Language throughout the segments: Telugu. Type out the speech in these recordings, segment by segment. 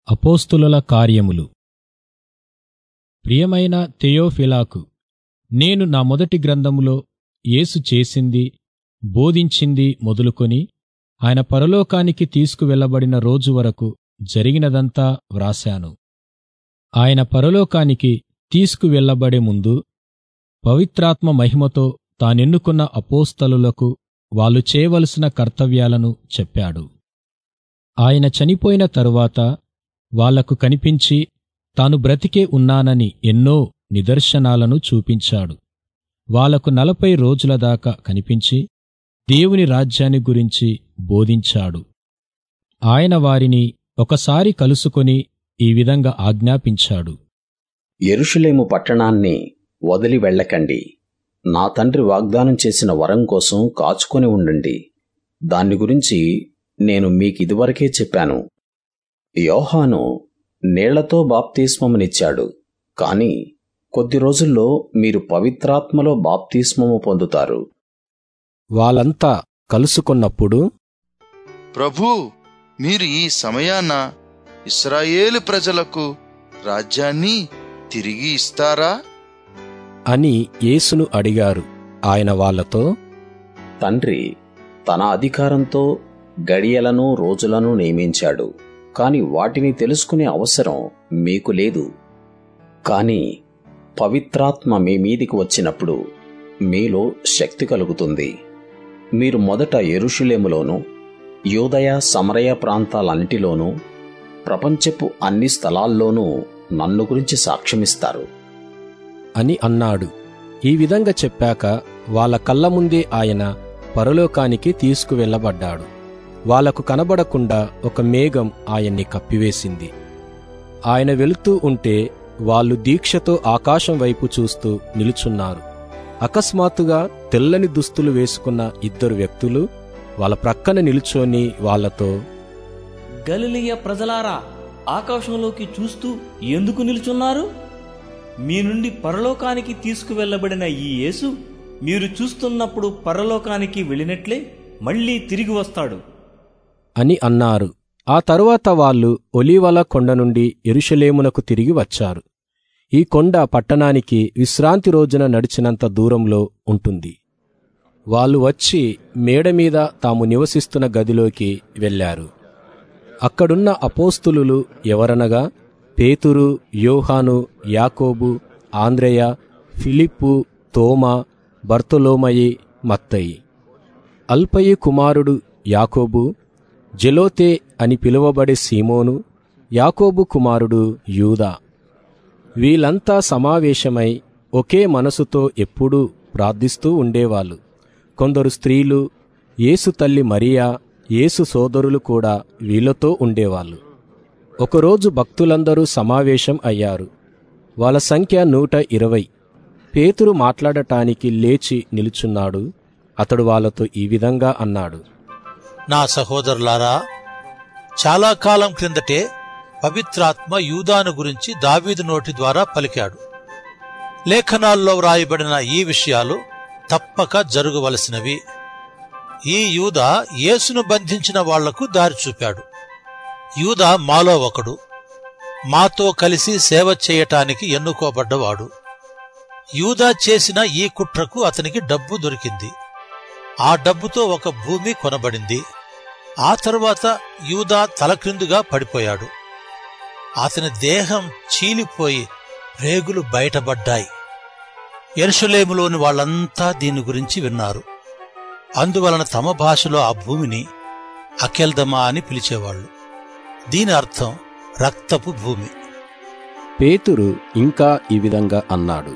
అపోస్తులుల కార్యములు ప్రియమైన తెయోఫిలాకు నేను నా మొదటి గ్రంథములో యేసు చేసింది బోధించింది మొదలుకొని ఆయన పరలోకానికి తీసుకువెళ్ళబడిన రోజు వరకు జరిగినదంతా వ్రాశాను ఆయన పరలోకానికి తీసుకువెళ్ళబడే ముందు పవిత్రాత్మ మహిమతో తానెన్నుకున్న అపోస్తలులకు వాళ్ళు చేయవలసిన కర్తవ్యాలను చెప్పాడు ఆయన చనిపోయిన తరువాత వాళ్లకు కనిపించి తాను బ్రతికే ఉన్నానని ఎన్నో నిదర్శనాలను చూపించాడు వాళ్లకు నలభై రోజుల దాకా కనిపించి దేవుని రాజ్యాన్ని గురించి బోధించాడు ఆయన వారిని ఒకసారి కలుసుకొని ఈ విధంగా ఆజ్ఞాపించాడు యెరూషలేము పట్టణాన్ని వదిలి వెళ్ళకండి నా తండ్రి వాగ్దానం చేసిన వరం కోసం కాచుకొని ఉండండి దాన్ని గురించి నేను మీకిదివరకే చెప్పాను యోహాను నీళ్లతో బాప్తిస్మమునిచ్చాడు కాని కొద్ది రోజుల్లో మీరు పవిత్రాత్మలో బాప్తిస్మము పొందుతారు వాళ్ళంతా కలుసుకున్నప్పుడు ప్రభూ మీరు ఈ సమయాన ఇస్రాయేలు ప్రజలకు రాజ్యాన్ని తిరిగి ఇస్తారా అని యేసును అడిగారు ఆయన వాళ్ళతో తండ్రి తన అధికారంతో గడియలను రోజులను నియమించాడు కాని వాటిని తెలుసుకునే అవసరం మీకు లేదు కాని పవిత్రాత్మ మీ మీదికి వచ్చినప్పుడు మీలో శక్తి కలుగుతుంది మీరు మొదట ఎరుషులేములోను యూదయ సమరయ ప్రాంతాలన్నిటిలోనూ ప్రపంచపు అన్ని స్థలాల్లోనూ నన్ను గురించి సాక్ష్యమిస్తారు అని అన్నాడు ఈ విధంగా చెప్పాక వాళ్ళ కళ్ళ ముందే ఆయన పరలోకానికి తీసుకువెళ్ళబడ్డాడు వాళ్లకు కనబడకుండా ఒక మేఘం ఆయన్ని కప్పివేసింది ఆయన వెళుతూ ఉంటే వాళ్ళు దీక్షతో ఆకాశం వైపు చూస్తూ నిలుచున్నారు అకస్మాత్తుగా తెల్లని దుస్తులు వేసుకున్న ఇద్దరు వ్యక్తులు వాళ్ళ ప్రక్కన నిలుచొని వాళ్లతో గలిలియ ప్రజలారా ఆకాశంలోకి చూస్తూ ఎందుకు నిల్చున్నారు మీ నుండి పరలోకానికి తీసుకువెళ్ళబడిన ఈ యేసు మీరు చూస్తున్నప్పుడు పరలోకానికి వెళ్ళినట్లే మళ్ళీ తిరిగి వస్తాడు అని అన్నారు ఆ తరువాత వాళ్ళు ఒలీవల కొండ నుండి ఎరుషలేమునకు తిరిగి వచ్చారు ఈ కొండ పట్టణానికి విశ్రాంతి రోజున నడిచినంత దూరంలో ఉంటుంది వాళ్ళు వచ్చి మేడ మీద తాము నివసిస్తున్న గదిలోకి వెళ్ళారు అక్కడున్న అపోస్తులు ఎవరనగా పేతురు యోహాను యాకోబు ఆంద్రేయ ఫిలిప్పు తోమా బర్తొలోమయి మత్తయి అల్పయి కుమారుడు యాకోబు జెలోతే అని పిలువబడే సీమోను యాకోబు కుమారుడు యూదా వీళ్ళంతా సమావేశమై ఒకే మనసుతో ఎప్పుడూ ప్రార్థిస్తూ ఉండేవాళ్ళు కొందరు స్త్రీలు యేసు తల్లి మరియా యేసు సోదరులు కూడా వీళ్ళతో ఉండేవాళ్ళు ఒకరోజు భక్తులందరూ సమావేశం అయ్యారు వాళ్ళ సంఖ్య నూట ఇరవై పేతురు మాట్లాడటానికి లేచి నిలుచున్నాడు అతడు వాళ్ళతో ఈ విధంగా అన్నాడు నా సహోదరులారా చాలా కాలం క్రిందటే పవిత్రాత్మ యూదాను గురించి దావీదు నోటి ద్వారా పలికాడు లేఖనాల్లో వ్రాయబడిన ఈ విషయాలు తప్పక జరగవలసినవి ఈ యూద యేసును బంధించిన వాళ్లకు దారి చూపాడు యూద మాలో ఒకడు మాతో కలిసి సేవ చేయటానికి ఎన్నుకోబడ్డవాడు యూదా చేసిన ఈ కుట్రకు అతనికి డబ్బు దొరికింది ఆ డబ్బుతో ఒక భూమి కొనబడింది ఆ తరువాత యూదా తలక్రిందుగా పడిపోయాడు అతని దేహం చీలిపోయి రేగులు బయటపడ్డాయి ఎరుషలేములోని వాళ్ళంతా దీని గురించి విన్నారు అందువలన తమ భాషలో ఆ భూమిని అకెల్దమా అని పిలిచేవాళ్ళు దీని అర్థం రక్తపు భూమి పేతురు ఇంకా ఈ విధంగా అన్నాడు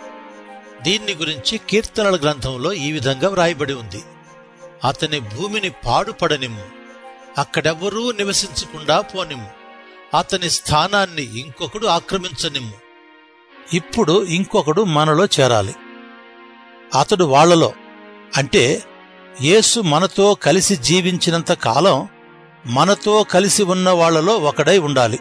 దీన్ని గురించి కీర్తనల గ్రంథంలో ఈ విధంగా వ్రాయబడి ఉంది అతని భూమిని పాడుపడనిమ్ము అక్కడెవ్వరూ నివసించకుండా పోనిమ్ము అతని స్థానాన్ని ఇంకొకడు ఆక్రమించనిమ్ము ఇప్పుడు ఇంకొకడు మనలో చేరాలి అతడు వాళ్లలో అంటే యేసు మనతో కలిసి జీవించినంత కాలం మనతో కలిసి ఉన్న వాళ్లలో ఒకడై ఉండాలి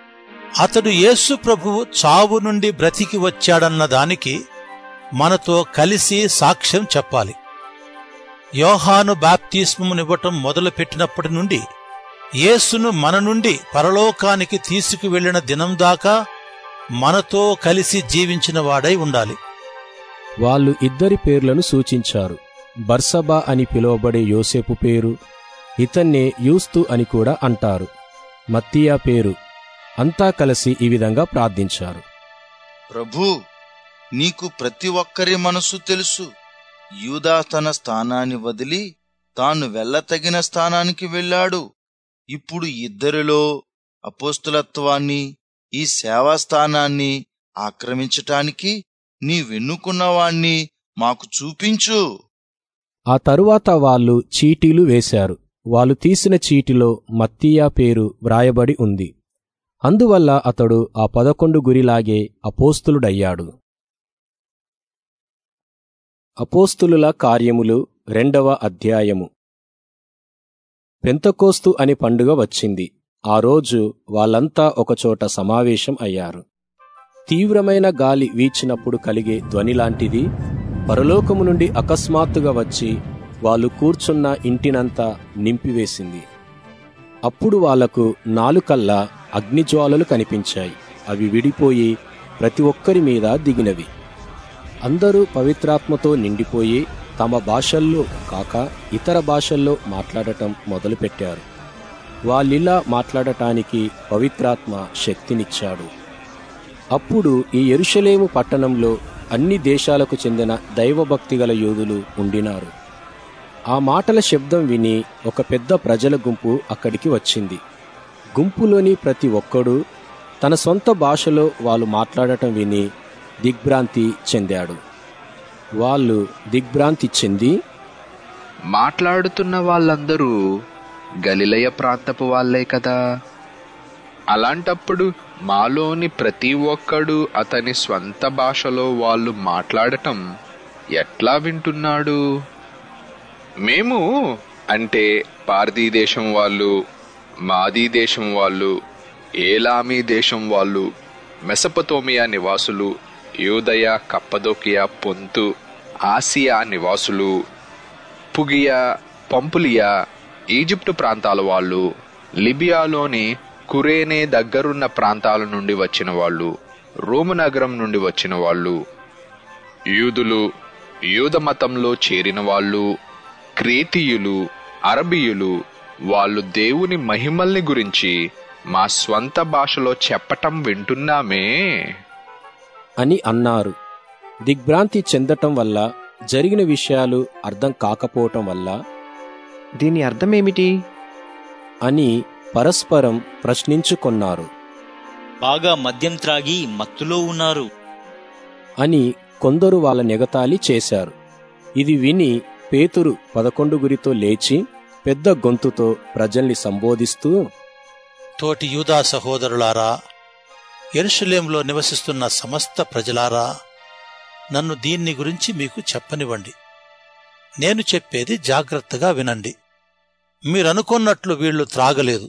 అతడు యేసు ప్రభువు చావు నుండి బ్రతికి వచ్చాడన్న దానికి మనతో కలిసి సాక్ష్యం చెప్పాలి యోహాను బాప్తిస్మమునివ్వటం మొదలుపెట్టినప్పటి నుండి యేసును మన నుండి పరలోకానికి తీసుకువెళ్లిన దినం దాకా మనతో కలిసి జీవించిన వాడై ఉండాలి వాళ్ళు ఇద్దరి పేర్లను సూచించారు బర్సబా అని పిలువబడే యోసేపు పేరు ఇతన్నే యూస్తు అని కూడా అంటారు మత్తియా పేరు అంతా కలిసి ఈ విధంగా ప్రార్థించారు ప్రభూ నీకు ప్రతి ఒక్కరి మనసు తెలుసు యూదా తన స్థానాన్ని వదిలి తాను వెళ్ళతగిన స్థానానికి వెళ్ళాడు ఇప్పుడు ఇద్దరిలో అపోస్తులత్వాన్ని ఈ సేవా స్థానాన్ని ఆక్రమించటానికి నీ వెన్నుకున్నవాణ్ణి మాకు చూపించు ఆ తరువాత వాళ్ళు చీటీలు వేశారు వాళ్ళు తీసిన చీటిలో మత్తీయా పేరు వ్రాయబడి ఉంది అందువల్ల అతడు ఆ పదకొండు గురిలాగే అపోస్తులుడయ్యాడు అపోస్తులుల కార్యములు రెండవ అధ్యాయము పెంతకోస్తు అని పండుగ వచ్చింది ఆ రోజు వాళ్ళంతా ఒకచోట సమావేశం అయ్యారు తీవ్రమైన గాలి వీచినప్పుడు కలిగే ధ్వనిలాంటిది పరలోకము నుండి అకస్మాత్తుగా వచ్చి వాళ్ళు కూర్చున్న ఇంటినంతా నింపివేసింది అప్పుడు వాళ్లకు నాలుకల్లా అగ్నిజ్వాలలు కనిపించాయి అవి విడిపోయి ప్రతి ఒక్కరి మీద దిగినవి అందరూ పవిత్రాత్మతో నిండిపోయి తమ భాషల్లో కాక ఇతర భాషల్లో మాట్లాడటం మొదలుపెట్టారు వాళ్ళిలా మాట్లాడటానికి పవిత్రాత్మ శక్తినిచ్చాడు అప్పుడు ఈ ఎరుషలేము పట్టణంలో అన్ని దేశాలకు చెందిన దైవభక్తి గల యోధులు ఉండినారు ఆ మాటల శబ్దం విని ఒక పెద్ద ప్రజల గుంపు అక్కడికి వచ్చింది గుంపులోని ప్రతి ఒక్కడూ తన సొంత భాషలో వాళ్ళు మాట్లాడటం విని దిగ్భ్రాంతి చెందాడు వాళ్ళు దిగ్భ్రాంతి చెంది మాట్లాడుతున్న వాళ్ళందరూ గలిలయ ప్రాంతపు వాళ్ళే కదా అలాంటప్పుడు మాలోని ప్రతి ఒక్కడు అతని స్వంత భాషలో వాళ్ళు మాట్లాడటం ఎట్లా వింటున్నాడు మేము అంటే పార్దీ దేశం వాళ్ళు మాదీ దేశం వాళ్ళు ఏలామీ దేశం వాళ్ళు మెసపతోమియా నివాసులు యూదయ కప్పదోకియా పొంతు ఆసియా నివాసులు పుగియా పంపులియా ఈజిప్టు ప్రాంతాల వాళ్ళు లిబియాలోని కురేనే దగ్గరున్న ప్రాంతాల నుండి వచ్చిన వాళ్ళు రోము నగరం నుండి వచ్చిన వాళ్ళు యూదులు యూద మతంలో చేరిన వాళ్ళు క్రేతీయులు అరబీయులు వాళ్ళు దేవుని మహిమల్ని గురించి మా స్వంత భాషలో చెప్పటం వింటున్నామే అని అన్నారు దిగ్భ్రాంతి చెందటం వల్ల జరిగిన విషయాలు అర్థం కాకపోవటం వల్ల దీని అర్థమేమిటి అని పరస్పరం ప్రశ్నించుకొన్నారు బాగా మద్యం త్రాగి మత్తులో ఉన్నారు అని కొందరు వాళ్ళ నెగతాళి చేశారు ఇది విని పేతురు పదకొండు గురితో లేచి పెద్ద గొంతుతో ప్రజల్ని సంబోధిస్తూ తోటి యూదా సహోదరులారా ఎరుషలేంలో నివసిస్తున్న సమస్త ప్రజలారా నన్ను దీన్ని గురించి మీకు చెప్పనివ్వండి నేను చెప్పేది జాగ్రత్తగా వినండి మీరనుకున్నట్లు వీళ్లు త్రాగలేదు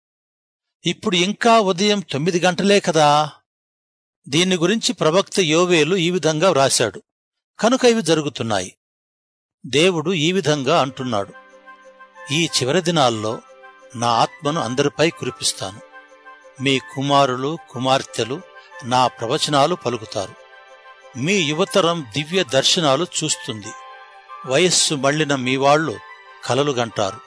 ఇప్పుడు ఇంకా ఉదయం తొమ్మిది గంటలే కదా దీన్ని గురించి ప్రవక్త యోవేలు ఈ విధంగా వ్రాశాడు కనుక ఇవి జరుగుతున్నాయి దేవుడు ఈ విధంగా అంటున్నాడు ఈ చివరి దినాల్లో నా ఆత్మను అందరిపై కురిపిస్తాను మీ కుమారులు కుమార్తెలు నా ప్రవచనాలు పలుకుతారు మీ యువతరం దివ్య దర్శనాలు చూస్తుంది వయస్సు మళ్లిన మీ వాళ్ళు కలలు గంటారు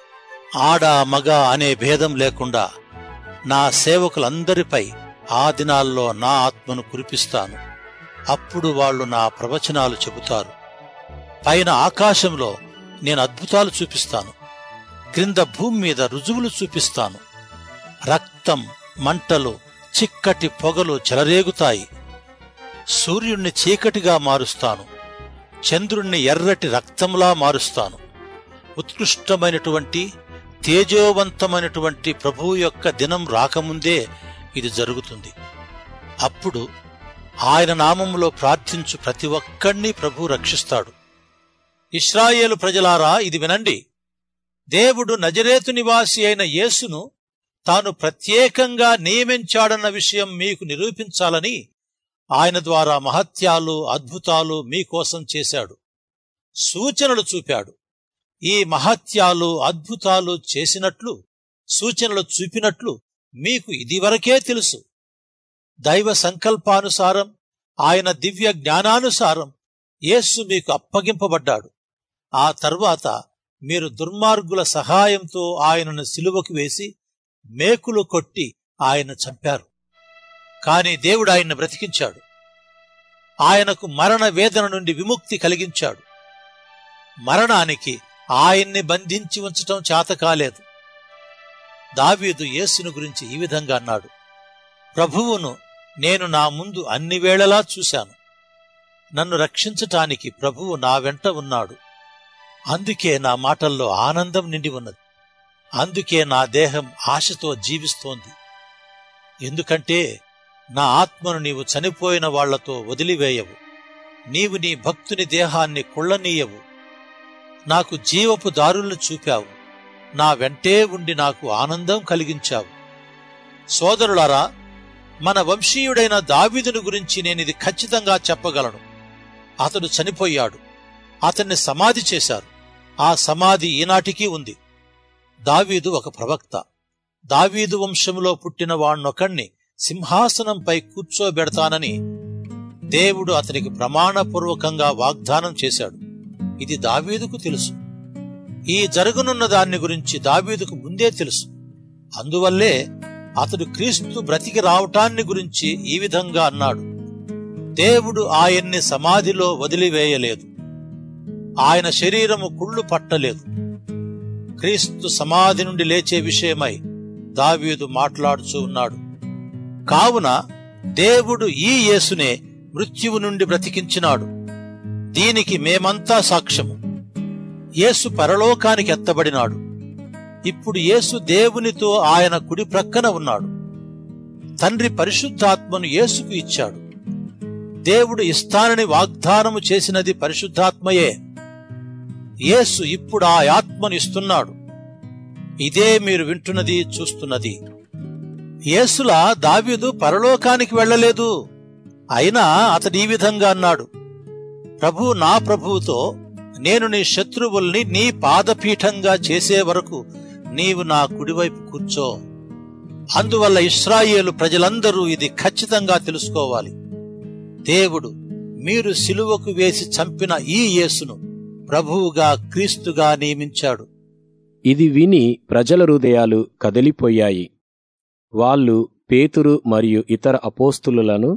ఆడ మగ అనే భేదం లేకుండా నా సేవకులందరిపై ఆ దినాల్లో నా ఆత్మను కురిపిస్తాను అప్పుడు వాళ్ళు నా ప్రవచనాలు చెబుతారు పైన ఆకాశంలో నేను అద్భుతాలు చూపిస్తాను క్రింద భూమి మీద రుజువులు చూపిస్తాను రక్తం మంటలు చిక్కటి పొగలు చెలరేగుతాయి సూర్యుణ్ణి చీకటిగా మారుస్తాను చంద్రుణ్ణి ఎర్రటి రక్తంలా మారుస్తాను ఉత్కృష్టమైనటువంటి తేజోవంతమైనటువంటి ప్రభువు యొక్క దినం రాకముందే ఇది జరుగుతుంది అప్పుడు ఆయన నామములో ప్రార్థించు ప్రతి ఒక్కణ్ణి ప్రభు రక్షిస్తాడు ఇస్రాయేలు ప్రజలారా ఇది వినండి దేవుడు నజరేతు నివాసి అయిన యేసును తాను ప్రత్యేకంగా నియమించాడన్న విషయం మీకు నిరూపించాలని ఆయన ద్వారా మహత్యాలు అద్భుతాలు మీకోసం చేశాడు సూచనలు చూపాడు ఈ మహత్యాలు అద్భుతాలు చేసినట్లు సూచనలు చూపినట్లు మీకు ఇదివరకే తెలుసు దైవ సంకల్పానుసారం ఆయన దివ్య జ్ఞానానుసారం యేసు మీకు అప్పగింపబడ్డాడు ఆ తర్వాత మీరు దుర్మార్గుల సహాయంతో ఆయనను సిలువకు వేసి మేకులు కొట్టి ఆయన చంపారు కాని దేవుడు ఆయన్ని బ్రతికించాడు ఆయనకు మరణ వేదన నుండి విముక్తి కలిగించాడు మరణానికి ఆయన్ని బంధించి ఉంచటం చేత కాలేదు దావీదు యేసును గురించి ఈ విధంగా అన్నాడు ప్రభువును నేను నా ముందు అన్ని వేళలా చూశాను నన్ను రక్షించటానికి ప్రభువు నా వెంట ఉన్నాడు అందుకే నా మాటల్లో ఆనందం నిండి ఉన్నది అందుకే నా దేహం ఆశతో జీవిస్తోంది ఎందుకంటే నా ఆత్మను నీవు చనిపోయిన వాళ్లతో వదిలివేయవు నీవు నీ భక్తుని దేహాన్ని కుళ్ళనీయవు నాకు జీవపు దారులను చూపావు నా వెంటే ఉండి నాకు ఆనందం కలిగించావు సోదరులారా మన వంశీయుడైన దావీదును గురించి నేనిది ఖచ్చితంగా చెప్పగలను అతడు చనిపోయాడు అతన్ని సమాధి చేశారు ఆ సమాధి ఈనాటికి ఉంది దావీదు ఒక ప్రవక్త దావీదు వంశంలో పుట్టిన వాణ్ణొకణ్ణి సింహాసనంపై కూర్చోబెడతానని దేవుడు అతనికి ప్రమాణపూర్వకంగా వాగ్దానం చేశాడు ఇది దావీదుకు తెలుసు ఈ జరగనున్న దాన్ని గురించి దావీదుకు ముందే తెలుసు అందువల్లే అతడు క్రీస్తు బ్రతికి రావటాన్ని గురించి ఈ విధంగా అన్నాడు దేవుడు ఆయన్ని సమాధిలో వదిలివేయలేదు ఆయన శరీరము కుళ్ళు పట్టలేదు క్రీస్తు సమాధి నుండి లేచే విషయమై దావీదు మాట్లాడుచూ ఉన్నాడు కావున దేవుడు ఈ యేసునే మృత్యువు నుండి బ్రతికించినాడు దీనికి మేమంతా సాక్ష్యము యేసు పరలోకానికి ఎత్తబడినాడు ఇప్పుడు యేసు దేవునితో ఆయన కుడి ప్రక్కన ఉన్నాడు తండ్రి పరిశుద్ధాత్మను యేసుకు ఇచ్చాడు దేవుడు ఇస్తానని వాగ్దానము చేసినది పరిశుద్ధాత్మయే యేసు ఇప్పుడు ఆ ఆత్మను ఇస్తున్నాడు ఇదే మీరు వింటున్నది చూస్తున్నది యేసులా దావీదు పరలోకానికి వెళ్ళలేదు అయినా అతడు ఈ విధంగా అన్నాడు ప్రభు నా ప్రభువుతో నేను నీ శత్రువుల్ని నీ పాదపీఠంగా చేసే వరకు నీవు నా కుడివైపు కూర్చో అందువల్ల ఇస్రాయేలు ప్రజలందరూ ఇది ఖచ్చితంగా తెలుసుకోవాలి దేవుడు మీరు సిలువకు వేసి చంపిన ఈ యేసును ప్రభువుగా క్రీస్తుగా నియమించాడు ఇది విని ప్రజల హృదయాలు కదిలిపోయాయి వాళ్ళు పేతురు మరియు ఇతర అపోస్తులను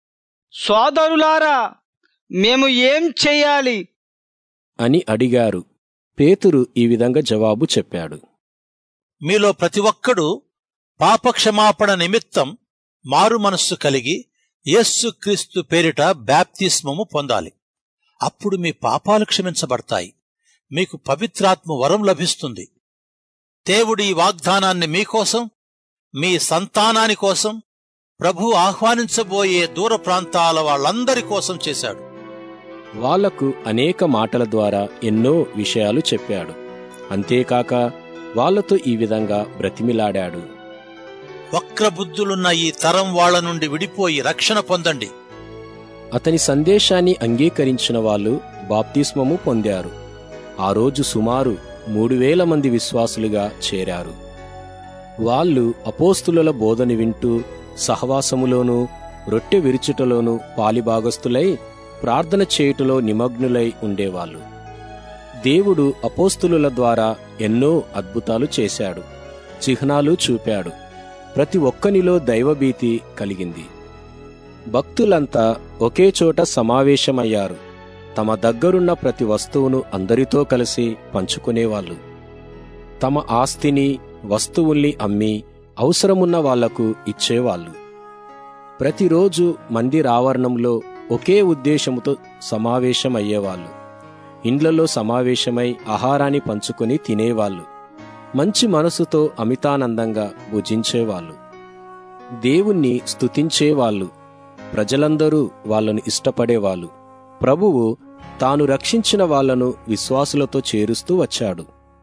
సోదరులారా మేము ఏం చెయ్యాలి అని అడిగారు పేతురు ఈ విధంగా జవాబు చెప్పాడు మీలో ప్రతి ఒక్కడు పాపక్షమాపణ నిమిత్తం మారు మనస్సు కలిగి యేస్సు క్రీస్తు పేరిట బ్యాప్తిస్మము పొందాలి అప్పుడు మీ పాపాలు క్షమించబడతాయి మీకు పవిత్రాత్మ వరం లభిస్తుంది దేవుడి ఈ వాగ్దానాన్ని మీకోసం మీ సంతానాని కోసం ప్రభు ఆహ్వానించబోయే దూర ప్రాంతాల వాళ్ళందరి కోసం చేశాడు వాళ్లకు అనేక మాటల ద్వారా ఎన్నో విషయాలు చెప్పాడు అంతేకాక వాళ్లతో ఈ విధంగా బ్రతిమిలాడాడు వక్రబుద్ధులున్న ఈ తరం వాళ్ల నుండి విడిపోయి రక్షణ పొందండి అతని సందేశాన్ని అంగీకరించిన వాళ్ళు బాప్తిస్మము పొందారు ఆ రోజు సుమారు మూడు వేల మంది విశ్వాసులుగా చేరారు వాళ్ళు అపోస్తుల బోధని వింటూ సహవాసములోనూ రొట్టె విరుచుటలోనూ పాలిభాగస్తులై ప్రార్థన చేయుటలో నిమగ్నులై ఉండేవాళ్ళు దేవుడు అపోస్తులుల ద్వారా ఎన్నో అద్భుతాలు చేశాడు చిహ్నాలు చూపాడు ప్రతి ఒక్కనిలో దైవభీతి కలిగింది భక్తులంతా ఒకే చోట సమావేశమయ్యారు తమ దగ్గరున్న ప్రతి వస్తువును అందరితో కలిసి పంచుకునేవాళ్ళు తమ ఆస్తిని వస్తువుల్ని అమ్మి అవసరమున్న వాళ్లకు ఇచ్చేవాళ్ళు ప్రతిరోజు మందిరావరణంలో ఒకే ఉద్దేశముతో సమావేశమయ్యేవాళ్ళు ఇండ్లలో సమావేశమై ఆహారాన్ని పంచుకొని తినేవాళ్ళు మంచి మనసుతో అమితానందంగా భుజించేవాళ్ళు దేవుణ్ణి స్తుతించేవాళ్ళు ప్రజలందరూ వాళ్ళను ఇష్టపడేవాళ్ళు ప్రభువు తాను రక్షించిన వాళ్లను విశ్వాసులతో చేరుస్తూ వచ్చాడు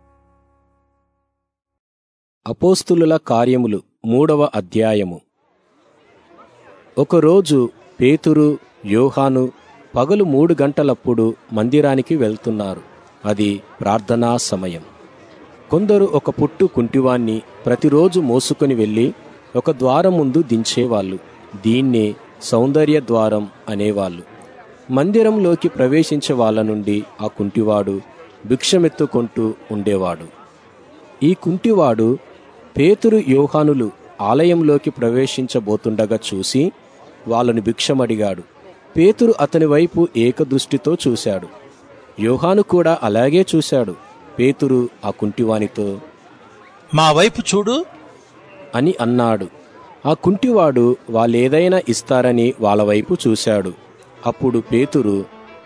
అపోస్తులుల కార్యములు మూడవ అధ్యాయము ఒకరోజు పేతురు యోహాను పగలు మూడు గంటలప్పుడు మందిరానికి వెళ్తున్నారు అది ప్రార్థనా సమయం కొందరు ఒక పుట్టు కుంటివాణ్ణి ప్రతిరోజు మోసుకొని వెళ్ళి ఒక ద్వారం ముందు దించేవాళ్ళు దీన్నే సౌందర్య ద్వారం అనేవాళ్ళు మందిరంలోకి ప్రవేశించే వాళ్ళ నుండి ఆ కుంటివాడు భిక్షమెత్తుకుంటూ ఉండేవాడు ఈ కుంటివాడు పేతురు యోహానులు ఆలయంలోకి ప్రవేశించబోతుండగా చూసి వాళ్ళను భిక్షమడిగాడు పేతురు అతని వైపు ఏకదృష్టితో చూశాడు యోహాను కూడా అలాగే చూశాడు పేతురు ఆ కుంటివానితో మా వైపు చూడు అని అన్నాడు ఆ కుంటివాడు వాళ్ళేదైనా ఇస్తారని వాళ్ళ వైపు చూశాడు అప్పుడు పేతురు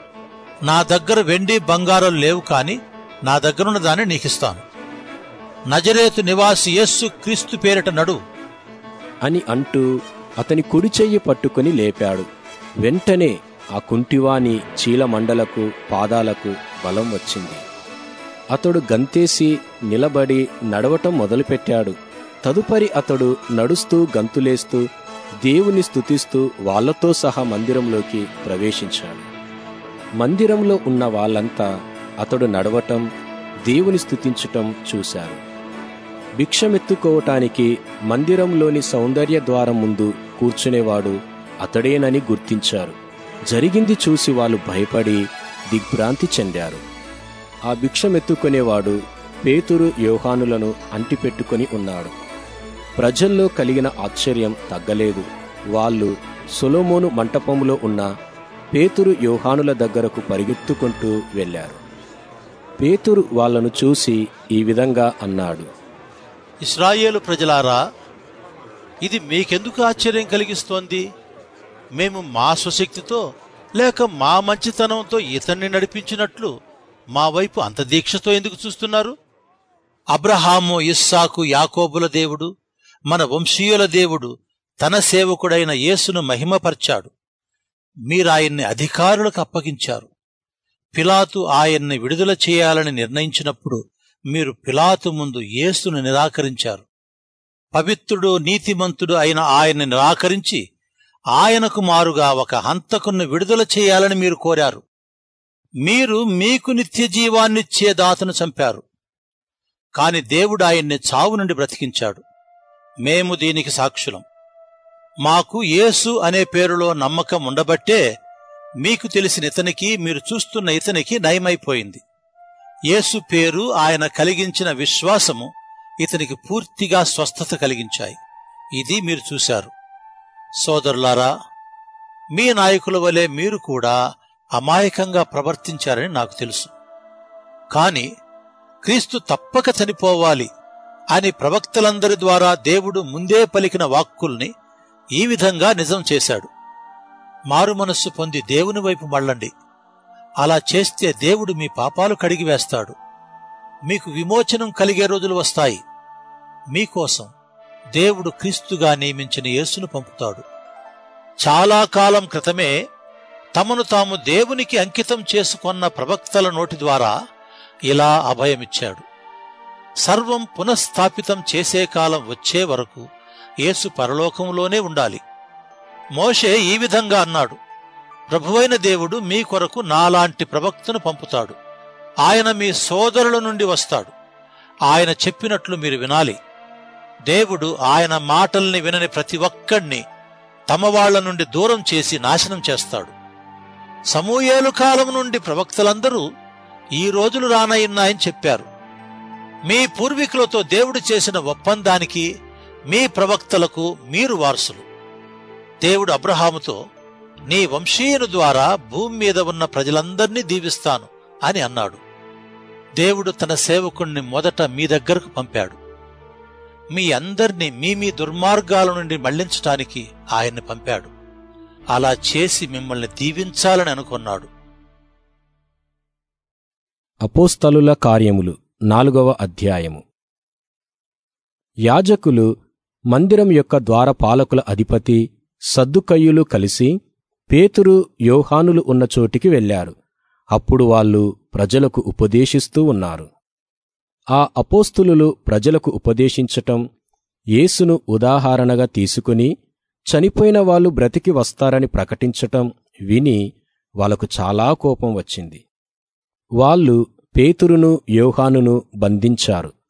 నా దగ్గర వెండి బంగారం లేవు కాని నా దగ్గరున్న దాన్ని నీకిస్తాను నజరేతు నివాసి యస్సు క్రీస్తు పేరిట నడు అని అంటూ అతని కుడి చెయ్యి పట్టుకుని లేపాడు వెంటనే ఆ కుంటివాని చీలమండలకు పాదాలకు బలం వచ్చింది అతడు గంతేసి నిలబడి నడవటం మొదలుపెట్టాడు తదుపరి అతడు నడుస్తూ గంతులేస్తూ దేవుని స్తుతిస్తూ వాళ్ళతో సహా మందిరంలోకి ప్రవేశించాడు మందిరంలో ఉన్న వాళ్ళంతా అతడు నడవటం దేవుని స్తుతించటం చూశారు భిక్షమెత్తుకోవటానికి మందిరంలోని సౌందర్య ద్వారం ముందు కూర్చునేవాడు అతడేనని గుర్తించారు జరిగింది చూసి వాళ్ళు భయపడి దిగ్భ్రాంతి చెందారు ఆ భిక్షమెత్తుకునేవాడు పేతురు యోహానులను అంటిపెట్టుకొని ఉన్నాడు ప్రజల్లో కలిగిన ఆశ్చర్యం తగ్గలేదు వాళ్ళు సొలోమోను మంటపంలో ఉన్న పేతురు యోహానుల దగ్గరకు పరిగెత్తుకుంటూ వెళ్ళారు పేతురు వాళ్ళను చూసి ఈ విధంగా అన్నాడు ఇస్రాయేలు ప్రజలారా ఇది మీకెందుకు ఆశ్చర్యం కలిగిస్తోంది మేము మా స్వశక్తితో లేక మా మంచితనంతో ఇతన్ని నడిపించినట్లు మా వైపు అంత దీక్షతో ఎందుకు చూస్తున్నారు అబ్రహాము ఇస్సాకు యాకోబుల దేవుడు మన వంశీయుల దేవుడు తన సేవకుడైన యేసును మహిమపర్చాడు మీరాయన్ని అధికారులకు అప్పగించారు పిలాతు ఆయన్ని విడుదల చేయాలని నిర్ణయించినప్పుడు మీరు పిలాతు ముందు యేసును నిరాకరించారు పవిత్రుడు నీతిమంతుడు అయిన ఆయన్ని నిరాకరించి ఆయనకు మారుగా ఒక హంతకును విడుదల చేయాలని మీరు కోరారు మీరు మీకు నిత్య జీవాన్నిచ్చే దాతను చంపారు కాని దేవుడు ఆయన్ని చావు నుండి బ్రతికించాడు మేము దీనికి సాక్షులం మాకు యేసు అనే పేరులో నమ్మకం ఉండబట్టే మీకు తెలిసిన ఇతనికి మీరు చూస్తున్న ఇతనికి నయమైపోయింది యేసు పేరు ఆయన కలిగించిన విశ్వాసము ఇతనికి పూర్తిగా స్వస్థత కలిగించాయి ఇది మీరు చూశారు సోదరులారా మీ నాయకుల వలె మీరు కూడా అమాయకంగా ప్రవర్తించారని నాకు తెలుసు కాని క్రీస్తు తప్పక చనిపోవాలి అని ప్రవక్తలందరి ద్వారా దేవుడు ముందే పలికిన వాక్కుల్ని ఈ విధంగా నిజం చేశాడు మారు మనస్సు పొంది దేవుని వైపు మళ్ళండి అలా చేస్తే దేవుడు మీ పాపాలు కడిగివేస్తాడు మీకు విమోచనం కలిగే రోజులు వస్తాయి మీకోసం దేవుడు క్రీస్తుగా నియమించిన యేసును పంపుతాడు చాలా కాలం క్రితమే తమను తాము దేవునికి అంకితం చేసుకొన్న ప్రవక్తల నోటి ద్వారా ఇలా అభయమిచ్చాడు సర్వం పునఃస్థాపితం చేసే కాలం వచ్చే వరకు యేసు పరలోకంలోనే ఉండాలి మోషే ఈ విధంగా అన్నాడు ప్రభువైన దేవుడు మీ కొరకు నాలాంటి ప్రవక్తను పంపుతాడు ఆయన మీ సోదరుల నుండి వస్తాడు ఆయన చెప్పినట్లు మీరు వినాలి దేవుడు ఆయన మాటల్ని వినని ప్రతి ఒక్కణ్ణి తమ వాళ్ల నుండి దూరం చేసి నాశనం చేస్తాడు సమూయేలు కాలం నుండి ప్రవక్తలందరూ ఈ రోజులు రానయ్యున్నాయని చెప్పారు మీ పూర్వీకులతో దేవుడు చేసిన ఒప్పందానికి మీ ప్రవక్తలకు మీరు వారసులు దేవుడు అబ్రహాముతో నీ వంశీయుని ద్వారా భూమి మీద ఉన్న ప్రజలందర్నీ దీవిస్తాను అని అన్నాడు దేవుడు తన సేవకుణ్ణి మొదట మీ దగ్గరకు పంపాడు మీ అందర్నీ మీ మీ దుర్మార్గాల నుండి మళ్లించటానికి ఆయన్ని పంపాడు అలా చేసి మిమ్మల్ని దీవించాలని అనుకున్నాడు అపోస్తలుల కార్యములు నాలుగవ అధ్యాయము యాజకులు మందిరం యొక్క ద్వారపాలకుల అధిపతి సద్దుకయ్యులు కలిసి పేతురు యోహానులు ఉన్న చోటికి వెళ్లారు అప్పుడు వాళ్ళు ప్రజలకు ఉపదేశిస్తూ ఉన్నారు ఆ అపోస్తులు ప్రజలకు ఉపదేశించటం యేసును ఉదాహరణగా తీసుకుని చనిపోయిన వాళ్ళు బ్రతికి వస్తారని ప్రకటించటం విని వాళ్ళకు చాలా కోపం వచ్చింది వాళ్ళు పేతురును యోహానును బంధించారు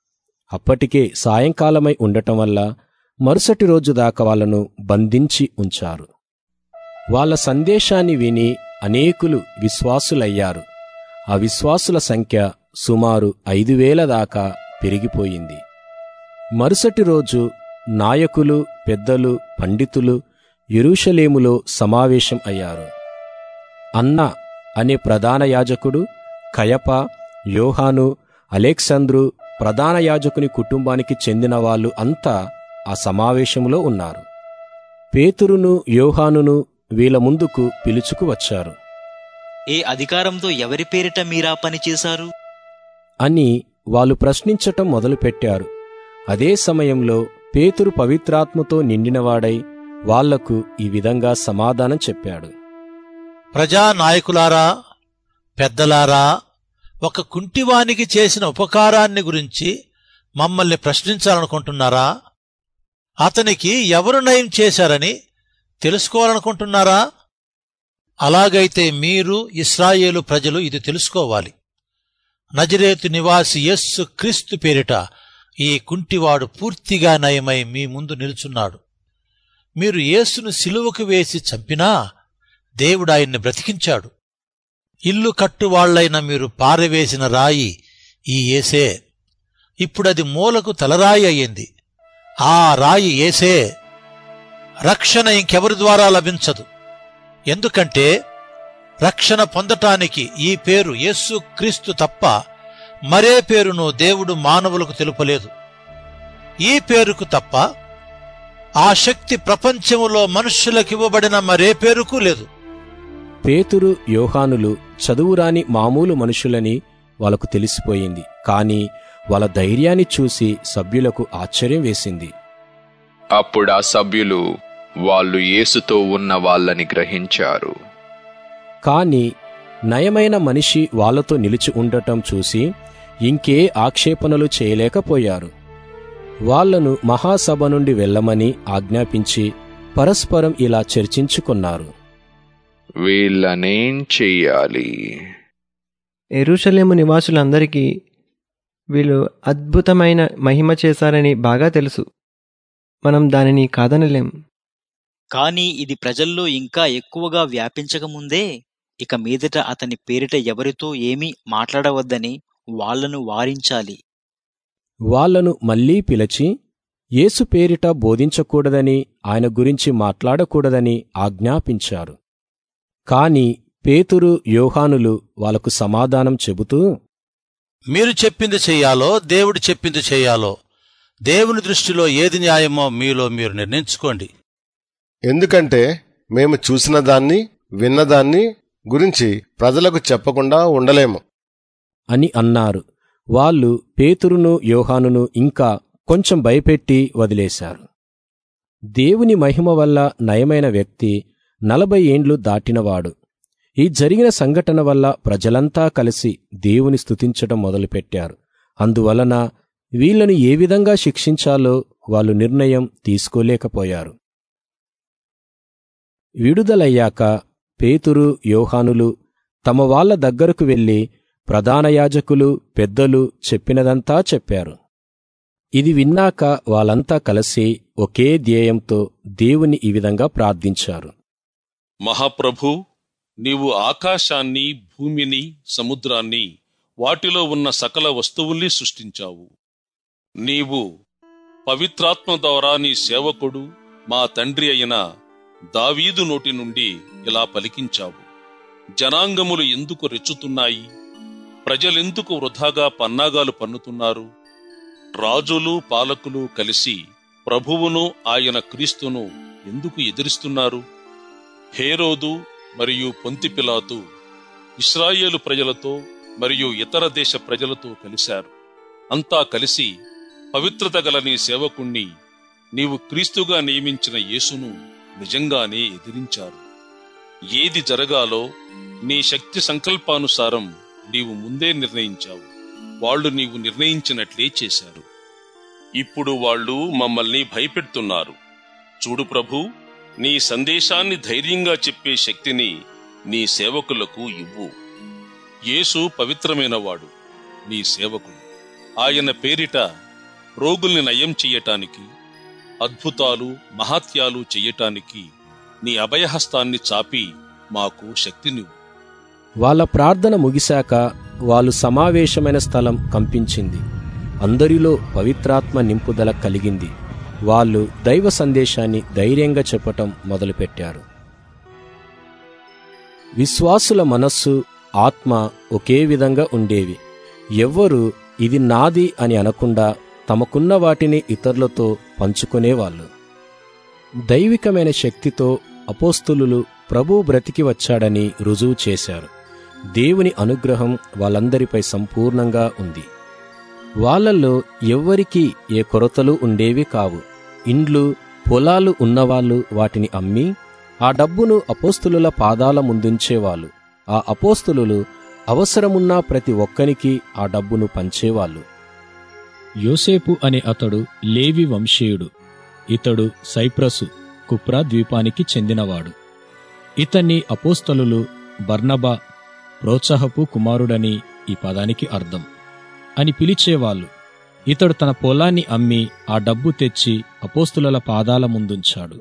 అప్పటికే సాయంకాలమై ఉండటం వల్ల మరుసటి రోజు దాకా వాళ్ళను బంధించి ఉంచారు వాళ్ళ సందేశాన్ని విని అనేకులు విశ్వాసులయ్యారు ఆ విశ్వాసుల సంఖ్య సుమారు ఐదు వేల దాకా పెరిగిపోయింది మరుసటి రోజు నాయకులు పెద్దలు పండితులు యెరూషలేములో సమావేశం అయ్యారు అన్న అనే ప్రధాన యాజకుడు కయప యోహాను అలెక్సంద్రు ప్రధాన యాజకుని కుటుంబానికి చెందిన వాళ్ళు అంతా ఆ సమావేశంలో ఉన్నారు పేతురును యోహానును వీళ్ళ ముందుకు పిలుచుకు వచ్చారు ఏ అధికారంతో ఎవరి పేరిట మీరా పని చేశారు అని వాళ్ళు ప్రశ్నించటం మొదలుపెట్టారు అదే సమయంలో పేతురు పవిత్రాత్మతో నిండినవాడై వాళ్లకు ఈ విధంగా సమాధానం చెప్పాడు ప్రజానాయకులారా పెద్దలారా ఒక కుంటివానికి చేసిన ఉపకారాన్ని గురించి మమ్మల్ని ప్రశ్నించాలనుకుంటున్నారా అతనికి ఎవరు నయం చేశారని తెలుసుకోవాలనుకుంటున్నారా అలాగైతే మీరు ఇస్రాయేలు ప్రజలు ఇది తెలుసుకోవాలి నజరేతు నివాసి యస్సు క్రీస్తు పేరిట ఈ కుంటివాడు పూర్తిగా నయమై మీ ముందు నిలుచున్నాడు మీరు యేసును సిలువకు వేసి చంపినా దేవుడు ఆయన్ని బ్రతికించాడు ఇల్లు కట్టువాళ్లైన మీరు పారవేసిన రాయి ఈ ఏసే ఇప్పుడది మూలకు తలరాయి అయ్యింది ఆ రాయి ఏసే రక్షణ ఇంకెవరి ద్వారా లభించదు ఎందుకంటే రక్షణ పొందటానికి ఈ పేరు యేసు క్రీస్తు తప్ప మరే పేరును దేవుడు మానవులకు తెలుపలేదు ఈ పేరుకు తప్ప ఆ శక్తి ప్రపంచములో మనుష్యులకివ్వబడిన మరే పేరుకు లేదు పేతురు యోహానులు చదువురాని మామూలు మనుషులని వాళ్ళకు తెలిసిపోయింది కాని వాళ్ళ ధైర్యాన్ని చూసి సభ్యులకు ఆశ్చర్యం వేసింది అప్పుడు ఆ సభ్యులు వాళ్ళు యేసుతో ఉన్న వాళ్ళని గ్రహించారు కాని నయమైన మనిషి వాళ్ళతో నిలిచి ఉండటం చూసి ఇంకే ఆక్షేపణలు చేయలేకపోయారు వాళ్లను మహాసభ నుండి వెళ్ళమని ఆజ్ఞాపించి పరస్పరం ఇలా చర్చించుకున్నారు వీళ్ళనేం చెయ్యాలి ఎరుషలేము నివాసులందరికీ వీళ్ళు అద్భుతమైన మహిమ చేశారని బాగా తెలుసు మనం దానిని కాదనలేం కానీ ఇది ప్రజల్లో ఇంకా ఎక్కువగా వ్యాపించకముందే ఇక మీదట అతని పేరిట ఎవరితో ఏమీ మాట్లాడవద్దని వాళ్లను వారించాలి వాళ్లను మళ్లీ పిలిచి యేసు పేరిట బోధించకూడదని ఆయన గురించి మాట్లాడకూడదని ఆజ్ఞాపించారు కాని పేతురు యోహానులు వాళ్లకు సమాధానం చెబుతూ మీరు చెప్పింది చెయ్యాలో దేవుడు చెప్పింది చెయ్యాలో దేవుని దృష్టిలో ఏది న్యాయమో మీలో మీరు నిర్ణయించుకోండి ఎందుకంటే మేము చూసిన దాన్ని విన్నదాన్ని గురించి ప్రజలకు చెప్పకుండా ఉండలేము అని అన్నారు వాళ్ళు పేతురును యోహానును ఇంకా కొంచెం భయపెట్టి వదిలేశారు దేవుని మహిమ వల్ల నయమైన వ్యక్తి నలభై ఏండ్లు దాటినవాడు ఈ జరిగిన సంఘటన వల్ల ప్రజలంతా కలిసి దేవుని స్తుతించటం మొదలుపెట్టారు అందువలన వీళ్లను ఏ విధంగా శిక్షించాలో వాళ్ళు నిర్ణయం తీసుకోలేకపోయారు విడుదలయ్యాక పేతురు యోహానులు తమ వాళ్ల దగ్గరకు వెళ్లి ప్రధాన యాజకులు పెద్దలు చెప్పినదంతా చెప్పారు ఇది విన్నాక వాళ్ళంతా కలిసి ఒకే ధ్యేయంతో దేవుని ఈ విధంగా ప్రార్థించారు మహాప్రభు నీవు ఆకాశాన్ని భూమిని సముద్రాన్ని వాటిలో ఉన్న సకల వస్తువుల్ని సృష్టించావు నీవు పవిత్రాత్మ ద్వారా నీ సేవకుడు మా తండ్రి అయిన దావీదు నోటి నుండి ఇలా పలికించావు జనాంగములు ఎందుకు రెచ్చుతున్నాయి ప్రజలెందుకు వృధాగా పన్నాగాలు పన్నుతున్నారు రాజులు పాలకులు కలిసి ప్రభువును ఆయన క్రీస్తును ఎందుకు ఎదిరిస్తున్నారు హేరోదు మరియు పొంతిపిలాతు ఇస్రాయేలు ప్రజలతో మరియు ఇతర దేశ ప్రజలతో కలిశారు అంతా కలిసి పవిత్రత గల నీ సేవకుణ్ణి నీవు క్రీస్తుగా నియమించిన యేసును నిజంగానే ఎదిరించారు ఏది జరగాలో నీ శక్తి సంకల్పానుసారం నీవు ముందే నిర్ణయించావు వాళ్ళు నీవు నిర్ణయించినట్లే చేశారు ఇప్పుడు వాళ్ళు మమ్మల్ని భయపెడుతున్నారు చూడు ప్రభు నీ సందేశాన్ని ధైర్యంగా చెప్పే శక్తిని నీ సేవకులకు ఇవ్వు యేసు పవిత్రమైనవాడు నీ సేవకుడు ఆయన పేరిట రోగుల్ని నయం చెయ్యటానికి అద్భుతాలు మహాత్యాలు చెయ్యటానికి నీ అభయహస్తాన్ని చాపి మాకు శక్తినివ్వు వాళ్ళ ప్రార్థన ముగిశాక వాళ్ళు సమావేశమైన స్థలం కంపించింది అందరిలో పవిత్రాత్మ నింపుదల కలిగింది వాళ్ళు దైవ సందేశాన్ని ధైర్యంగా చెప్పటం మొదలుపెట్టారు విశ్వాసుల మనస్సు ఆత్మ ఒకే విధంగా ఉండేవి ఎవ్వరూ ఇది నాది అని అనకుండా తమకున్న వాటిని ఇతరులతో పంచుకునేవాళ్ళు దైవికమైన శక్తితో అపోస్తులు ప్రభు బ్రతికి వచ్చాడని రుజువు చేశారు దేవుని అనుగ్రహం వాళ్ళందరిపై సంపూర్ణంగా ఉంది వాళ్ళల్లో ఎవ్వరికీ ఏ కొరతలు ఉండేవి కావు ఇండ్లు పొలాలు ఉన్నవాళ్ళు వాటిని అమ్మి ఆ డబ్బును అపోస్తులుల పాదాల ముందుంచేవాళ్ళు ఆ అపోస్తులు అవసరమున్న ప్రతి ఒక్కనికి ఆ డబ్బును పంచేవాళ్ళు యోసేపు అనే అతడు లేవి వంశీయుడు ఇతడు సైప్రసు కుప్రా ద్వీపానికి చెందినవాడు ఇతన్ని అపోస్తలులు బర్నబా ప్రోత్సాహపు కుమారుడని ఈ పదానికి అర్థం అని పిలిచేవాళ్ళు ఇతడు తన పొలాన్ని అమ్మి ఆ డబ్బు తెచ్చి అపోస్తుల పాదాల ముందుంచాడు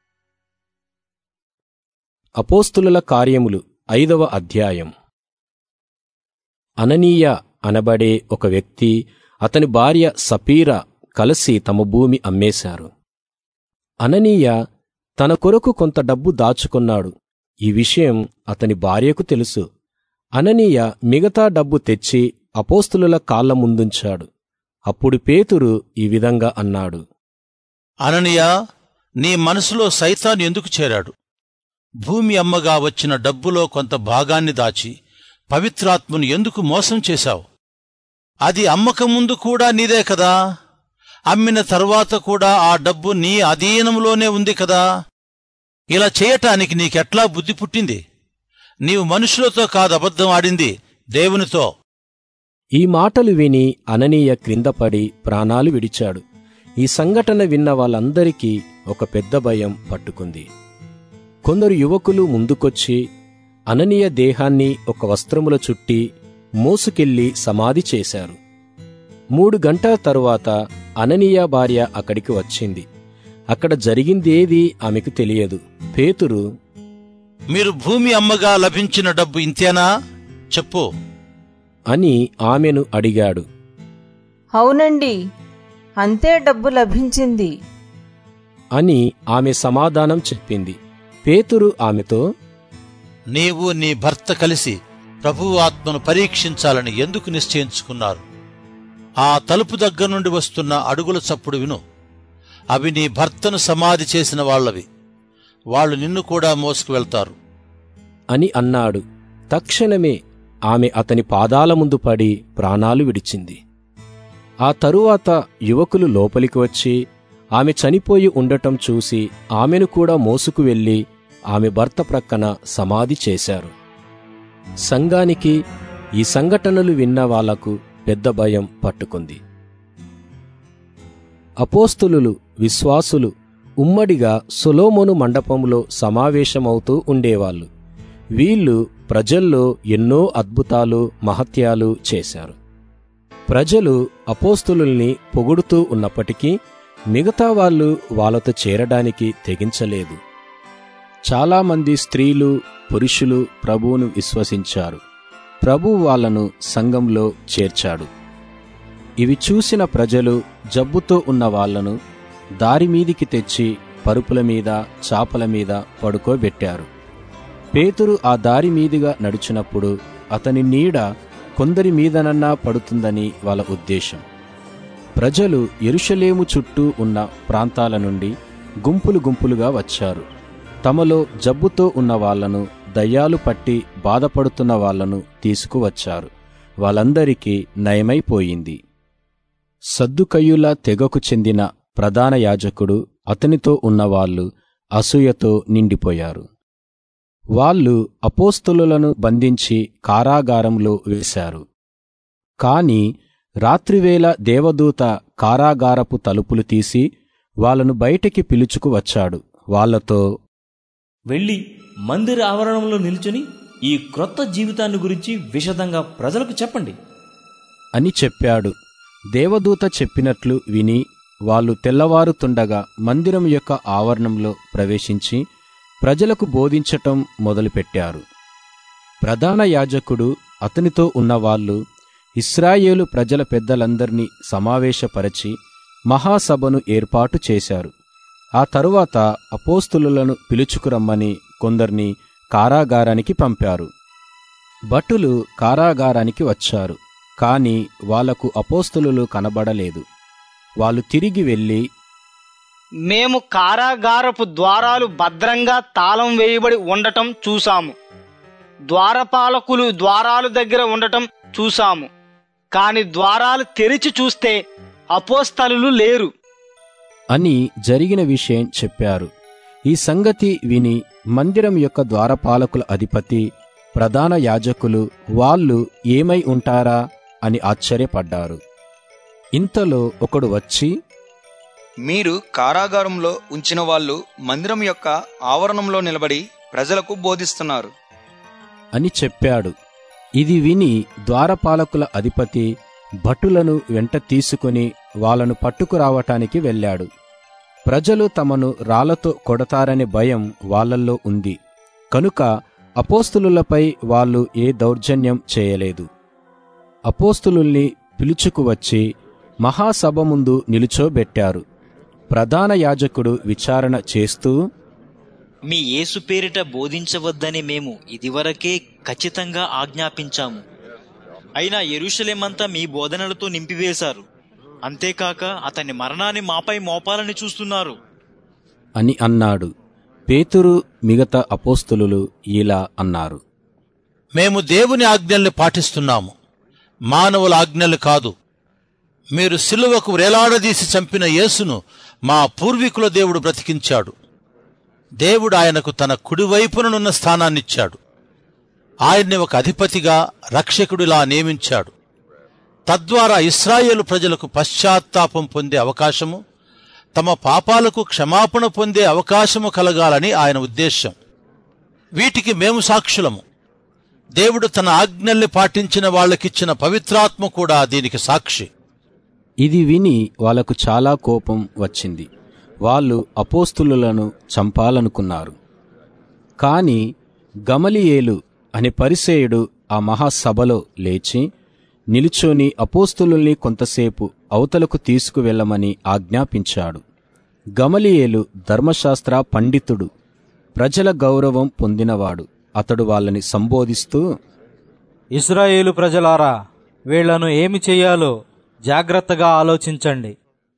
అపోస్తులుల కార్యములు ఐదవ అధ్యాయం అననీయ అనబడే ఒక వ్యక్తి అతని భార్య సపీరా కలిసి తమ భూమి అమ్మేశారు అననీయ తన కొరకు కొంత డబ్బు దాచుకున్నాడు ఈ విషయం అతని భార్యకు తెలుసు అననీయ మిగతా డబ్బు తెచ్చి అపోస్తులుల కాళ్ల ముందుంచాడు అప్పుడు పేతురు ఈ విధంగా అన్నాడు అననీయ నీ మనసులో సైతాన్ ఎందుకు చేరాడు భూమి అమ్మగా వచ్చిన డబ్బులో కొంత భాగాన్ని దాచి పవిత్రాత్మను ఎందుకు మోసం చేశావు అది అమ్మకం ముందు కూడా నీదే కదా అమ్మిన తర్వాత కూడా ఆ డబ్బు నీ అధీనంలోనే ఉంది కదా ఇలా చేయటానికి నీకెట్లా బుద్ధి పుట్టింది నీవు మనుషులతో కాదు అబద్ధం ఆడింది దేవునితో ఈ మాటలు విని అననీయ క్రిందపడి ప్రాణాలు విడిచాడు ఈ సంఘటన విన్న వాళ్ళందరికీ ఒక పెద్ద భయం పట్టుకుంది కొందరు యువకులు ముందుకొచ్చి అననీయ దేహాన్ని ఒక వస్త్రముల చుట్టి మోసుకెళ్లి సమాధి చేశారు మూడు గంటల తరువాత అననీయ భార్య అక్కడికి వచ్చింది అక్కడ జరిగిందేది ఆమెకు తెలియదు పేతురు మీరు భూమి అమ్మగా లభించిన డబ్బు ఇంతేనా చెప్పు అని ఆమెను అడిగాడు అవునండి అంతే డబ్బు లభించింది అని ఆమె సమాధానం చెప్పింది పేతురు ఆమెతో నీవు నీ భర్త కలిసి ప్రభువు ఆత్మను పరీక్షించాలని ఎందుకు నిశ్చయించుకున్నారు ఆ తలుపు దగ్గర నుండి వస్తున్న అడుగుల చప్పుడు విను అవి నీ భర్తను సమాధి చేసిన వాళ్ళవి వాళ్ళు నిన్ను కూడా మోసుకు వెళ్తారు అని అన్నాడు తక్షణమే ఆమె అతని పాదాల ముందు పడి ప్రాణాలు విడిచింది ఆ తరువాత యువకులు లోపలికి వచ్చి ఆమె చనిపోయి ఉండటం చూసి ఆమెను కూడా మోసుకు వెళ్లి ఆమె భర్త ప్రక్కన సమాధి చేశారు సంఘానికి ఈ సంఘటనలు విన్న వాళ్లకు పెద్ద భయం పట్టుకుంది అపోస్తులు విశ్వాసులు ఉమ్మడిగా సొలోమోను మండపంలో సమావేశమవుతూ ఉండేవాళ్ళు వీళ్ళు ప్రజల్లో ఎన్నో అద్భుతాలు మహత్యాలు చేశారు ప్రజలు అపోస్తులుల్ని పొగుడుతూ ఉన్నప్పటికీ మిగతా వాళ్ళు వాళ్ళతో చేరడానికి తెగించలేదు చాలామంది స్త్రీలు పురుషులు ప్రభువును విశ్వసించారు ప్రభు వాళ్ళను సంఘంలో చేర్చాడు ఇవి చూసిన ప్రజలు జబ్బుతో ఉన్న వాళ్లను దారిమీదికి తెచ్చి పరుపుల మీద చాపల మీద పడుకోబెట్టారు పేతురు ఆ దారి మీదుగా నడిచినప్పుడు అతని నీడ కొందరి మీదనన్నా పడుతుందని వాళ్ళ ఉద్దేశం ప్రజలు ఎరుషలేము చుట్టూ ఉన్న ప్రాంతాల నుండి గుంపులు గుంపులుగా వచ్చారు తమలో జబ్బుతో ఉన్న వాళ్లను దయ్యాలు పట్టి బాధపడుతున్న వాళ్లను తీసుకువచ్చారు వాళ్ళందరికీ నయమైపోయింది సద్దుకయ్యుల తెగకు చెందిన ప్రధాన యాజకుడు అతనితో ఉన్నవాళ్లు అసూయతో నిండిపోయారు వాళ్ళు అపోస్తులులను బంధించి కారాగారంలో వేశారు కాని రాత్రివేళ దేవదూత కారాగారపు తలుపులు తీసి వాళ్ళను బయటికి పిలుచుకు వచ్చాడు వాళ్లతో వెళ్ళి మందిర ఆవరణంలో నిల్చుని ఈ క్రొత్త జీవితాన్ని గురించి విశదంగా ప్రజలకు చెప్పండి అని చెప్పాడు దేవదూత చెప్పినట్లు విని వాళ్ళు తెల్లవారుతుండగా మందిరం యొక్క ఆవరణంలో ప్రవేశించి ప్రజలకు బోధించటం మొదలుపెట్టారు ప్రధాన యాజకుడు అతనితో ఉన్నవాళ్ళు ఇస్రాయేలు ప్రజల పెద్దలందర్నీ సమావేశపరచి మహాసభను ఏర్పాటు చేశారు ఆ తరువాత అపోస్తులులను పిలుచుకురమ్మని కొందర్ని కారాగారానికి పంపారు భటులు కారాగారానికి వచ్చారు కాని వాళ్లకు అపోస్తులు కనబడలేదు వాళ్ళు తిరిగి వెళ్ళి మేము కారాగారపు ద్వారాలు భద్రంగా తాళం వేయబడి ఉండటం చూశాము ద్వారపాలకులు ద్వారాలు దగ్గర ఉండటం చూశాము కాని ద్వారాలు తెరిచి చూస్తే అపోస్తలు లేరు అని జరిగిన విషయం చెప్పారు ఈ సంగతి విని మందిరం యొక్క ద్వారపాలకుల అధిపతి ప్రధాన యాజకులు వాళ్ళు ఏమై ఉంటారా అని ఆశ్చర్యపడ్డారు ఇంతలో ఒకడు వచ్చి మీరు కారాగారంలో ఉంచిన వాళ్ళు మందిరం యొక్క ఆవరణంలో నిలబడి ప్రజలకు బోధిస్తున్నారు అని చెప్పాడు ఇది విని ద్వారపాలకుల అధిపతి భటులను వెంట తీసుకుని వాళ్ళను పట్టుకురావటానికి వెళ్ళాడు ప్రజలు తమను రాళ్లతో కొడతారనే భయం వాళ్ళల్లో ఉంది కనుక అపోస్తులులపై వాళ్ళు ఏ దౌర్జన్యం చేయలేదు అపోస్తులుల్ని పిలుచుకువచ్చి మహాసభ ముందు నిలుచోబెట్టారు ప్రధాన యాజకుడు విచారణ చేస్తూ మీ యేసు పేరిట బోధించవద్దని మేము ఇదివరకే ఖచ్చితంగా ఆజ్ఞాపించాము అయినా ఎరుషలేమంతా మీ బోధనలతో నింపివేశారు అంతేకాక అతని మరణాన్ని మాపై మోపాలని చూస్తున్నారు అని అన్నాడు పేతురు మిగతా అపోస్తులు ఇలా అన్నారు మేము దేవుని ఆజ్ఞల్ని పాటిస్తున్నాము మానవుల ఆజ్ఞలు కాదు మీరు సిలువకు వేలాడదీసి చంపిన యేసును మా పూర్వీకుల దేవుడు బ్రతికించాడు దేవుడు ఆయనకు తన కుడివైపుననున్న స్థానాన్నిచ్చాడు ఆయన్ని ఒక అధిపతిగా రక్షకుడిలా నియమించాడు తద్వారా ఇస్రాయేలు ప్రజలకు పశ్చాత్తాపం పొందే అవకాశము తమ పాపాలకు క్షమాపణ పొందే అవకాశము కలగాలని ఆయన ఉద్దేశం వీటికి మేము సాక్షులము దేవుడు తన ఆజ్ఞల్ని పాటించిన వాళ్ళకిచ్చిన పవిత్రాత్మ కూడా దీనికి సాక్షి ఇది విని వాళ్లకు చాలా కోపం వచ్చింది వాళ్ళు అపోస్తులులను చంపాలనుకున్నారు కాని గమలియేలు అనే పరిసేయుడు ఆ మహాసభలో లేచి నిలుచొని అపోస్తులుల్ని కొంతసేపు అవతలకు తీసుకువెళ్ళమని ఆజ్ఞాపించాడు గమలియేలు ధర్మశాస్త్ర పండితుడు ప్రజల గౌరవం పొందినవాడు అతడు వాళ్ళని సంబోధిస్తూ ఇస్రాయేలు ప్రజలారా వీళ్లను ఏమి చెయ్యాలో జాగ్రత్తగా ఆలోచించండి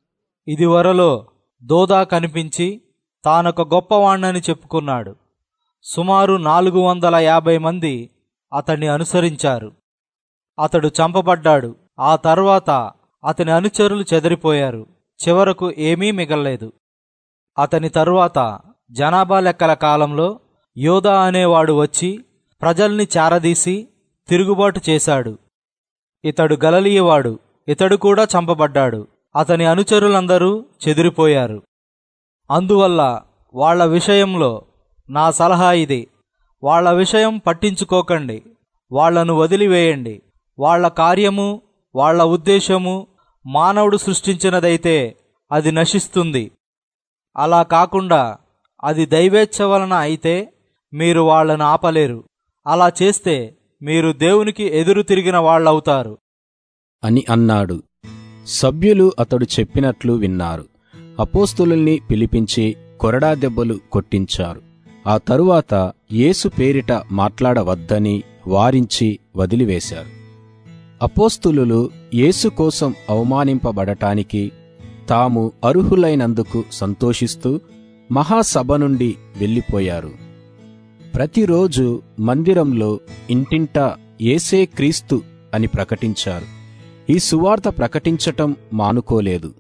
ఇదివరలో దోదా కనిపించి తానొక గొప్పవాణ్ణని చెప్పుకున్నాడు సుమారు నాలుగు వందల యాభై మంది అతన్ని అనుసరించారు అతడు చంపబడ్డాడు ఆ తర్వాత అతని అనుచరులు చెదిరిపోయారు చివరకు ఏమీ మిగల్లేదు అతని తరువాత జనాభా లెక్కల కాలంలో యోధా అనేవాడు వచ్చి ప్రజల్ని చారదీసి తిరుగుబాటు చేశాడు ఇతడు గలలియవాడు ఇతడు కూడా చంపబడ్డాడు అతని అనుచరులందరూ చెదిరిపోయారు అందువల్ల వాళ్ల విషయంలో నా సలహా ఇది వాళ్ల విషయం పట్టించుకోకండి వాళ్లను వదిలివేయండి వాళ్ల కార్యము వాళ్ల ఉద్దేశము మానవుడు సృష్టించినదైతే అది నశిస్తుంది అలా కాకుండా అది దైవేచ్ఛ వలన అయితే మీరు వాళ్లను ఆపలేరు అలా చేస్తే మీరు దేవునికి ఎదురు తిరిగిన వాళ్ళవుతారు అని అన్నాడు సభ్యులు అతడు చెప్పినట్లు విన్నారు అపోస్తులుల్ని పిలిపించి కొరడా దెబ్బలు కొట్టించారు ఆ తరువాత యేసు పేరిట మాట్లాడవద్దని వారించి వదిలివేశారు అపోస్తులు యేసు కోసం అవమానింపబడటానికి తాము అర్హులైనందుకు సంతోషిస్తూ మహాసభ నుండి వెళ్ళిపోయారు ప్రతిరోజు మందిరంలో ఇంటింటా ఏసే క్రీస్తు అని ప్రకటించారు ఈ సువార్త ప్రకటించటం మానుకోలేదు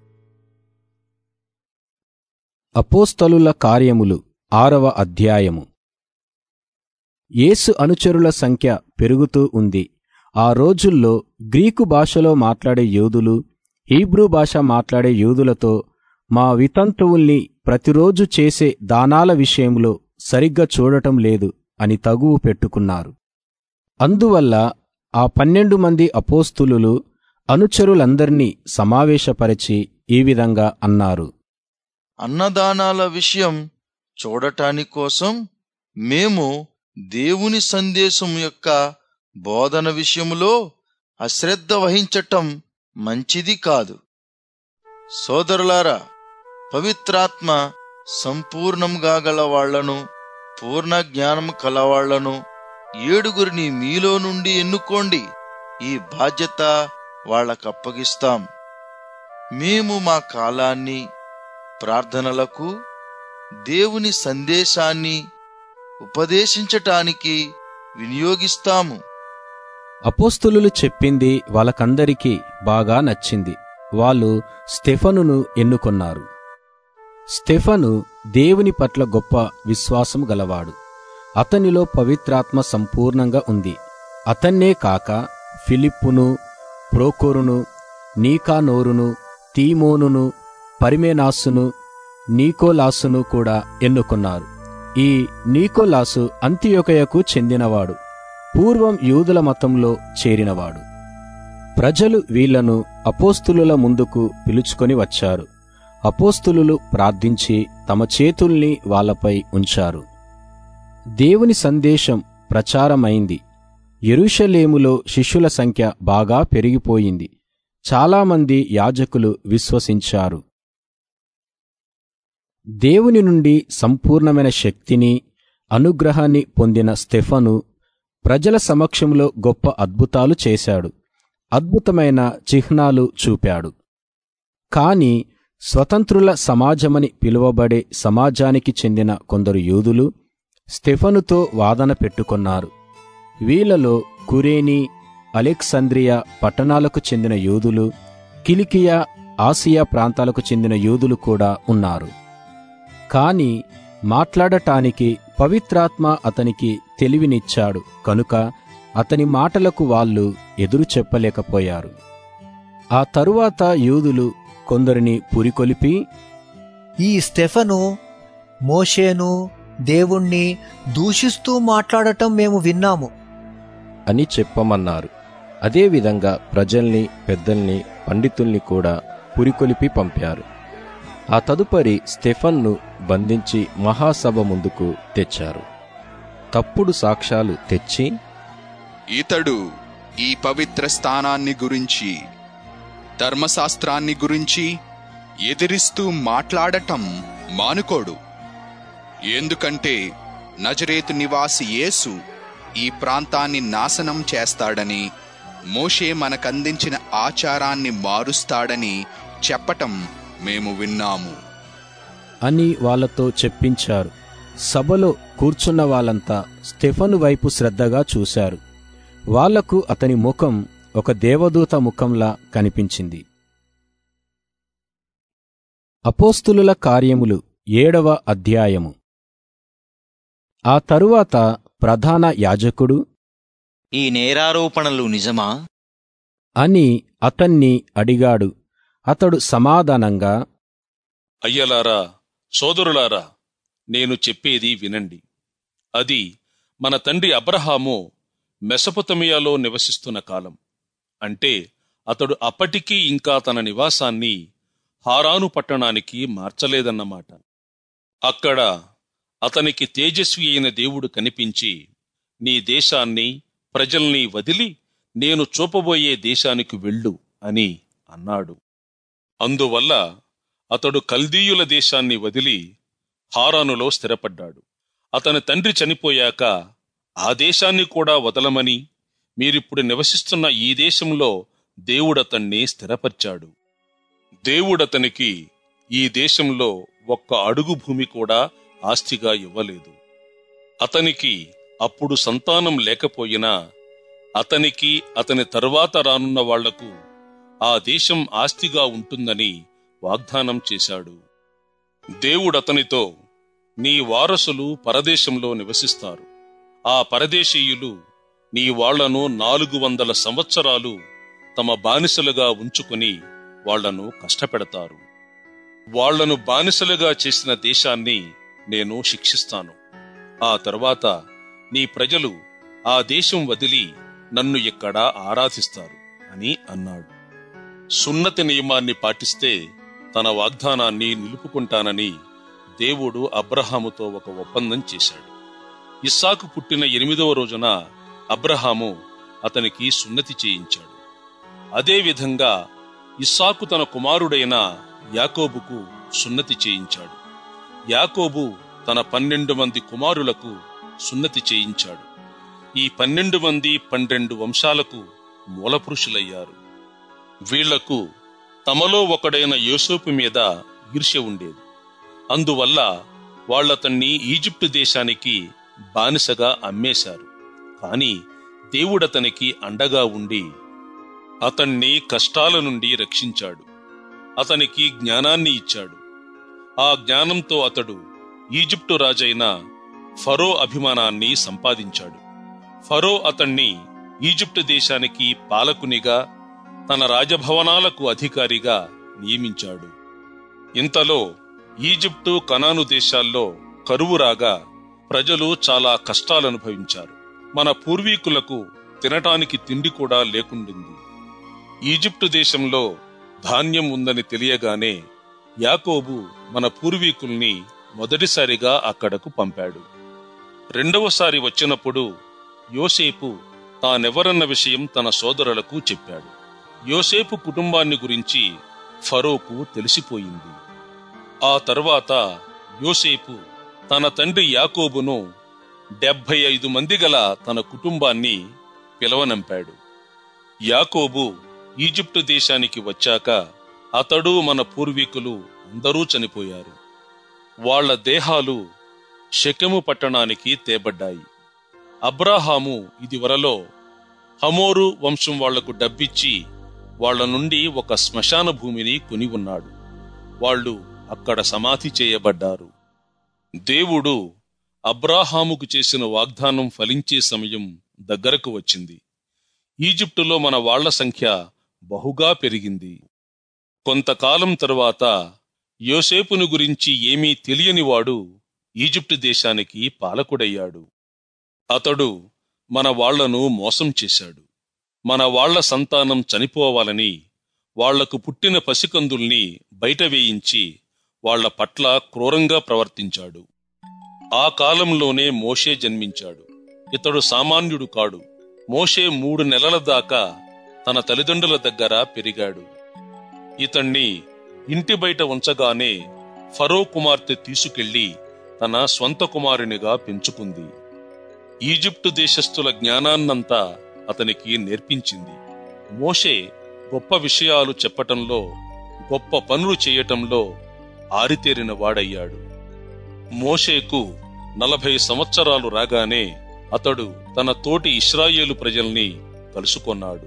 అపోస్తలుల కార్యములు ఆరవ అధ్యాయము యేసు అనుచరుల సంఖ్య పెరుగుతూ ఉంది ఆ రోజుల్లో గ్రీకు భాషలో మాట్లాడే యూదులు హీబ్రూ భాష మాట్లాడే యూదులతో మా వితంతువుల్ని ప్రతిరోజు చేసే దానాల విషయంలో సరిగ్గా చూడటం లేదు అని తగువు పెట్టుకున్నారు అందువల్ల ఆ పన్నెండు మంది అపోస్తులు అనుచరులందర్నీ సమావేశపరిచి ఈ విధంగా అన్నారు అన్నదానాల విషయం చూడటాని కోసం మేము దేవుని సందేశం యొక్క బోధన విషయములో అశ్రద్ధ వహించటం మంచిది కాదు సోదరులారా పవిత్రాత్మ సంపూర్ణంగా గల వాళ్లను పూర్ణ జ్ఞానం కలవాళ్లను ఏడుగురిని మీలో నుండి ఎన్నుకోండి ఈ బాధ్యత వాళ్ళకప్పగిస్తాం మేము మా కాలాన్ని ప్రార్థనలకు దేవుని సందేశాన్ని ఉపదేశించటానికి వినియోగిస్తాము అపోస్తులు చెప్పింది వాళ్ళకందరికీ బాగా నచ్చింది వాళ్ళు స్టెఫనును ఎన్నుకొన్నారు స్టెఫను దేవుని పట్ల గొప్ప విశ్వాసం గలవాడు అతనిలో పవిత్రాత్మ సంపూర్ణంగా ఉంది అతన్నే కాక ఫిలిప్పును ప్రోకోరును నీకానోరును తీమోనును పరిమేనాసును నీకోలాసును కూడా ఎన్నుకున్నారు ఈ నీకోలాసు అంత్యొకయకు చెందినవాడు పూర్వం యూదుల మతంలో చేరినవాడు ప్రజలు వీళ్లను అపోస్తులుల ముందుకు పిలుచుకొని వచ్చారు అపోస్తులు ప్రార్థించి తమ చేతుల్ని వాళ్ళపై ఉంచారు దేవుని సందేశం ప్రచారమైంది యెరూషలేములో శిష్యుల సంఖ్య బాగా పెరిగిపోయింది చాలామంది యాజకులు విశ్వసించారు దేవుని నుండి సంపూర్ణమైన శక్తిని అనుగ్రహాన్ని పొందిన స్టెఫను ప్రజల సమక్షంలో గొప్ప అద్భుతాలు చేశాడు అద్భుతమైన చిహ్నాలు చూపాడు కాని స్వతంత్రుల సమాజమని పిలువబడే సమాజానికి చెందిన కొందరు యూదులు స్టెఫనుతో వాదన పెట్టుకొన్నారు వీళ్ళలో కురేని అలెక్సంద్రియా పట్టణాలకు చెందిన యూదులు కిలికియా ఆసియా ప్రాంతాలకు చెందిన యూదులు కూడా ఉన్నారు కాని మాట్లాడటానికి పవిత్రాత్మ అతనికి తెలివినిచ్చాడు కనుక అతని మాటలకు వాళ్ళు ఎదురు చెప్పలేకపోయారు ఆ తరువాత యూదులు కొందరిని పురికొలిపి ఈ స్టెఫను మోషేను దేవుణ్ణి దూషిస్తూ మాట్లాడటం మేము విన్నాము అని చెప్పమన్నారు అదేవిధంగా ప్రజల్ని పెద్దల్ని పండితుల్ని కూడా పురికొలిపి పంపారు ఆ తదుపరి స్టెఫన్ను బంధించి మహాసభ ముందుకు తెచ్చారు తప్పుడు సాక్ష్యాలు తెచ్చి ఇతడు ఈ పవిత్ర స్థానాన్ని గురించి ధర్మశాస్త్రాన్ని గురించి ఎదిరిస్తూ మాట్లాడటం మానుకోడు ఎందుకంటే నజరేతు నివాసి యేసు ఈ ప్రాంతాన్ని నాశనం చేస్తాడని మోషే మనకందించిన ఆచారాన్ని మారుస్తాడని చెప్పటం మేము విన్నాము అని వాళ్ళతో చెప్పించారు సభలో కూర్చున్న వాళ్ళంతా స్టెఫను వైపు శ్రద్ధగా చూశారు వాళ్లకు అతని ముఖం ఒక దేవదూత ముఖంలా కనిపించింది అపోస్తులుల కార్యములు ఏడవ అధ్యాయము ఆ తరువాత ప్రధాన యాజకుడు ఈ నేరారోపణలు నిజమా అని అతన్ని అడిగాడు అతడు సమాధానంగా అయ్యలారా సోదరులారా నేను చెప్పేది వినండి అది మన తండ్రి అబ్రహాము మెసపొతమియాలో నివసిస్తున్న కాలం అంటే అతడు అప్పటికీ ఇంకా తన నివాసాన్ని హారాను పట్టణానికి మార్చలేదన్నమాట అక్కడ అతనికి తేజస్వి అయిన దేవుడు కనిపించి నీ దేశాన్ని ప్రజల్ని వదిలి నేను చూపబోయే దేశానికి వెళ్ళు అని అన్నాడు అందువల్ల అతడు కల్దీయుల దేశాన్ని వదిలి హారానులో స్థిరపడ్డాడు అతని తండ్రి చనిపోయాక ఆ దేశాన్ని కూడా వదలమని మీరిప్పుడు నివసిస్తున్న ఈ దేశంలో దేవుడతన్ని స్థిరపరిచాడు దేవుడతనికి ఈ దేశంలో ఒక్క అడుగు భూమి కూడా ఆస్తిగా ఇవ్వలేదు అతనికి అప్పుడు సంతానం లేకపోయినా అతనికి అతని తరువాత రానున్న వాళ్లకు ఆ దేశం ఆస్తిగా ఉంటుందని వాగ్దానం చేశాడు దేవుడతనితో నీ వారసులు పరదేశంలో నివసిస్తారు ఆ పరదేశీయులు నీ వాళ్లను నాలుగు వందల సంవత్సరాలు తమ బానిసలుగా ఉంచుకుని వాళ్లను కష్టపెడతారు వాళ్లను బానిసలుగా చేసిన దేశాన్ని నేను శిక్షిస్తాను ఆ తర్వాత నీ ప్రజలు ఆ దేశం వదిలి నన్ను ఇక్కడ ఆరాధిస్తారు అని అన్నాడు సున్నతి నియమాన్ని పాటిస్తే తన వాగ్దానాన్ని నిలుపుకుంటానని దేవుడు అబ్రహాముతో ఒక ఒప్పందం చేశాడు ఇస్సాకు పుట్టిన ఎనిమిదవ రోజున అబ్రహాము అతనికి సున్నతి చేయించాడు అదేవిధంగా ఇస్సాకు తన కుమారుడైన యాకోబుకు సున్నతి చేయించాడు యాకోబు తన పన్నెండు మంది కుమారులకు సున్నతి చేయించాడు ఈ పన్నెండు మంది పన్నెండు వంశాలకు మూలపురుషులయ్యారు వీళ్లకు తమలో ఒకడైన యోసేపు మీద ఈర్ష్య ఉండేది అందువల్ల వాళ్ళతన్ని ఈజిప్టు దేశానికి బానిసగా అమ్మేశారు కాని దేవుడతనికి అండగా ఉండి అతన్ని కష్టాల నుండి రక్షించాడు అతనికి జ్ఞానాన్ని ఇచ్చాడు ఆ జ్ఞానంతో అతడు ఈజిప్టు రాజైన ఫరో అభిమానాన్ని సంపాదించాడు ఫరో అతన్ని ఈజిప్టు దేశానికి పాలకునిగా తన రాజభవనాలకు అధికారిగా నియమించాడు ఇంతలో ఈజిప్టు కనాను దేశాల్లో కరువు రాగా ప్రజలు చాలా కష్టాలనుభవించారు మన పూర్వీకులకు తినటానికి తిండి కూడా లేకుండింది ఈజిప్టు దేశంలో ధాన్యం ఉందని తెలియగానే యాకోబు మన పూర్వీకుల్ని మొదటిసారిగా అక్కడకు పంపాడు రెండవసారి వచ్చినప్పుడు యోసేపు తానెవరన్న విషయం తన సోదరులకు చెప్పాడు యోసేపు కుటుంబాన్ని గురించి ఫరోకు తెలిసిపోయింది ఆ తర్వాత యోసేపు తన తండ్రి యాకోబును డెబ్భై ఐదు మంది గల తన కుటుంబాన్ని పిలవనంపాడు యాకోబు ఈజిప్టు దేశానికి వచ్చాక అతడు మన పూర్వీకులు అందరూ చనిపోయారు వాళ్ళ దేహాలు షెకెము పట్టణానికి తేబడ్డాయి అబ్రాహాము ఇదివరలో హమోరు వంశం వాళ్లకు డబ్బిచ్చి వాళ్ళ నుండి ఒక శ్మశాన భూమిని కొని ఉన్నాడు వాళ్ళు అక్కడ సమాధి చేయబడ్డారు దేవుడు అబ్రాహాముకు చేసిన వాగ్దానం ఫలించే సమయం దగ్గరకు వచ్చింది ఈజిప్టులో మన వాళ్ల సంఖ్య బహుగా పెరిగింది కొంతకాలం తరువాత యోసేపును గురించి ఏమీ తెలియనివాడు ఈజిప్టు దేశానికి పాలకుడయ్యాడు అతడు మన వాళ్లను మోసం చేశాడు మన వాళ్ల సంతానం చనిపోవాలని వాళ్లకు పుట్టిన పసికందుల్ని బయట వేయించి వాళ్ల పట్ల క్రూరంగా ప్రవర్తించాడు ఆ కాలంలోనే మోషే జన్మించాడు ఇతడు సామాన్యుడు కాడు మోషే మూడు నెలల దాకా తన తల్లిదండ్రుల దగ్గర పెరిగాడు ఇతణ్ణి ఇంటి బయట ఉంచగానే ఫరో కుమార్తె తీసుకెళ్లి తన స్వంత కుమారునిగా పెంచుకుంది ఈజిప్టు దేశస్థుల జ్ఞానాన్నంతా అతనికి నేర్పించింది మోషే గొప్ప విషయాలు చెప్పటంలో గొప్ప పనులు చేయటంలో ఆరితేరిన వాడయ్యాడు మోషేకు నలభై సంవత్సరాలు రాగానే అతడు తన తోటి ఇస్రాయేలు ప్రజల్ని కలుసుకొన్నాడు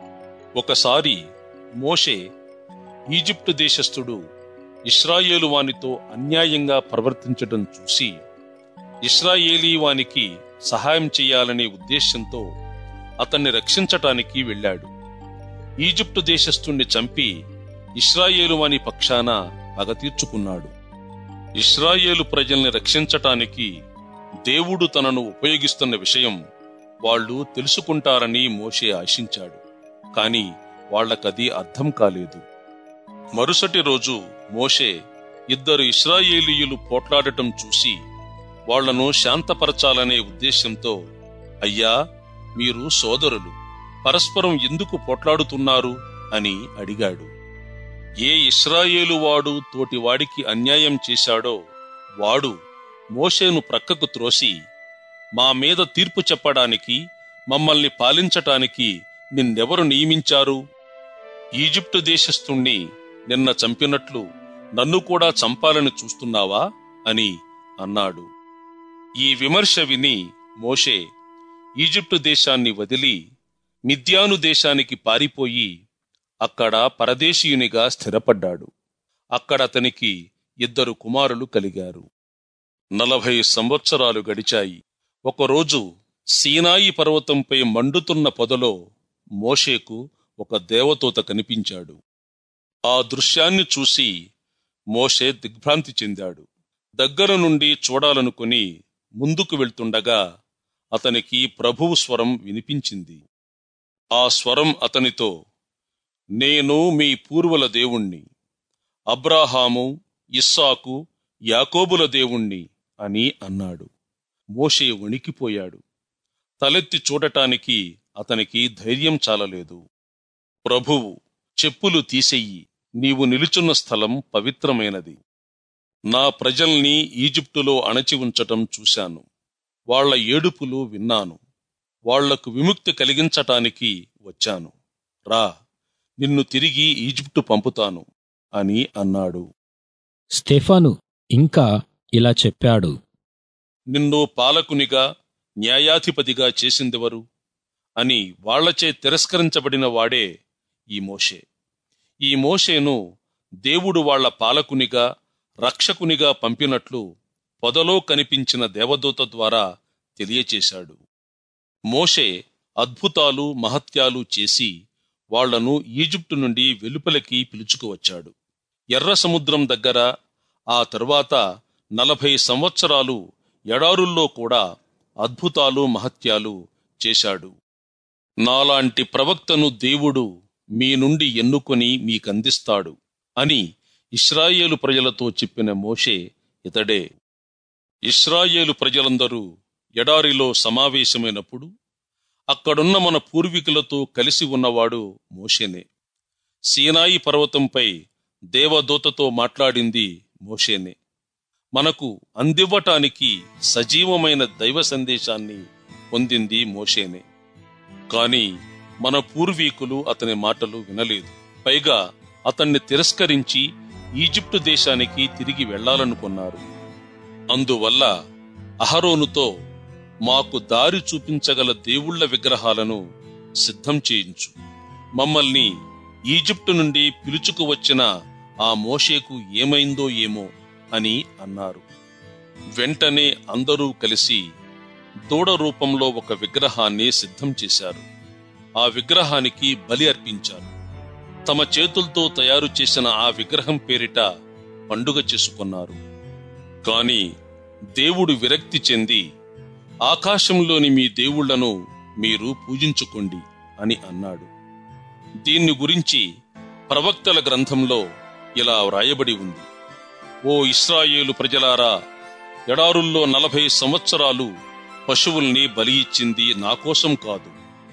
ఒకసారి మోషే ఈజిప్టు దేశస్థుడు ఇస్రాయేలు వానితో అన్యాయంగా ప్రవర్తించడం చూసి ఇస్రాయేలీ వానికి సహాయం చేయాలనే ఉద్దేశంతో అతన్ని రక్షించటానికి వెళ్ళాడు ఈజిప్టు దేశస్థుణ్ణి చంపి ఇస్రాయేలు వాని పక్షాన పగ తీర్చుకున్నాడు ఇస్రాయేలు ప్రజల్ని రక్షించటానికి దేవుడు తనను ఉపయోగిస్తున్న విషయం వాళ్ళు తెలుసుకుంటారని మోషే ఆశించాడు కాని వాళ్లకది అర్థం కాలేదు మరుసటి రోజు మోషే ఇద్దరు ఇస్రాయేలీయులు పోట్లాడటం చూసి వాళ్లను శాంతపరచాలనే ఉద్దేశంతో అయ్యా మీరు సోదరులు పరస్పరం ఎందుకు పోట్లాడుతున్నారు అని అడిగాడు ఏ ఇస్రాయేలు వాడు తోటివాడికి అన్యాయం చేశాడో వాడు మోషేను ప్రక్కకు త్రోసి మా మీద తీర్పు చెప్పడానికి మమ్మల్ని పాలించటానికి నిన్నెవరు నియమించారు ఈజిప్టు దేశస్థుణ్ణి నిన్న చంపినట్లు నన్ను కూడా చంపాలని చూస్తున్నావా అని అన్నాడు ఈ విమర్శ విని మోషే ఈజిప్టు దేశాన్ని వదిలి మిద్యాను దేశానికి పారిపోయి అక్కడ పరదేశీయునిగా స్థిరపడ్డాడు అక్కడ అతనికి ఇద్దరు కుమారులు కలిగారు నలభై సంవత్సరాలు గడిచాయి ఒకరోజు సీనాయి పర్వతంపై మండుతున్న పొదలో మోషేకు ఒక దేవదూత కనిపించాడు ఆ దృశ్యాన్ని చూసి మోషే దిగ్భ్రాంతి చెందాడు దగ్గర నుండి చూడాలనుకుని ముందుకు వెళ్తుండగా అతనికి ప్రభువు స్వరం వినిపించింది ఆ స్వరం అతనితో నేను మీ పూర్వుల దేవుణ్ణి అబ్రాహాము ఇస్సాకు యాకోబుల దేవుణ్ణి అని అన్నాడు మోషే వణికిపోయాడు తలెత్తి చూడటానికి అతనికి ధైర్యం చాలలేదు ప్రభువు చెప్పులు తీసెయ్యి నీవు నిలుచున్న స్థలం పవిత్రమైనది నా ప్రజల్ని ఈజిప్టులో అణచి ఉంచటం చూశాను వాళ్ల ఏడుపులు విన్నాను వాళ్లకు విముక్తి కలిగించటానికి వచ్చాను రా నిన్ను తిరిగి ఈజిప్టు పంపుతాను అని అన్నాడు స్టెఫాను ఇంకా ఇలా చెప్పాడు నిన్ను పాలకునిగా న్యాయాధిపతిగా చేసిందెవరు అని వాళ్లచే తిరస్కరించబడిన వాడే ఈ మోషే ఈ మోషేను దేవుడు వాళ్ల పాలకునిగా రక్షకునిగా పంపినట్లు పొదలో కనిపించిన దేవదూత ద్వారా తెలియచేశాడు మోషే అద్భుతాలు మహత్యాలు చేసి వాళ్లను ఈజిప్టు నుండి వెలుపలికి పిలుచుకువచ్చాడు ఎర్ర సముద్రం దగ్గర ఆ తరువాత నలభై సంవత్సరాలు ఎడారుల్లో కూడా అద్భుతాలు మహత్యాలు చేశాడు నాలాంటి ప్రవక్తను దేవుడు మీ నుండి ఎన్నుకొని మీకందిస్తాడు అని ఇస్రాయేలు ప్రజలతో చెప్పిన మోషే ఇతడే ఇస్రాయేలు ప్రజలందరూ ఎడారిలో సమావేశమైనప్పుడు అక్కడున్న మన పూర్వీకులతో కలిసి ఉన్నవాడు మోషేనే సీనాయి పర్వతంపై దేవదూతతో మాట్లాడింది మోషేనే మనకు అందివ్వటానికి సజీవమైన దైవ సందేశాన్ని పొందింది మోషేనే కాని మన పూర్వీకులు అతని మాటలు వినలేదు పైగా అతన్ని తిరస్కరించి ఈజిప్టు దేశానికి తిరిగి వెళ్లాలనుకున్నారు అందువల్ల అహరోనుతో మాకు దారి చూపించగల దేవుళ్ల విగ్రహాలను సిద్ధం చేయించు మమ్మల్ని ఈజిప్టు నుండి పిలుచుకు వచ్చిన ఆ మోషేకు ఏమైందో ఏమో అని అన్నారు వెంటనే అందరూ కలిసి దూడ రూపంలో ఒక విగ్రహాన్ని సిద్ధం చేశారు ఆ విగ్రహానికి బలి అర్పించారు తమ చేతులతో తయారు చేసిన ఆ విగ్రహం పేరిట పండుగ చేసుకున్నారు కాని దేవుడు విరక్తి చెంది ఆకాశంలోని మీ దేవుళ్లను మీరు పూజించుకోండి అని అన్నాడు దీన్ని గురించి ప్రవక్తల గ్రంథంలో ఇలా వ్రాయబడి ఉంది ఓ ఇస్రాయేలు ప్రజలారా ఎడారుల్లో నలభై సంవత్సరాలు పశువుల్ని బలి ఇచ్చింది నా కోసం కాదు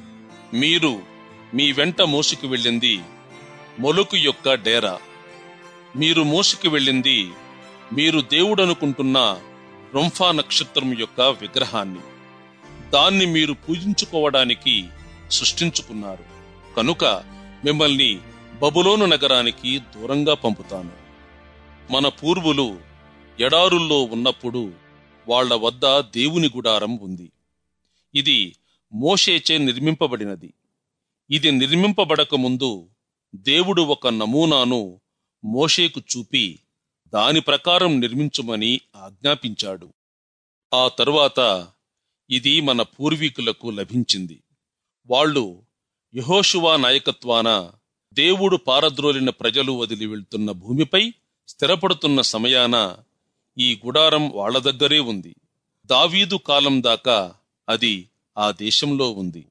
మీరు మీ వెంట మోసుకు వెళ్ళింది మొలుకు యొక్క డేరా మీరు మోసుకు వెళ్ళింది మీరు దేవుడనుకుంటున్న రొంఫా నక్షత్రం యొక్క విగ్రహాన్ని దాన్ని మీరు పూజించుకోవడానికి సృష్టించుకున్నారు కనుక మిమ్మల్ని బబులోను నగరానికి దూరంగా పంపుతాను మన పూర్వులు ఎడారుల్లో ఉన్నప్పుడు వాళ్ల వద్ద దేవుని గుడారం ఉంది ఇది మోషేచే నిర్మింపబడినది ఇది నిర్మింపబడక ముందు దేవుడు ఒక నమూనాను మోషేకు చూపి దాని ప్రకారం నిర్మించుమని ఆజ్ఞాపించాడు ఆ తరువాత ఇది మన పూర్వీకులకు లభించింది వాళ్ళు యహోషువా నాయకత్వాన దేవుడు పారద్రోలిన ప్రజలు వదిలి వెళ్తున్న భూమిపై స్థిరపడుతున్న సమయాన ఈ గుడారం వాళ్ల దగ్గరే ఉంది దావీదు కాలం దాకా అది ఆ దేశంలో ఉంది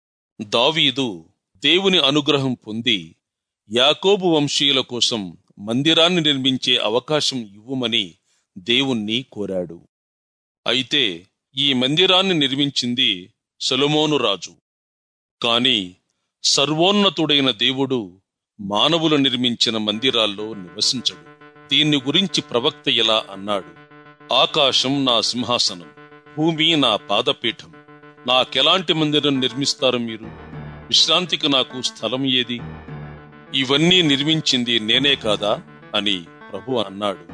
దావీదు దేవుని అనుగ్రహం పొంది యాకోబు వంశీయుల కోసం మందిరాన్ని నిర్మించే అవకాశం ఇవ్వమని దేవుణ్ణి కోరాడు అయితే ఈ మందిరాన్ని నిర్మించింది సొలొమోను రాజు కాని సర్వోన్నతుడైన దేవుడు మానవులు నిర్మించిన మందిరాల్లో నివసించడు దీన్ని గురించి ప్రవక్త ఇలా అన్నాడు ఆకాశం నా సింహాసనం భూమి నా పాదపీఠం నాకెలాంటి మందిరం నిర్మిస్తారు మీరు విశ్రాంతికి నాకు స్థలం ఏది ఇవన్నీ నిర్మించింది నేనే కాదా అని ప్రభు అన్నాడు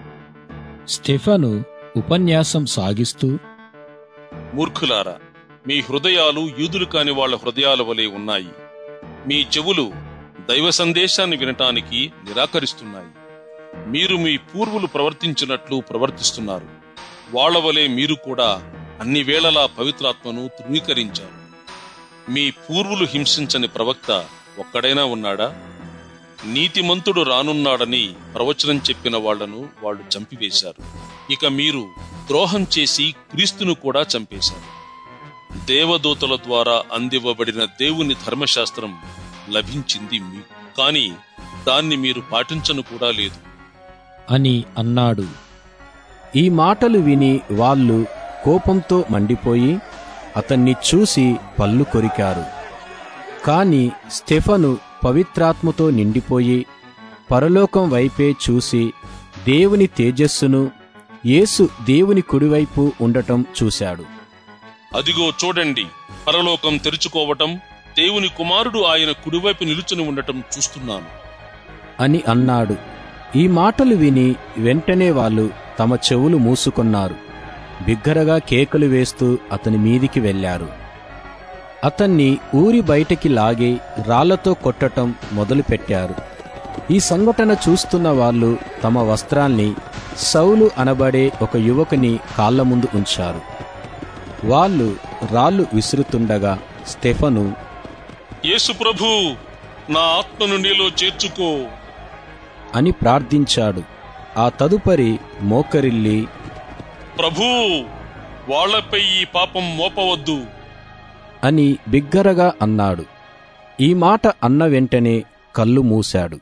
స్టెఫను ఉపన్యాసం సాగిస్తూ మూర్ఖులారా మీ హృదయాలు యూదులు కాని వాళ్ళ హృదయాల వలె ఉన్నాయి మీ చెవులు దైవ సందేశాన్ని వినటానికి నిరాకరిస్తున్నాయి మీరు మీ పూర్వులు ప్రవర్తించినట్లు ప్రవర్తిస్తున్నారు వాళ్ళ వలె మీరు కూడా అన్ని వేళలా పవిత్రాత్మను ధృవీకరించారు మీ పూర్వులు హింసించని ప్రవక్త ఒక్కడైనా ఉన్నాడా నీతిమంతుడు రానున్నాడని ప్రవచనం చెప్పిన వాళ్లను వాళ్ళు చంపివేశారు ఇక మీరు ద్రోహం చేసి క్రీస్తును కూడా చంపేశారు దేవదూతల ద్వారా అందివ్వబడిన దేవుని ధర్మశాస్త్రం లభించింది మీకు కాని దాన్ని మీరు పాటించను కూడా లేదు అని అన్నాడు ఈ మాటలు విని వాళ్ళు కోపంతో మండిపోయి అతన్ని చూసి పళ్ళు కొరికారు కాని స్టెఫను పవిత్రాత్మతో నిండిపోయి పరలోకం వైపే చూసి దేవుని తేజస్సును యేసు దేవుని కుడివైపు ఉండటం చూశాడు అదిగో చూడండి పరలోకం తెరుచుకోవటం దేవుని కుమారుడు ఆయన కుడివైపు నిలుచుని ఉండటం చూస్తున్నాను అని అన్నాడు ఈ మాటలు విని వెంటనే వాళ్ళు తమ చెవులు మూసుకొన్నారు బిగ్గరగా కేకలు వేస్తూ అతని మీదికి వెళ్లారు అతన్ని ఊరి బయటికి లాగి రాళ్లతో కొట్టటం మొదలుపెట్టారు ఈ సంఘటన చూస్తున్న వాళ్ళు తమ వస్త్రాల్ని సౌలు అనబడే ఒక యువకుని కాళ్ల ముందు ఉంచారు వాళ్ళు రాళ్ళు విసురుతుండగా స్టెఫను యేసు ప్రభు నా ఆత్మను నీలో చేర్చుకో అని ప్రార్థించాడు ఆ తదుపరి మోకరిల్లి ప్రభూ వాళ్లపై ఈ పాపం మోపవద్దు అని బిగ్గరగా అన్నాడు ఈ మాట అన్న వెంటనే కళ్ళు మూశాడు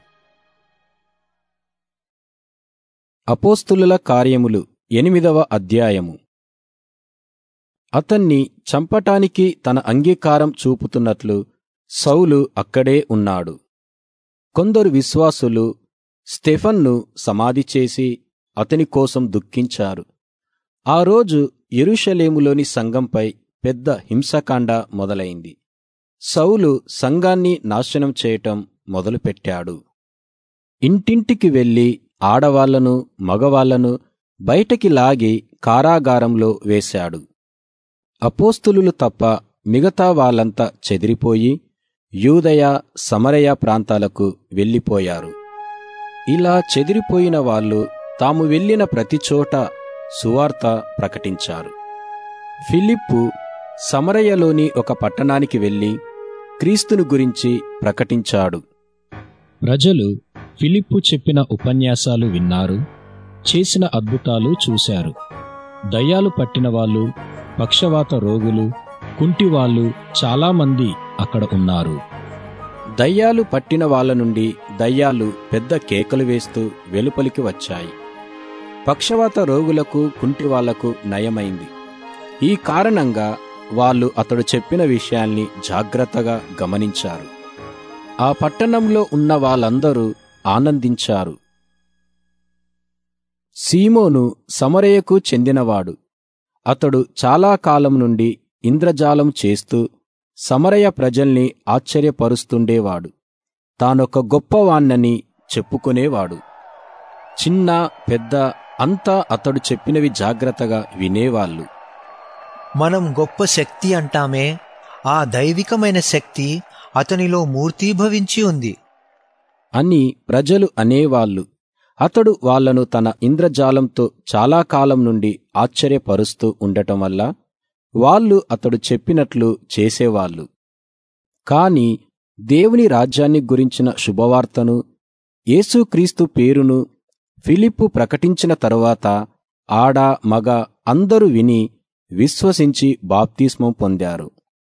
అపోస్తులుల కార్యములు ఎనిమిదవ అధ్యాయము అతన్ని చంపటానికి తన అంగీకారం చూపుతున్నట్లు సౌలు అక్కడే ఉన్నాడు కొందరు విశ్వాసులు స్టెఫన్ను సమాధి చేసి అతని కోసం దుఃఖించారు ఆ రోజు యెరూషలేములోని సంఘంపై పెద్ద హింసకాండ మొదలైంది సౌలు సంఘాన్ని నాశనం చేయటం మొదలుపెట్టాడు ఇంటింటికి వెళ్లి ఆడవాళ్లను మగవాళ్లను బయటికి లాగి కారాగారంలో వేశాడు అపోస్తులు తప్ప మిగతా వాళ్ళంతా చెదిరిపోయి యూదయ సమరయ ప్రాంతాలకు వెళ్ళిపోయారు ఇలా చెదిరిపోయిన వాళ్ళు తాము వెళ్ళిన ప్రతి చోట సువార్త ప్రకటించారు ఫిలిప్పు సమరయలోని ఒక పట్టణానికి వెళ్లి క్రీస్తును గురించి ప్రకటించాడు ప్రజలు ఫిలిప్పు చెప్పిన ఉపన్యాసాలు విన్నారు చేసిన అద్భుతాలు చూశారు దయ్యాలు పట్టిన వాళ్ళు పక్షవాత రోగులు కుంటివాళ్ళు చాలామంది అక్కడ ఉన్నారు దయ్యాలు పట్టిన వాళ్ళ నుండి దయ్యాలు పెద్ద కేకలు వేస్తూ వెలుపలికి వచ్చాయి పక్షవాత రోగులకు కుంటివాళ్లకు నయమైంది ఈ కారణంగా వాళ్ళు అతడు చెప్పిన విషయాల్ని జాగ్రత్తగా గమనించారు ఆ పట్టణంలో ఉన్న వాళ్ళందరూ ఆనందించారు సీమోను సమరయకు చెందినవాడు అతడు చాలా కాలం నుండి ఇంద్రజాలం చేస్తూ సమరయ ప్రజల్ని ఆశ్చర్యపరుస్తుండేవాడు తానొక గొప్పవాణ్ణని చెప్పుకునేవాడు చిన్న పెద్ద అంతా అతడు చెప్పినవి జాగ్రత్తగా వినేవాళ్ళు మనం గొప్ప శక్తి అంటామే ఆ దైవికమైన శక్తి అతనిలో మూర్తీభవించి ఉంది అని ప్రజలు అనేవాళ్ళు అతడు వాళ్లను తన ఇంద్రజాలంతో చాలా కాలం నుండి ఆశ్చర్యపరుస్తూ ఉండటం వల్ల వాళ్ళు అతడు చెప్పినట్లు చేసేవాళ్ళు కాని దేవుని రాజ్యాన్ని గురించిన శుభవార్తను యేసుక్రీస్తు పేరును ఫిలిప్పు ప్రకటించిన తరువాత ఆడ మగ అందరూ విని విశ్వసించి బాప్తిస్మం పొందారు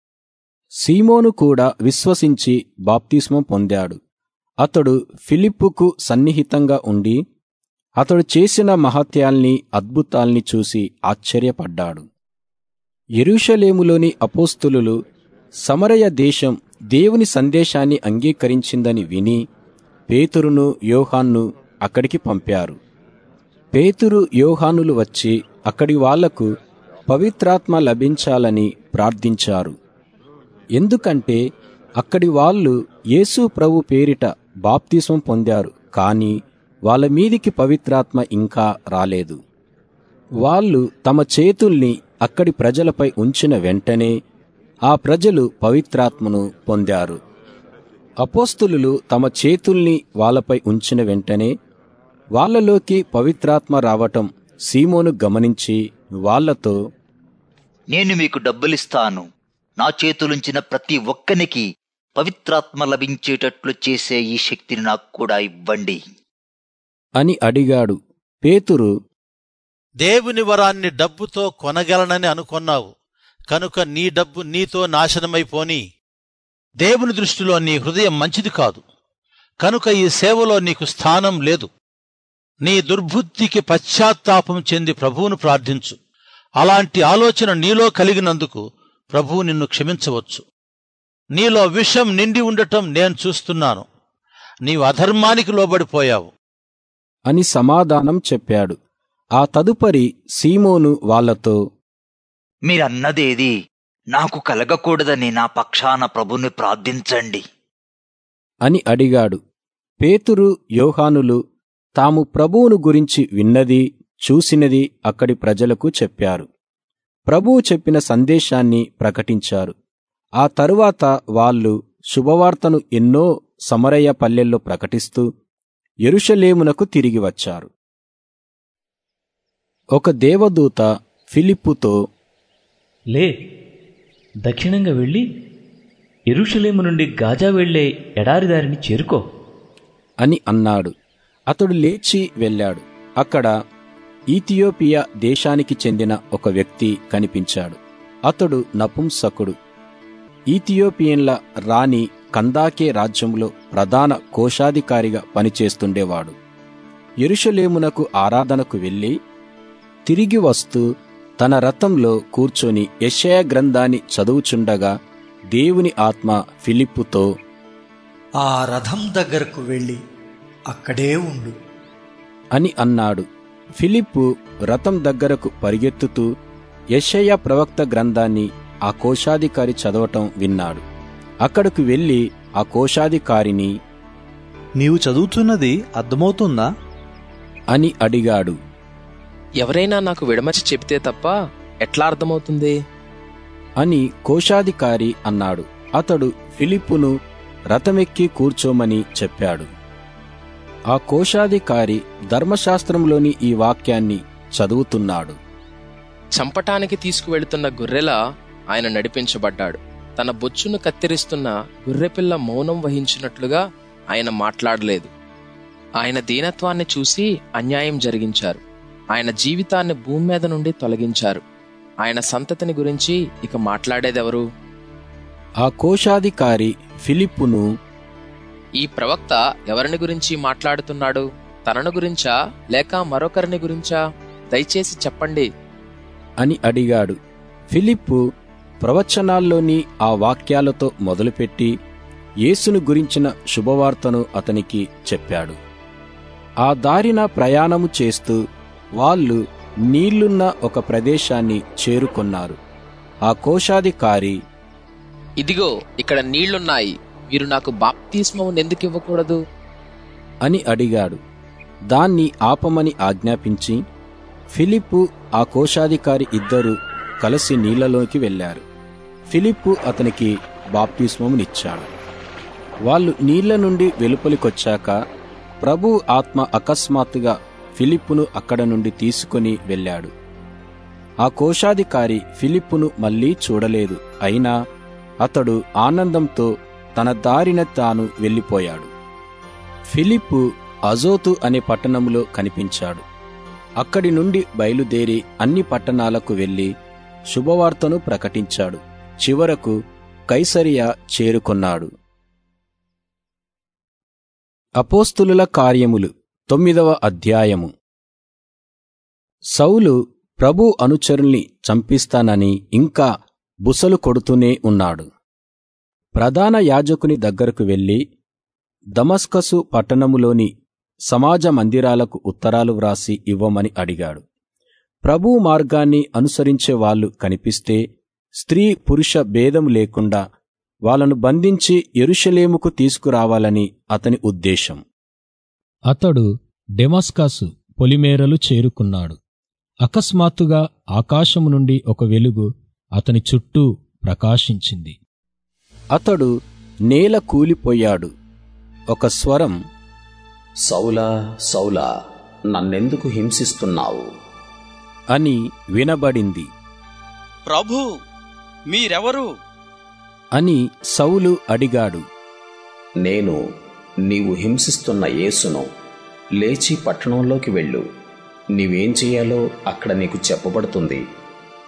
సీమోను కూడా విశ్వసించి బాప్తిస్మం పొందాడు అతడు ఫిలిప్పుకు సన్నిహితంగా ఉండి అతడు చేసిన మహత్యాల్ని అద్భుతాల్ని చూసి ఆశ్చర్యపడ్డాడు ఎరుషలేములోని అపోస్తులు సమరయ దేశం దేవుని సందేశాన్ని అంగీకరించిందని విని పేతురును యోహాన్ను అక్కడికి పంపారు పేతురు యోహానులు వచ్చి అక్కడి వాళ్లకు పవిత్రాత్మ లభించాలని ప్రార్థించారు ఎందుకంటే అక్కడి వాళ్ళు యేసు ప్రభు పేరిట బాప్తిసం పొందారు కాని వాళ్ళ మీదికి పవిత్రాత్మ ఇంకా రాలేదు వాళ్ళు తమ చేతుల్ని అక్కడి ప్రజలపై ఉంచిన వెంటనే ఆ ప్రజలు పవిత్రాత్మను పొందారు అపోస్తులు తమ చేతుల్ని వాళ్ళపై ఉంచిన వెంటనే వాళ్ళలోకి పవిత్రాత్మ రావటం సీమోను గమనించి వాళ్లతో నేను మీకు డబ్బులిస్తాను నా చేతులుంచిన ప్రతి ఒక్కనికి పవిత్రాత్మ లభించేటట్లు చేసే ఈ శక్తిని నాకు కూడా ఇవ్వండి అని అడిగాడు పేతురు దేవుని వరాన్ని డబ్బుతో కొనగలనని అనుకొన్నావు కనుక నీ డబ్బు నీతో నాశనమైపోని దేవుని దృష్టిలో నీ హృదయం మంచిది కాదు కనుక ఈ సేవలో నీకు స్థానం లేదు నీ దుర్బుద్ధికి పశ్చాత్తాపం చెంది ప్రభువును ప్రార్థించు అలాంటి ఆలోచన నీలో కలిగినందుకు ప్రభువు నిన్ను క్షమించవచ్చు నీలో విషం నిండి ఉండటం నేను చూస్తున్నాను నీవు అధర్మానికి లోబడిపోయావు అని సమాధానం చెప్పాడు ఆ తదుపరి సీమోను వాళ్లతో మీరన్నదేది నాకు కలగకూడదని నా పక్షాన ప్రభుని ప్రార్థించండి అని అడిగాడు పేతురు యోహానులు తాము ప్రభువును గురించి విన్నది చూసినది అక్కడి ప్రజలకు చెప్పారు ప్రభువు చెప్పిన సందేశాన్ని ప్రకటించారు ఆ తరువాత వాళ్ళు శుభవార్తను ఎన్నో సమరయ్య పల్లెల్లో ప్రకటిస్తూ యెరూషలేమునకు తిరిగి వచ్చారు ఒక దేవదూత ఫిలిప్పుతో లే దక్షిణంగా వెళ్ళి ఎరుషలేము నుండి గాజా వెళ్లే ఎడారి దారిని చేరుకో అని అన్నాడు అతడు లేచి వెళ్ళాడు అక్కడ ఈథియోపియా దేశానికి చెందిన ఒక వ్యక్తి కనిపించాడు అతడు నపుంసకుడు ఈథియోపియన్ల రాణి కందాకే రాజ్యంలో ప్రధాన కోశాధికారిగా పనిచేస్తుండేవాడు యెరూషలేమునకు ఆరాధనకు వెళ్ళి తిరిగి వస్తూ తన రథంలో కూర్చొని యెషయా గ్రంథాన్ని చదువుచుండగా దేవుని ఆత్మ ఫిలిప్పుతో ఆ రథం దగ్గరకు వెళ్ళి అక్కడే ఉండు అని అన్నాడు ఫిలిప్పు రథం దగ్గరకు పరిగెత్తుతూ యెషయా ప్రవక్త గ్రంథాన్ని ఆ కోశాధికారి చదవటం విన్నాడు అక్కడకు వెళ్ళి ఆ కోశాధికారిని నీవు చదువుతున్నది అర్థమవుతుందా అని అడిగాడు ఎవరైనా నాకు విడమర్చి చెబితే తప్ప ఎట్లా అర్థమవుతుంది అని కోశాధికారి అన్నాడు అతడు ఫిలిప్పును రథమెక్కి కూర్చోమని చెప్పాడు ఆ కోశాధికారి ధర్మశాస్త్రంలోని ఈ వాక్యాన్ని చదువుతున్నాడు చంపటానికి తీసుకువెళుతున్న గొర్రెలా ఆయన నడిపించబడ్డాడు తన బొచ్చును కత్తిరిస్తున్న గొర్రెపిల్ల మౌనం వహించినట్లుగా ఆయన మాట్లాడలేదు ఆయన దీనత్వాన్ని చూసి అన్యాయం జరిగించారు ఆయన జీవితాన్ని భూమి మీద నుండి తొలగించారు ఆయన సంతతిని గురించి ఇక మాట్లాడేదెవరు ఆ కోశాధికారి ఫిలిప్పును ఈ ప్రవక్త ఎవరిని గురించి మాట్లాడుతున్నాడు తనను గురించా లేక మరొకరిని గురించా దయచేసి చెప్పండి అని అడిగాడు ఫిలిప్పు ప్రవచనాల్లోని ఆ వాక్యాలతో మొదలుపెట్టి యేసును గురించిన శుభవార్తను అతనికి చెప్పాడు ఆ దారిన ప్రయాణము చేస్తూ వాళ్ళు నీళ్లున్న ఒక ప్రదేశాన్ని చేరుకొన్నారు ఆ కోశాధికారి ఇదిగో ఇక్కడ నీళ్లున్నాయి మీరు నాకు బాప్తిస్మం ఎందుకు ఇవ్వకూడదు అని అడిగాడు దాన్ని ఆపమని ఆజ్ఞాపించి ఫిలిప్పు ఆ కోశాధికారి ఇద్దరు కలిసి నీళ్లలోకి వెళ్లారు ఫిలిప్పు అతనికి బాప్తిస్మమునిచ్చాడు వాళ్ళు నీళ్ల నుండి వెలుపలికొచ్చాక ప్రభు ఆత్మ అకస్మాత్తుగా ఫిలిప్పును అక్కడ నుండి తీసుకుని వెళ్ళాడు ఆ కోశాధికారి ఫిలిప్పును మళ్లీ చూడలేదు అయినా అతడు ఆనందంతో తన దారిన తాను వెళ్ళిపోయాడు ఫిలిప్పు అజోతు అనే పట్టణంలో కనిపించాడు అక్కడి నుండి బయలుదేరి అన్ని పట్టణాలకు వెళ్లి శుభవార్తను ప్రకటించాడు చివరకు కైసరియా చేరుకొన్నాడు అపోస్తులుల కార్యములు తొమ్మిదవ అధ్యాయము సౌలు ప్రభు అనుచరుల్ని చంపిస్తానని ఇంకా బుసలు కొడుతూనే ఉన్నాడు ప్రధాన యాజకుని దగ్గరకు వెళ్లి దమస్కసు పట్టణములోని సమాజ మందిరాలకు ఉత్తరాలు వ్రాసి ఇవ్వమని అడిగాడు ప్రభు మార్గాన్ని అనుసరించే వాళ్ళు కనిపిస్తే స్త్రీ పురుష భేదం లేకుండా వాళ్ళను బంధించి ఎరుషలేముకు తీసుకురావాలని అతని ఉద్దేశం అతడు డెమస్కాసు పొలిమేరలు చేరుకున్నాడు అకస్మాత్తుగా ఆకాశము నుండి ఒక వెలుగు అతని చుట్టూ ప్రకాశించింది అతడు నేల కూలిపోయాడు ఒక స్వరం సౌలా సౌలా నన్నెందుకు హింసిస్తున్నావు అని వినబడింది ప్రభు మీరెవరు అని సౌలు అడిగాడు నేను నీవు హింసిస్తున్న యేసును లేచి పట్టణంలోకి వెళ్ళు నీవేం చెయ్యాలో అక్కడ నీకు చెప్పబడుతుంది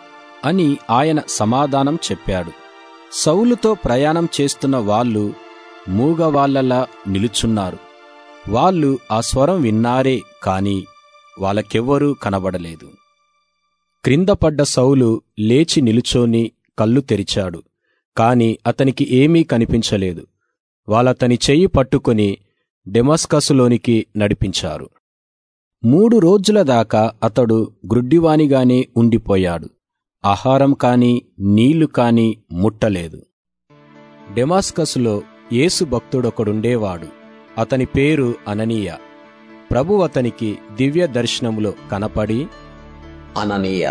అని ఆయన సమాధానం చెప్పాడు సౌలుతో ప్రయాణం చేస్తున్న వాళ్ళు మూగవాళ్లలా నిలుచున్నారు వాళ్ళు ఆ స్వరం విన్నారే కాని వాళ్ళకెవ్వరూ కనబడలేదు క్రింద పడ్డ సౌలు లేచి నిలుచోని కళ్ళు తెరిచాడు కాని అతనికి ఏమీ కనిపించలేదు వాళ్ళతని చెయ్యి పట్టుకుని డెమస్కసులోనికి నడిపించారు మూడు రోజుల దాకా అతడు గ్రుడ్డివానిగానే ఉండిపోయాడు ఆహారం కాని నీళ్లు కాని ముట్టలేదు డెమాస్కసులో యేసు భక్తుడొకడుండేవాడు అతని పేరు అననీయ ప్రభు అతనికి దివ్య దర్శనములో కనపడి అననీయ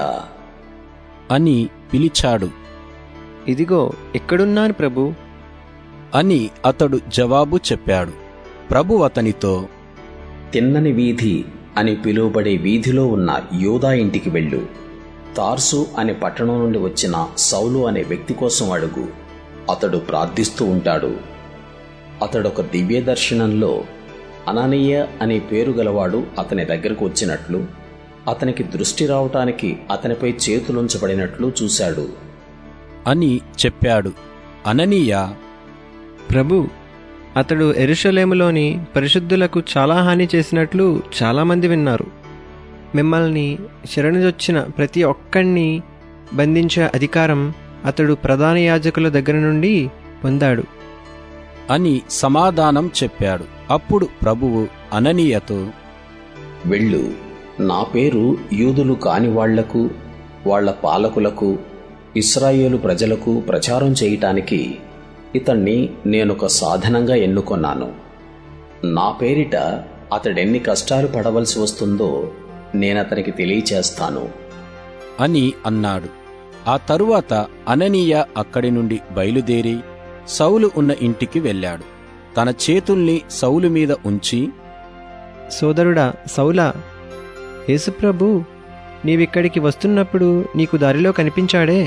అని పిలిచాడు ఇదిగో ఎక్కడున్నాను ప్రభు అని అతడు జవాబు చెప్పాడు ప్రభు అతనితో తిన్నని వీధి అని పిలువబడే వీధిలో ఉన్న యోదా ఇంటికి వెళ్ళు తార్సు అనే పట్టణం నుండి వచ్చిన సౌలు అనే వ్యక్తి కోసం అడుగు అతడు ప్రార్థిస్తూ ఉంటాడు అతడొక దివ్య దర్శనంలో అననీయ అనే పేరు గలవాడు అతని దగ్గరకు వచ్చినట్లు అతనికి దృష్టి రావటానికి అతనిపై చేతులుంచబడినట్లు చూశాడు అని చెప్పాడు అననీయ ప్రభు అతడు ఎరుషలేములోని పరిశుద్ధులకు చాలా హాని చేసినట్లు చాలామంది విన్నారు మిమ్మల్ని శరణుజొచ్చిన ప్రతి ఒక్కణ్ణి బంధించే అధికారం అతడు ప్రధాన యాజకుల దగ్గర నుండి పొందాడు అని సమాధానం చెప్పాడు అప్పుడు ప్రభువు అననీయతో వెళ్ళు నా పేరు యూదులు కాని వాళ్లకు వాళ్ల పాలకులకు ఇస్రాయేలు ప్రజలకు ప్రచారం చేయటానికి ఇతన్ని నేనొక సాధనంగా ఎన్నుకొన్నాను నా పేరిట అతడెన్ని కష్టాలు పడవలసి వస్తుందో నేనతనికి తెలియచేస్తాను అని అన్నాడు ఆ తరువాత అననీయ అక్కడి నుండి బయలుదేరి సౌలు ఉన్న ఇంటికి వెళ్ళాడు తన చేతుల్ని సౌలు మీద ఉంచి సోదరుడా సౌలా యేసుప్రభు నీవిక్కడికి వస్తున్నప్పుడు నీకు దారిలో కనిపించాడే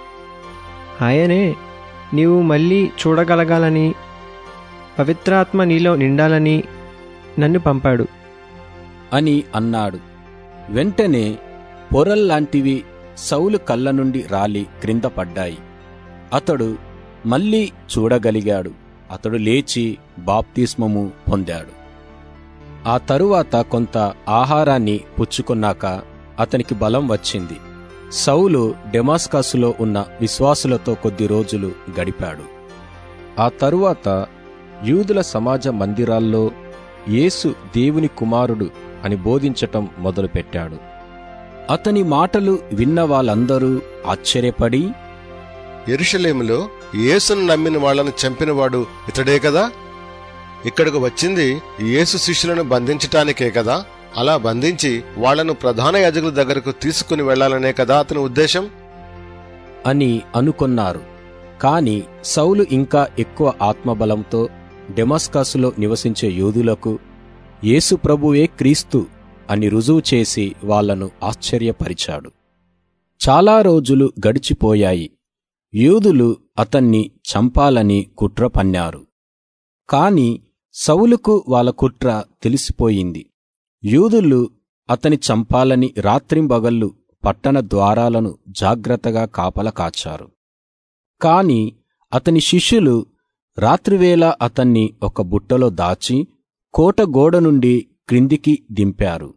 ఆయనే నీవు మళ్ళీ చూడగలగాలని పవిత్రాత్మ నీలో నిండాలని నన్ను పంపాడు అని అన్నాడు వెంటనే పొరల్లాంటివి సౌలు కళ్ళ నుండి రాలి క్రింద పడ్డాయి అతడు మళ్ళీ చూడగలిగాడు అతడు లేచి బాప్తిస్మము పొందాడు ఆ తరువాత కొంత ఆహారాన్ని పుచ్చుకున్నాక అతనికి బలం వచ్చింది సౌలు డెమాస్కసులో ఉన్న విశ్వాసులతో కొద్ది రోజులు గడిపాడు ఆ తరువాత యూదుల సమాజ మందిరాల్లో యేసు దేవుని కుమారుడు అని బోధించటం మొదలుపెట్టాడు అతని మాటలు విన్న వాళ్ళందరూ ఆశ్చర్యపడి ఎరుషలేములో యేసును నమ్మిన వాళ్లను చంపినవాడు ఇతడే కదా ఇక్కడకు వచ్చింది యేసు శిష్యులను బంధించటానికే కదా అలా బంధించి వాళ్లను ప్రధాన యాజకుల దగ్గరకు తీసుకుని వెళ్లాలనే కదా అతని ఉద్దేశం అని అనుకొన్నారు కాని సౌలు ఇంకా ఎక్కువ ఆత్మబలంతో డెమస్కాసులో నివసించే యూదులకు యేసు ప్రభువే క్రీస్తు అని రుజువు చేసి వాళ్లను ఆశ్చర్యపరిచాడు చాలా రోజులు గడిచిపోయాయి యూదులు అతన్ని చంపాలని కుట్ర పన్నారు కాని సౌలుకు వాళ్ళ కుట్ర తెలిసిపోయింది యూదులు అతని చంపాలని రాత్రింబగళ్ళు పట్టణ ద్వారాలను జాగ్రత్తగా కాపల కాచారు కాని అతని శిష్యులు రాత్రివేళ అతన్ని ఒక బుట్టలో దాచి కోట గోడ నుండి క్రిందికి దింపారు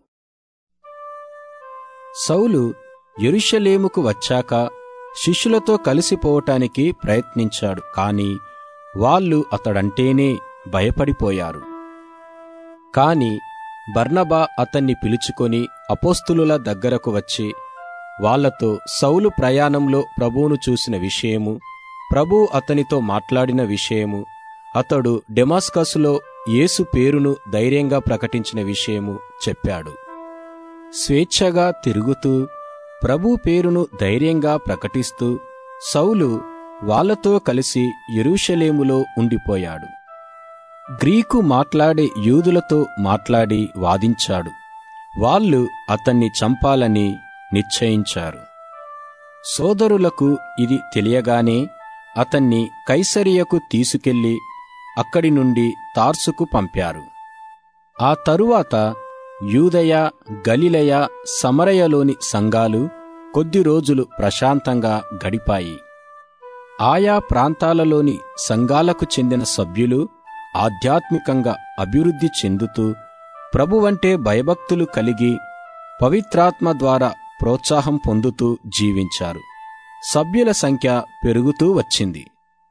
సౌలు యెరూషలేముకు వచ్చాక శిష్యులతో కలిసిపోవటానికి ప్రయత్నించాడు కాని వాళ్ళు అతడంటేనే భయపడిపోయారు కాని బర్నబా అతన్ని పిలుచుకొని అపోస్తులుల దగ్గరకు వచ్చి వాళ్లతో సౌలు ప్రయాణంలో ప్రభువును చూసిన విషయము ప్రభు అతనితో మాట్లాడిన విషయము అతడు డెమాస్కసులో యేసు పేరును ధైర్యంగా ప్రకటించిన విషయము చెప్పాడు స్వేచ్ఛగా తిరుగుతూ ప్రభు పేరును ధైర్యంగా ప్రకటిస్తూ సౌలు వాళ్లతో కలిసి యెరూషలేములో ఉండిపోయాడు గ్రీకు మాట్లాడే యూదులతో మాట్లాడి వాదించాడు వాళ్ళు అతన్ని చంపాలని నిశ్చయించారు సోదరులకు ఇది తెలియగానే అతన్ని కైసరియకు తీసుకెళ్లి అక్కడి నుండి తార్సుకు పంపారు ఆ తరువాత యూదయ గలిలయ సమరయలోని సంఘాలు కొద్ది రోజులు ప్రశాంతంగా గడిపాయి ఆయా ప్రాంతాలలోని సంఘాలకు చెందిన సభ్యులు ఆధ్యాత్మికంగా అభివృద్ధి చెందుతూ ప్రభువంటే భయభక్తులు కలిగి పవిత్రాత్మ ద్వారా ప్రోత్సాహం పొందుతూ జీవించారు సభ్యుల సంఖ్య పెరుగుతూ వచ్చింది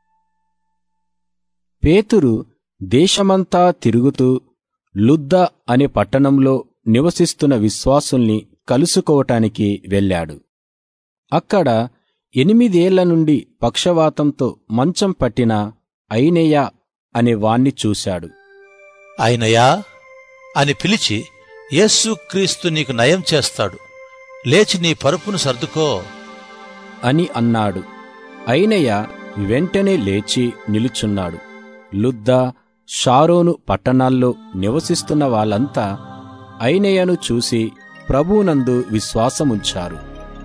పేతురు దేశమంతా తిరుగుతూ లుద్ద అనే పట్టణంలో నివసిస్తున్న విశ్వాసుల్ని కలుసుకోవటానికి వెళ్ళాడు అక్కడ ఎనిమిదేళ్ల నుండి పక్షవాతంతో మంచం పట్టిన ఐనేయ అనే వాణ్ణి చూశాడు ఆయనయా అని పిలిచి యేసు క్రీస్తు నీకు నయం చేస్తాడు లేచి నీ పరుపును సర్దుకో అని అన్నాడు అయినయ్య వెంటనే లేచి నిలుచున్నాడు లుద్ద షారోను పట్టణాల్లో నివసిస్తున్న వాళ్ళంతా అయినయ్యను చూసి ప్రభువునందు విశ్వాసముంచారు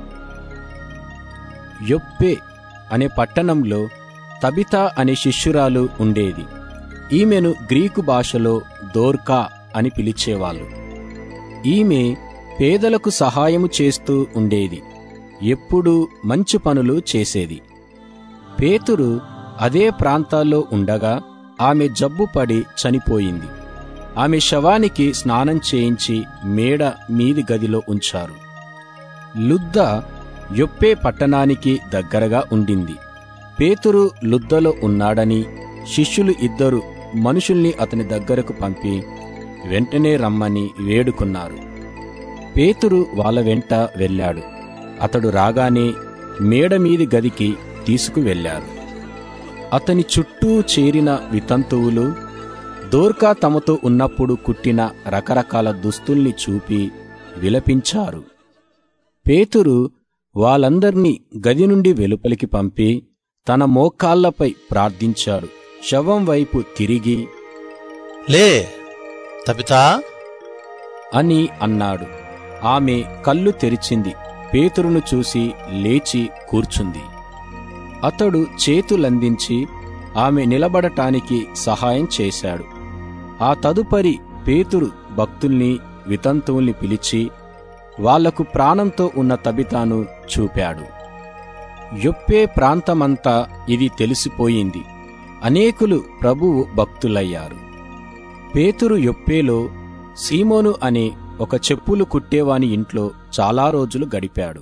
యొప్పే అనే పట్టణంలో తబితా అనే శిష్యురాలు ఉండేది ఈమెను గ్రీకు భాషలో దోర్కా అని పిలిచేవాళ్ళు ఈమె పేదలకు సహాయము చేస్తూ ఉండేది ఎప్పుడూ మంచి పనులు చేసేది పేతురు అదే ప్రాంతాల్లో ఉండగా ఆమె జబ్బుపడి చనిపోయింది ఆమె శవానికి స్నానం చేయించి మేడ మీది గదిలో ఉంచారు లుద్ద యొప్పే పట్టణానికి దగ్గరగా ఉండింది పేతురు లుద్దలో ఉన్నాడని శిష్యులు ఇద్దరు మనుషుల్ని అతని దగ్గరకు పంపి వెంటనే రమ్మని వేడుకున్నారు పేతురు వాళ్ళ వెంట వెళ్ళాడు అతడు రాగానే మేడమీది గదికి తీసుకువెళ్లారు అతని చుట్టూ చేరిన వితంతువులు దోర్కా తమతో ఉన్నప్పుడు కుట్టిన రకరకాల దుస్తుల్ని చూపి విలపించారు పేతురు వాళ్ళందర్నీ గది నుండి వెలుపలికి పంపి తన మోకాళ్లపై ప్రార్థించాడు శవం వైపు తిరిగి లే తబితా అని అన్నాడు ఆమె కళ్ళు తెరిచింది పేతురును చూసి లేచి కూర్చుంది అతడు చేతులందించి ఆమె నిలబడటానికి సహాయం చేశాడు ఆ తదుపరి పేతురు భక్తుల్ని వితంతువుల్ని పిలిచి వాళ్లకు ప్రాణంతో ఉన్న తబితాను చూపాడు యొప్పే ప్రాంతమంతా ఇది తెలిసిపోయింది అనేకులు ప్రభువు భక్తులయ్యారు పేతురు యొప్పేలో సీమోను అనే ఒక చెప్పులు కుట్టేవాని ఇంట్లో చాలా రోజులు గడిపాడు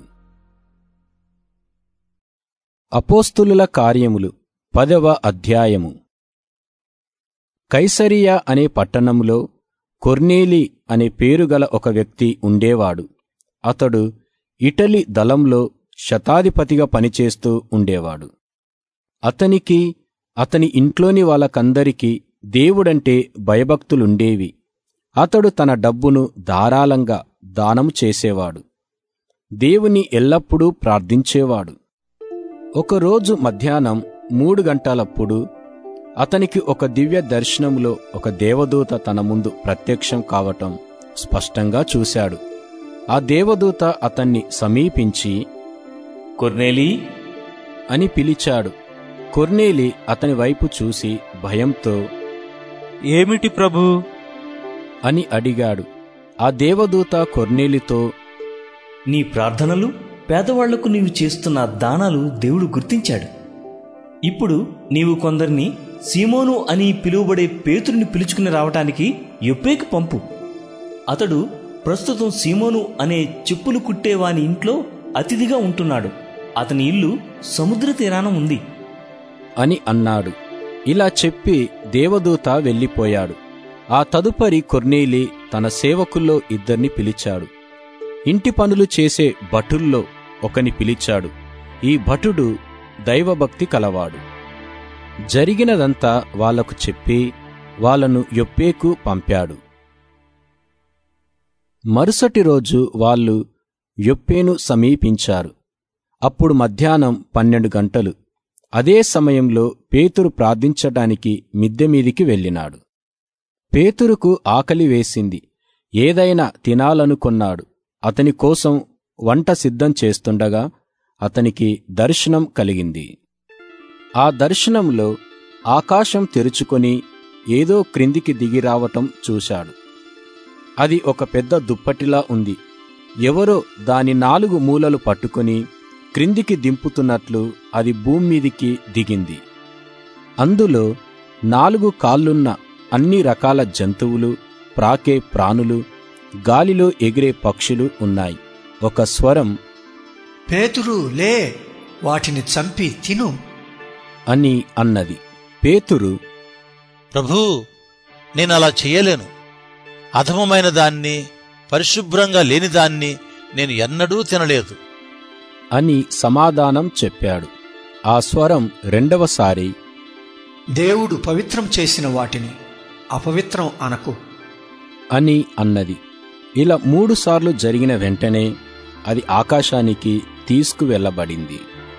అపోస్తులుల కార్యములు పదవ అధ్యాయము కైసరియా అనే పట్టణంలో కొర్నేలి అనే పేరుగల ఒక వ్యక్తి ఉండేవాడు అతడు ఇటలీ దళంలో శతాధిపతిగా పనిచేస్తూ ఉండేవాడు అతనికి అతని ఇంట్లోని వాళ్ళకందరికీ దేవుడంటే భయభక్తులుండేవి అతడు తన డబ్బును ధారాళంగా దానం చేసేవాడు దేవుని ఎల్లప్పుడూ ప్రార్థించేవాడు ఒకరోజు మధ్యాహ్నం మూడు గంటలప్పుడు అతనికి ఒక దివ్య దర్శనంలో ఒక దేవదూత తన ముందు ప్రత్యక్షం కావటం స్పష్టంగా చూశాడు ఆ దేవదూత అతన్ని సమీపించి కొర్నేలి అని పిలిచాడు కొర్నేలి అతని వైపు చూసి భయంతో ఏమిటి ప్రభూ అని అడిగాడు ఆ దేవదూత కొర్నేలితో నీ ప్రార్థనలు పేదవాళ్లకు నీవు చేస్తున్న దానాలు దేవుడు గుర్తించాడు ఇప్పుడు నీవు కొందరిని సీమోను అని పిలువబడే పేతుడిని పిలుచుకుని రావటానికి ఎప్పేకి పంపు అతడు ప్రస్తుతం సీమోను అనే చెప్పులు కుట్టేవాని ఇంట్లో అతిథిగా ఉంటున్నాడు అతని ఇల్లు సముద్ర తీరాన ఉంది అని అన్నాడు ఇలా చెప్పి దేవదూత వెళ్ళిపోయాడు ఆ తదుపరి కొర్నేలి తన సేవకుల్లో ఇద్దరిని పిలిచాడు ఇంటి పనులు చేసే భటుల్లో ఒకని పిలిచాడు ఈ భటుడు దైవభక్తి కలవాడు జరిగినదంతా వాళ్లకు చెప్పి వాళ్ళను యొప్పేకు పంపాడు మరుసటి రోజు వాళ్ళు యొప్పేను సమీపించారు అప్పుడు మధ్యాహ్నం పన్నెండు గంటలు అదే సమయంలో పేతురు ప్రార్థించటానికి మిద్దె మీదికి వెళ్ళినాడు పేతురుకు ఆకలి వేసింది ఏదైనా తినాలనుకొన్నాడు అతని కోసం వంట సిద్ధం చేస్తుండగా అతనికి దర్శనం కలిగింది ఆ దర్శనంలో ఆకాశం తెరుచుకొని ఏదో క్రిందికి దిగి రావటం చూశాడు అది ఒక పెద్ద దుప్పటిలా ఉంది ఎవరో దాని నాలుగు మూలలు పట్టుకొని క్రిందికి దింపుతున్నట్లు అది భూమ్మీదికి దిగింది అందులో నాలుగు కాళ్ళున్న అన్ని రకాల జంతువులు ప్రాకే ప్రాణులు గాలిలో ఎగిరే పక్షులు ఉన్నాయి ఒక స్వరం పేతురు లే వాటిని చంపి తిను అని అన్నది పేతురు ప్రభూ నేను అలా చేయలేను అధమమైన దాన్ని పరిశుభ్రంగా లేని దాన్ని నేను ఎన్నడూ తినలేదు అని సమాధానం చెప్పాడు ఆ స్వరం రెండవసారి దేవుడు పవిత్రం చేసిన వాటిని అపవిత్రం అనకు అని అన్నది ఇలా మూడుసార్లు జరిగిన వెంటనే అది ఆకాశానికి తీసుకువెళ్ళబడింది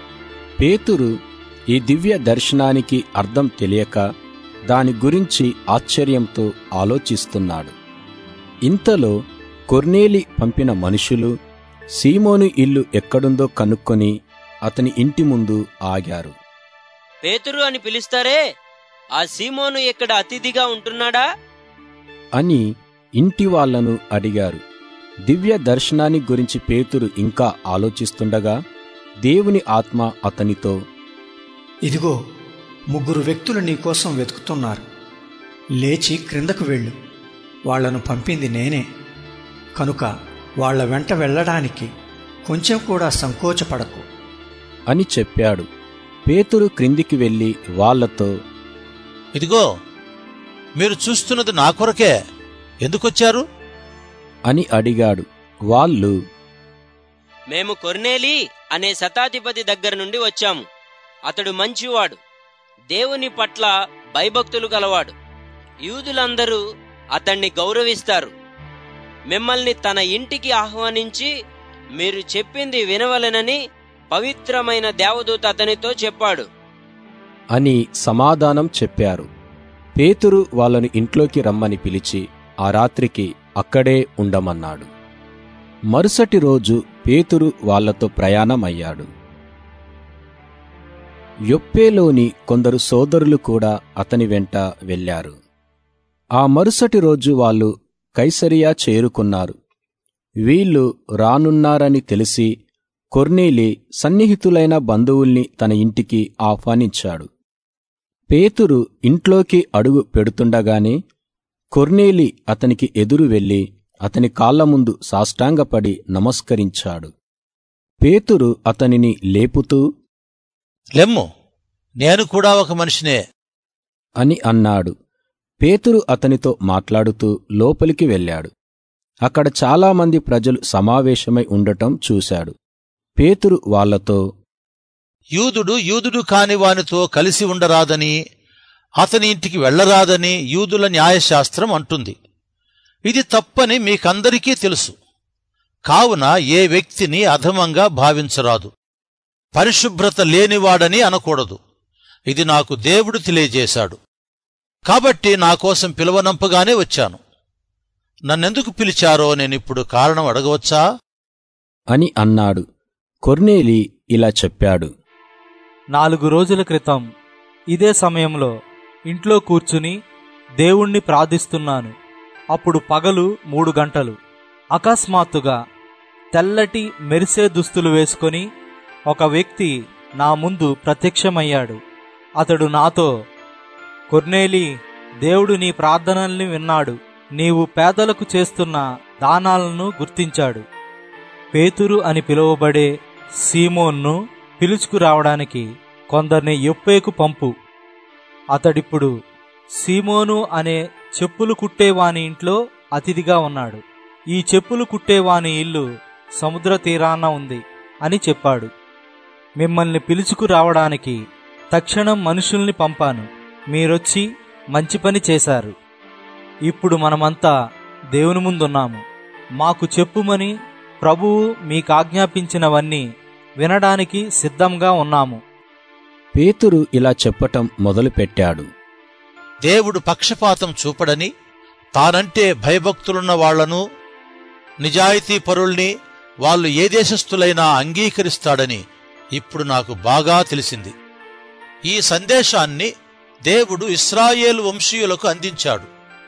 పేతురు ఈ దివ్య దర్శనానికి అర్థం తెలియక దాని గురించి ఆశ్చర్యంతో ఆలోచిస్తున్నాడు ఇంతలో కొర్నేలి పంపిన మనుషులు సీమోను ఇల్లు ఎక్కడుందో కనుక్కొని అతని ఇంటి ముందు ఆగారు పేతురు అని పిలుస్తారే ఆ సీమోను ఇక్కడ అతిథిగా ఉంటున్నాడా అని ఇంటి వాళ్లను అడిగారు దివ్య దర్శనాన్ని గురించి పేతురు ఇంకా ఆలోచిస్తుండగా దేవుని ఆత్మ అతనితో ఇదిగో ముగ్గురు వ్యక్తులు నీకోసం వెతుకుతున్నారు లేచి క్రిందకు వెళ్ళు వాళ్లను పంపింది నేనే కనుక వాళ్ల వెంట వెళ్ళడానికి కొంచెం కూడా సంకోచపడకు అని చెప్పాడు పేతురు క్రిందికి వెళ్లి వాళ్లతో ఇదిగో మీరు చూస్తున్నది నా కొరకే ఎందుకొచ్చారు అని అడిగాడు వాళ్ళు మేము కొర్నేలి అనే శతాధిపతి దగ్గర నుండి వచ్చాము అతడు మంచివాడు దేవుని పట్ల భయభక్తులు గలవాడు యూదులందరూ అతన్ని గౌరవిస్తారు మిమ్మల్ని తన ఇంటికి ఆహ్వానించి మీరు చెప్పింది వినవలెనని పవిత్రమైన దేవదూత అతనితో చెప్పాడు అని సమాధానం చెప్పారు పేతురు వాళ్ళను ఇంట్లోకి రమ్మని పిలిచి ఆ రాత్రికి అక్కడే ఉండమన్నాడు మరుసటి రోజు పేతురు వాళ్లతో ప్రయాణమయ్యాడు యొప్పేలోని కొందరు సోదరులు కూడా అతని వెంట వెళ్లారు ఆ మరుసటి రోజు వాళ్ళు కైసరియా చేరుకున్నారు వీళ్ళు రానున్నారని తెలిసి కొర్నేలి సన్నిహితులైన బంధువుల్ని తన ఇంటికి ఆహ్వానించాడు పేతురు ఇంట్లోకి అడుగు పెడుతుండగానే కొర్నేలి అతనికి ఎదురు వెళ్లి అతని కాళ్ల ముందు సాష్టాంగపడి నమస్కరించాడు పేతురు అతనిని లేపుతూ లెమ్ము నేను కూడా ఒక మనిషినే అని అన్నాడు పేతురు అతనితో మాట్లాడుతూ లోపలికి వెళ్ళాడు అక్కడ చాలామంది ప్రజలు సమావేశమై ఉండటం చూశాడు పేతురు వాళ్లతో యూదుడు యూదుడు కాని వానితో కలిసి ఉండరాదని అతని ఇంటికి వెళ్లరాదని యూదుల న్యాయశాస్త్రం అంటుంది ఇది తప్పని మీకందరికీ తెలుసు కావున ఏ వ్యక్తిని అధమంగా భావించరాదు పరిశుభ్రత లేనివాడని అనకూడదు ఇది నాకు దేవుడు తెలియజేశాడు కాబట్టి నా కోసం పిలువనంపగానే వచ్చాను నన్నెందుకు పిలిచారో నేనిప్పుడు కారణం అడగవచ్చా అని అన్నాడు కొర్నేలి ఇలా చెప్పాడు నాలుగు రోజుల క్రితం ఇదే సమయంలో ఇంట్లో కూర్చుని దేవుణ్ణి ప్రార్థిస్తున్నాను అప్పుడు పగలు మూడు గంటలు అకస్మాత్తుగా తెల్లటి మెరిసే దుస్తులు వేసుకొని ఒక వ్యక్తి నా ముందు ప్రత్యక్షమయ్యాడు అతడు నాతో కొర్నేలి దేవుడు నీ ప్రార్థనల్ని విన్నాడు నీవు పేదలకు చేస్తున్న దానాలను గుర్తించాడు పేతురు అని పిలువబడే సీమోన్ను పిలుచుకురావడానికి కొందరిని యొప్పేకు పంపు అతడిప్పుడు సీమోను అనే చెప్పులు కుట్టేవాని ఇంట్లో అతిథిగా ఉన్నాడు ఈ చెప్పులు కుట్టేవాని ఇల్లు సముద్ర తీరాన ఉంది అని చెప్పాడు మిమ్మల్ని పిలుచుకురావడానికి తక్షణం మనుషుల్ని పంపాను మీరొచ్చి మంచి పని చేశారు ఇప్పుడు మనమంతా దేవుని ముందున్నాము మాకు చెప్పుమని ప్రభువు మీకాజ్ఞాపించినవన్నీ వినడానికి సిద్ధంగా ఉన్నాము పేతురు ఇలా చెప్పటం మొదలుపెట్టాడు దేవుడు పక్షపాతం చూపడని తానంటే భయభక్తులున్న వాళ్లను నిజాయితీ పరుల్ని వాళ్ళు ఏ దేశస్థులైనా అంగీకరిస్తాడని ఇప్పుడు నాకు బాగా తెలిసింది ఈ సందేశాన్ని దేవుడు ఇస్రాయేలు వంశీయులకు అందించాడు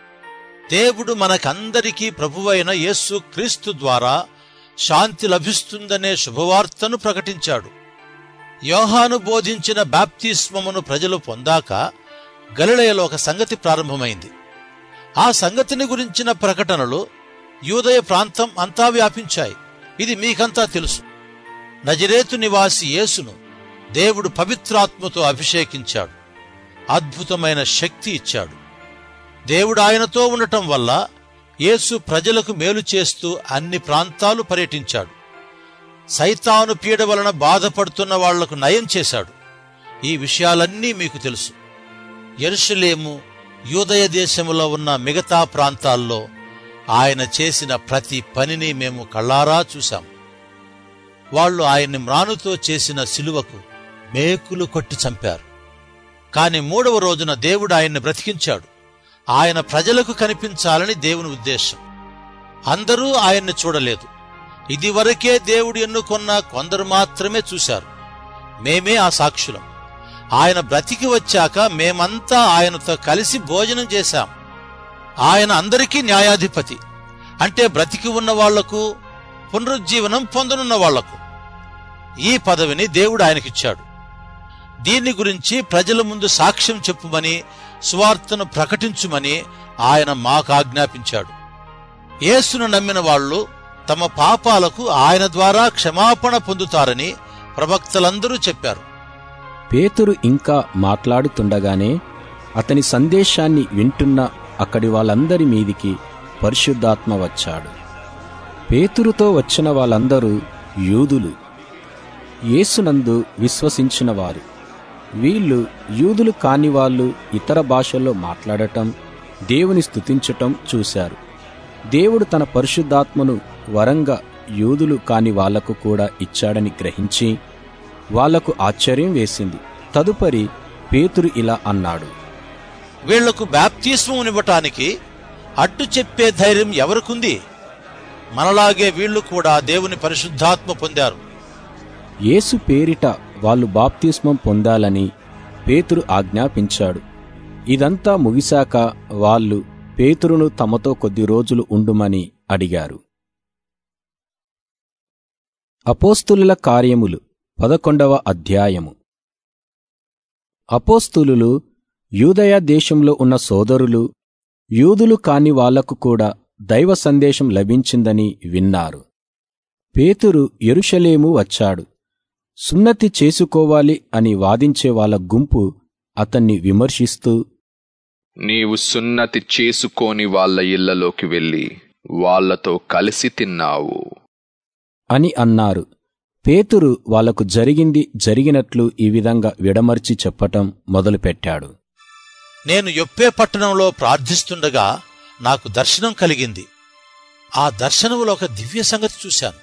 దేవుడు మనకందరికీ ప్రభువైన యేసు క్రీస్తు ద్వారా శాంతి లభిస్తుందనే శుభవార్తను ప్రకటించాడు యోహాను బోధించిన బాప్తిస్మమును ప్రజలు పొందాక గలిలయలో ఒక సంగతి ప్రారంభమైంది ఆ సంగతిని గురించిన ప్రకటనలు యూదయ ప్రాంతం అంతా వ్యాపించాయి ఇది మీకంతా తెలుసు నజరేతు నివాసి యేసును దేవుడు పవిత్రాత్మతో అభిషేకించాడు అద్భుతమైన శక్తి ఇచ్చాడు దేవుడు ఆయనతో ఉండటం వల్ల యేసు ప్రజలకు మేలు చేస్తూ అన్ని ప్రాంతాలు పర్యటించాడు సైతాను పీడ వలన బాధపడుతున్న వాళ్లకు నయం చేశాడు ఈ విషయాలన్నీ మీకు తెలుసు ఎరుషలేము యూదయ దేశములో ఉన్న మిగతా ప్రాంతాల్లో ఆయన చేసిన ప్రతి పనిని మేము కళ్ళారా చూశాం వాళ్ళు ఆయన్ని మ్రానుతో చేసిన సిలువకు మేకులు కొట్టి చంపారు కాని మూడవ రోజున దేవుడు ఆయన్ని బ్రతికించాడు ఆయన ప్రజలకు కనిపించాలని దేవుని ఉద్దేశం అందరూ ఆయన్ని చూడలేదు ఇదివరకే దేవుడు ఎన్నుకొన్న కొందరు మాత్రమే చూశారు మేమే ఆ సాక్షులం ఆయన బ్రతికి వచ్చాక మేమంతా ఆయనతో కలిసి భోజనం చేశాం ఆయన అందరికీ న్యాయాధిపతి అంటే బ్రతికి ఉన్న వాళ్లకు పునరుజ్జీవనం పొందనున్న వాళ్లకు ఈ పదవిని దేవుడు ఆయనకిచ్చాడు దీన్ని గురించి ప్రజల ముందు సాక్ష్యం చెప్పుమని సువార్తను ప్రకటించుమని ఆయన మాకు ఆజ్ఞాపించాడు యేసును నమ్మిన వాళ్ళు తమ పాపాలకు ఆయన ద్వారా క్షమాపణ పొందుతారని ప్రవక్తలందరూ చెప్పారు పేతురు ఇంకా మాట్లాడుతుండగానే అతని సందేశాన్ని వింటున్న అక్కడి వాళ్ళందరి మీదికి పరిశుద్ధాత్మ వచ్చాడు పేతురుతో వచ్చిన వాళ్ళందరూ యూదులు యేసునందు విశ్వసించిన వారు వీళ్ళు యూదులు కాని వాళ్ళు ఇతర భాషల్లో మాట్లాడటం దేవుని స్తుతించటం చూశారు దేవుడు తన పరిశుద్ధాత్మను వరంగా యూదులు కాని వాళ్లకు కూడా ఇచ్చాడని గ్రహించి వాళ్లకు ఆశ్చర్యం వేసింది తదుపరి పేతురు ఇలా అన్నాడు వీళ్లకు బ్యాప్తిస్మనివ్వటానికి అడ్డు చెప్పే ధైర్యం ఎవరికుంది మనలాగే వీళ్ళు కూడా దేవుని పరిశుద్ధాత్మ పొందారు యేసు పేరిట వాళ్ళు బాప్తిస్మం పొందాలని పేతురు ఆజ్ఞాపించాడు ఇదంతా ముగిశాక వాళ్ళు పేతురును తమతో కొద్ది రోజులు ఉండుమని అడిగారు అపోస్తులుల కార్యములు పదకొండవ అధ్యాయము అపోస్తులులు యూదయ దేశంలో ఉన్న సోదరులు యూదులు కాని వాళ్లకు కూడా దైవ సందేశం లభించిందని విన్నారు పేతురు ఎరుషలేము వచ్చాడు సున్నతి చేసుకోవాలి అని వాదించే వాళ్ళ గుంపు అతన్ని విమర్శిస్తూ నీవు సున్నతి చేసుకోని వాళ్ళ ఇళ్లలోకి వెళ్ళి వాళ్లతో కలిసి తిన్నావు అని అన్నారు పేతురు వాళ్లకు జరిగింది జరిగినట్లు ఈ విధంగా విడమర్చి చెప్పటం మొదలుపెట్టాడు నేను యొప్పే పట్టణంలో ప్రార్థిస్తుండగా నాకు దర్శనం కలిగింది ఆ దర్శనంలో ఒక దివ్య సంగతి చూశాను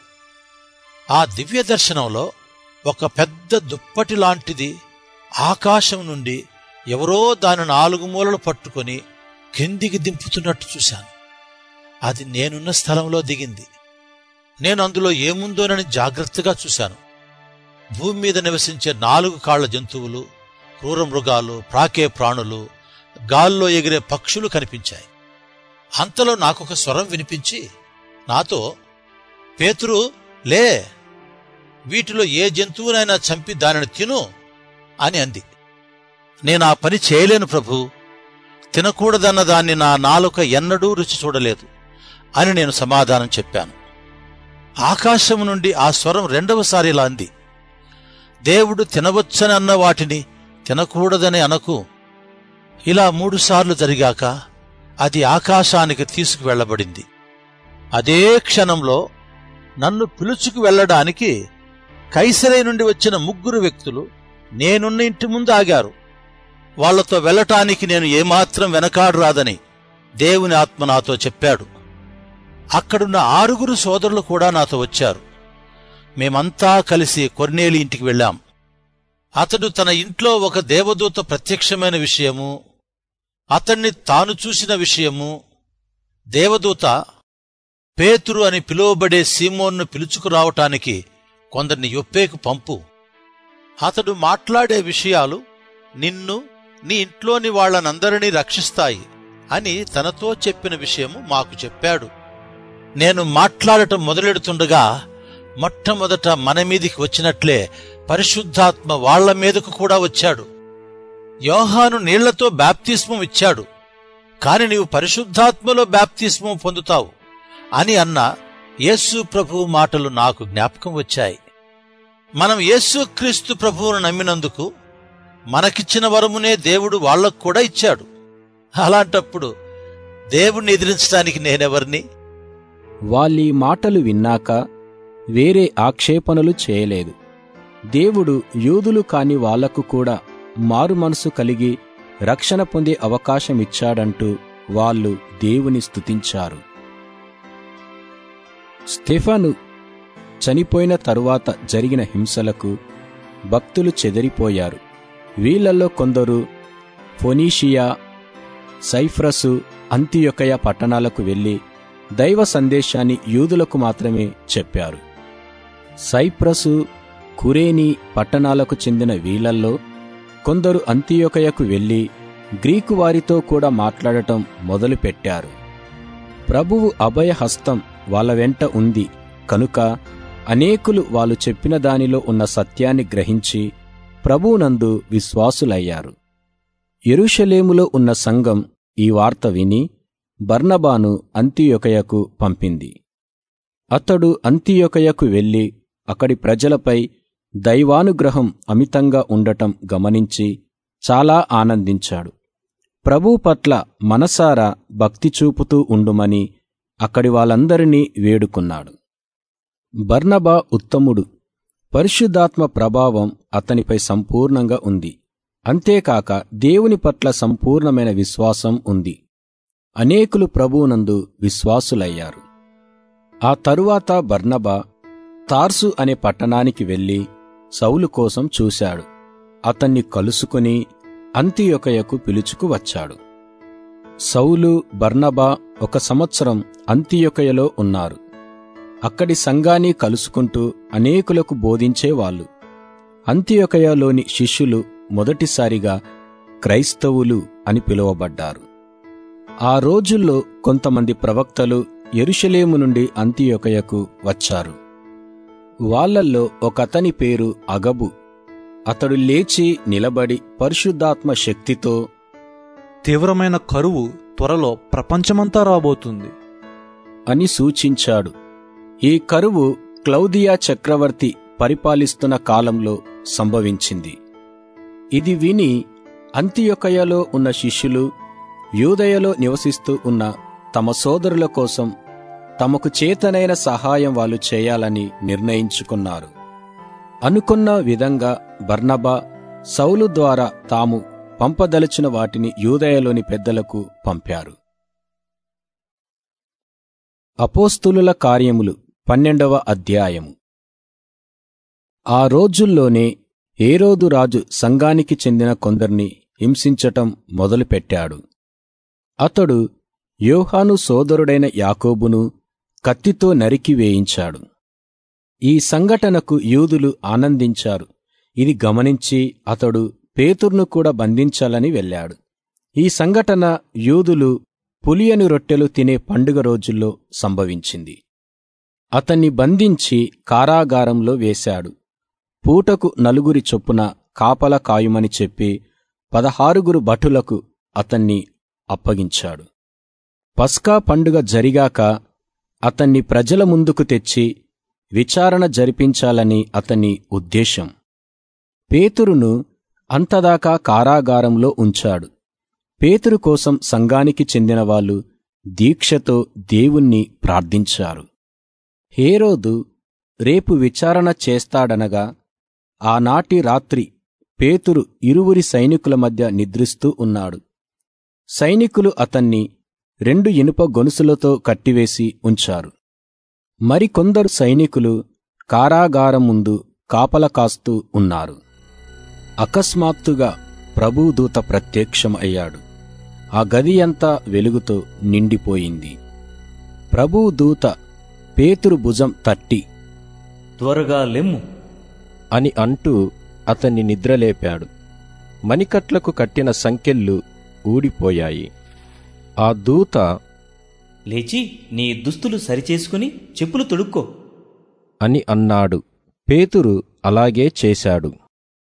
ఆ దివ్య దర్శనంలో ఒక పెద్ద దుప్పటి లాంటిది ఆకాశం నుండి ఎవరో దాని నాలుగు మూలలు పట్టుకొని కిందికి దింపుతున్నట్టు చూశాను అది నేనున్న స్థలంలో దిగింది నేను అందులో ఏముందోనని జాగ్రత్తగా చూశాను భూమి మీద నివసించే నాలుగు కాళ్ల జంతువులు క్రూర మృగాలు ప్రాకే ప్రాణులు గాల్లో ఎగిరే పక్షులు కనిపించాయి అంతలో నాకొక స్వరం వినిపించి నాతో పేతురు లే వీటిలో ఏ జంతువునైనా చంపి దానిని తిను అని అంది నేను ఆ పని చేయలేను ప్రభు తినకూడదన్న దాన్ని నా నాలుక ఎన్నడూ రుచి చూడలేదు అని నేను సమాధానం చెప్పాను ఆకాశం నుండి ఆ స్వరం రెండవసారి ఇలా అంది దేవుడు తినవచ్చని అన్న వాటిని తినకూడదని అనకు ఇలా మూడుసార్లు జరిగాక అది ఆకాశానికి తీసుకువెళ్లబడింది అదే క్షణంలో నన్ను పిలుచుకు వెళ్ళడానికి కైసరై నుండి వచ్చిన ముగ్గురు వ్యక్తులు నేనున్న ఇంటి ముందు ఆగారు వాళ్లతో వెళ్ళటానికి నేను ఏమాత్రం వెనకాడు రాదని దేవుని ఆత్మ నాతో చెప్పాడు అక్కడున్న ఆరుగురు సోదరులు కూడా నాతో వచ్చారు మేమంతా కలిసి కొర్నేలి ఇంటికి వెళ్ళాం అతడు తన ఇంట్లో ఒక దేవదూత ప్రత్యక్షమైన విషయము అతన్ని తాను చూసిన విషయము దేవదూత పేతురు అని పిలువబడే సీమోన్ను పిలుచుకురావటానికి కొందరిని యొప్పేకు పంపు అతడు మాట్లాడే విషయాలు నిన్ను నీ ఇంట్లోని వాళ్లనందరినీ రక్షిస్తాయి అని తనతో చెప్పిన విషయము మాకు చెప్పాడు నేను మాట్లాడటం మొదలెడుతుండగా మొట్టమొదట మన మీదికి వచ్చినట్లే పరిశుద్ధాత్మ వాళ్ల మీదకు కూడా వచ్చాడు యోహాను నీళ్లతో బాప్తిస్మం ఇచ్చాడు కాని నీవు పరిశుద్ధాత్మలో బ్యాప్తిస్మం పొందుతావు అని అన్న యేసు ప్రభువు మాటలు నాకు జ్ఞాపకం వచ్చాయి మనం యేసు క్రీస్తు ప్రభువును నమ్మినందుకు మనకిచ్చిన వరమునే దేవుడు వాళ్లకు కూడా ఇచ్చాడు అలాంటప్పుడు దేవుణ్ణి ఎదిరించడానికి నేనెవరిని వాళ్ళీ మాటలు విన్నాక వేరే ఆక్షేపణలు చేయలేదు దేవుడు యూదులు కాని వాళ్లకు కూడా మారు మనసు కలిగి రక్షణ పొందే అవకాశం ఇచ్చాడంటూ వాళ్ళు దేవుని స్తుతించారు స్టెఫాను చనిపోయిన తరువాత జరిగిన హింసలకు భక్తులు చెదిరిపోయారు వీళ్లలో కొందరు ఫొనీషియా సైఫ్రసు అంతియొకయ పట్టణాలకు వెళ్లి దైవ సందేశాన్ని యూదులకు మాత్రమే చెప్పారు సైప్రసు కురేని పట్టణాలకు చెందిన వీళ్లల్లో కొందరు అంతియొకయకు వెళ్లి గ్రీకు వారితో కూడా మాట్లాడటం మొదలుపెట్టారు ప్రభువు అభయహస్తం వాళ్ళ వెంట ఉంది కనుక అనేకులు వాళ్ళు చెప్పిన దానిలో ఉన్న సత్యాన్ని గ్రహించి ప్రభువునందు విశ్వాసులయ్యారు ఎరుషలేములో ఉన్న సంఘం ఈ వార్త విని బర్నబాను అంతియొకయకు పంపింది అతడు అంతియొకయకు వెళ్లి అక్కడి ప్రజలపై దైవానుగ్రహం అమితంగా ఉండటం గమనించి చాలా ఆనందించాడు ప్రభు పట్ల మనసారా భక్తి చూపుతూ ఉండుమని అక్కడి వాళ్ళందరినీ వేడుకున్నాడు బర్నబా ఉత్తముడు పరిశుద్ధాత్మ ప్రభావం అతనిపై సంపూర్ణంగా ఉంది అంతేకాక దేవుని పట్ల సంపూర్ణమైన విశ్వాసం ఉంది అనేకులు ప్రభువునందు విశ్వాసులయ్యారు ఆ తరువాత బర్నబా తార్సు అనే పట్టణానికి వెళ్లి సౌలు కోసం చూశాడు అతన్ని కలుసుకుని అంతియొకయకు పిలుచుకు వచ్చాడు సౌలు బర్నబా ఒక సంవత్సరం అంతియొకయలో ఉన్నారు అక్కడి సంఘాన్ని కలుసుకుంటూ అనేకులకు బోధించేవాళ్ళు అంత్యొకయలోని శిష్యులు మొదటిసారిగా క్రైస్తవులు అని పిలువబడ్డారు ఆ రోజుల్లో కొంతమంది ప్రవక్తలు ఎరుషలేము నుండి అంత్యొకయకు వచ్చారు వాళ్ళల్లో ఒకతని పేరు అగబు అతడు లేచి నిలబడి పరిశుద్ధాత్మ శక్తితో తీవ్రమైన కరువు త్వరలో ప్రపంచమంతా రాబోతుంది అని సూచించాడు ఈ కరువు క్లౌదియా చక్రవర్తి పరిపాలిస్తున్న కాలంలో సంభవించింది ఇది విని అంత్యొకయలో ఉన్న శిష్యులు యూదయలో నివసిస్తూ ఉన్న తమ సోదరుల కోసం తమకు చేతనైన సహాయం వాళ్ళు చేయాలని నిర్ణయించుకున్నారు అనుకున్న విధంగా బర్నబా సౌలు ద్వారా తాము పంపదలిచిన వాటిని యూదయలోని పెద్దలకు పంపారు అపోస్తులుల కార్యములు పన్నెండవ అధ్యాయము ఆ రోజుల్లోనే ఏరోదు రాజు సంఘానికి చెందిన కొందరిని హింసించటం మొదలుపెట్టాడు అతడు యోహాను సోదరుడైన యాకోబును కత్తితో నరికి వేయించాడు ఈ సంఘటనకు యూదులు ఆనందించారు ఇది గమనించి అతడు పేతుర్ను కూడా బంధించాలని వెళ్ళాడు ఈ సంఘటన యూదులు పులియని రొట్టెలు తినే పండుగ రోజుల్లో సంభవించింది అతన్ని బంధించి కారాగారంలో వేశాడు పూటకు నలుగురి చొప్పున కాపల కాయుమని చెప్పి పదహారుగురు భటులకు అతన్ని అప్పగించాడు పస్కా పండుగ జరిగాక అతన్ని ప్రజల ముందుకు తెచ్చి విచారణ జరిపించాలని అతని ఉద్దేశం పేతురును అంతదాకా కారాగారంలో ఉంచాడు పేతురు కోసం సంఘానికి చెందిన వాళ్ళు దీక్షతో దేవుణ్ణి ప్రార్థించారు హేరోదు రేపు విచారణ చేస్తాడనగా ఆనాటి రాత్రి పేతురు ఇరువురి సైనికుల మధ్య నిద్రిస్తూ ఉన్నాడు సైనికులు అతన్ని రెండు ఇనుప గొలుసులతో కట్టివేసి ఉంచారు మరికొందరు సైనికులు కారాగారం ముందు కాపల కాస్తూ ఉన్నారు అకస్మాత్తుగా ప్రభుదూత ప్రత్యక్షం అయ్యాడు ఆ గది అంతా వెలుగుతో నిండిపోయింది ప్రభుదూత పేతురు భుజం తట్టి త్వరగా లెమ్ము అని అంటూ అతన్ని నిద్రలేపాడు మణికట్లకు కట్టిన సంకెళ్ళు ఊడిపోయాయి ఆ దూత లేచి నీ దుస్తులు సరిచేసుకుని చెప్పులు తొడుక్కో అని అన్నాడు పేతురు అలాగే చేశాడు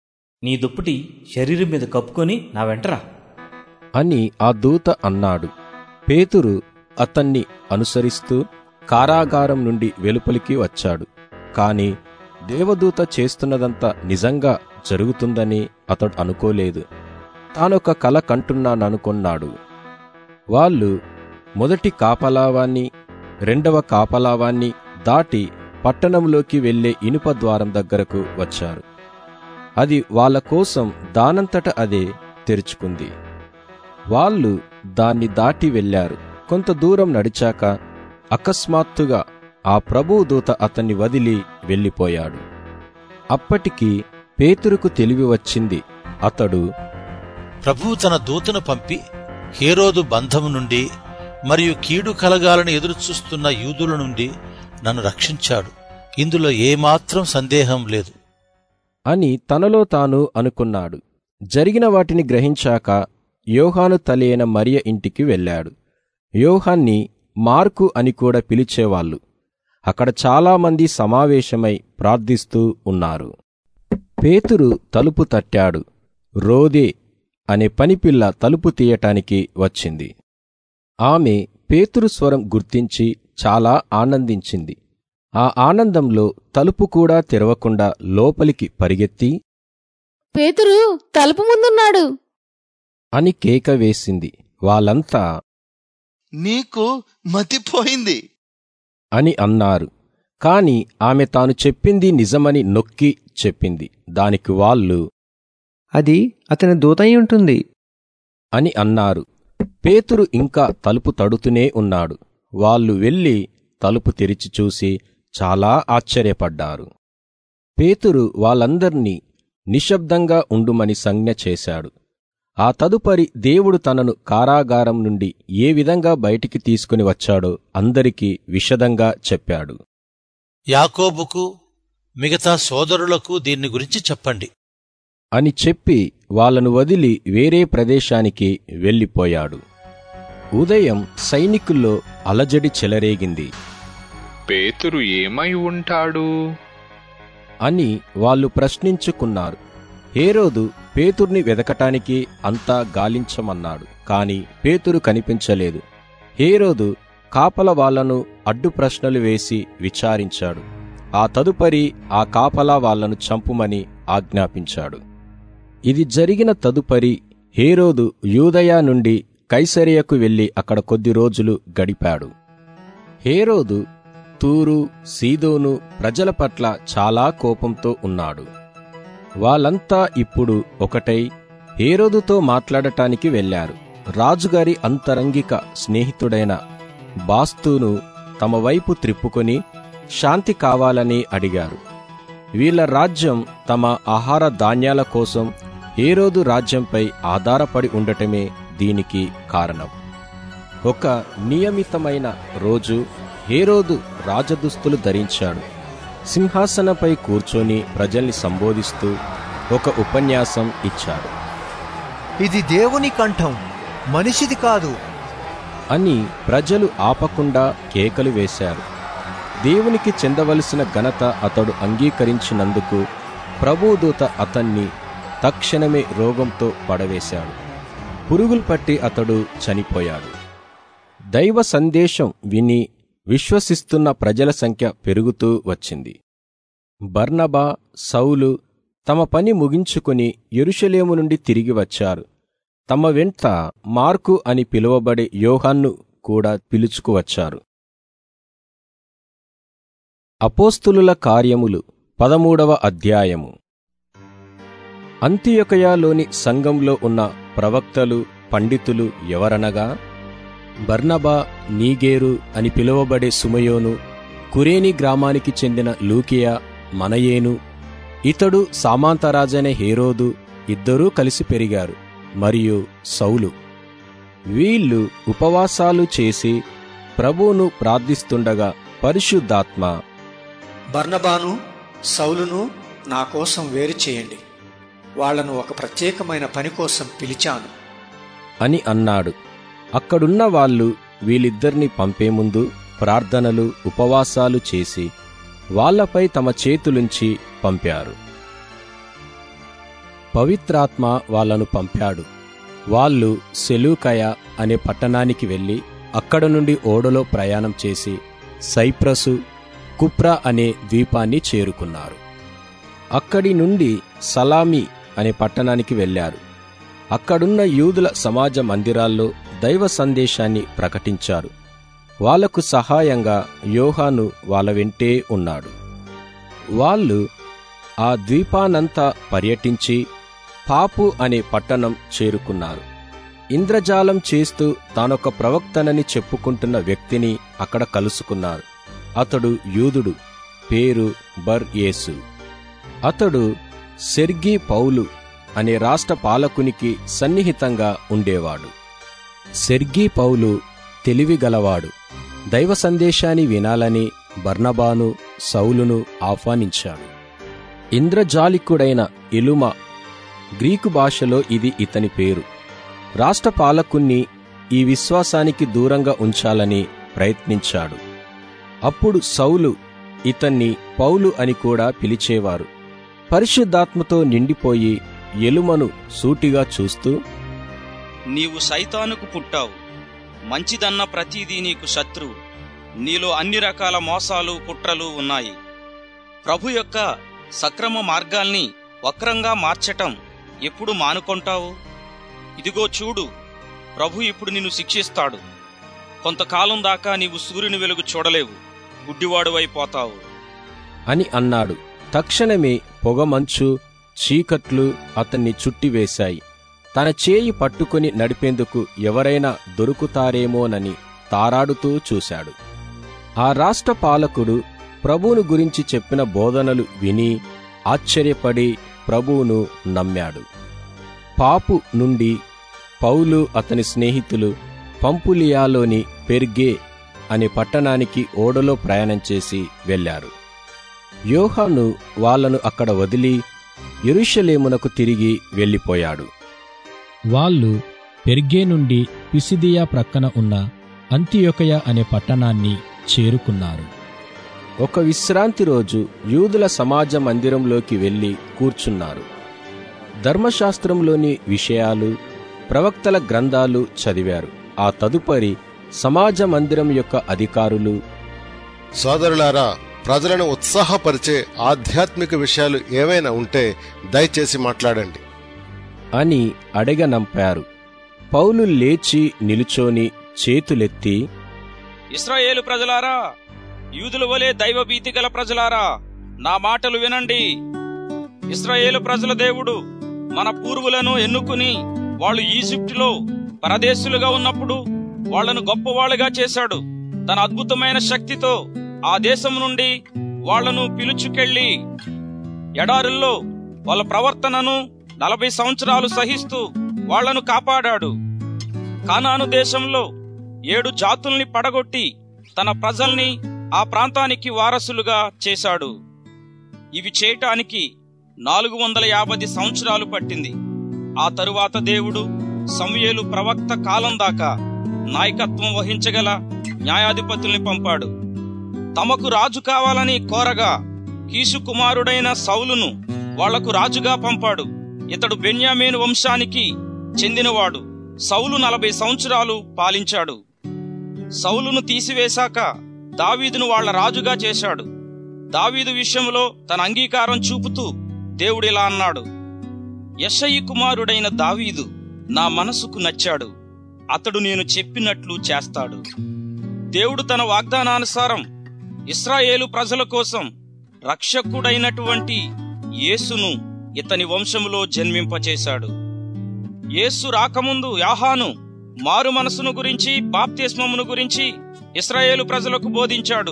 నీ దుప్పటి శరీరం మీద కప్పుకొని నా వెంటరా అని ఆ దూత అన్నాడు పేతురు అతన్ని అనుసరిస్తూ కారాగారం నుండి వెలుపలికి వచ్చాడు కాని దేవదూత చేస్తున్నదంతా నిజంగా జరుగుతుందని అతడు అనుకోలేదు తానొక కల కంటున్నాననుకున్నాడు వాళ్ళు మొదటి కాపలావాన్ని రెండవ కాపలావాన్ని దాటి పట్టణంలోకి వెళ్లే ఇనుప ద్వారం దగ్గరకు వచ్చారు అది వాళ్ళ కోసం దానంతట అదే తెరుచుకుంది వాళ్ళు దాన్ని దాటి వెళ్లారు కొంత దూరం నడిచాక అకస్మాత్తుగా ఆ ప్రభువు దూత అతన్ని వదిలి వెళ్ళిపోయాడు అప్పటికి పేతురుకు తెలివి వచ్చింది అతడు ప్రభువు తన దూతను పంపి హేరోదు బంధము నుండి మరియు కీడు కలగాలని ఎదురుచూస్తున్న యూదుల నుండి నన్ను రక్షించాడు ఇందులో ఏమాత్రం సందేహం లేదు అని తనలో తాను అనుకున్నాడు జరిగిన వాటిని గ్రహించాక యోహాను తలైన మరియ ఇంటికి వెళ్ళాడు యోహాన్ని మార్కు అని కూడా పిలిచేవాళ్ళు అక్కడ చాలామంది సమావేశమై ప్రార్థిస్తూ ఉన్నారు పేతురు తలుపు తట్టాడు రోదే అనే పనిపిల్ల తలుపు తీయటానికి వచ్చింది ఆమె పేతురు స్వరం గుర్తించి చాలా ఆనందించింది ఆ ఆనందంలో తలుపు కూడా తెరవకుండా లోపలికి పరిగెత్తి పేతురు తలుపు ముందున్నాడు అని కేక వేసింది వాళ్ళంతా నీకు మతిపోయింది అని అన్నారు కాని ఆమె తాను చెప్పింది నిజమని నొక్కి చెప్పింది దానికి వాళ్ళు అది అతని దూతయి ఉంటుంది అని అన్నారు పేతురు ఇంకా తలుపు తడుతూనే ఉన్నాడు వాళ్ళు వెళ్ళి తలుపు తెరిచి చూసి చాలా ఆశ్చర్యపడ్డారు పేతురు వాళ్ళందర్నీ నిశ్శబ్దంగా ఉండుమని సంజ్ఞ చేశాడు ఆ తదుపరి దేవుడు తనను కారాగారం నుండి ఏ విధంగా బయటికి తీసుకుని వచ్చాడో అందరికీ విషదంగా చెప్పాడు యాకోబుకు మిగతా సోదరులకు దీన్ని గురించి చెప్పండి అని చెప్పి వాళ్ళను వదిలి వేరే ప్రదేశానికి వెళ్ళిపోయాడు ఉదయం సైనికుల్లో అలజడి చెలరేగింది పేతురు ఏమై ఉంటాడు అని వాళ్ళు ప్రశ్నించుకున్నారు హేరోదు పేతుర్ని వెదకటానికి అంతా గాలించమన్నాడు కాని పేతురు కనిపించలేదు హేరోదు కాపల వాళ్లను అడ్డు ప్రశ్నలు వేసి విచారించాడు ఆ తదుపరి ఆ కాపలా వాళ్లను చంపుమని ఆజ్ఞాపించాడు ఇది జరిగిన తదుపరి హేరోదు యూదయ నుండి కైసరియకు వెళ్లి అక్కడ కొద్ది రోజులు గడిపాడు హేరోదు తూరు సీదోను ప్రజల పట్ల చాలా కోపంతో ఉన్నాడు వాళ్ళంతా ఇప్పుడు ఒకటై హేరోదుతో మాట్లాడటానికి వెళ్లారు రాజుగారి అంతరంగిక స్నేహితుడైన బాస్తూను తమ వైపు త్రిప్పుకొని శాంతి కావాలని అడిగారు వీళ్ళ రాజ్యం తమ ఆహార ధాన్యాల కోసం హేరోదు రాజ్యంపై ఆధారపడి ఉండటమే దీనికి కారణం ఒక నియమితమైన రోజు హేరోదు రాజదుస్తులు ధరించాడు సింహాసనపై కూర్చొని ప్రజల్ని సంబోధిస్తూ ఒక ఉపన్యాసం ఇచ్చాడు ఇది దేవుని కంఠం మనిషిది కాదు అని ప్రజలు ఆపకుండా కేకలు వేశారు దేవునికి చెందవలసిన ఘనత అతడు అంగీకరించినందుకు ప్రభుదూత అతన్ని తక్షణమే రోగంతో పడవేశాడు పురుగులు పట్టి అతడు చనిపోయాడు దైవ సందేశం విని విశ్వసిస్తున్న ప్రజల సంఖ్య పెరుగుతూ వచ్చింది బర్నబా సౌలు తమ పని ముగించుకుని యెరూషలేము నుండి తిరిగి వచ్చారు తమ వెంట మార్కు అని పిలువబడే యోహాన్ను కూడా పిలుచుకువచ్చారు అపోస్తులుల కార్యములు పదమూడవ అధ్యాయము అంత్యొకయాలోని సంఘంలో ఉన్న ప్రవక్తలు పండితులు ఎవరనగా బర్నబా నీగేరు అని పిలువబడే సుమయోను కురేని గ్రామానికి చెందిన లూకియా మనయేను ఇతడు సామాంతరాజనే హేరోదు ఇద్దరూ కలిసి పెరిగారు మరియు సౌలు వీళ్ళు ఉపవాసాలు చేసి ప్రభువును ప్రార్థిస్తుండగా పరిశుద్ధాత్మ బర్నబాను సౌలును నా కోసం వేరు చేయండి వాళ్లను ఒక ప్రత్యేకమైన పని కోసం పిలిచాను అని అన్నాడు అక్కడున్న వాళ్ళు వీళ్ళిద్దరిని పంపే ముందు ప్రార్థనలు ఉపవాసాలు చేసి వాళ్లపై తమ చేతులుంచి పంపారు పవిత్రాత్మ వాళ్లను పంపాడు వాళ్ళు సెలూకయ అనే పట్టణానికి వెళ్లి అక్కడ నుండి ఓడలో ప్రయాణం చేసి సైప్రసు కుప్రా అనే ద్వీపాన్ని చేరుకున్నారు అక్కడి నుండి సలామి అనే పట్టణానికి వెళ్లారు అక్కడున్న యూదుల సమాజ మందిరాల్లో దైవ సందేశాన్ని ప్రకటించారు వాళ్లకు సహాయంగా యోహాను వాళ్ళ వెంటే ఉన్నాడు వాళ్ళు ఆ ద్వీపానంతా పర్యటించి పాపు అనే పట్టణం చేరుకున్నారు ఇంద్రజాలం చేస్తూ తానొక ప్రవక్తనని చెప్పుకుంటున్న వ్యక్తిని అక్కడ కలుసుకున్నారు అతడు యూదుడు పేరు బర్ యేసు అతడు సెర్గీ పౌలు అనే రాష్ట్ర పాలకునికి సన్నిహితంగా ఉండేవాడు సెర్గీ పౌలు తెలివిగలవాడు దైవ సందేశాన్ని వినాలని బర్నబాను సౌలును ఆహ్వానించాడు ఇంద్రజాలికుడైన ఇలుమ గ్రీకు భాషలో ఇది ఇతని పేరు రాష్ట్ర పాలకుణ్ణి ఈ విశ్వాసానికి దూరంగా ఉంచాలని ప్రయత్నించాడు అప్పుడు సౌలు ఇతన్ని పౌలు అని కూడా పిలిచేవారు పరిశుద్ధాత్మతో నిండిపోయి ఎలుమను సూటిగా చూస్తూ నీవు సైతానుకు పుట్టావు మంచిదన్న ప్రతిదీ నీకు శత్రువు నీలో అన్ని రకాల మోసాలు కుట్రలు ఉన్నాయి ప్రభు యొక్క సక్రమ మార్గాల్ని వక్రంగా మార్చటం ఎప్పుడు మానుకొంటావు ఇదిగో చూడు ప్రభు ఇప్పుడు నిన్ను శిక్షిస్తాడు కొంతకాలం దాకా నీవు సూర్యుని వెలుగు చూడలేవు గుడ్డివాడువైపోతావు అని అన్నాడు తక్షణమే పొగమంచు చీకట్లు అతన్ని చుట్టివేశాయి తన చేయి పట్టుకుని నడిపేందుకు ఎవరైనా దొరుకుతారేమోనని తారాడుతూ చూశాడు ఆ రాష్ట్ర పాలకుడు ప్రభువును గురించి చెప్పిన బోధనలు విని ఆశ్చర్యపడి ప్రభువును నమ్మాడు పాపు నుండి పౌలు అతని స్నేహితులు పంపులియాలోని పెర్గే అనే పట్టణానికి ఓడలో ప్రయాణం చేసి వెళ్లారు యోహాను వాళ్లను అక్కడ వదిలి యెరూషలేమునకు తిరిగి వెళ్ళిపోయాడు వాళ్ళు పెర్గే నుండి పిసిదియా ప్రక్కన ఉన్న అంతియొకయ అనే పట్టణాన్ని చేరుకున్నారు ఒక విశ్రాంతి రోజు యూదుల సమాజ మందిరంలోకి వెళ్లి కూర్చున్నారు ధర్మశాస్త్రంలోని విషయాలు ప్రవక్తల గ్రంథాలు చదివారు ఆ తదుపరి సమాజ మందిరం యొక్క అధికారులు సోదరులారా ప్రజలను ఉత్సాహపరిచే ఆధ్యాత్మిక విషయాలు ఏవైనా ఉంటే దయచేసి మాట్లాడండి అని అడగనంపారు పౌలు లేచి నిలుచోని చేతులెత్తి ఇస్రాయేలు ప్రజలారా యూదుల వలె దైవభీతి గల ప్రజలారా నా మాటలు వినండి ఇస్రాయేలు ప్రజల దేవుడు మన పూర్వులను ఎన్నుకుని వాళ్ళు ఈజిప్టులో పరదేశులుగా ఉన్నప్పుడు వాళ్లను గొప్పవాళ్లుగా చేశాడు తన అద్భుతమైన శక్తితో ఆ దేశం నుండి వాళ్లను పిలుచుకెళ్లి ఎడారుల్లో వాళ్ళ ప్రవర్తనను నలభై సంవత్సరాలు సహిస్తూ వాళ్లను కాపాడాడు కానాను దేశంలో ఏడు జాతుల్ని పడగొట్టి తన ప్రజల్ని ఆ ప్రాంతానికి వారసులుగా చేశాడు ఇవి చేయటానికి నాలుగు వందల యాభై సంవత్సరాలు పట్టింది ఆ తరువాత దేవుడు సమయలు ప్రవక్త కాలం దాకా నాయకత్వం వహించగల న్యాయాధిపతుల్ని పంపాడు తమకు రాజు కావాలని కోరగా కీసు కుమారుడైన సౌలును వాళ్లకు రాజుగా పంపాడు ఇతడు బెన్యామేను వంశానికి చెందినవాడు సౌలు నలభై సంవత్సరాలు పాలించాడు సౌలును తీసివేశాక దావీదును వాళ్ల రాజుగా చేశాడు దావీదు విషయంలో తన అంగీకారం చూపుతూ దేవుడిలా అన్నాడు యషయి కుమారుడైన దావీదు నా మనసుకు నచ్చాడు అతడు నేను చెప్పినట్లు చేస్తాడు దేవుడు తన వాగ్దానానుసారం ఇస్రాయేలు ప్రజల కోసం రక్షకుడైనటువంటి యేసును ఇతని వంశములో జన్మింపచేశాడు యేసు రాకముందు యాహాను మారు మనసును గురించి బాప్తిస్మమును గురించి ఇస్రాయేలు ప్రజలకు బోధించాడు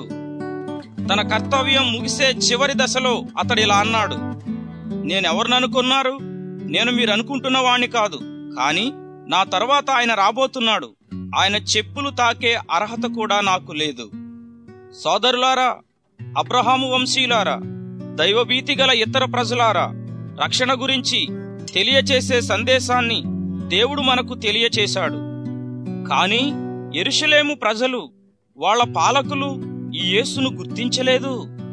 తన కర్తవ్యం ముగిసే చివరి దశలో అతడిలా అన్నాడు నేనెవరిననుకున్నారు నేను మీరు అనుకుంటున్న వాణ్ణి కాదు కాని నా తర్వాత ఆయన రాబోతున్నాడు ఆయన చెప్పులు తాకే అర్హత కూడా నాకు లేదు సోదరులారా అబ్రహాము వంశీయులారా దైవభీతి గల ఇతర ప్రజలారా రక్షణ గురించి తెలియచేసే సందేశాన్ని దేవుడు మనకు తెలియచేశాడు కాని ఎరుషలేము ప్రజలు వాళ్ళ పాలకులు ఈ యేసును గుర్తించలేదు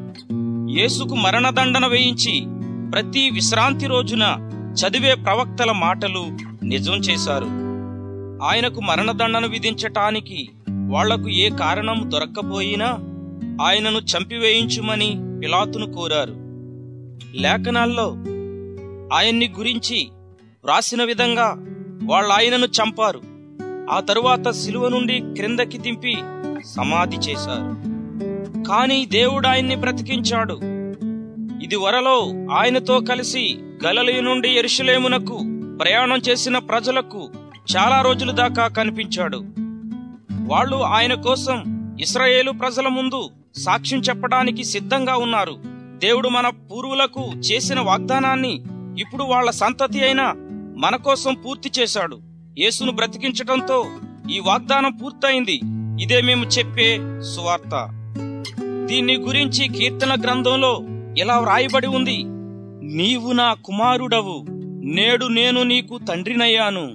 యేసుకు మరణదండన వేయించి ప్రతి విశ్రాంతి రోజున చదివే ప్రవక్తల మాటలు నిజం చేశారు ఆయనకు మరణదండన విధించటానికి వాళ్లకు ఏ కారణం దొరక్కపోయినా ఆయనను చంపివేయించుమని పిలాతును కోరారు లేఖనాల్లో ఆయన్ని గురించి వ్రాసిన విధంగా వాళ్ళాయనను చంపారు ఆ తరువాత శిలువ నుండి క్రిందకి దింపి సమాధి చేశారు కాని దేవుడు ఆయన్ని బ్రతికించాడు ఇది వరలో ఆయనతో కలిసి గలలి నుండి ఎరుషలేమునకు ప్రయాణం చేసిన ప్రజలకు చాలా రోజుల దాకా కనిపించాడు వాళ్ళు ఆయన కోసం ఇస్రాయేలు ప్రజల ముందు సాక్ష్యం చెప్పడానికి సిద్ధంగా ఉన్నారు దేవుడు మన పూర్వులకు చేసిన వాగ్దానాన్ని ఇప్పుడు వాళ్ళ సంతతి అయిన మన కోసం పూర్తి చేశాడు యేసును బ్రతికించటంతో ఈ వాగ్దానం పూర్తయింది ఇదే మేము చెప్పే సువార్త దీన్ని గురించి కీర్తన గ్రంథంలో ఇలా వ్రాయబడి ఉంది నీవు నా కుమారుడవు నేడు నేను నీకు తండ్రినయ్యాను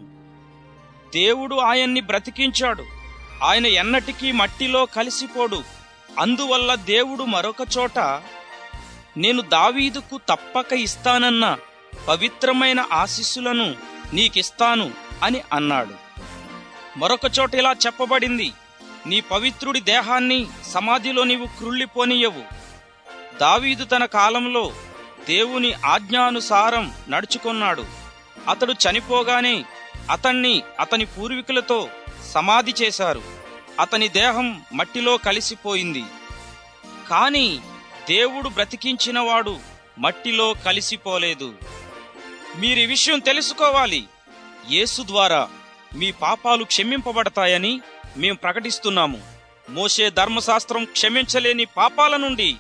దేవుడు ఆయన్ని బ్రతికించాడు ఆయన ఎన్నటికీ మట్టిలో కలిసిపోడు అందువల్ల దేవుడు మరొక చోట నేను దావీదుకు తప్పక ఇస్తానన్న పవిత్రమైన ఆశీస్సులను నీకిస్తాను అని అన్నాడు మరొక చోట ఇలా చెప్పబడింది నీ పవిత్రుడి దేహాన్ని సమాధిలో నీవు క్రుళ్ళిపోనియవు దావీదు తన కాలంలో దేవుని ఆజ్ఞానుసారం నడుచుకున్నాడు అతడు చనిపోగానే అతన్ని అతని పూర్వీకులతో సమాధి చేశారు అతని దేహం మట్టిలో కలిసిపోయింది కాని దేవుడు బ్రతికించినవాడు మట్టిలో కలిసిపోలేదు మీరీ విషయం తెలుసుకోవాలి యేసు ద్వారా మీ పాపాలు క్షమింపబడతాయని మేం ప్రకటిస్తున్నాము మోషే ధర్మశాస్త్రం క్షమించలేని పాపాల నుండి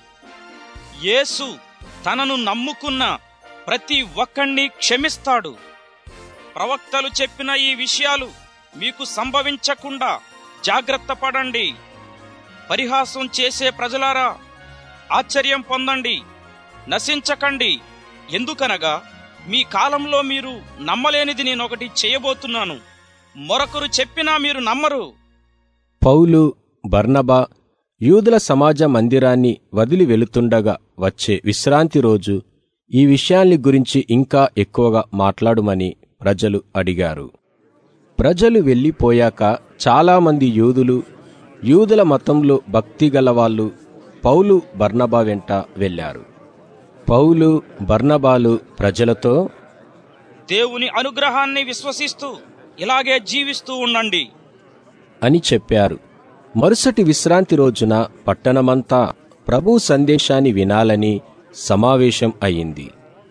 యేసు తనను నమ్ముకున్న ప్రతి ఒక్కణ్ణి క్షమిస్తాడు ప్రవక్తలు చెప్పిన ఈ విషయాలు మీకు సంభవించకుండా జాగ్రత్త పడండి పరిహాసం చేసే ప్రజలారా ఆశ్చర్యం పొందండి నశించకండి ఎందుకనగా మీ కాలంలో మీరు నమ్మలేనిది నేనొకటి చేయబోతున్నాను మరొకరు చెప్పినా మీరు నమ్మరు పౌలు బర్నబా యూదుల సమాజ మందిరాన్ని వదిలి వెళుతుండగా వచ్చే విశ్రాంతి రోజు ఈ విషయాల్ని గురించి ఇంకా ఎక్కువగా మాట్లాడుమని ప్రజలు అడిగారు ప్రజలు వెళ్ళిపోయాక చాలామంది యూదులు యూదుల మతంలో భక్తి గలవాళ్ళు పౌలు బర్నబా వెంట వెళ్ళారు పౌలు బర్నబాలు ప్రజలతో దేవుని అనుగ్రహాన్ని విశ్వసిస్తూ ఇలాగే జీవిస్తూ ఉండండి అని చెప్పారు మరుసటి విశ్రాంతి రోజున పట్టణమంతా ప్రభు సందేశాన్ని వినాలని సమావేశం అయింది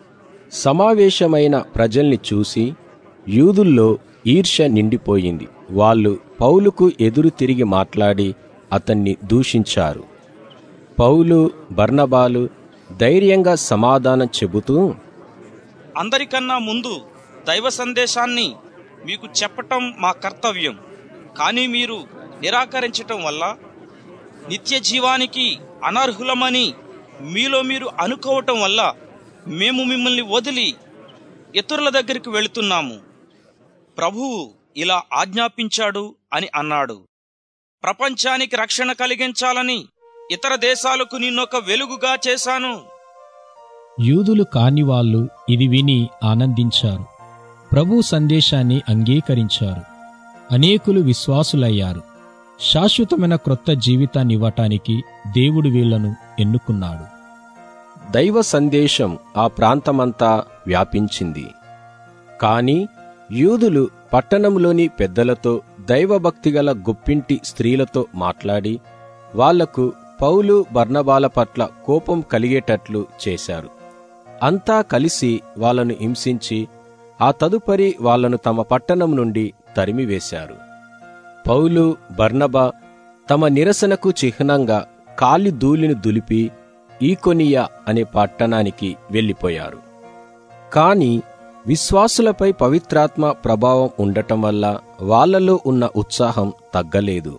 సమావేశమైన ప్రజల్ని చూసి యూదుల్లో ఈర్ష్య నిండిపోయింది వాళ్ళు పౌలుకు ఎదురు తిరిగి మాట్లాడి అతన్ని దూషించారు పౌలు బర్నబాలు ధైర్యంగా సమాధానం చెబుతూ అందరికన్నా ముందు దైవ సందేశాన్ని మీకు చెప్పటం మా కర్తవ్యం కానీ మీరు నిరాకరించటం వల్ల నిత్య జీవానికి అనర్హులమని మీలో మీరు అనుకోవటం వల్ల మేము మిమ్మల్ని వదిలి ఇతరుల దగ్గరికి వెళుతున్నాము ప్రభువు ఇలా ఆజ్ఞాపించాడు అని అన్నాడు ప్రపంచానికి రక్షణ కలిగించాలని ఇతర దేశాలకు నిన్నొక వెలుగుగా చేశాను యూదులు కాని వాళ్ళు ఇది విని ఆనందించారు ప్రభు సందేశాన్ని అంగీకరించారు అనేకులు విశ్వాసులయ్యారు శాశ్వతమైన క్రొత్త జీవితాన్ని ఇవ్వటానికి దేవుడు వీళ్లను ఎన్నుకున్నాడు దైవ సందేశం ఆ ప్రాంతమంతా వ్యాపించింది కాని యూదులు పట్టణంలోని పెద్దలతో దైవభక్తిగల గొప్పింటి స్త్రీలతో మాట్లాడి వాళ్లకు పౌలు బర్నబాల పట్ల కోపం కలిగేటట్లు చేశారు అంతా కలిసి వాళ్ళను హింసించి ఆ తదుపరి వాళ్లను తమ పట్టణం నుండి తరిమివేశారు పౌలు బర్నబా తమ నిరసనకు చిహ్నంగా కాలి ధూళిని దులిపి ఈకొనియా అనే పట్టణానికి వెళ్ళిపోయారు కాని విశ్వాసులపై పవిత్రాత్మ ప్రభావం ఉండటం వల్ల వాళ్లలో ఉన్న ఉత్సాహం తగ్గలేదు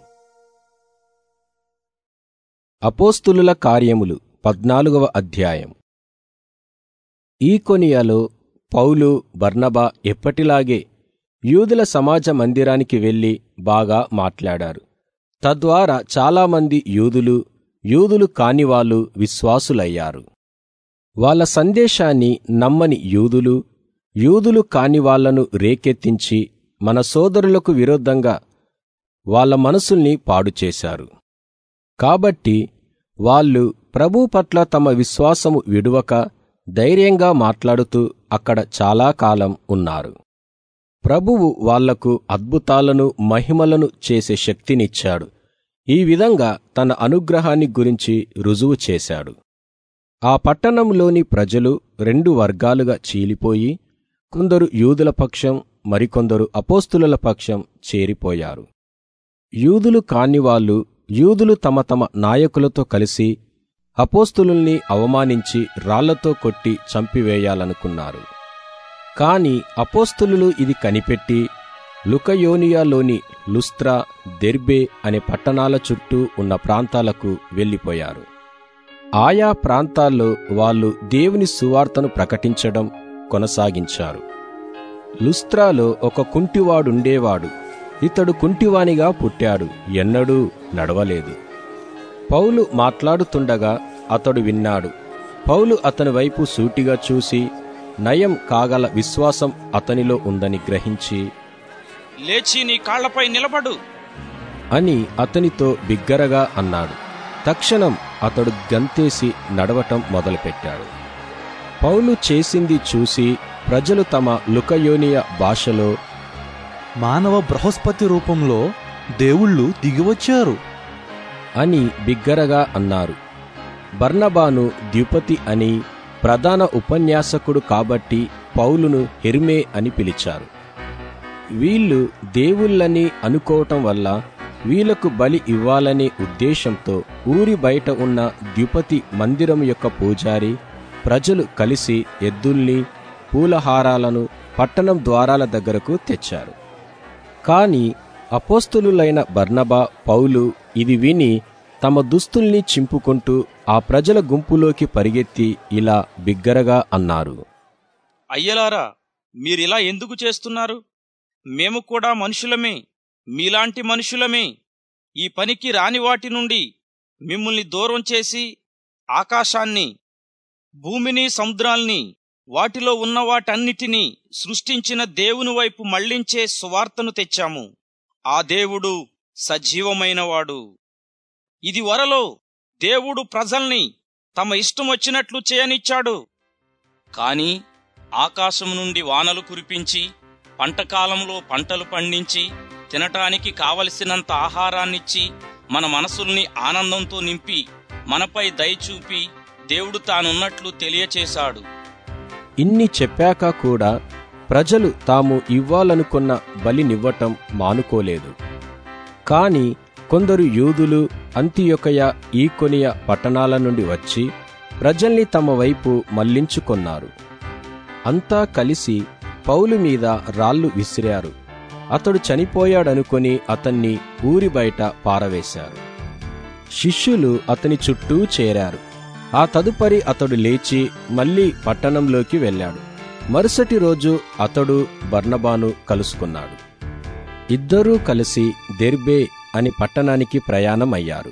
అపోస్తులుల కార్యములు పద్నాలుగవ అధ్యాయం ఈకొనియాలో పౌలు బర్నబా ఎప్పటిలాగే యూదుల సమాజ మందిరానికి వెళ్లి బాగా మాట్లాడారు తద్వారా చాలామంది యూదులు యూదులు కానివాళ్ళు విశ్వాసులయ్యారు వాళ్ళ సందేశాన్ని నమ్మని యూదులు యూదులు కాని వాళ్లను రేకెత్తించి మన సోదరులకు విరుద్ధంగా వాళ్ళ మనసుల్ని పాడు చేశారు కాబట్టి వాళ్ళు ప్రభు పట్ల తమ విశ్వాసము విడువక ధైర్యంగా మాట్లాడుతూ అక్కడ చాలా కాలం ఉన్నారు ప్రభువు వాళ్లకు అద్భుతాలను మహిమలను చేసే శక్తినిచ్చాడు ఈ విధంగా తన అనుగ్రహాన్ని గురించి రుజువు చేశాడు ఆ పట్టణంలోని ప్రజలు రెండు వర్గాలుగా చీలిపోయి కొందరు యూదుల పక్షం మరికొందరు అపోస్తుల పక్షం చేరిపోయారు యూదులు కానివాళ్ళు యూదులు తమ తమ నాయకులతో కలిసి అపోస్తులుల్ని అవమానించి రాళ్లతో కొట్టి చంపివేయాలనుకున్నారు కాని అపోస్తులు ఇది కనిపెట్టి లుకయోనియాలోని లుస్త్రా దెర్బే అనే పట్టణాల చుట్టూ ఉన్న ప్రాంతాలకు వెళ్ళిపోయారు ఆయా ప్రాంతాల్లో వాళ్ళు దేవుని సువార్తను ప్రకటించడం కొనసాగించారు లుస్త్రాలో ఒక కుంటివాడుండేవాడు ఇతడు కుంటివానిగా పుట్టాడు ఎన్నడూ నడవలేదు పౌలు మాట్లాడుతుండగా అతడు విన్నాడు పౌలు అతని వైపు సూటిగా చూసి నయం కాగల విశ్వాసం అతనిలో ఉందని గ్రహించి లేచి నీ కాళ్లపై నిలబడు అని అతనితో బిగ్గరగా అన్నాడు తక్షణం అతడు గంతేసి నడవటం మొదలుపెట్టాడు పౌలు చేసింది చూసి ప్రజలు తమ లుకయోనియ భాషలో మానవ బృహస్పతి రూపంలో దేవుళ్ళు దిగివచ్చారు అని బిగ్గరగా అన్నారు బర్నబాను ద్యుపతి అని ప్రధాన ఉపన్యాసకుడు కాబట్టి పౌలును హెర్మే అని పిలిచారు వీళ్ళు దేవుళ్ళని అనుకోవటం వల్ల వీళ్లకు బలి ఇవ్వాలనే ఉద్దేశంతో ఊరి బయట ఉన్న ద్యుపతి మందిరం యొక్క పూజారి ప్రజలు కలిసి ఎద్దుల్ని పూలహారాలను పట్టణం ద్వారాల దగ్గరకు తెచ్చారు కాని అపోస్తులులైన బర్నబా పౌలు ఇది విని తమ దుస్తుల్ని చింపుకుంటూ ఆ ప్రజల గుంపులోకి పరిగెత్తి ఇలా బిగ్గరగా అన్నారు అయ్యలారా మీరిలా ఎందుకు చేస్తున్నారు మేము కూడా మనుషులమే మీలాంటి మనుషులమే ఈ పనికి రాని వాటి నుండి మిమ్మల్ని దూరం చేసి ఆకాశాన్ని భూమిని సముద్రాల్ని వాటిలో ఉన్న వాటన్నిటినీ సృష్టించిన దేవుని వైపు మళ్లించే సువార్తను తెచ్చాము ఆ దేవుడు సజీవమైనవాడు ఇది వరలో దేవుడు ప్రజల్ని తమ ఇష్టం వచ్చినట్లు చేయనిచ్చాడు కాని ఆకాశం నుండి వానలు కురిపించి పంటకాలంలో పంటలు పండించి తినటానికి కావలసినంత ఆహారాన్నిచ్చి మన మనసుల్ని ఆనందంతో నింపి మనపై దయచూపి దేవుడు తానున్నట్లు తెలియచేశాడు ఇన్ని చెప్పాక కూడా ప్రజలు తాము ఇవ్వాలనుకున్న బలినివ్వటం మానుకోలేదు కాని కొందరు యూదులు అంతియొకయ ఈకొనియ పట్టణాల నుండి వచ్చి ప్రజల్ని తమ వైపు మళ్లించుకొన్నారు అంతా కలిసి పౌలు మీద రాళ్లు విసిరారు అతడు చనిపోయాడనుకొని అతన్ని ఊరి బయట పారవేశారు శిష్యులు అతని చుట్టూ చేరారు ఆ తదుపరి అతడు లేచి మళ్ళీ పట్టణంలోకి వెళ్ళాడు మరుసటి రోజు అతడు బర్నబాను కలుసుకున్నాడు ఇద్దరూ కలిసి దెర్బే అని పట్టణానికి ప్రయాణమయ్యారు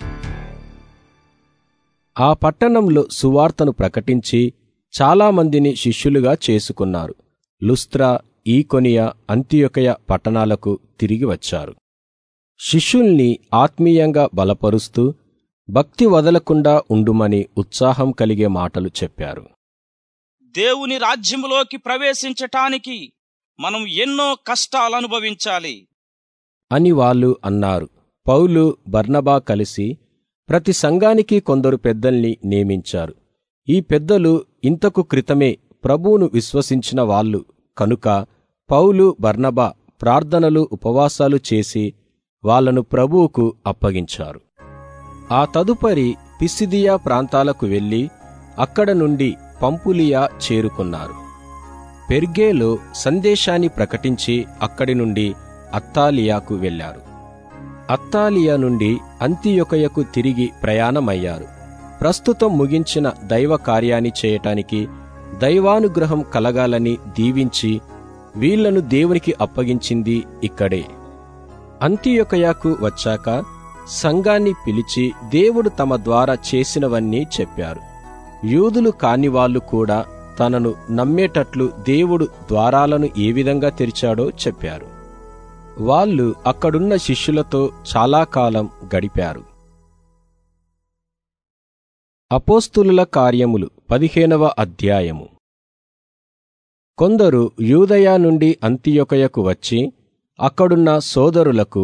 ఆ పట్టణంలో సువార్తను ప్రకటించి చాలామందిని శిష్యులుగా చేసుకున్నారు లుస్త్రా ఈకొనియా అంత్యొకయ పట్టణాలకు తిరిగి వచ్చారు శిష్యుల్ని ఆత్మీయంగా బలపరుస్తూ భక్తి వదలకుండా ఉండుమని ఉత్సాహం కలిగే మాటలు చెప్పారు దేవుని రాజ్యములోకి ప్రవేశించటానికి మనం ఎన్నో కష్టాలు అనుభవించాలి అని వాళ్ళు అన్నారు పౌలు బర్నబా కలిసి ప్రతి సంఘానికి కొందరు పెద్దల్ని నియమించారు ఈ పెద్దలు ఇంతకు క్రితమే ప్రభువును విశ్వసించిన వాళ్ళు కనుక పౌలు బర్నబా ప్రార్థనలు ఉపవాసాలు చేసి వాళ్లను ప్రభువుకు అప్పగించారు ఆ తదుపరి పిసిదియా ప్రాంతాలకు వెళ్లి అక్కడ నుండి పంపులియా చేరుకున్నారు పెర్గేలో సందేశాన్ని ప్రకటించి అక్కడి నుండి అత్తాలియాకు వెళ్లారు అత్తాలియా నుండి అంతియొకయకు తిరిగి ప్రయాణమయ్యారు ప్రస్తుతం ముగించిన దైవ కార్యాన్ని చేయటానికి దైవానుగ్రహం కలగాలని దీవించి వీళ్లను దేవునికి అప్పగించింది ఇక్కడే అంత్యొకయాకు వచ్చాక సంఘాన్ని పిలిచి దేవుడు తమ ద్వారా చేసినవన్నీ చెప్పారు యూదులు కానివాళ్లు కూడా తనను నమ్మేటట్లు దేవుడు ద్వారాలను ఏ విధంగా తెరిచాడో చెప్పారు వాళ్ళు అక్కడున్న శిష్యులతో చాలా కాలం గడిపారు అపోస్తులుల కార్యములు పదిహేనవ అధ్యాయము కొందరు యూదయ నుండి అంతియొకయకు వచ్చి అక్కడున్న సోదరులకు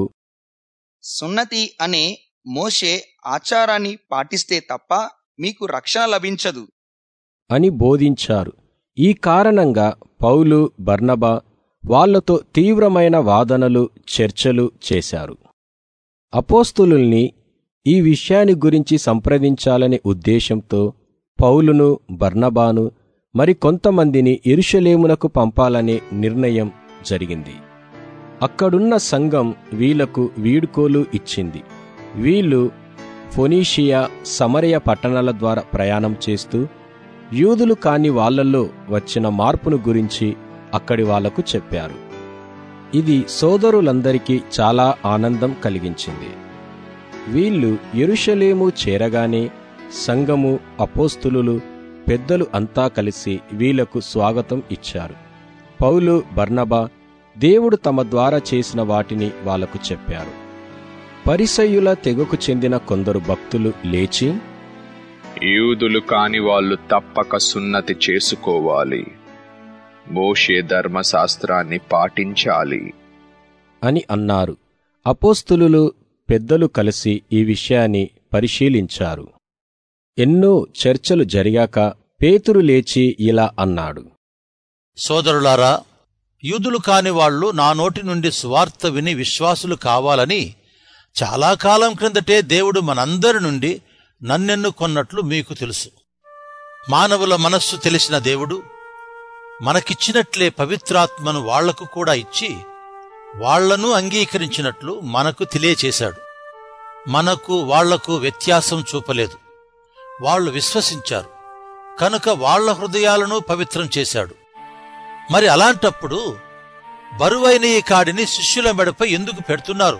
సున్నతి అనే మోషే ఆచారాన్ని పాటిస్తే తప్ప మీకు రక్షణ లభించదు అని బోధించారు ఈ కారణంగా పౌలు బర్నబా వాళ్లతో తీవ్రమైన వాదనలు చర్చలు చేశారు అపోస్తులుల్ని ఈ విషయాన్ని గురించి సంప్రదించాలనే ఉద్దేశంతో పౌలును బర్నబాను మరి కొంతమందిని ఇరుషలేమునకు పంపాలనే నిర్ణయం జరిగింది అక్కడున్న సంఘం వీళ్లకు వీడుకోలు ఇచ్చింది వీళ్ళు ఫొనీషియా సమరయ పట్టణాల ద్వారా ప్రయాణం చేస్తూ యూదులు కాని వాళ్లలో వచ్చిన మార్పును గురించి అక్కడి వాళ్లకు చెప్పారు ఇది సోదరులందరికీ చాలా ఆనందం కలిగించింది వీళ్ళు ఎరుషలేము చేరగానే సంఘము అపోస్తులు పెద్దలు అంతా కలిసి వీళ్లకు స్వాగతం ఇచ్చారు పౌలు బర్నబా దేవుడు తమ ద్వారా చేసిన వాటిని వాళ్లకు చెప్పారు పరిసయ్యుల తెగకు చెందిన కొందరు భక్తులు లేచి యూదులు కాని వాళ్ళు తప్పక సున్నతి చేసుకోవాలి మోషే ధర్మశాస్త్రాన్ని పాటించాలి అని అన్నారు అపోస్తులు పెద్దలు కలిసి ఈ విషయాన్ని పరిశీలించారు ఎన్నో చర్చలు జరిగాక పేతురు లేచి ఇలా అన్నాడు సోదరులారా యూదులు కాని వాళ్ళు నా నోటి నుండి సువార్త విని విశ్వాసులు కావాలని చాలా కాలం క్రిందటే దేవుడు మనందరి నుండి నన్నెన్నుకొన్నట్లు మీకు తెలుసు మానవుల మనస్సు తెలిసిన దేవుడు మనకిచ్చినట్లే పవిత్రాత్మను వాళ్లకు కూడా ఇచ్చి వాళ్లను అంగీకరించినట్లు మనకు తెలియచేశాడు మనకు వాళ్లకు వ్యత్యాసం చూపలేదు వాళ్ళు విశ్వసించారు కనుక వాళ్ల హృదయాలను పవిత్రం చేశాడు మరి అలాంటప్పుడు బరువైన ఈ కాడిని శిష్యుల మెడపై ఎందుకు పెడుతున్నారు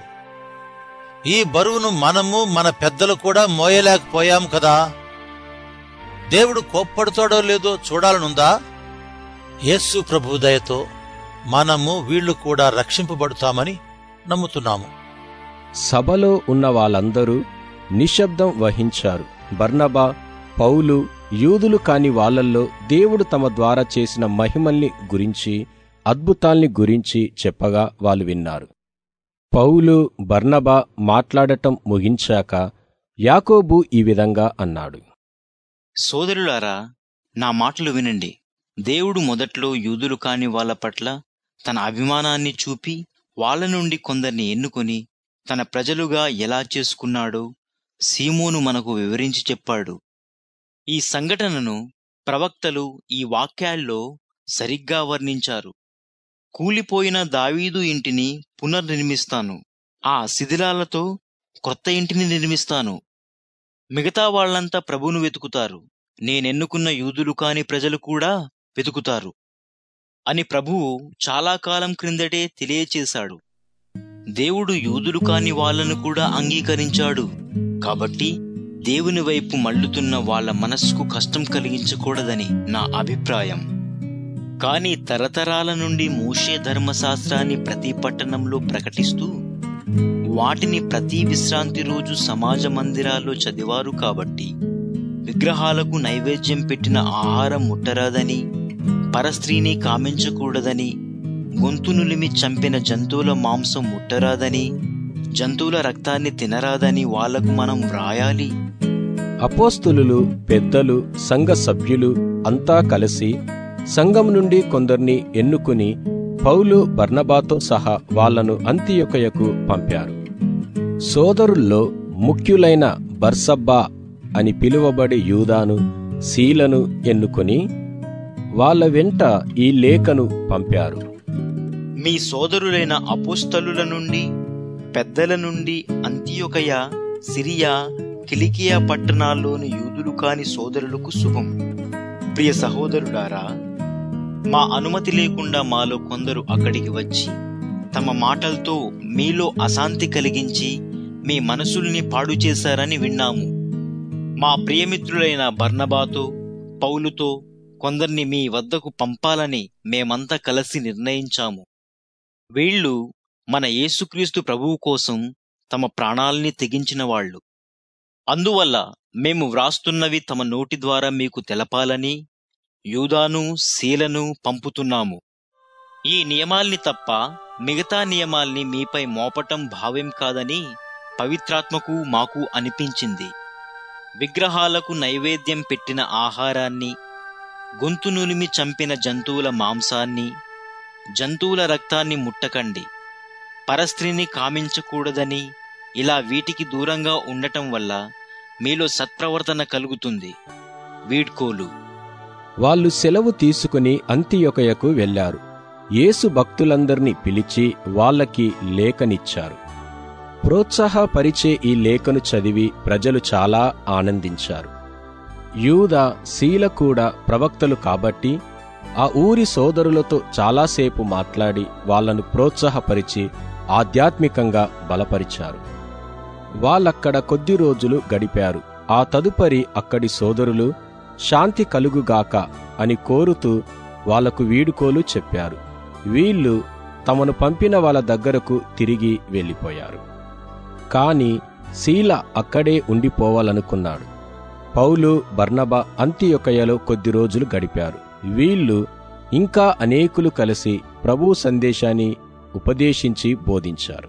ఈ బరువును మనము మన పెద్దలు కూడా మోయలేకపోయాం కదా దేవుడు కోప్పడుతాడో లేదో చూడాలనుందా యేసు ప్రభు దయతో మనము వీళ్లు కూడా రక్షింపబడుతామని నమ్ముతున్నాము సభలో ఉన్న వాళ్ళందరూ నిశ్శబ్దం వహించారు బర్నబా పౌలు యూదులు కాని వాళ్ళల్లో దేవుడు తమ ద్వారా చేసిన మహిమల్ని గురించి అద్భుతాల్ని గురించి చెప్పగా వాళ్ళు విన్నారు పౌలు బర్నబా మాట్లాడటం ముగించాక యాకోబు ఈ విధంగా అన్నాడు సోదరులారా నా మాటలు వినండి దేవుడు మొదట్లో యూదులు కాని వాళ్ళ పట్ల తన అభిమానాన్ని చూపి వాళ్ళ నుండి కొందరిని ఎన్నుకొని తన ప్రజలుగా ఎలా చేసుకున్నాడో సీమోను మనకు వివరించి చెప్పాడు ఈ సంఘటనను ప్రవక్తలు ఈ వాక్యాల్లో సరిగ్గా వర్ణించారు కూలిపోయిన దావీదు ఇంటిని పునర్నిర్మిస్తాను ఆ శిథిలాలతో క్రొత్త ఇంటిని నిర్మిస్తాను మిగతా వాళ్లంతా ప్రభును వెతుకుతారు నేనెన్నుకున్న యూదులు కాని ప్రజలు కూడా వెతుకుతారు అని ప్రభువు చాలా కాలం క్రిందటే తెలియచేశాడు దేవుడు యూదులు కాని వాళ్లను కూడా అంగీకరించాడు కాబట్టి దేవుని వైపు మళ్ళుతున్న వాళ్ల మనస్సుకు కష్టం కలిగించకూడదని నా అభిప్రాయం కాని తరతరాల నుండి మూషే ధర్మశాస్త్రాన్ని ప్రతి పట్టణంలో ప్రకటిస్తూ వాటిని ప్రతి విశ్రాంతి రోజు సమాజ మందిరాల్లో చదివారు కాబట్టి విగ్రహాలకు నైవేద్యం పెట్టిన ఆహారం ముట్టరాదని పరస్త్రీని కామించకూడదని గొంతు నులిమి చంపిన జంతువుల మాంసం ముట్టరాదని జంతువుల రక్తాన్ని తినరాదని వాళ్లకు మనం వ్రాయాలి అపోస్తులు పెద్దలు సంఘ సభ్యులు అంతా కలిసి సంఘం నుండి కొందరిని ఎన్నుకుని పౌలు బర్నబాతో సహా వాళ్లను అంతియొకయకు పంపారు సోదరుల్లో ముఖ్యులైన బర్సబ్బా అని పిలువబడే యూదాను శీలను ఎన్నుకొని వాళ్ళ వెంట ఈ లేఖను పంపారు మీ సోదరులైన అపోస్తలుల నుండి పెద్దల నుండి అంత్యొకయ సిరియా కిలికియా పట్టణాల్లోని యూదులు కాని సోదరులకు శుభం ప్రియ సహోదరులారా మా అనుమతి లేకుండా మాలో కొందరు అక్కడికి వచ్చి తమ మాటలతో మీలో అశాంతి కలిగించి మీ మనసుల్ని పాడు చేశారని విన్నాము మా ప్రియమిత్రులైన బర్నబాతో పౌలుతో కొందరిని మీ వద్దకు పంపాలని మేమంతా కలిసి నిర్ణయించాము వీళ్ళు మన యేసుక్రీస్తు ప్రభువు కోసం తమ ప్రాణాల్ని తెగించిన వాళ్ళు అందువల్ల మేము వ్రాస్తున్నవి తమ నోటి ద్వారా మీకు తెలపాలని యూదాను శీలను పంపుతున్నాము ఈ నియమాల్ని తప్ప మిగతా నియమాల్ని మీపై మోపటం భావ్యం కాదని పవిత్రాత్మకు మాకు అనిపించింది విగ్రహాలకు నైవేద్యం పెట్టిన ఆహారాన్ని గొంతు నులిమి చంపిన జంతువుల మాంసాన్ని జంతువుల రక్తాన్ని ముట్టకండి పరస్త్రీని కామించకూడదని ఇలా వీటికి దూరంగా ఉండటం వల్ల మీలో సత్ప్రవర్తన కలుగుతుంది వీడ్కోలు వాళ్ళు సెలవు తీసుకుని అంతియొకయకు వెళ్లారు యేసు భక్తులందర్నీ పిలిచి వాళ్ళకి లేఖనిచ్చారు ప్రోత్సాహపరిచే ఈ లేఖను చదివి ప్రజలు చాలా ఆనందించారు యూద శీల కూడా ప్రవక్తలు కాబట్టి ఆ ఊరి సోదరులతో చాలాసేపు మాట్లాడి వాళ్ళను ప్రోత్సాహపరిచి ఆధ్యాత్మికంగా బలపరిచారు వాళ్ళక్కడ కొద్ది రోజులు గడిపారు ఆ తదుపరి అక్కడి సోదరులు శాంతి కలుగుగాక అని కోరుతూ వాళ్లకు వీడుకోలు చెప్పారు వీళ్ళు తమను పంపిన వాళ్ళ దగ్గరకు తిరిగి వెళ్ళిపోయారు కాని శీల అక్కడే ఉండిపోవాలనుకున్నాడు పౌలు బర్నబా అంత్యొకయలో కొద్ది రోజులు గడిపారు వీళ్ళు ఇంకా అనేకులు కలిసి ప్రభు సందేశాన్ని ఉపదేశించి బోధించారు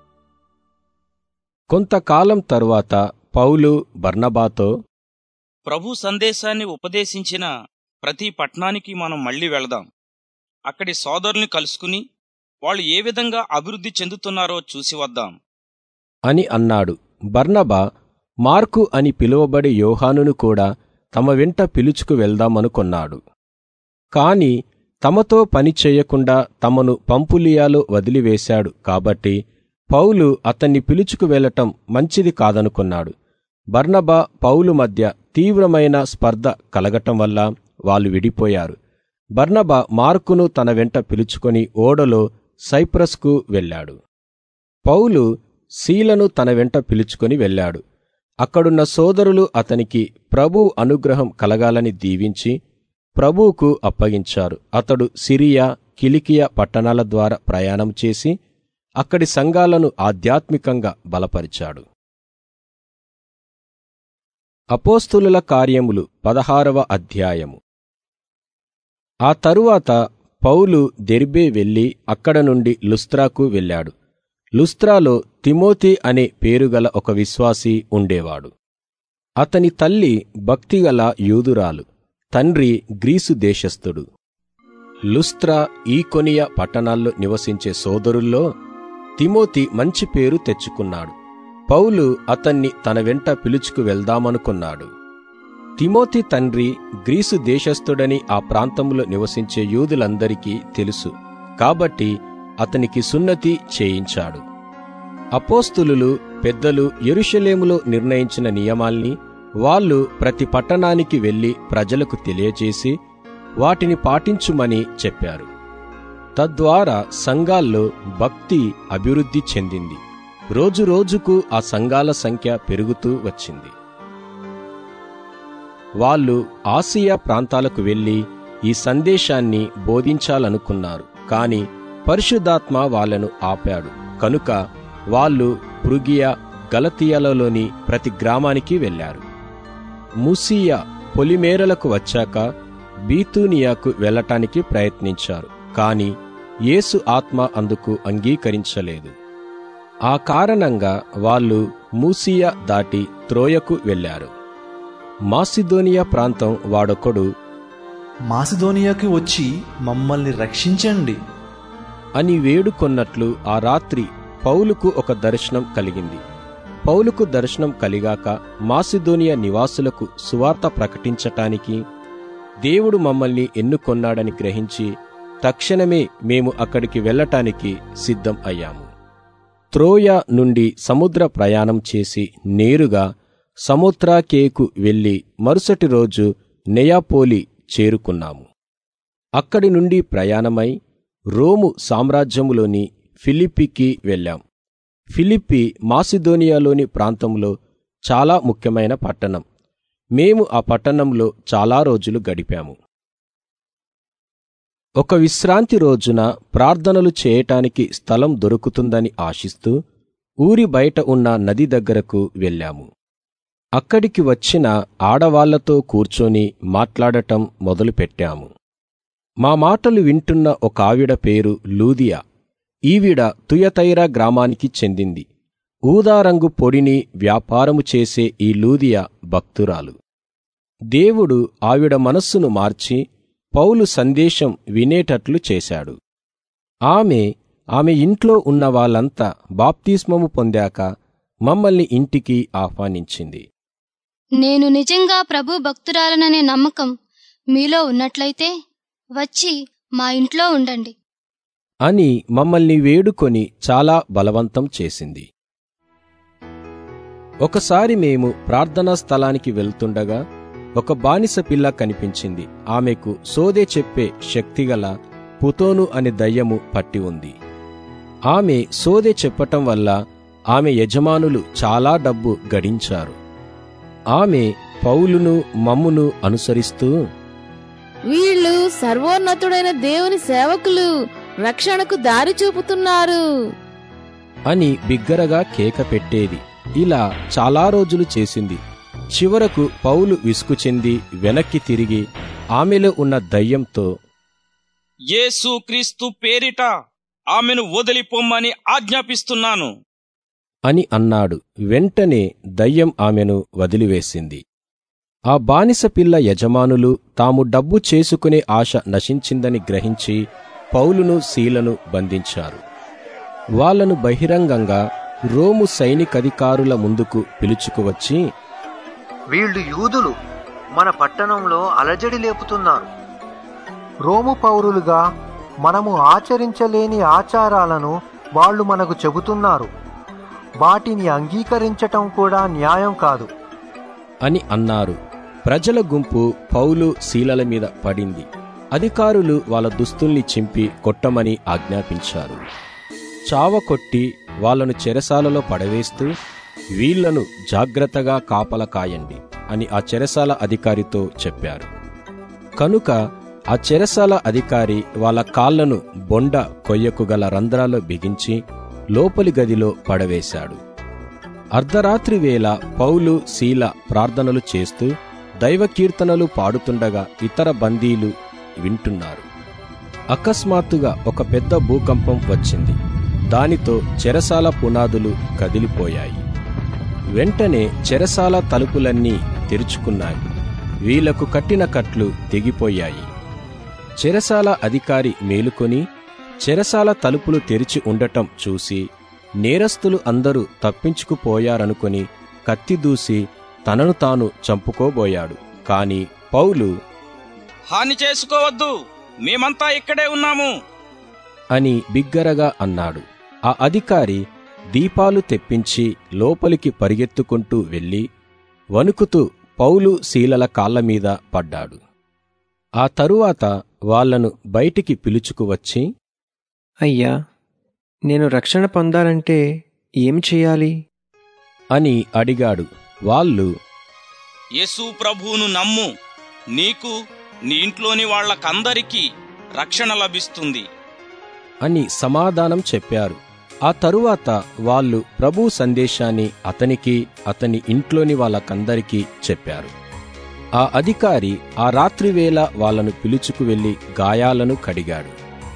కొంతకాలం తరువాత పౌలు బర్నబాతో ప్రభు సందేశాన్ని ఉపదేశించిన ప్రతి పట్టణానికి మనం మళ్ళీ వెళదాం అక్కడి సోదరుల్ని కలుసుకుని వాళ్ళు ఏ విధంగా అభివృద్ధి చెందుతున్నారో చూసి వద్దాం అని అన్నాడు బర్నబా మార్కు అని పిలువబడే యోహానును కూడా తమ వెంట పిలుచుకు వెళ్దామనుకొన్నాడు కాని తమతో పని చేయకుండా తమను పంపులియాలో వదిలివేశాడు కాబట్టి పౌలు అతన్ని పిలుచుకు వెళ్లటం మంచిది కాదనుకున్నాడు బర్నబా పౌలు మధ్య తీవ్రమైన స్పర్ధ కలగటం వల్ల వాళ్ళు విడిపోయారు బర్నబా మార్కును తన వెంట పిలుచుకొని ఓడలో సైప్రస్కు వెళ్ళాడు పౌలు శీలను తన వెంట పిలుచుకొని వెళ్ళాడు అక్కడున్న సోదరులు అతనికి ప్రభు అనుగ్రహం కలగాలని దీవించి ప్రభువుకు అప్పగించారు అతడు సిరియా కిలికియా పట్టణాల ద్వారా ప్రయాణం చేసి అక్కడి సంఘాలను ఆధ్యాత్మికంగా బలపరిచాడు అపోస్తులుల కార్యములు పదహారవ అధ్యాయము ఆ తరువాత పౌలు దెర్బే వెళ్లి అక్కడ నుండి లుస్త్రాకు వెళ్ళాడు లుస్త్రాలో తిమోతి అనే పేరుగల ఒక విశ్వాసి ఉండేవాడు అతని తల్లి భక్తిగల యూదురాలు తండ్రి గ్రీసు దేశస్థుడు లుస్త్రా ఈకొనియ పట్టణాల్లో నివసించే సోదరుల్లో తిమోతి మంచి పేరు తెచ్చుకున్నాడు పౌలు అతన్ని తన వెంట పిలుచుకు వెళ్దామనుకున్నాడు తిమోతి తండ్రి గ్రీసు దేశస్థుడని ఆ ప్రాంతంలో నివసించే యూదులందరికీ తెలుసు కాబట్టి అతనికి సున్నతి చేయించాడు అపోస్తులు పెద్దలు యెరూషలేములో నిర్ణయించిన నియమాల్ని వాళ్ళు ప్రతి పట్టణానికి వెళ్లి ప్రజలకు తెలియజేసి వాటిని పాటించుమని చెప్పారు తద్వారా సంఘాల్లో భక్తి అభివృద్ధి చెందింది రోజురోజుకు ఆ సంఘాల సంఖ్య పెరుగుతూ వచ్చింది వాళ్ళు ఆసియా ప్రాంతాలకు వెళ్లి ఈ సందేశాన్ని బోధించాలనుకున్నారు కాని పరిశుద్ధాత్మ వాళ్లను ఆపాడు కనుక వాళ్ళు పృగియా గలతీయలలోని ప్రతి గ్రామానికి వెళ్లారు ముసియా పొలిమేరలకు వచ్చాక బీతూనియాకు వెళ్లటానికి ప్రయత్నించారు కాని యేసు ఆత్మ అందుకు అంగీకరించలేదు ఆ కారణంగా వాళ్ళు మూసియా దాటి త్రోయకు వెళ్లారు మాసిదోనియా ప్రాంతం వాడొకడు మాసిదోనియాకి వచ్చి మమ్మల్ని రక్షించండి అని వేడుకొన్నట్లు ఆ రాత్రి పౌలుకు ఒక దర్శనం కలిగింది పౌలుకు దర్శనం కలిగాక మాసిదోనియా నివాసులకు సువార్త ప్రకటించటానికి దేవుడు మమ్మల్ని ఎన్నుకొన్నాడని గ్రహించి తక్షణమే మేము అక్కడికి వెళ్ళటానికి సిద్ధం అయ్యాము త్రోయ నుండి సముద్ర ప్రయాణం చేసి నేరుగా సముద్రాకేకు వెళ్లి మరుసటి రోజు నెయాపోలి చేరుకున్నాము అక్కడి నుండి ప్రయాణమై రోము సామ్రాజ్యములోని ఫిలిప్పికి వెళ్ళాం ఫిలిప్పి మాసిదోనియాలోని ప్రాంతంలో చాలా ముఖ్యమైన పట్టణం మేము ఆ పట్టణంలో చాలా రోజులు గడిపాము ఒక విశ్రాంతి రోజున ప్రార్థనలు చేయటానికి స్థలం దొరుకుతుందని ఆశిస్తూ ఊరి బయట ఉన్న నది దగ్గరకు వెళ్ళాము అక్కడికి వచ్చిన ఆడవాళ్లతో కూర్చొని మాట్లాడటం మొదలుపెట్టాము మా మాటలు వింటున్న ఒక ఆవిడ పేరు లూదియా ఈవిడ తుయతైరా గ్రామానికి చెందింది ఊదారంగు పొడిని వ్యాపారము చేసే ఈ లూదియా భక్తురాలు దేవుడు ఆవిడ మనస్సును మార్చి పౌలు సందేశం వినేటట్లు చేశాడు ఆమె ఆమె ఇంట్లో ఉన్న వాళ్ళంతా బాప్తిస్మము పొందాక మమ్మల్ని ఇంటికి ఆహ్వానించింది నేను నిజంగా ప్రభు భక్తురాలననే నమ్మకం మీలో ఉన్నట్లయితే వచ్చి మా ఇంట్లో ఉండండి అని మమ్మల్ని వేడుకొని చాలా బలవంతం చేసింది ఒకసారి మేము ప్రార్థనా స్థలానికి వెళ్తుండగా ఒక బానిస పిల్ల కనిపించింది ఆమెకు సోదే చెప్పే శక్తిగల పుతోను అనే దయ్యము పట్టి ఉంది ఆమె సోదే చెప్పటం వల్ల ఆమె యజమానులు చాలా డబ్బు గడించారు ఆమె పౌలును మమ్మును అనుసరిస్తూ వీళ్ళు సర్వోన్నతుడైన దేవుని సేవకులు రక్షణకు దారి చూపుతున్నారు అని బిగ్గరగా కేక పెట్టేది ఇలా చాలా రోజులు చేసింది చివరకు పౌలు విసుగు చెంది వెనక్కి తిరిగి ఆమెలో ఉన్న దయ్యంతో యేసు క్రీస్తు పేరిట ఆమెను వదిలిపోమ్మని ఆజ్ఞాపిస్తున్నాను అని అన్నాడు వెంటనే దయ్యం ఆమెను వదిలివేసింది ఆ బానిస పిల్ల యజమానులు తాము డబ్బు చేసుకునే ఆశ నశించిందని గ్రహించి పౌలును శీలను బంధించారు వాళ్లను బహిరంగంగా రోము సైనికధికారుల ముందుకు పిలుచుకువచ్చి వీళ్ళు యూదులు మన పట్టణంలో అలజడి లేపుతున్నారు రోము పౌరులుగా మనము ఆచరించలేని ఆచారాలను వాళ్ళు మనకు చెబుతున్నారు వాటిని అంగీకరించటం కూడా న్యాయం కాదు అని అన్నారు ప్రజల గుంపు పౌలు శీలల మీద పడింది అధికారులు వాళ్ళ దుస్తుల్ని చింపి కొట్టమని ఆజ్ఞాపించారు చావ కొట్టి వాళ్లను చెరసాలలో పడవేస్తూ వీళ్లను జాగ్రత్తగా కాపల కాయండి అని ఆ చెరసాల అధికారితో చెప్పారు కనుక ఆ చెరసాల అధికారి వాళ్ళ కాళ్లను బొండ కొయ్యకు గల రంధ్రాల్లో బిగించి లోపలి గదిలో పడవేశాడు అర్ధరాత్రి వేళ పౌలు శీల ప్రార్థనలు చేస్తూ దైవ కీర్తనలు పాడుతుండగా ఇతర బందీలు వింటున్నారు అకస్మాత్తుగా ఒక పెద్ద భూకంపం వచ్చింది దానితో చెరసాల పునాదులు కదిలిపోయాయి వెంటనే చెరసాల తలుపులన్నీ తెరుచుకున్నాయి వీళ్లకు కట్టిన కట్లు తెగిపోయాయి చెరసాల అధికారి మేలుకొని చెరసాల తలుపులు తెరిచి ఉండటం చూసి నేరస్తులు అందరూ తప్పించుకుపోయారనుకొని కత్తి దూసి తనను తాను చంపుకోబోయాడు కాని పౌలు హాని చేసుకోవద్దు మేమంతా ఇక్కడే ఉన్నాము అని బిగ్గరగా అన్నాడు ఆ అధికారి దీపాలు తెప్పించి లోపలికి పరిగెత్తుకుంటూ వెళ్ళి వణుకుతూ పౌలు శీలల కాళ్లమీద పడ్డాడు ఆ తరువాత వాళ్లను బయటికి పిలుచుకువచ్చి అయ్యా నేను రక్షణ పొందాలంటే ఏమి చేయాలి అని అడిగాడు వాళ్ళు యేసు ప్రభువును నమ్ము నీకు నీ ఇంట్లోని వాళ్లకందరికీ రక్షణ లభిస్తుంది అని సమాధానం చెప్పారు ఆ తరువాత వాళ్ళు ప్రభు సందేశాన్ని అతనికి అతని ఇంట్లోని వాళ్ళకందరికీ చెప్పారు ఆ అధికారి ఆ రాత్రివేళ వాళ్లను పిలుచుకు వెళ్లి గాయాలను కడిగాడు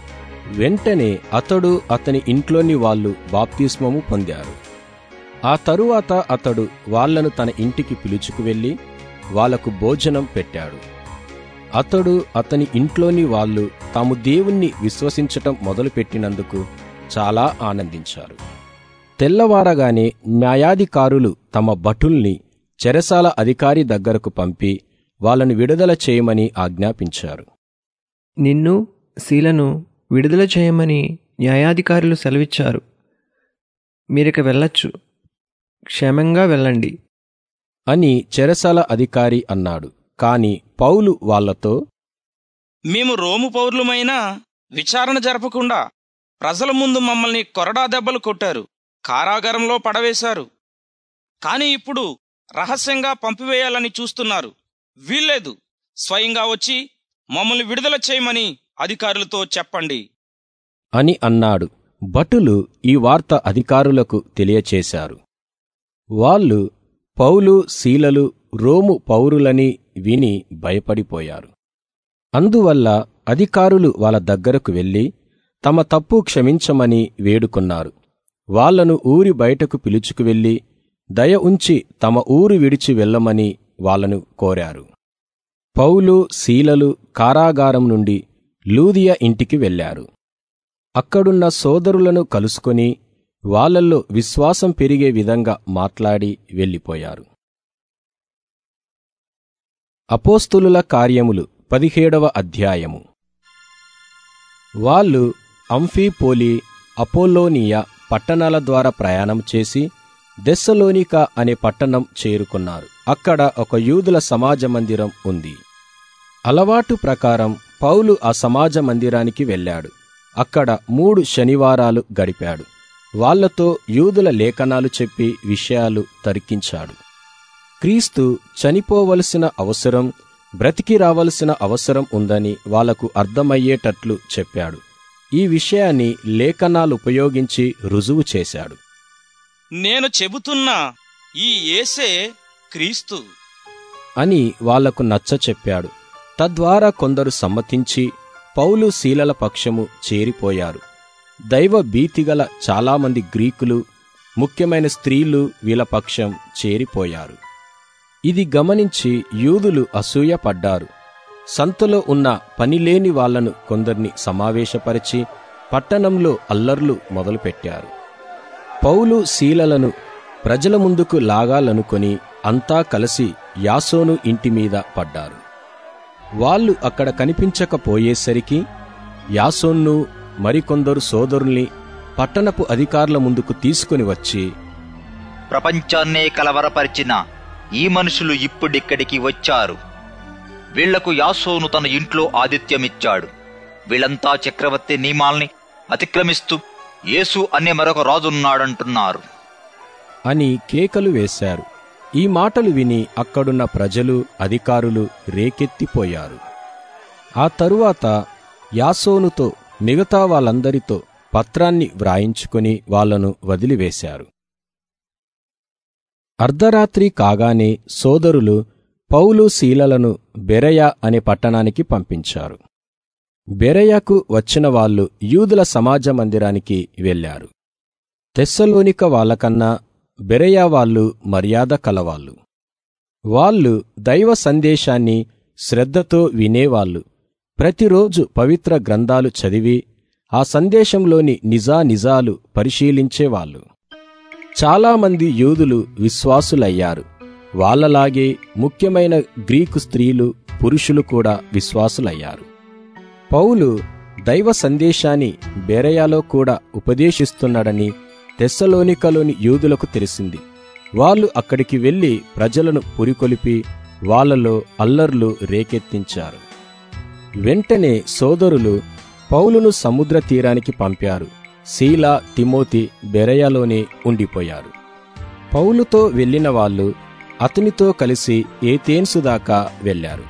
వెంటనే అతడు అతని ఇంట్లోని వాళ్ళు బాప్తిస్మము పొందారు ఆ తరువాత అతడు వాళ్లను తన ఇంటికి పిలుచుకు వెళ్లి వాళ్లకు భోజనం పెట్టాడు అతడు అతని ఇంట్లోని వాళ్ళు తాము దేవుణ్ణి విశ్వసించటం మొదలుపెట్టినందుకు చాలా ఆనందించారు తెల్లవారగానే న్యాయాధికారులు తమ భటుల్ని చెరసాల అధికారి దగ్గరకు పంపి వాళ్ళను విడుదల చేయమని ఆజ్ఞాపించారు నిన్ను శీలను విడుదల చేయమని న్యాయాధికారులు సెలవిచ్చారు మీరిక వెళ్ళొచ్చు క్షేమంగా వెళ్ళండి అని చెరసాల అధికారి అన్నాడు కాని పౌలు వాళ్లతో మేము రోము పౌరులమైనా విచారణ జరపకుండా ప్రజల ముందు మమ్మల్ని కొరడా దెబ్బలు కొట్టారు కారాగారంలో పడవేశారు కాని ఇప్పుడు రహస్యంగా పంపివేయాలని చూస్తున్నారు వీల్లేదు స్వయంగా వచ్చి మమ్మల్ని విడుదల చేయమని అధికారులతో చెప్పండి అని అన్నాడు భటులు ఈ వార్త అధికారులకు తెలియచేశారు వాళ్ళు పౌలు శీలలు రోము పౌరులని విని భయపడిపోయారు అందువల్ల అధికారులు వాళ్ళ దగ్గరకు వెళ్ళి తమ తప్పు క్షమించమని వేడుకున్నారు వాళ్లను ఊరి బయటకు పిలుచుకు వెళ్ళి దయ ఉంచి తమ ఊరు విడిచి వెళ్ళమని వాళ్ళను కోరారు పౌలు శీలలు కారాగారం నుండి లూదియ ఇంటికి వెళ్లారు అక్కడున్న సోదరులను కలుసుకొని వాళ్ళల్లో విశ్వాసం పెరిగే విధంగా మాట్లాడి వెళ్ళిపోయారు అపోస్తులుల కార్యములు పదిహేడవ అధ్యాయము వాళ్ళు అంఫీపోలి అపోలోనియా పట్టణాల ద్వారా ప్రయాణం చేసి దెస్సలోనిక అనే పట్టణం చేరుకున్నారు అక్కడ ఒక యూదుల సమాజ మందిరం ఉంది అలవాటు ప్రకారం పౌలు ఆ సమాజ మందిరానికి వెళ్ళాడు అక్కడ మూడు శనివారాలు గడిపాడు వాళ్లతో యూదుల లేఖనాలు చెప్పి విషయాలు తర్కించాడు క్రీస్తు చనిపోవలసిన అవసరం బ్రతికి రావలసిన అవసరం ఉందని వాళ్లకు అర్థమయ్యేటట్లు చెప్పాడు ఈ విషయాన్ని లేఖనాలు ఉపయోగించి రుజువు చేశాడు నేను చెబుతున్నా ఈ యేసే క్రీస్తు అని వాళ్లకు నచ్చ చెప్పాడు తద్వారా కొందరు సమ్మతించి పౌలు శీలల పక్షము చేరిపోయారు దైవ భీతిగల చాలామంది గ్రీకులు ముఖ్యమైన స్త్రీలు వీళ్ళ పక్షం చేరిపోయారు ఇది గమనించి యూదులు అసూయపడ్డారు సంతలో ఉన్న పనిలేని వాళ్లను కొందరిని సమావేశపరిచి పట్టణంలో అల్లర్లు మొదలుపెట్టారు పౌలు శీలలను ప్రజల ముందుకు లాగాలనుకొని అంతా కలిసి యాసోను ఇంటి మీద పడ్డారు వాళ్ళు అక్కడ కనిపించకపోయేసరికి యాసోన్ను మరికొందరు సోదరుల్ని పట్టణపు అధికారుల ముందుకు తీసుకుని వచ్చి ప్రపంచాన్నే కలవరపరిచిన ఈ మనుషులు ఇప్పుడిక్కడికి వచ్చారు వీళ్లకు యాసోను తన ఇంట్లో ఆతిథ్యమిచ్చాడు వీళ్ళంతా చక్రవర్తి నియమాల్ని అతిక్రమిస్తూ యేసు అనే మరొక రాజున్నాడంటున్నారు అని కేకలు వేశారు ఈ మాటలు విని అక్కడున్న ప్రజలు అధికారులు రేకెత్తిపోయారు ఆ తరువాత యాసోనుతో మిగతా వాళ్ళందరితో పత్రాన్ని వ్రాయించుకుని వాళ్లను వదిలివేశారు అర్ధరాత్రి కాగానే సోదరులు పౌలు శీలలను బెరయ అనే పట్టణానికి పంపించారు బెరయకు వచ్చిన వాళ్ళు యూదుల సమాజ మందిరానికి వెళ్లారు తెస్సలోనిక వాళ్ళకన్నా బెరయా వాళ్ళు మర్యాద కలవాళ్ళు వాళ్ళు దైవ సందేశాన్ని శ్రద్ధతో వినేవాళ్ళు ప్రతిరోజు పవిత్ర గ్రంథాలు చదివి ఆ సందేశంలోని నిజానిజాలు పరిశీలించేవాళ్ళు చాలామంది యూదులు విశ్వాసులయ్యారు వాళ్ళలాగే ముఖ్యమైన గ్రీకు స్త్రీలు పురుషులు కూడా విశ్వాసులయ్యారు పౌలు దైవ సందేశాన్ని బేరయాలో కూడా ఉపదేశిస్తున్నాడని తెస్సలోనికలోని యూదులకు తెలిసింది వాళ్ళు అక్కడికి వెళ్లి ప్రజలను పురికొలిపి వాళ్లలో అల్లర్లు రేకెత్తించారు వెంటనే సోదరులు పౌలును సముద్ర తీరానికి పంపారు శీల తిమోతి బెరయలోనే ఉండిపోయారు పౌలుతో వెళ్లిన వాళ్ళు అతనితో కలిసి ఏతేన్సు దాకా వెళ్లారు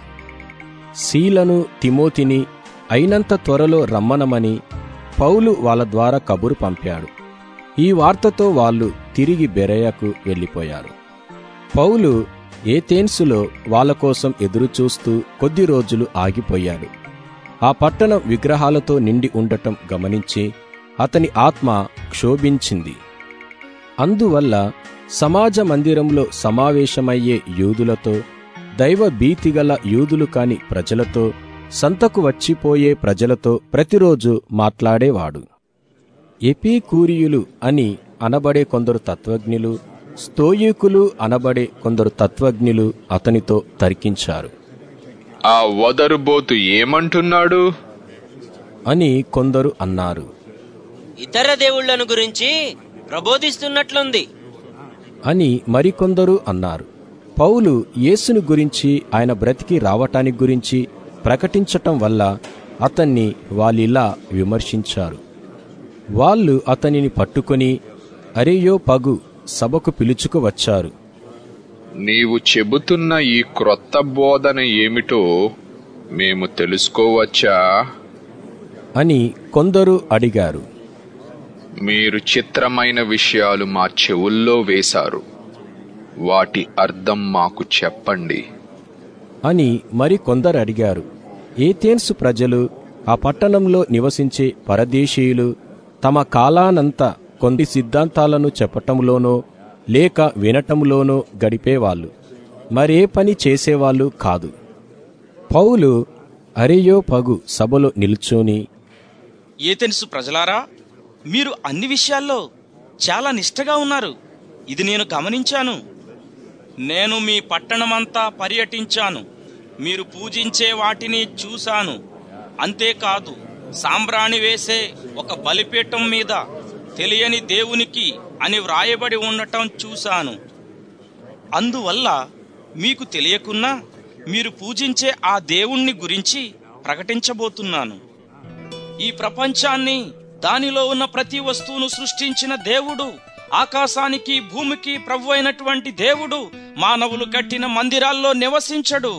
శీలను తిమోతిని అయినంత త్వరలో రమ్మనమని పౌలు వాళ్ళ ద్వారా కబురు పంపాడు ఈ వార్తతో వాళ్ళు తిరిగి బెరయకు వెళ్ళిపోయారు పౌలు ఏతేన్సులో వాళ్ళ కోసం ఎదురుచూస్తూ కొద్ది రోజులు ఆగిపోయాడు ఆ పట్టణం విగ్రహాలతో నిండి ఉండటం గమనించి అతని ఆత్మ క్షోభించింది అందువల్ల సమాజ మందిరంలో సమావేశమయ్యే యూదులతో దైవ భీతిగల యూదులు కాని ప్రజలతో సంతకు వచ్చిపోయే ప్రజలతో ప్రతిరోజు మాట్లాడేవాడు ఎపీకూరియులు అని అనబడే కొందరు తత్వజ్ఞులు స్తోయికులు అనబడే కొందరు తత్వజ్ఞులు అతనితో తర్కించారు ఆ వదరుబోతు ఏమంటున్నాడు అని కొందరు అన్నారు ఇతర దేవుళ్లను గురించి ప్రబోధిస్తున్నట్లుంది అని మరికొందరు అన్నారు పౌలు యేసుని గురించి ఆయన బ్రతికి రావటానికి గురించి ప్రకటించటం వల్ల అతన్ని వాళ్ళిలా విమర్శించారు వాళ్ళు అతనిని పట్టుకొని అరేయో పగు సభకు పిలుచుకు వచ్చారు నీవు చెబుతున్న ఈ క్రొత్త బోధన ఏమిటో మేము తెలుసుకోవచ్చా అని కొందరు అడిగారు మీరు చిత్రమైన విషయాలు మా చెవుల్లో వేశారు వాటి అర్థం మాకు చెప్పండి అని మరి కొందరు అడిగారు ఏథేన్సు ప్రజలు ఆ పట్టణంలో నివసించే పరదేశీయులు తమ కాలానంతా కొన్ని సిద్ధాంతాలను చెప్పటంలోనో లేక వినటంలోనో గడిపేవాళ్ళు మరే పని చేసేవాళ్ళు కాదు పౌలు అరేయో పగు సభలో నిల్చొని ఏతెన్సు ప్రజలారా మీరు అన్ని విషయాల్లో చాలా నిష్టగా ఉన్నారు ఇది నేను గమనించాను నేను మీ పట్టణమంతా పర్యటించాను మీరు పూజించే వాటిని చూశాను అంతేకాదు సాంబ్రాణి వేసే ఒక బలిపీఠం మీద తెలియని దేవునికి అని వ్రాయబడి ఉండటం చూశాను అందువల్ల మీకు తెలియకున్నా మీరు పూజించే ఆ దేవుణ్ణి గురించి ప్రకటించబోతున్నాను ఈ ప్రపంచాన్ని దానిలో ఉన్న ప్రతి వస్తువును సృష్టించిన దేవుడు ఆకాశానికి భూమికి ప్రభు అయినటువంటి దేవుడు మానవులు కట్టిన మందిరాల్లో నివసించడు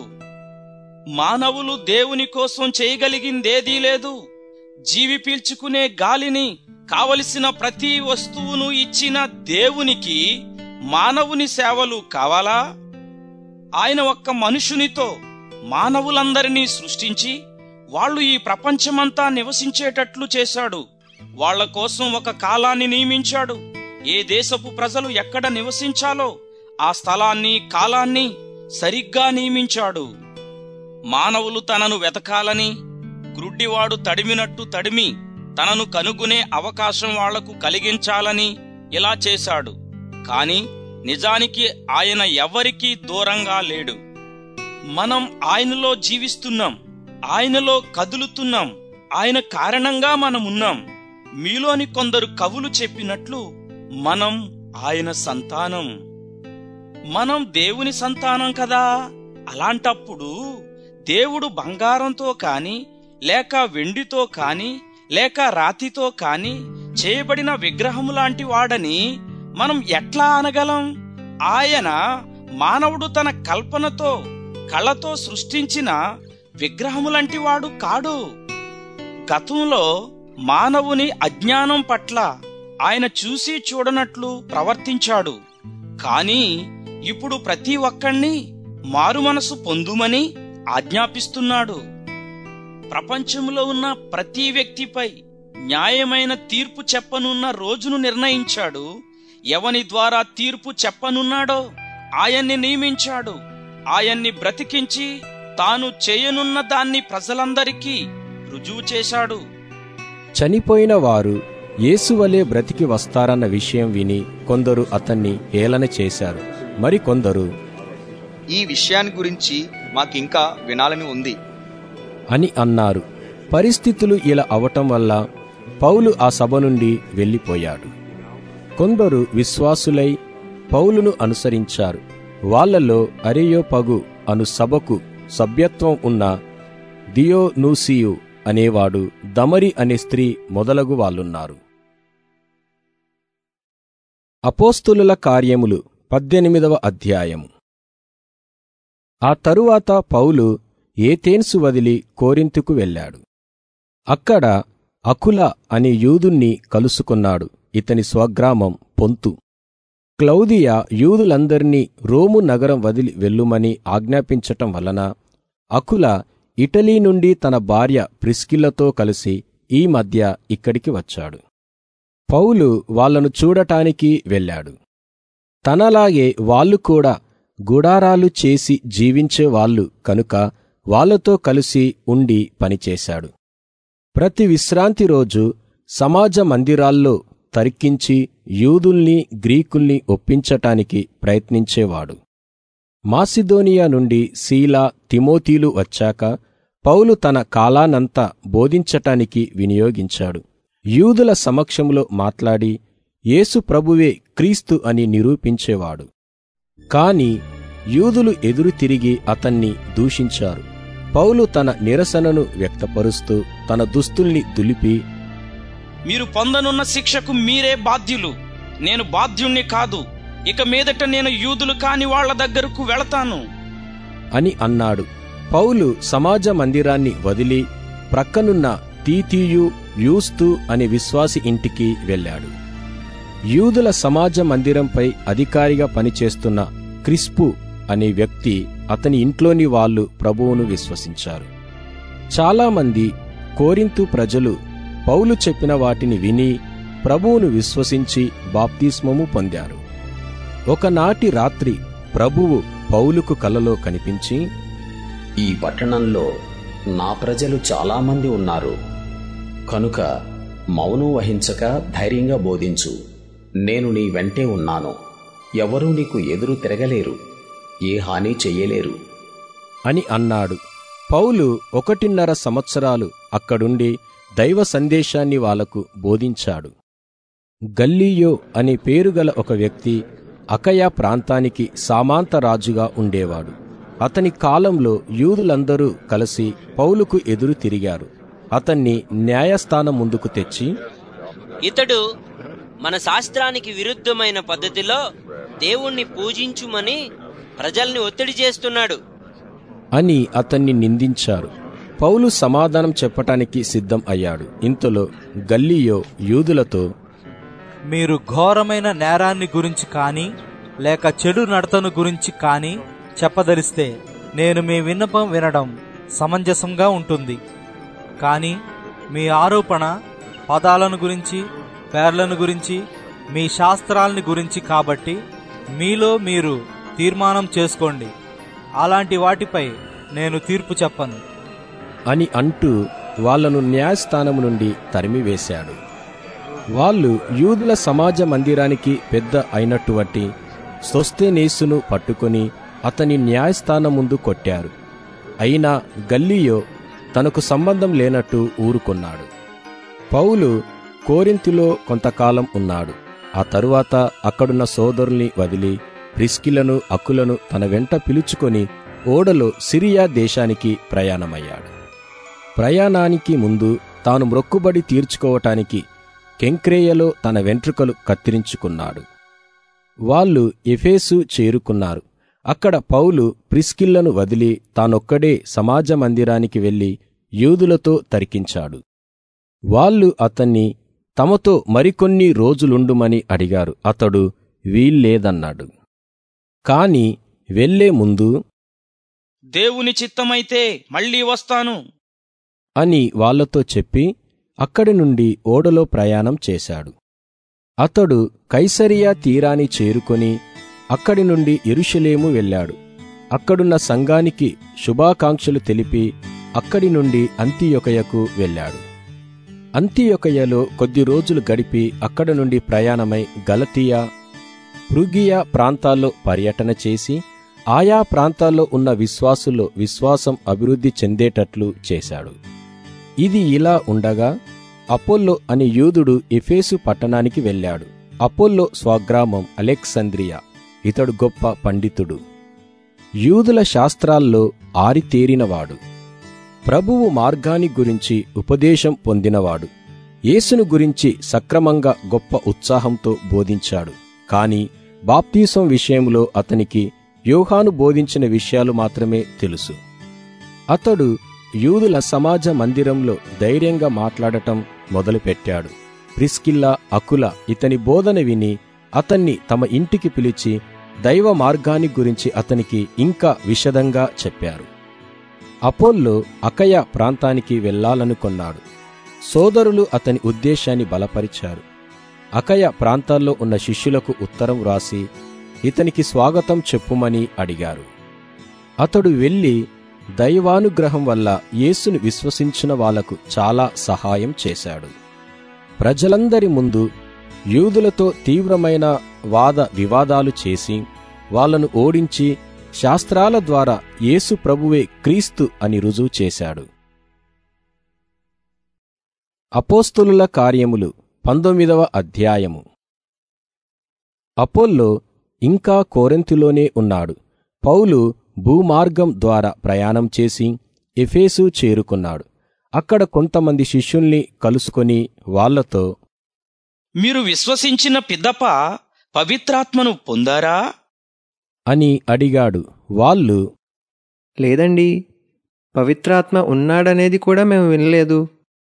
మానవులు దేవుని కోసం చేయగలిగిందేదీ లేదు జీవి పీల్చుకునే గాలిని కావలసిన ప్రతి వస్తువును ఇచ్చిన దేవునికి మానవుని సేవలు కావాలా ఆయన ఒక్క మనుషునితో మానవులందరినీ సృష్టించి వాళ్ళు ఈ ప్రపంచమంతా నివసించేటట్లు చేశాడు వాళ్ళ కోసం ఒక కాలాన్ని నియమించాడు ఏ దేశపు ప్రజలు ఎక్కడ నివసించాలో ఆ స్థలాన్ని కాలాన్ని సరిగ్గా నియమించాడు మానవులు తనను వెతకాలని గ్రుడ్డివాడు తడిమినట్టు తడిమి తనను కనుగొనే అవకాశం వాళ్లకు కలిగించాలని ఇలా చేశాడు కాని నిజానికి ఆయన ఎవ్వరికీ దూరంగా లేడు మనం ఆయనలో జీవిస్తున్నాం ఆయనలో కదులుతున్నాం ఆయన కారణంగా మనమున్నాం మీలోని కొందరు కవులు చెప్పినట్లు మనం ఆయన సంతానం మనం దేవుని సంతానం కదా అలాంటప్పుడు దేవుడు బంగారంతో కాని లేక వెండితో కాని లేక రాతితో కాని చేయబడిన విగ్రహము లాంటి వాడని మనం ఎట్లా అనగలం ఆయన మానవుడు తన కల్పనతో కళ్ళతో సృష్టించిన విగ్రహములంటి వాడు కాడు గతంలో మానవుని అజ్ఞానం పట్ల ఆయన చూసి చూడనట్లు ప్రవర్తించాడు కాని ఇప్పుడు ప్రతి ఒక్కణ్ణి మారుమనసు పొందుమని ఆజ్ఞాపిస్తున్నాడు ప్రపంచంలో ఉన్న ప్రతి వ్యక్తిపై న్యాయమైన తీర్పు చెప్పనున్న రోజును నిర్ణయించాడు ఎవని ద్వారా తీర్పు చెప్పనున్నాడో ఆయన్ని నియమించాడు ఆయన్ని బ్రతికించి తాను చేయనున్న దాన్ని ప్రజలందరికీ రుజువు చేశాడు చనిపోయిన వారు యేసువలే బ్రతికి వస్తారన్న విషయం విని కొందరు అతన్ని హేళన చేశారు మరికొందరు ఈ విషయాన్ని గురించి మాకింకా వినాలని ఉంది అని అన్నారు పరిస్థితులు ఇలా అవటం వల్ల పౌలు ఆ సభ నుండి వెళ్ళిపోయాడు కొందరు విశ్వాసులై పౌలును అనుసరించారు వాళ్ళలో అరేయోపగు అను సభకు సభ్యత్వం ఉన్న దియోనూసియు అనేవాడు దమరి అనే స్త్రీ మొదలగు వాళ్ళున్నారు అపోస్తులుల కార్యములు పద్దెనిమిదవ అధ్యాయము ఆ తరువాత పౌలు ఏతేన్సు వదిలి కోరింతుకు వెళ్ళాడు అక్కడ అకుల అనే యూదుణ్ణి కలుసుకున్నాడు ఇతని స్వగ్రామం పొంతు క్లౌదియా యూదులందరినీ రోము నగరం వదిలి వెళ్ళుమని ఆజ్ఞాపించటం వలన అకుల ఇటలీ నుండి తన భార్య ప్రిస్కిల్లతో కలిసి ఈ మధ్య ఇక్కడికి వచ్చాడు పౌలు వాళ్లను చూడటానికి వెళ్ళాడు తనలాగే వాళ్ళు కూడా గుడారాలు చేసి జీవించేవాళ్లు కనుక వాళ్లతో కలిసి ఉండి పనిచేశాడు ప్రతి విశ్రాంతి రోజు సమాజ మందిరాల్లో తర్కించి యూదుల్ని గ్రీకుల్ని ఒప్పించటానికి ప్రయత్నించేవాడు మాసిదోనియా నుండి శీలా తిమోతీలు వచ్చాక పౌలు తన కాలానంతా బోధించటానికి వినియోగించాడు యూదుల సమక్షంలో మాట్లాడి యేసు ప్రభువే క్రీస్తు అని నిరూపించేవాడు కాని యూదులు ఎదురు తిరిగి అతన్ని దూషించారు పౌలు తన నిరసనను వ్యక్తపరుస్తూ తన దుస్తుల్ని దులిపి మీరు పొందనున్న శిక్షకు మీరే బాధ్యులు నేను బాధ్యుణ్ణి కాదు ఇక మీదట నేను యూదులు కాని వాళ్ల దగ్గరకు వెళతాను అని అన్నాడు పౌలు సమాజ మందిరాన్ని వదిలి ప్రక్కనున్న తీతీయు యూస్తు అనే విశ్వాసి ఇంటికి వెళ్ళాడు యూదుల సమాజ మందిరంపై అధికారిగా పనిచేస్తున్న క్రిస్పు అనే వ్యక్తి అతని ఇంట్లోని వాళ్ళు ప్రభువును విశ్వసించారు చాలామంది కోరింతు ప్రజలు పౌలు చెప్పిన వాటిని విని ప్రభువును విశ్వసించి బాప్తిస్మము పొందారు ఒకనాటి రాత్రి ప్రభువు పౌలుకు కలలో కనిపించి ఈ పట్టణంలో నా ప్రజలు చాలామంది ఉన్నారు కనుక మౌనం వహించక ధైర్యంగా బోధించు నేను నీ వెంటే ఉన్నాను ఎవరూ నీకు ఎదురు తిరగలేరు ఏ హాని చెయ్యలేరు అని అన్నాడు పౌలు ఒకటిన్నర సంవత్సరాలు అక్కడుండి దైవ సందేశాన్ని వాళ్లకు బోధించాడు గల్లీయో అనే పేరుగల ఒక వ్యక్తి అకయా ప్రాంతానికి సామాంత రాజుగా ఉండేవాడు అతని కాలంలో యూదులందరూ కలిసి పౌలుకు ఎదురు తిరిగారు అతన్ని న్యాయస్థానం ముందుకు తెచ్చి ఇతడు మన శాస్త్రానికి విరుద్ధమైన పద్ధతిలో దేవుణ్ణి పూజించుమని ప్రజల్ని ఒత్తిడి చేస్తున్నాడు అని అతన్ని నిందించారు పౌలు సమాధానం చెప్పటానికి సిద్ధం అయ్యాడు ఇంతలో గల్లియో యూదులతో మీరు ఘోరమైన నేరాన్ని గురించి కానీ లేక చెడు నడతను గురించి కానీ చెప్పదలిస్తే నేను మీ విన్నపం వినడం సమంజసంగా ఉంటుంది కానీ మీ ఆరోపణ పదాలను గురించి పేర్లను గురించి మీ శాస్త్రాలని గురించి కాబట్టి మీలో మీరు తీర్మానం చేసుకోండి అలాంటి వాటిపై నేను తీర్పు చెప్పను అని అంటూ వాళ్లను న్యాయస్థానం నుండి తరిమివేశాడు వాళ్ళు యూదుల సమాజ మందిరానికి పెద్ద అయినటువంటి సొస్తేనేసును పట్టుకొని అతని న్యాయస్థానం ముందు కొట్టారు అయినా గల్లియో తనకు సంబంధం లేనట్టు ఊరుకున్నాడు పౌలు కోరింతిలో కొంతకాలం ఉన్నాడు ఆ తరువాత అక్కడున్న సోదరుల్ని వదిలి ప్రిస్కిలను అక్కులను తన వెంట పిలుచుకొని ఓడలో సిరియా దేశానికి ప్రయాణమయ్యాడు ప్రయాణానికి ముందు తాను మ్రొక్కుబడి తీర్చుకోవటానికి కెంక్రేయలో తన వెంట్రుకలు కత్తిరించుకున్నాడు వాళ్ళు ఎఫేసు చేరుకున్నారు అక్కడ పౌలు ప్రిస్కిల్లను వదిలి తానొక్కడే సమాజ మందిరానికి వెళ్లి యూదులతో తరికించాడు వాళ్ళు అతన్ని తమతో మరికొన్ని రోజులుండుమని అడిగారు అతడు వీల్లేదన్నాడు కాని వెళ్లే ముందు దేవుని చిత్తమైతే మళ్ళీ వస్తాను అని వాళ్లతో చెప్పి అక్కడి నుండి ఓడలో ప్రయాణం చేశాడు అతడు కైసరియా తీరాన్ని చేరుకొని అక్కడి నుండి ఎరుషలేము వెళ్ళాడు అక్కడున్న సంఘానికి శుభాకాంక్షలు తెలిపి అక్కడి నుండి అంతియొకయకు వెళ్ళాడు అంతియొకయలో కొద్ది రోజులు గడిపి అక్కడ నుండి ప్రయాణమై గలతీయా పృగియా ప్రాంతాల్లో పర్యటన చేసి ఆయా ప్రాంతాల్లో ఉన్న విశ్వాసుల్లో విశ్వాసం అభివృద్ధి చెందేటట్లు చేశాడు ఇది ఇలా ఉండగా అపోల్లో అనే యూదుడు ఎఫేసు పట్టణానికి వెళ్ళాడు అపోల్లో స్వగ్రామం అలెక్సంద్రియా ఇతడు గొప్ప పండితుడు యూదుల శాస్త్రాల్లో ఆరితేరినవాడు ప్రభువు మార్గాన్ని గురించి ఉపదేశం పొందినవాడు యేసును గురించి సక్రమంగా గొప్ప ఉత్సాహంతో బోధించాడు కాని బాప్తీసం విషయంలో అతనికి యోహాను బోధించిన విషయాలు మాత్రమే తెలుసు అతడు యూదుల సమాజ మందిరంలో ధైర్యంగా మాట్లాడటం మొదలుపెట్టాడు ప్రిస్కిల్లా అకుల ఇతని బోధన విని అతన్ని తమ ఇంటికి పిలిచి దైవ మార్గాన్ని గురించి అతనికి ఇంకా విశదంగా చెప్పారు అపోల్లో అకయ ప్రాంతానికి వెళ్లాలనుకున్నాడు సోదరులు అతని ఉద్దేశాన్ని బలపరిచారు అకయ ప్రాంతాల్లో ఉన్న శిష్యులకు ఉత్తరం వ్రాసి ఇతనికి స్వాగతం చెప్పుమని అడిగారు అతడు వెళ్ళి దైవానుగ్రహం వల్ల యేసును విశ్వసించిన వాళ్లకు చాలా సహాయం చేశాడు ప్రజలందరి ముందు యూదులతో తీవ్రమైన వాద వివాదాలు చేసి వాళ్లను ఓడించి శాస్త్రాల ద్వారా యేసు ప్రభువే క్రీస్తు అని రుజువు చేశాడు అపోస్తులుల కార్యములు పంతొమ్మిదవ అధ్యాయము అపోల్లో ఇంకా కోరెంతులోనే ఉన్నాడు పౌలు భూమార్గం ద్వారా ప్రయాణం చేసి ఎఫేసు చేరుకున్నాడు అక్కడ కొంతమంది శిష్యుల్ని కలుసుకొని వాళ్లతో మీరు విశ్వసించిన పిదప పవిత్రాత్మను పొందారా అని అడిగాడు వాళ్ళు లేదండి పవిత్రాత్మ ఉన్నాడనేది కూడా మేము వినలేదు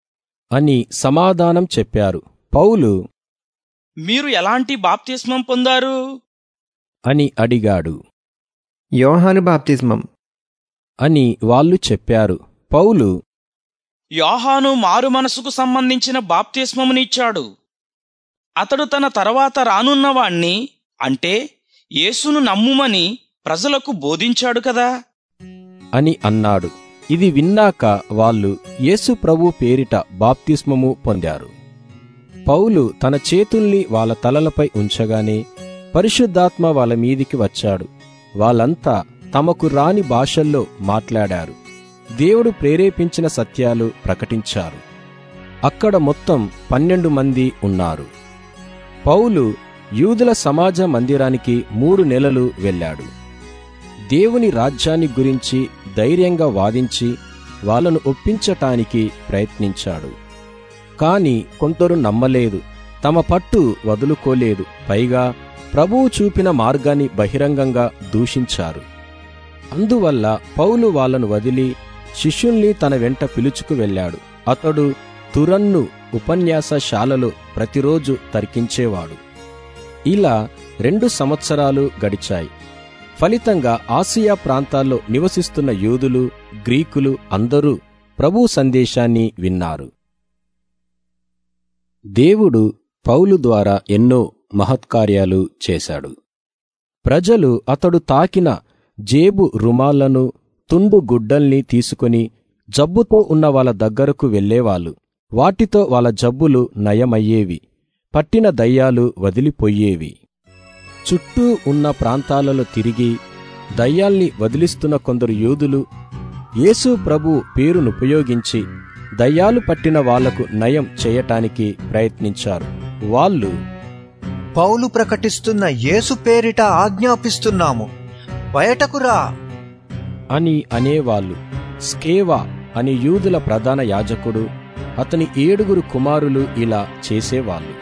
అని సమాధానం చెప్పారు పౌలు మీరు ఎలాంటి బాప్తిస్మం పొందారు అని అడిగాడు యోహాను బాప్తిస్మం అని వాళ్ళు చెప్పారు పౌలు యోహాను మారు మనసుకు సంబంధించిన బాప్తిస్మమునిచ్చాడు అతడు తన తర్వాత రానున్నవాణ్ణి అంటే యేసును నమ్ముమని ప్రజలకు బోధించాడు కదా అని అన్నాడు ఇది విన్నాక వాళ్ళు యేసు ప్రభు పేరిట బాప్తిస్మము పొందారు పౌలు తన చేతుల్ని వాళ్ళ తలలపై ఉంచగానే పరిశుద్ధాత్మ వాళ్ళ మీదికి వచ్చాడు వాళ్ళంతా తమకు రాని భాషల్లో మాట్లాడారు దేవుడు ప్రేరేపించిన సత్యాలు ప్రకటించారు అక్కడ మొత్తం పన్నెండు మంది ఉన్నారు పౌలు యూదుల సమాజ మందిరానికి మూడు నెలలు వెళ్ళాడు దేవుని రాజ్యాన్ని గురించి ధైర్యంగా వాదించి వాళ్ళను ఒప్పించటానికి ప్రయత్నించాడు కాని కొందరు నమ్మలేదు తమ పట్టు వదులుకోలేదు పైగా ప్రభువు చూపిన మార్గాన్ని బహిరంగంగా దూషించారు అందువల్ల పౌలు వాళ్ళను వదిలి శిష్యుల్ని తన వెంట పిలుచుకు వెళ్ళాడు అతడు తురన్ను ఉపన్యాసశాలలో ప్రతిరోజు తర్కించేవాడు ఇలా రెండు సంవత్సరాలు గడిచాయి ఫలితంగా ఆసియా ప్రాంతాల్లో నివసిస్తున్న యూదులు గ్రీకులు అందరూ ప్రభు సందేశాన్ని విన్నారు దేవుడు పౌలు ద్వారా ఎన్నో మహత్కార్యాలు చేశాడు ప్రజలు అతడు తాకిన జేబు రుమాలను తుండు గుడ్డల్ని తీసుకుని జబ్బుతో ఉన్న వాళ్ళ దగ్గరకు వెళ్ళేవాళ్ళు వాటితో వాళ్ళ జబ్బులు నయమయ్యేవి పట్టిన దయ్యాలు వదిలిపోయేవి చుట్టూ ఉన్న ప్రాంతాలలో తిరిగి దయ్యాల్ని వదిలిస్తున్న కొందరు యూదులు యేసు ప్రభు పేరునుపయోగించి దయ్యాలు పట్టిన వాళ్లకు నయం చేయటానికి ప్రయత్నించారు వాళ్ళు పౌలు ప్రకటిస్తున్న యేసు పేరిట ఆజ్ఞాపిస్తున్నాము బయటకు రా అని అనేవాళ్ళు స్కేవా అని యూదుల ప్రధాన యాజకుడు అతని ఏడుగురు కుమారులు ఇలా చేసేవాళ్ళు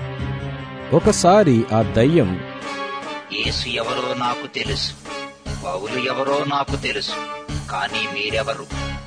ఒకసారి ఆ దయ్యం యేసు ఎవరో నాకు తెలుసు పౌలు ఎవరో నాకు తెలుసు కానీ మీరెవరు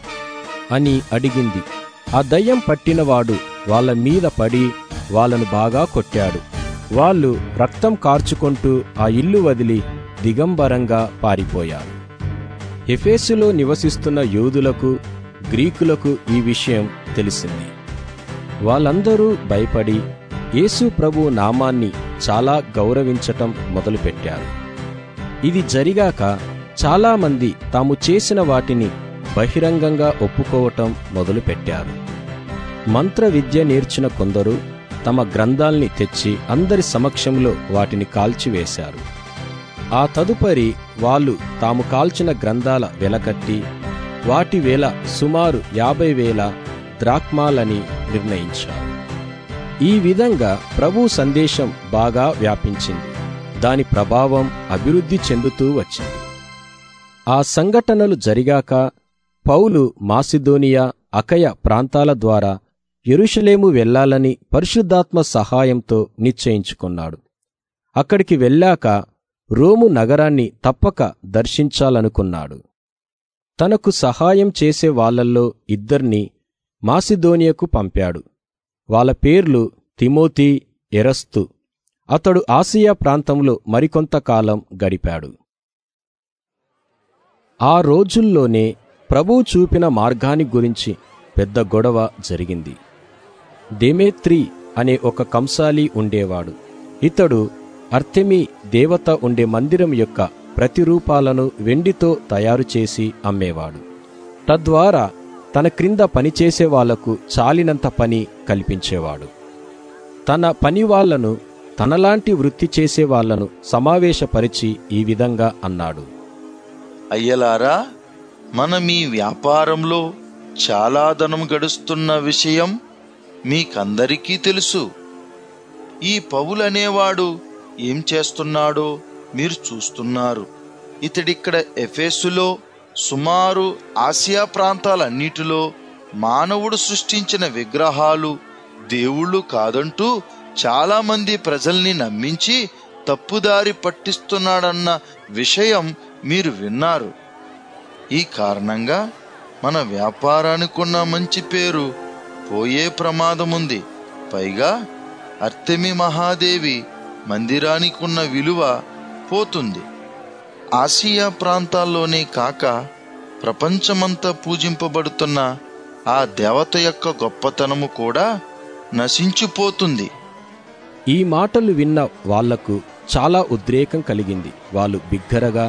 అని అడిగింది ఆ దయ్యం పట్టినవాడు వాళ్ళ మీద పడి వాళ్ళను బాగా కొట్టాడు వాళ్ళు రక్తం కార్చుకుంటూ ఆ ఇల్లు వదిలి దిగంబరంగా పారిపోయారు ఎఫేసులో నివసిస్తున్న యూదులకు గ్రీకులకు ఈ విషయం తెలిసింది వాళ్ళందరూ భయపడి యేసు ప్రభు నామాన్ని చాలా గౌరవించటం మొదలుపెట్టారు ఇది జరిగాక చాలామంది తాము చేసిన వాటిని బహిరంగంగా ఒప్పుకోవటం మొదలుపెట్టారు మంత్ర విద్య నేర్చిన కొందరు తమ గ్రంథాల్ని తెచ్చి అందరి సమక్షంలో వాటిని కాల్చివేశారు ఆ తదుపరి వాళ్ళు తాము కాల్చిన గ్రంథాల వెలకట్టి వాటి వేల సుమారు యాభై వేల ద్రాక్మాలని నిర్ణయించారు ఈ విధంగా ప్రభు సందేశం బాగా వ్యాపించింది దాని ప్రభావం అభివృద్ధి చెందుతూ వచ్చింది ఆ సంఘటనలు జరిగాక పౌలు మాసిదోనియా అకయ ప్రాంతాల ద్వారా యెరూషలేము వెళ్లాలని పరిశుద్ధాత్మ సహాయంతో నిశ్చయించుకున్నాడు అక్కడికి వెళ్ళాక రోము నగరాన్ని తప్పక దర్శించాలనుకున్నాడు తనకు సహాయం చేసే వాళ్ళల్లో ఇద్దర్ని మాసిదోనియకు పంపాడు వాళ్ళ పేర్లు తిమోతి ఎరస్తు అతడు ఆసియా ప్రాంతంలో మరికొంతకాలం గడిపాడు ఆ రోజుల్లోనే ప్రభు చూపిన మార్గాన్ని గురించి పెద్ద గొడవ జరిగింది డెమేత్రి అనే ఒక కంసాలి ఉండేవాడు ఇతడు అర్తెమి దేవత ఉండే మందిరం యొక్క ప్రతిరూపాలను వెండితో తయారు చేసి అమ్మేవాడు తద్వారా తన క్రింద పనిచేసే వాళ్లకు చాలినంత పని కల్పించేవాడు తన పని వాళ్లను తనలాంటి వృత్తి చేసే వాళ్లను సమావేశపరిచి ఈ విధంగా అన్నాడు అయ్యలారా మన మీ వ్యాపారంలో చాలా ధనం గడుస్తున్న విషయం మీకందరికీ తెలుసు ఈ పౌలనేవాడు ఏం చేస్తున్నాడో మీరు చూస్తున్నారు ఇతడిక్కడ ఎఫెసులో సుమారు ఆసియా ప్రాంతాలన్నిటిలో మానవుడు సృష్టించిన విగ్రహాలు దేవుళ్ళు కాదంటూ చాలామంది ప్రజల్ని నమ్మించి తప్పుదారి పట్టిస్తున్నాడన్న విషయం మీరు విన్నారు ఈ కారణంగా మన వ్యాపారానికున్న మంచి పేరు పోయే ప్రమాదముంది పైగా అర్తెమి మహాదేవి మందిరానికున్న విలువ పోతుంది ఆసియా ప్రాంతాల్లోనే కాక ప్రపంచమంతా పూజింపబడుతున్న ఆ దేవత యొక్క గొప్పతనము కూడా నశించిపోతుంది ఈ మాటలు విన్న వాళ్లకు చాలా ఉద్రేకం కలిగింది వాళ్ళు బిగ్గరగా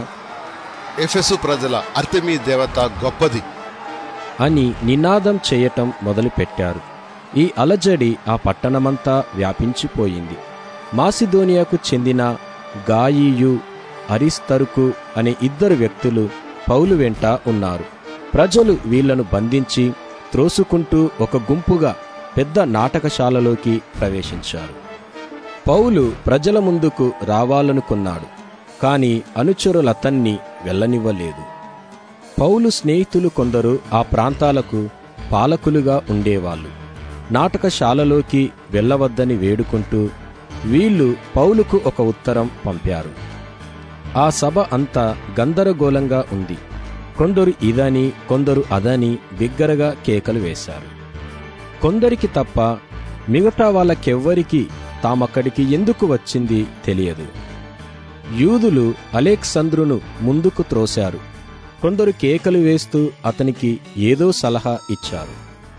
ఎఫెసు ప్రజల అర్తెమీ దేవత గొప్పది అని నినాదం చేయటం మొదలుపెట్టారు ఈ అలజడి ఆ పట్టణమంతా వ్యాపించిపోయింది మాసిదోనియాకు చెందిన గాయియు అరిస్తరుకు అనే ఇద్దరు వ్యక్తులు పౌలు వెంట ఉన్నారు ప్రజలు వీళ్లను బంధించి త్రోసుకుంటూ ఒక గుంపుగా పెద్ద నాటకశాలలోకి ప్రవేశించారు పౌలు ప్రజల ముందుకు రావాలనుకున్నాడు కాని అనుచరులతన్ని వెళ్ళనివ్వలేదు పౌలు స్నేహితులు కొందరు ఆ ప్రాంతాలకు పాలకులుగా ఉండేవాళ్ళు నాటకశాలలోకి వెళ్ళవద్దని వేడుకుంటూ వీళ్ళు పౌలుకు ఒక ఉత్తరం పంపారు ఆ సభ అంతా గందరగోళంగా ఉంది కొందరు ఇదని కొందరు అదని బిగ్గరగా కేకలు వేశారు కొందరికి తప్ప మిగతా వాళ్ళకెవ్వరికి తామక్కడికి ఎందుకు వచ్చింది తెలియదు యూదులు అలెక్సంద్రును ముందుకు త్రోశారు కొందరు కేకలు వేస్తూ అతనికి ఏదో సలహా ఇచ్చారు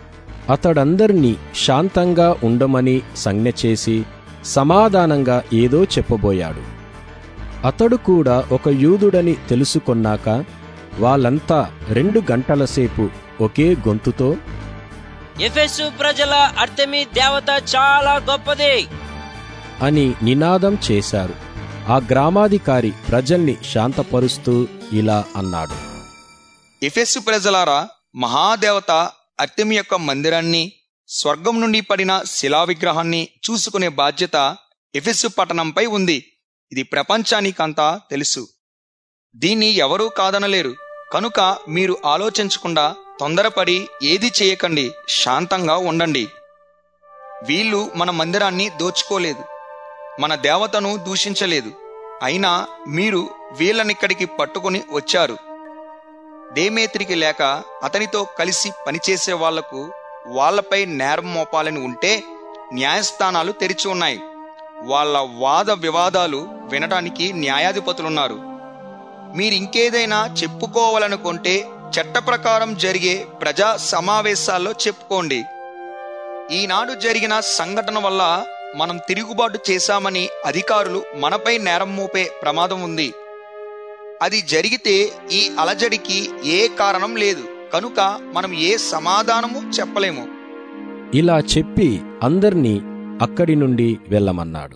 అతడందర్నీ శాంతంగా ఉండమని సంజ్ఞ చేసి సమాధానంగా ఏదో చెప్పబోయాడు అతడు కూడా ఒక యూదుడని తెలుసుకొన్నాక వాళ్ళంతా రెండు గంటల సేపు ఒకే గొంతుతో ఎఫెసు ప్రజల అర్తమి దేవత చాలా గొప్పది అని నినాదం చేశారు ఆ గ్రామాధికారి ప్రజల్ని శాంతపరుస్తూ ఇలా అన్నాడు ఎఫెస్సు ప్రజలారా మహాదేవత అర్తెమి యొక్క మందిరాన్ని స్వర్గం నుండి పడిన శిలా విగ్రహాన్ని చూసుకునే బాధ్యత ఎఫెస్సు పట్టణంపై ఉంది ఇది ప్రపంచానికంతా తెలుసు దీన్ని ఎవరూ కాదనలేరు కనుక మీరు ఆలోచించకుండా తొందరపడి ఏది చేయకండి శాంతంగా ఉండండి వీళ్ళు మన మందిరాన్ని దోచుకోలేదు మన దేవతను దూషించలేదు అయినా మీరు వీళ్ళనిక్కడికి పట్టుకుని వచ్చారు దేమేత్రికి లేక అతనితో కలిసి పనిచేసే వాళ్లకు వాళ్లపై నేరం మోపాలని ఉంటే న్యాయస్థానాలు తెరిచి ఉన్నాయి వాళ్ళ వాద వివాదాలు వినడానికి న్యాయాధిపతులున్నారు మీరింకేదైనా చెప్పుకోవాలనుకుంటే చట్ట ప్రకారం జరిగే ప్రజా సమావేశాల్లో చెప్పుకోండి ఈనాడు జరిగిన సంఘటన వల్ల మనం తిరుగుబాటు చేశామని అధికారులు మనపై నేరం మోపే ప్రమాదం ఉంది అది జరిగితే ఈ అలజడికి ఏ కారణం లేదు కనుక మనం ఏ సమాధానము చెప్పలేము ఇలా చెప్పి అందర్నీ అక్కడి నుండి వెళ్ళమన్నాడు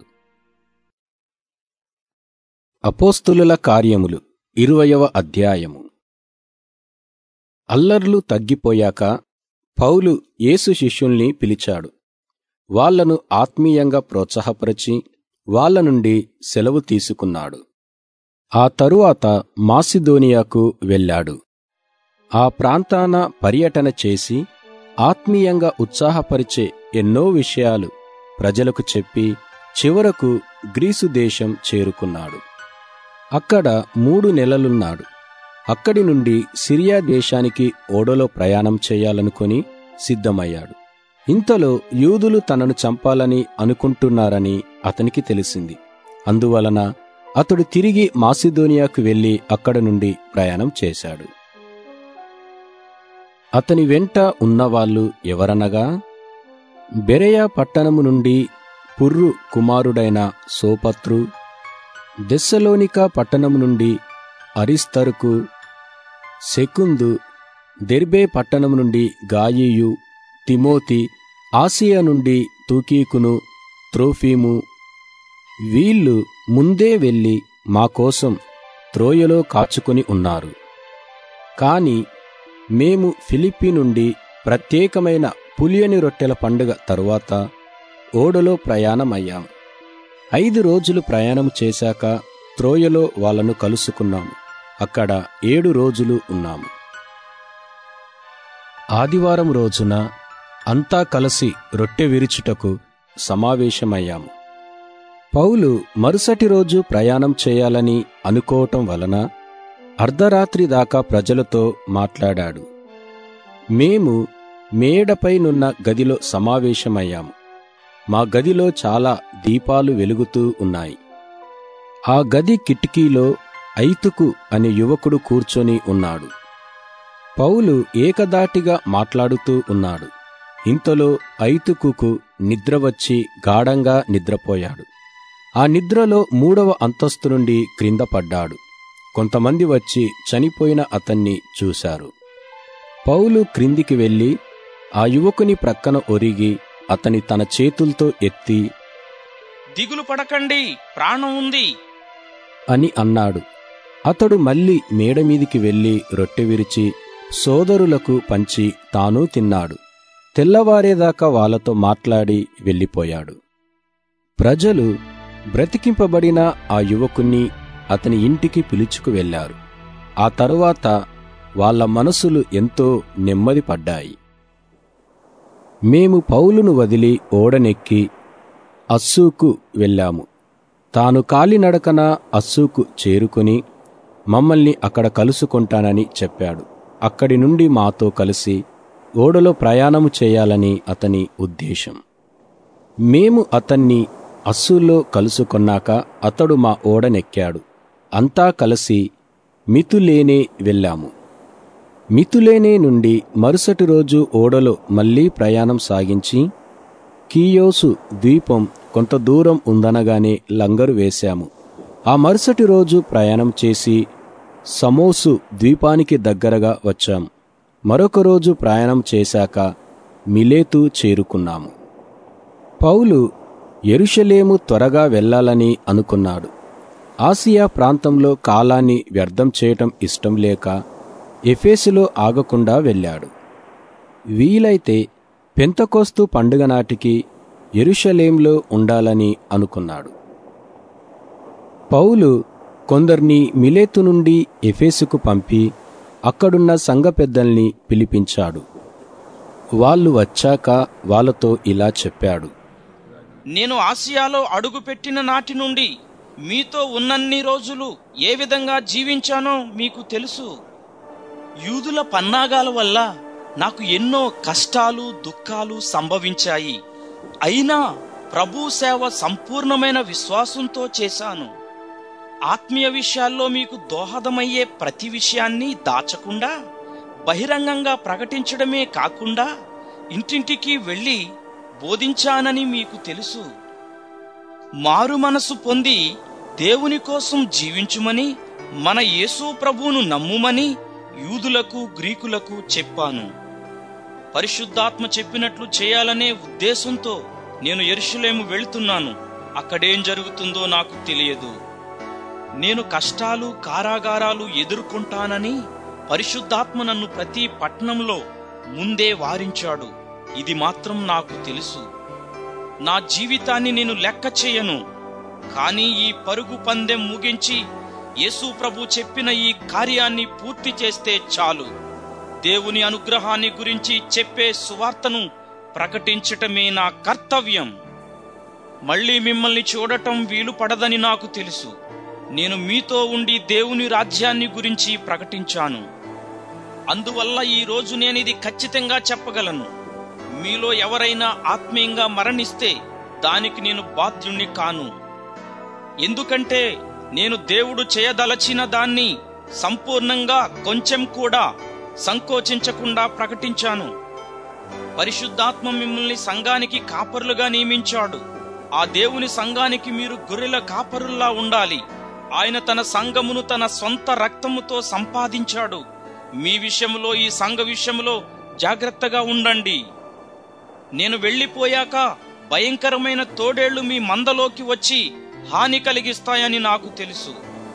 అపోస్తులుల కార్యములు ఇరువయవ అధ్యాయము అల్లర్లు తగ్గిపోయాక పౌలు యేసు శిష్యుల్ని పిలిచాడు వాళ్లను ఆత్మీయంగా ప్రోత్సాహపరిచి వాళ్ల నుండి సెలవు తీసుకున్నాడు ఆ తరువాత మాసిదోనియాకు వెళ్ళాడు ఆ ప్రాంతాన పర్యటన చేసి ఆత్మీయంగా ఉత్సాహపరిచే ఎన్నో విషయాలు ప్రజలకు చెప్పి చివరకు గ్రీసు దేశం చేరుకున్నాడు అక్కడ మూడు నెలలున్నాడు అక్కడి నుండి సిరియా దేశానికి ఓడలో ప్రయాణం చేయాలనుకొని సిద్ధమయ్యాడు ఇంతలో యూదులు తనను చంపాలని అనుకుంటున్నారని అతనికి తెలిసింది అందువలన అతడు తిరిగి మాసిదోనియాకు వెళ్లి అక్కడ నుండి ప్రయాణం చేశాడు అతని వెంట ఉన్నవాళ్ళు ఎవరనగా బెరయా పట్టణము నుండి పుర్రు కుమారుడైన సోపత్రు దెస్సలోనికా పట్టణము నుండి అరిస్తరుకు సెకుందు దెర్బే పట్టణం నుండి గాయియు తిమోతి ఆసియా నుండి తూకీకును త్రోఫీము వీళ్ళు ముందే వెళ్ళి మా కోసం త్రోయలో కాచుకొని ఉన్నారు కాని మేము ఫిలిప్పి నుండి ప్రత్యేకమైన పులియని రొట్టెల పండుగ తరువాత ఓడలో ప్రయాణమయ్యాం ఐదు రోజులు ప్రయాణం చేశాక త్రోయలో వాళ్ళను కలుసుకున్నాము అక్కడ ఏడు రోజులు ఉన్నాము ఆదివారం రోజున అంతా కలిసి రొట్టె విరుచుటకు సమావేశమయ్యాము పౌలు మరుసటి రోజు ప్రయాణం చేయాలని అనుకోవటం వలన అర్ధరాత్రి దాకా ప్రజలతో మాట్లాడాడు మేము మేడపైనున్న గదిలో సమావేశమయ్యాము మా గదిలో చాలా దీపాలు వెలుగుతూ ఉన్నాయి ఆ గది కిటికీలో ఐతుకు అనే యువకుడు కూర్చొని ఉన్నాడు పౌలు ఏకదాటిగా మాట్లాడుతూ ఉన్నాడు ఇంతలో ఐతుకుకు నిద్ర వచ్చి గాఢంగా నిద్రపోయాడు ఆ నిద్రలో మూడవ అంతస్తు నుండి క్రింద పడ్డాడు కొంతమంది వచ్చి చనిపోయిన అతన్ని చూశారు పౌలు క్రిందికి వెళ్ళి ఆ యువకుని ప్రక్కన ఒరిగి అతని తన చేతులతో ఎత్తి దిగులు పడకండి ప్రాణం ఉంది అని అన్నాడు అతడు మళ్ళీ మేడమీదికి వెళ్ళి రొట్టె విరిచి సోదరులకు పంచి తాను తిన్నాడు తెల్లవారేదాకా వాళ్ళతో మాట్లాడి వెళ్ళిపోయాడు ప్రజలు బ్రతికింపబడిన ఆ యువకుణ్ణి అతని ఇంటికి పిలుచుకు వెళ్లారు ఆ తరువాత వాళ్ళ మనసులు ఎంతో నెమ్మది పడ్డాయి మేము పౌలును వదిలి ఓడనెక్కి అస్సూకు వెళ్ళాము తాను కాలినడకన అస్సూకు చేరుకుని మమ్మల్ని అక్కడ కలుసుకుంటానని చెప్పాడు అక్కడి నుండి మాతో కలిసి ఓడలో ప్రయాణము చేయాలని అతని ఉద్దేశం మేము అతన్ని అస్సుల్లో కలుసుకొన్నాక అతడు మా ఓడనెక్కాడు అంతా కలిసి మితులేనే వెళ్ళాము మితులేనే నుండి మరుసటి రోజు ఓడలో మళ్లీ ప్రయాణం సాగించి కీయోసు ద్వీపం కొంత దూరం ఉందనగానే లంగరు వేశాము ఆ మరుసటి రోజు ప్రయాణం చేసి సమోసు ద్వీపానికి దగ్గరగా వచ్చాం మరొక రోజు ప్రయాణం చేశాక మిలేతు చేరుకున్నాము పౌలు ఎరుషలేము త్వరగా వెళ్ళాలని అనుకున్నాడు ఆసియా ప్రాంతంలో కాలాన్ని వ్యర్థం చేయటం ఇష్టం లేక ఎఫేసులో ఆగకుండా వెళ్ళాడు వీలైతే పెంతకోస్తు పండుగ నాటికి ఎరుషలేంలో ఉండాలని అనుకున్నాడు పౌలు కొందరిని మిలేతు నుండి ఎఫేసుకు పంపి అక్కడున్న సంఘ పెద్దల్ని పిలిపించాడు వాళ్ళు వచ్చాక వాళ్ళతో ఇలా చెప్పాడు నేను ఆసియాలో అడుగుపెట్టిన నాటి నుండి మీతో ఉన్నన్ని రోజులు ఏ విధంగా జీవించానో మీకు తెలుసు యూదుల పన్నాగాల వల్ల నాకు ఎన్నో కష్టాలు దుఃఖాలు సంభవించాయి అయినా ప్రభు సేవ సంపూర్ణమైన విశ్వాసంతో చేశాను ఆత్మీయ విషయాల్లో మీకు దోహదమయ్యే ప్రతి విషయాన్ని దాచకుండా బహిరంగంగా ప్రకటించడమే కాకుండా ఇంటింటికి వెళ్ళి బోధించానని మీకు తెలుసు మారు మనసు పొంది దేవుని కోసం జీవించుమని మన యేసు ప్రభువును నమ్ముమని యూదులకు గ్రీకులకు చెప్పాను పరిశుద్ధాత్మ చెప్పినట్లు చేయాలనే ఉద్దేశంతో నేను ఎరుషులేము వెళ్తున్నాను అక్కడేం జరుగుతుందో నాకు తెలియదు నేను కష్టాలు కారాగారాలు ఎదుర్కొంటానని పరిశుద్ధాత్మ నన్ను ప్రతి పట్టణంలో ముందే వారించాడు ఇది మాత్రం నాకు తెలుసు నా జీవితాన్ని నేను లెక్క చేయను కానీ ఈ పరుగు పందెం ముగించి యేసు ప్రభు చెప్పిన ఈ కార్యాన్ని పూర్తి చేస్తే చాలు దేవుని అనుగ్రహాన్ని గురించి చెప్పే సువార్తను ప్రకటించటమే నా కర్తవ్యం మళ్ళీ మిమ్మల్ని చూడటం వీలు పడదని నాకు తెలుసు నేను మీతో ఉండి దేవుని రాజ్యాన్ని గురించి ప్రకటించాను అందువల్ల ఈ రోజు నేను ఇది ఖచ్చితంగా చెప్పగలను మీలో ఎవరైనా ఆత్మీయంగా మరణిస్తే దానికి నేను బాధ్యుణ్ణి కాను ఎందుకంటే నేను దేవుడు చేయదలచిన దాన్ని సంపూర్ణంగా కొంచెం కూడా సంకోచించకుండా ప్రకటించాను పరిశుద్ధాత్మ మిమ్మల్ని సంఘానికి కాపరులుగా నియమించాడు ఆ దేవుని సంఘానికి మీరు గొర్రెల కాపరుల్లా ఉండాలి ఆయన తన సంఘమును తన సొంత రక్తముతో సంపాదించాడు మీ విషయంలో ఈ సంఘ విషయంలో జాగ్రత్తగా ఉండండి నేను వెళ్ళిపోయాక భయంకరమైన తోడేళ్లు మీ మందలోకి వచ్చి హాని కలిగిస్తాయని నాకు తెలుసు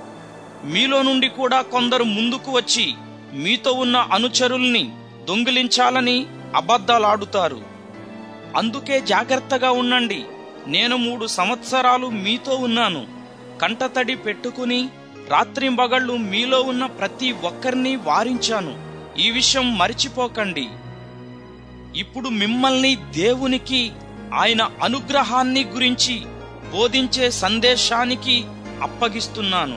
మీలో నుండి కూడా కొందరు ముందుకు వచ్చి మీతో ఉన్న అనుచరుల్ని దొంగిలించాలని అబద్ధాలాడుతారు అందుకే జాగ్రత్తగా ఉండండి నేను మూడు సంవత్సరాలు మీతో ఉన్నాను కంటతడి పెట్టుకుని రాత్రింబగళ్ళు మీలో ఉన్న ప్రతి ఒక్కరిని వారించాను ఈ విషయం మరిచిపోకండి ఇప్పుడు మిమ్మల్ని దేవునికి ఆయన అనుగ్రహాన్ని గురించి బోధించే సందేశానికి అప్పగిస్తున్నాను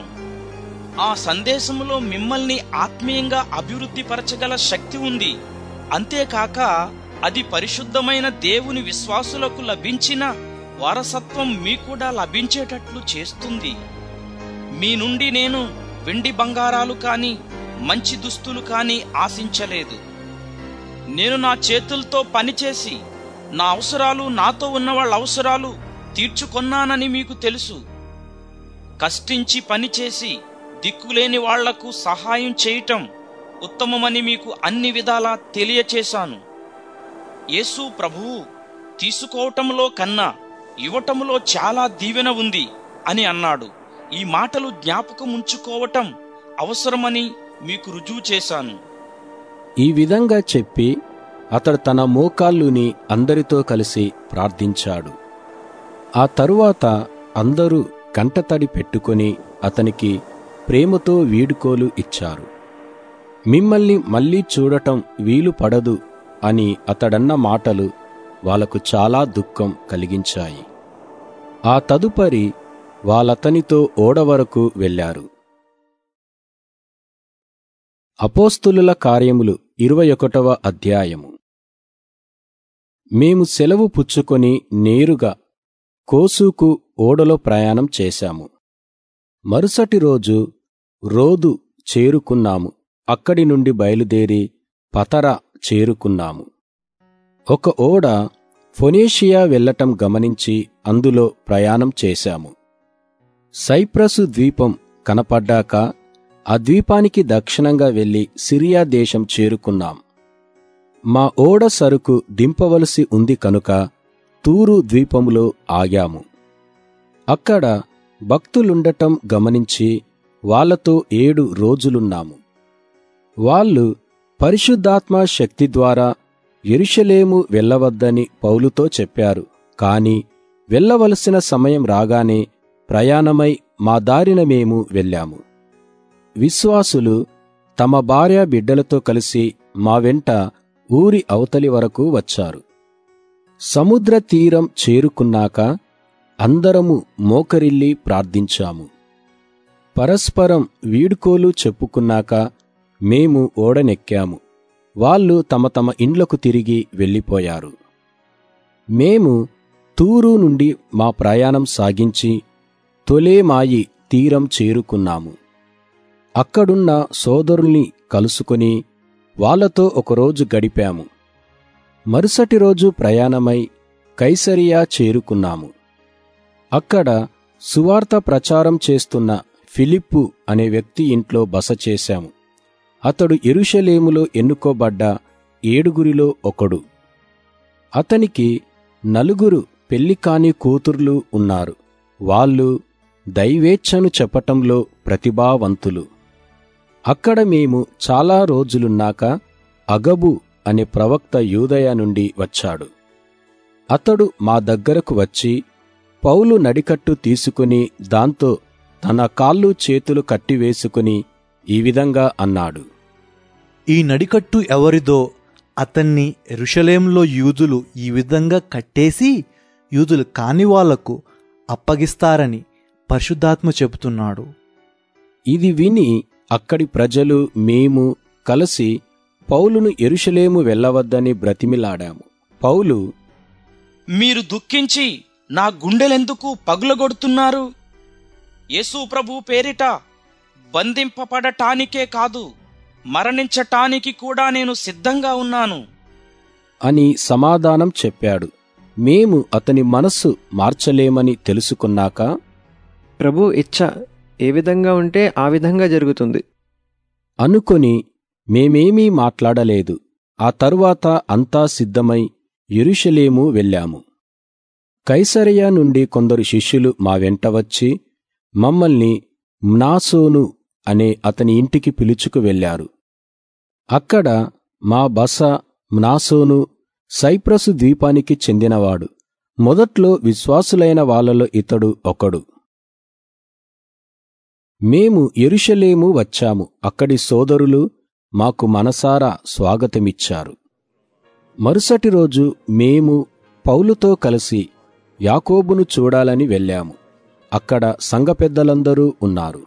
ఆ సందేశంలో మిమ్మల్ని ఆత్మీయంగా అభివృద్ధి పరచగల శక్తి ఉంది అంతేకాక అది పరిశుద్ధమైన దేవుని విశ్వాసులకు లభించిన వారసత్వం మీకు కూడా లభించేటట్లు చేస్తుంది మీ నుండి నేను వెండి బంగారాలు కాని మంచి దుస్తులు కాని ఆశించలేదు నేను నా చేతులతో పనిచేసి నా అవసరాలు నాతో ఉన్న వాళ్ళ అవసరాలు తీర్చుకొన్నానని మీకు తెలుసు కష్టించి పనిచేసి దిక్కులేని వాళ్లకు సహాయం చేయటం ఉత్తమమని మీకు అన్ని విధాలా తెలియచేశాను యేసు ప్రభువు తీసుకోవటంలో కన్నా ఇవ్వటంలో చాలా దీవెన ఉంది అని అన్నాడు ఈ మాటలు జ్ఞాపకం ఉంచుకోవటం అవసరమని మీకు రుజువు చేశాను ఈ విధంగా చెప్పి అతడు తన మోకాళ్ళుని అందరితో కలిసి ప్రార్థించాడు ఆ తరువాత అందరూ కంటతడి పెట్టుకొని అతనికి ప్రేమతో వీడుకోలు ఇచ్చారు మిమ్మల్ని మళ్ళీ చూడటం వీలు పడదు అని అతడన్న మాటలు వాళ్లకు చాలా దుఃఖం కలిగించాయి ఆ తదుపరి వాళ్ళతనితో ఓడ వరకు వెళ్లారు అపోస్తులుల కార్యములు ఇరవై ఒకటవ అధ్యాయము మేము సెలవు పుచ్చుకొని నేరుగా కోసుకు ఓడలో ప్రయాణం చేశాము మరుసటి రోజు రోదు చేరుకున్నాము అక్కడి నుండి బయలుదేరి పతర చేరుకున్నాము ఒక ఓడ ఫొనేషియా వెళ్లటం గమనించి అందులో ప్రయాణం చేశాము సైప్రసు ద్వీపం కనపడ్డాక ఆ ద్వీపానికి దక్షిణంగా వెళ్లి సిరియా దేశం చేరుకున్నాం మా ఓడ సరుకు దింపవలసి ఉంది కనుక తూరు ద్వీపములో ఆగాము అక్కడ భక్తులుండటం గమనించి వాళ్లతో ఏడు రోజులున్నాము వాళ్ళు పరిశుద్ధాత్మ శక్తి ద్వారా ఎరుషలేము వెళ్ళవద్దని పౌలుతో చెప్పారు కాని వెళ్ళవలసిన సమయం రాగానే ప్రయాణమై మా దారిన మేము వెళ్ళాము విశ్వాసులు తమ భార్య బిడ్డలతో కలిసి మా వెంట ఊరి అవతలి వరకు వచ్చారు సముద్ర తీరం చేరుకున్నాక అందరము మోకరిల్లి ప్రార్థించాము పరస్పరం వీడుకోలు చెప్పుకున్నాక మేము ఓడనెక్కాము వాళ్ళు తమ తమ ఇండ్లకు తిరిగి వెళ్ళిపోయారు మేము తూరు నుండి మా ప్రయాణం సాగించి తొలేమాయి తీరం చేరుకున్నాము అక్కడున్న సోదరుల్ని కలుసుకొని వాళ్లతో ఒకరోజు గడిపాము మరుసటి రోజు ప్రయాణమై కైసరియా చేరుకున్నాము అక్కడ సువార్త ప్రచారం చేస్తున్న ఫిలిప్పు అనే వ్యక్తి ఇంట్లో బస చేశాము అతడు ఎరుషలేములో ఎన్నుకోబడ్డ ఏడుగురిలో ఒకడు అతనికి నలుగురు పెళ్లికాని కూతుర్లు ఉన్నారు వాళ్ళు దైవేచ్ఛను చెప్పటంలో ప్రతిభావంతులు అక్కడ మేము చాలా రోజులున్నాక అగబు అనే ప్రవక్త యూదయ నుండి వచ్చాడు అతడు మా దగ్గరకు వచ్చి పౌలు నడికట్టు తీసుకుని దాంతో తన కాళ్ళు చేతులు కట్టివేసుకుని ఈ విధంగా అన్నాడు ఈ నడికట్టు ఎవరిదో అతన్ని ఎరుషలేంలో యూదులు ఈ విధంగా కట్టేసి యూదులు కాని వాళ్లకు అప్పగిస్తారని పరిశుద్ధాత్మ చెబుతున్నాడు ఇది విని అక్కడి ప్రజలు మేము కలిసి పౌలును ఎరుషలేము వెళ్ళవద్దని బ్రతిమిలాడాము పౌలు మీరు దుఃఖించి నా గుండెలెందుకు పగులగొడుతున్నారు యేసు ప్రభు పేరిట బంధింపబడటానికే కాదు మరణించటానికి కూడా నేను సిద్ధంగా ఉన్నాను అని సమాధానం చెప్పాడు మేము అతని మనస్సు మార్చలేమని తెలుసుకున్నాక ప్రభు ఇచ్చ ఏ విధంగా ఉంటే ఆ విధంగా జరుగుతుంది అనుకొని మేమేమీ మాట్లాడలేదు ఆ తరువాత అంతా సిద్ధమై యెరూషలేము వెళ్ళాము కైసరయ నుండి కొందరు శిష్యులు మా వెంట వచ్చి మమ్మల్ని మ్నాసోను అనే అతని ఇంటికి పిలుచుకు వెళ్లారు అక్కడ మా బస మ్నాసోను సైప్రసు ద్వీపానికి చెందినవాడు మొదట్లో విశ్వాసులైన వాళ్ళలో ఇతడు ఒకడు మేము ఎరుషలేము వచ్చాము అక్కడి సోదరులు మాకు మనసారా స్వాగతమిచ్చారు మరుసటి రోజు మేము పౌలుతో కలిసి యాకోబును చూడాలని వెళ్ళాము అక్కడ సంఘ పెద్దలందరూ ఉన్నారు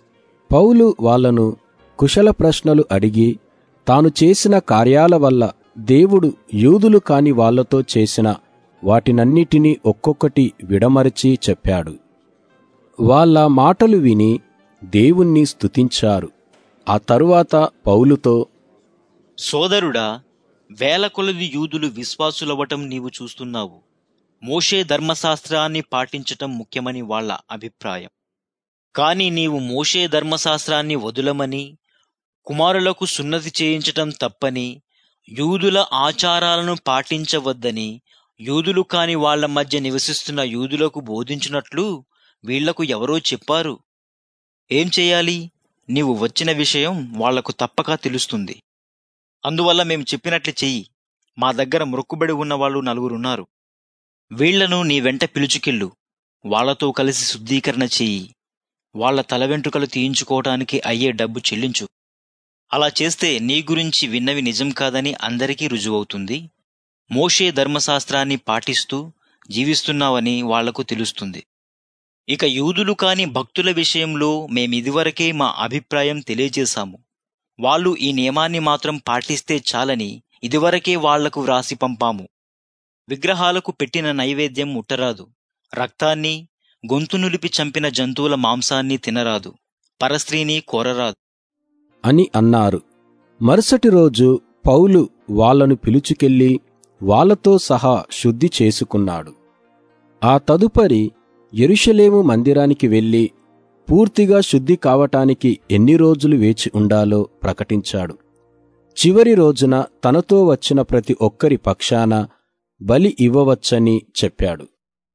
పౌలు వాళ్లను కుశల ప్రశ్నలు అడిగి తాను చేసిన కార్యాల వల్ల దేవుడు యూదులు కాని వాళ్లతో చేసిన వాటినన్నిటినీ ఒక్కొక్కటి విడమరచి చెప్పాడు వాళ్ళ మాటలు విని దేవుణ్ణి స్తుతించారు ఆ తరువాత పౌలుతో సోదరుడా వేల కొలది యూదులు విశ్వాసులవ్వటం నీవు చూస్తున్నావు మోషే ధర్మశాస్త్రాన్ని పాటించటం ముఖ్యమని వాళ్ళ అభిప్రాయం కాని నీవు మోషే ధర్మశాస్త్రాన్ని వదులమని కుమారులకు సున్నతి చేయించటం తప్పని యూదుల ఆచారాలను పాటించవద్దని యూదులు కాని వాళ్ళ మధ్య నివసిస్తున్న యూదులకు బోధించినట్లు వీళ్లకు ఎవరో చెప్పారు ఏం చేయాలి నీవు వచ్చిన విషయం వాళ్లకు తప్పక తెలుస్తుంది అందువల్ల మేము చెప్పినట్లు చెయ్యి మా దగ్గర మొక్కుబడి ఉన్నవాళ్ళు నలుగురున్నారు వీళ్లను నీ వెంట పిలుచుకెళ్ళు వాళ్లతో కలిసి శుద్ధీకరణ చెయ్యి వాళ్ల తల వెంట్రుకలు తీయించుకోవటానికి అయ్యే డబ్బు చెల్లించు అలా చేస్తే నీ గురించి విన్నవి నిజం కాదని అందరికీ రుజువవుతుంది మోషే ధర్మశాస్త్రాన్ని పాటిస్తూ జీవిస్తున్నావని వాళ్లకు తెలుస్తుంది ఇక యూదులు కాని భక్తుల విషయంలో మేమిదివరకే మా అభిప్రాయం తెలియజేశాము వాళ్ళు ఈ నియమాన్ని మాత్రం పాటిస్తే చాలని ఇదివరకే వాళ్లకు వ్రాసి పంపాము విగ్రహాలకు పెట్టిన నైవేద్యం ముట్టరాదు రక్తాన్ని గొంతు నులిపి చంపిన జంతువుల మాంసాన్ని తినరాదు పరస్త్రీని కోరరాదు అని అన్నారు మరుసటి రోజు పౌలు వాళ్ళను పిలుచుకెళ్ళి వాళ్ళతో సహా శుద్ధి చేసుకున్నాడు ఆ తదుపరి యెరూషలేము మందిరానికి వెళ్ళి పూర్తిగా శుద్ధి కావటానికి ఎన్ని రోజులు వేచి ఉండాలో ప్రకటించాడు చివరి రోజున తనతో వచ్చిన ప్రతి ఒక్కరి పక్షాన బలి ఇవ్వవచ్చని చెప్పాడు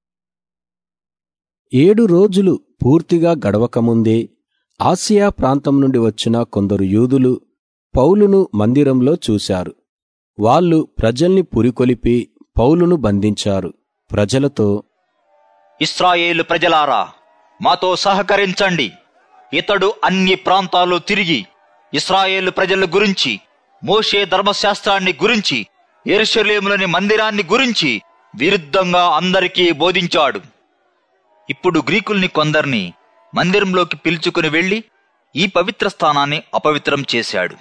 ఏడు రోజులు పూర్తిగా గడవకముందే ఆసియా ప్రాంతం నుండి వచ్చిన కొందరు యూదులు పౌలును మందిరంలో చూశారు వాళ్ళు ప్రజల్ని పురికొలిపి పౌలును బంధించారు ప్రజలతో ఇస్రాయేలు ప్రజలారా మాతో సహకరించండి ఇతడు అన్ని ప్రాంతాలు తిరిగి ఇస్రాయేలు ప్రజల గురించి మోషే ధర్మశాస్త్రాన్ని గురించి ఎరుషలేములోని మందిరాన్ని గురించి విరుద్ధంగా అందరికీ బోధించాడు ఇప్పుడు గ్రీకుల్ని కొందరిని మందిరంలోకి పిలుచుకుని వెళ్లి ఈ పవిత్ర స్థానాన్ని అపవిత్రం చేశాడు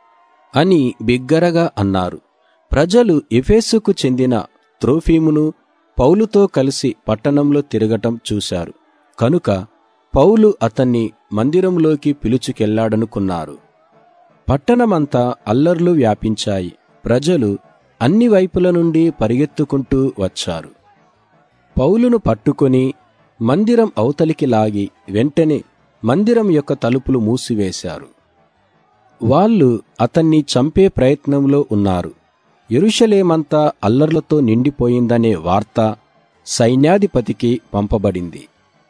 అని బిగ్గరగా అన్నారు ప్రజలు ఎఫేసుకు చెందిన త్రోఫీమును పౌలుతో కలిసి పట్టణంలో తిరగటం చూశారు కనుక పౌలు అతన్ని మందిరంలోకి పిలుచుకెళ్లాడనుకున్నారు పట్టణమంతా అల్లర్లు వ్యాపించాయి ప్రజలు అన్ని వైపుల నుండి పరిగెత్తుకుంటూ వచ్చారు పౌలును పట్టుకొని మందిరం అవతలికి లాగి వెంటనే మందిరం యొక్క తలుపులు మూసివేశారు వాళ్ళు అతన్ని చంపే ప్రయత్నంలో ఉన్నారు యెరూషలేమంతా అల్లర్లతో నిండిపోయిందనే వార్త సైన్యాధిపతికి పంపబడింది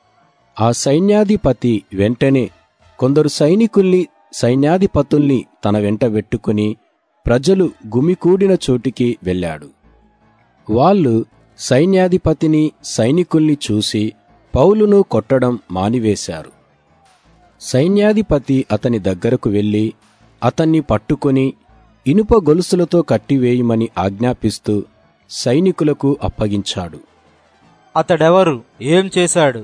ఆ సైన్యాధిపతి వెంటనే కొందరు సైనికుల్ని సైన్యాధిపతుల్ని తన వెంట పెట్టుకుని ప్రజలు గుమికూడిన చోటికి వెళ్ళాడు వాళ్ళు సైన్యాధిపతిని సైనికుల్ని చూసి పౌలును కొట్టడం మానివేశారు సైన్యాధిపతి అతని దగ్గరకు వెళ్ళి అతన్ని పట్టుకొని ఇనుప గొలుసులతో కట్టివేయమని ఆజ్ఞాపిస్తూ సైనికులకు అప్పగించాడు అతడెవరు ఏం చేశాడు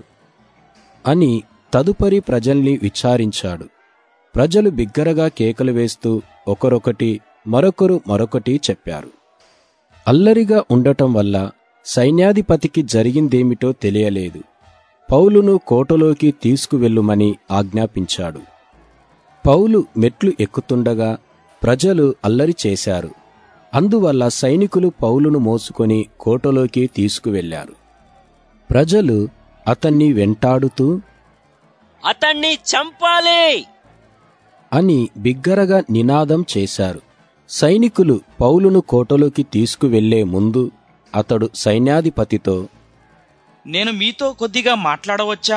అని తదుపరి ప్రజల్ని విచారించాడు ప్రజలు బిగ్గరగా కేకలు వేస్తూ ఒకరొకటి మరొకరు మరొకటి చెప్పారు అల్లరిగా ఉండటం వల్ల సైన్యాధిపతికి జరిగిందేమిటో తెలియలేదు పౌలును కోటలోకి తీసుకువెళ్ళుమని ఆజ్ఞాపించాడు పౌలు మెట్లు ఎక్కుతుండగా ప్రజలు అల్లరి చేశారు అందువల్ల సైనికులు పౌలును మోసుకొని కోటలోకి తీసుకువెళ్లారు ప్రజలు అతన్ని వెంటాడుతూ అతన్ని చంపాలి అని బిగ్గరగా నినాదం చేశారు సైనికులు పౌలును కోటలోకి తీసుకువెళ్లే ముందు అతడు సైన్యాధిపతితో నేను మీతో కొద్దిగా మాట్లాడవచ్చా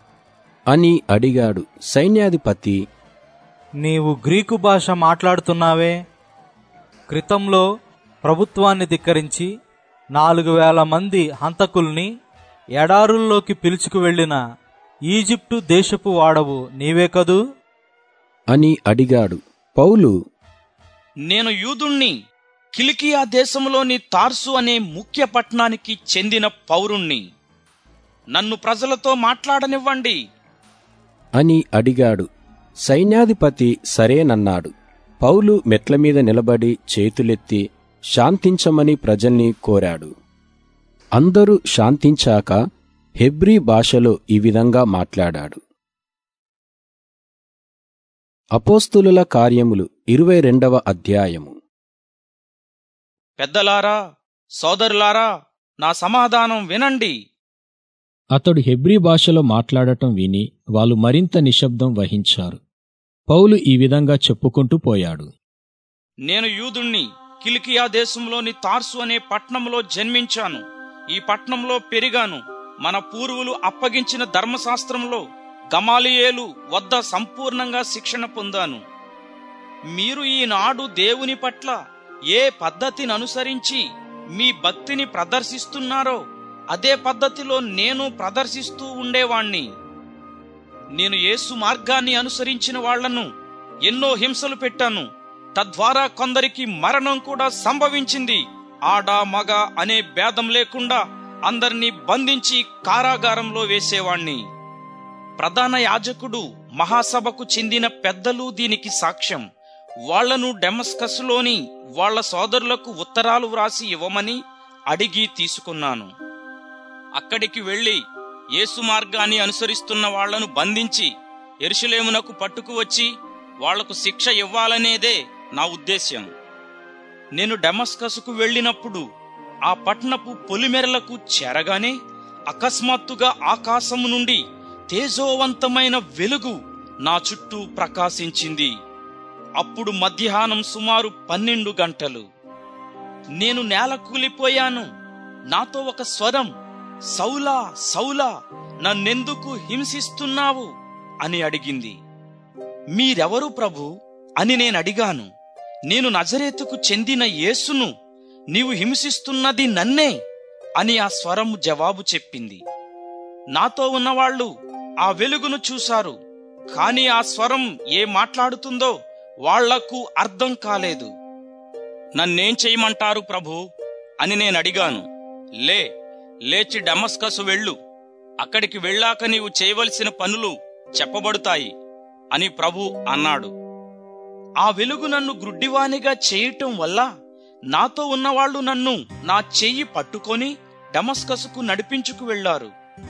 అని అడిగాడు సైన్యాధిపతి నీవు గ్రీకు భాష మాట్లాడుతున్నావే క్రితంలో ప్రభుత్వాన్ని ధిక్కరించి నాలుగు వేల మంది హంతకుల్ని ఎడారుల్లోకి పిలుచుకు వెళ్లిన ఈజిప్టు దేశపు వాడవు నీవే కదూ అని అడిగాడు పౌలు నేను యూదుణ్ణి కిలికియా దేశంలోని తార్సు అనే ముఖ్య పట్టణానికి చెందిన పౌరుణ్ణి నన్ను ప్రజలతో మాట్లాడనివ్వండి అని అడిగాడు సైన్యాధిపతి సరేనన్నాడు పౌలు మెట్ల మీద నిలబడి చేతులెత్తి శాంతించమని ప్రజల్ని కోరాడు అందరూ శాంతించాక హెబ్రీ భాషలో ఈ విధంగా మాట్లాడాడు అపోస్తులుల కార్యములు ఇరవై రెండవ అధ్యాయము పెద్దలారా సోదరులారా నా సమాధానం వినండి అతడు హెబ్రీ భాషలో మాట్లాడటం విని వాళ్ళు మరింత నిశ్శబ్దం వహించారు పౌలు ఈ విధంగా చెప్పుకుంటూ పోయాడు నేను యూదుణ్ణి కిలికియా దేశంలోని తార్సు అనే పట్నంలో జన్మించాను ఈ పట్నంలో పెరిగాను మన పూర్వులు అప్పగించిన ధర్మశాస్త్రంలో గమాలియేలు వద్ద సంపూర్ణంగా శిక్షణ పొందాను మీరు ఈనాడు దేవుని పట్ల ఏ పద్ధతిని అనుసరించి మీ భక్తిని ప్రదర్శిస్తున్నారో అదే పద్ధతిలో నేను ప్రదర్శిస్తూ ఉండేవాణ్ణి నేను యేసు మార్గాన్ని అనుసరించిన వాళ్లను ఎన్నో హింసలు పెట్టాను తద్వారా కొందరికి మరణం కూడా సంభవించింది ఆడ మగ అనే భేదం లేకుండా అందరినీ బంధించి కారాగారంలో వేసేవాణ్ణి ప్రధాన యాజకుడు మహాసభకు చెందిన పెద్దలు దీనికి సాక్ష్యం వాళ్లను డెమస్కస్లోని వాళ్ల సోదరులకు ఉత్తరాలు వ్రాసి ఇవ్వమని అడిగి తీసుకున్నాను అక్కడికి వెళ్లి యేసు మార్గాన్ని అనుసరిస్తున్న వాళ్లను బంధించి ఎరుషులేమునకు పట్టుకు వచ్చి వాళ్లకు శిక్ష ఇవ్వాలనేదే నా ఉద్దేశ్యం నేను డెమస్కస్కు వెళ్ళినప్పుడు ఆ పట్టణపు పొలిమెరలకు చేరగానే అకస్మాత్తుగా ఆకాశము నుండి తేజోవంతమైన వెలుగు నా చుట్టూ ప్రకాశించింది అప్పుడు మధ్యాహ్నం సుమారు పన్నెండు గంటలు నేను నేల కూలిపోయాను నాతో ఒక స్వరం సౌలా సౌలా నన్నెందుకు హింసిస్తున్నావు అని అడిగింది మీరెవరు ప్రభు అని నేను అడిగాను నేను నజరేతుకు చెందిన యేసును నీవు హింసిస్తున్నది నన్నే అని ఆ స్వరం జవాబు చెప్పింది నాతో ఉన్నవాళ్లు ఆ వెలుగును చూశారు కాని ఆ స్వరం ఏ మాట్లాడుతుందో వాళ్లకు అర్థం కాలేదు నన్నేం చేయమంటారు ప్రభు అని నేను అడిగాను లే లేచి డమస్కసు వెళ్ళు అక్కడికి వెళ్ళాక నీవు చేయవలసిన పనులు చెప్పబడుతాయి అని ప్రభు అన్నాడు ఆ వెలుగు నన్ను గ్రుడ్డివానిగా చేయటం వల్ల నాతో ఉన్నవాళ్లు నన్ను నా చెయ్యి పట్టుకొని డమస్కసుకు నడిపించుకు వెళ్లారు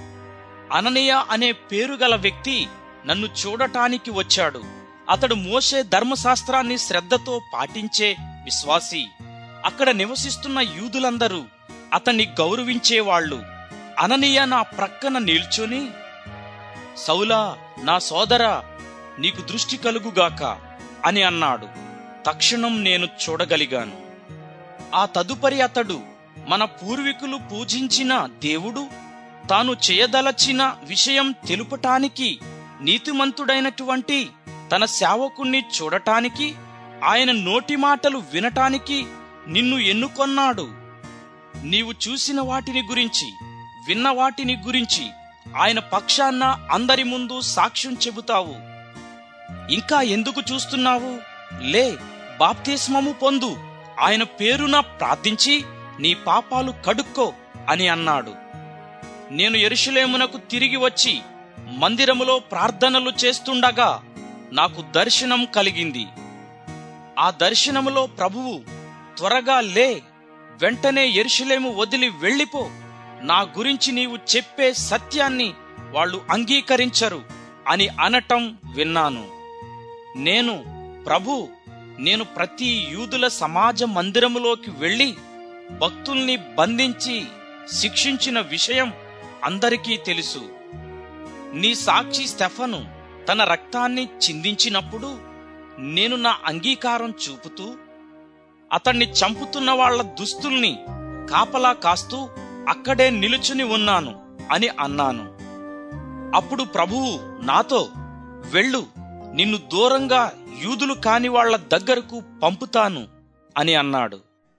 అననీయ అనే పేరు గల వ్యక్తి నన్ను చూడటానికి వచ్చాడు అతడు మోసే ధర్మశాస్త్రాన్ని శ్రద్ధతో పాటించే విశ్వాసి అక్కడ నివసిస్తున్న యూదులందరూ అతన్ని గౌరవించేవాళ్లు అననీయ నా ప్రక్కన నిల్చొని సౌలా నా సోదరా నీకు దృష్టి కలుగుగాక అని అన్నాడు తక్షణం నేను చూడగలిగాను ఆ తదుపరి అతడు మన పూర్వీకులు పూజించిన దేవుడు తాను చేయదలచిన విషయం తెలుపటానికి నీతిమంతుడైనటువంటి తన సేవకుణ్ణి చూడటానికి ఆయన నోటి మాటలు వినటానికి నిన్ను ఎన్నుకొన్నాడు నీవు చూసిన వాటిని గురించి విన్న వాటిని గురించి ఆయన పక్షాన అందరి ముందు సాక్ష్యం చెబుతావు ఇంకా ఎందుకు చూస్తున్నావు లే బాప్తిస్మము పొందు ఆయన పేరున ప్రార్థించి నీ పాపాలు కడుక్కో అని అన్నాడు నేను ఎరుషులేమునకు తిరిగి వచ్చి మందిరములో ప్రార్థనలు చేస్తుండగా నాకు దర్శనం కలిగింది ఆ దర్శనములో ప్రభువు త్వరగా లే వెంటనే ఎరుషులేము వదిలి వెళ్ళిపో నా గురించి నీవు చెప్పే సత్యాన్ని వాళ్ళు అంగీకరించరు అని అనటం విన్నాను నేను ప్రభు నేను ప్రతి యూదుల సమాజ మందిరములోకి వెళ్ళి భక్తుల్ని బంధించి శిక్షించిన విషయం అందరికీ తెలుసు నీ సాక్షి స్టెఫను తన రక్తాన్ని చిందించినప్పుడు నేను నా అంగీకారం చూపుతూ అతన్ని చంపుతున్న వాళ్ల దుస్తుల్ని కాపలా కాస్తూ అక్కడే నిలుచుని ఉన్నాను అని అన్నాను అప్పుడు ప్రభువు నాతో వెళ్ళు నిన్ను దూరంగా యూదులు కాని వాళ్ల దగ్గరకు పంపుతాను అని అన్నాడు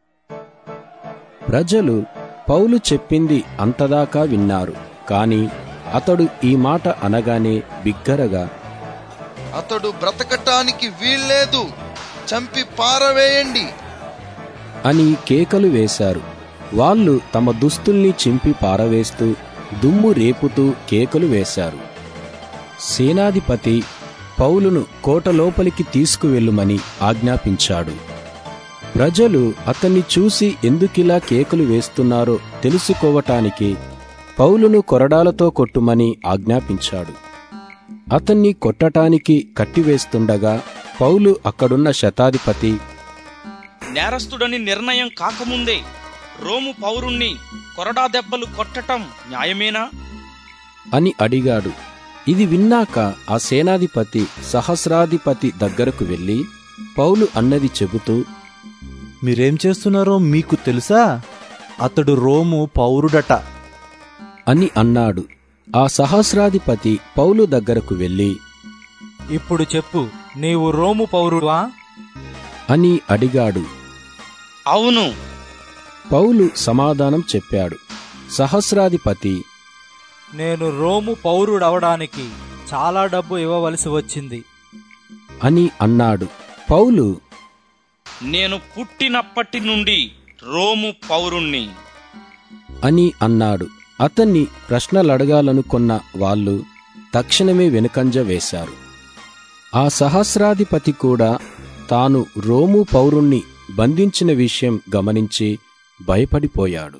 ప్రజలు పౌలు చెప్పింది అంతదాకా విన్నారు కాని అతడు ఈ మాట అనగానే బిగ్గరగా అతడు బ్రతకటానికి వీల్లేదు చంపి పారవేయండి అని కేకలు వేశారు వాళ్ళు తమ దుస్తుల్ని చింపి పారవేస్తూ దుమ్ము రేపుతూ కేకలు వేశారు సేనాధిపతి పౌలును కోట లోపలికి తీసుకువెళ్ళుమని ఆజ్ఞాపించాడు ప్రజలు అతన్ని చూసి ఎందుకిలా కేకలు వేస్తున్నారో తెలుసుకోవటానికి పౌలును కొరడాలతో కొట్టుమని ఆజ్ఞాపించాడు అతన్ని కొట్టటానికి కట్టివేస్తుండగా పౌలు అక్కడున్న శతాధిపతి నేరస్తుడని నిర్ణయం కాకముందే రోము పౌరుణ్ణి కొరడా దెబ్బలు కొట్టటం న్యాయమేనా అని అడిగాడు ఇది విన్నాక ఆ సేనాధిపతి సహస్రాధిపతి దగ్గరకు వెళ్ళి పౌలు అన్నది చెబుతూ మీరేం చేస్తున్నారో మీకు తెలుసా అతడు రోము పౌరుడట అని అన్నాడు ఆ సహస్రాధిపతి పౌలు దగ్గరకు వెళ్ళి ఇప్పుడు చెప్పు నీవు రోము పౌరుడువా అని అడిగాడు అవును పౌలు సమాధానం చెప్పాడు సహస్రాధిపతి నేను రోము పౌరుడవడానికి చాలా డబ్బు ఇవ్వవలసి వచ్చింది అని అన్నాడు పౌలు నేను పుట్టినప్పటి నుండి రోము పౌరుణ్ణి అని అన్నాడు అతన్ని ప్రశ్నలడగాలనుకున్న వాళ్ళు తక్షణమే వెనుకంజ వేశారు ఆ సహస్రాధిపతి కూడా తాను రోము పౌరుణ్ణి బంధించిన విషయం గమనించి భయపడిపోయాడు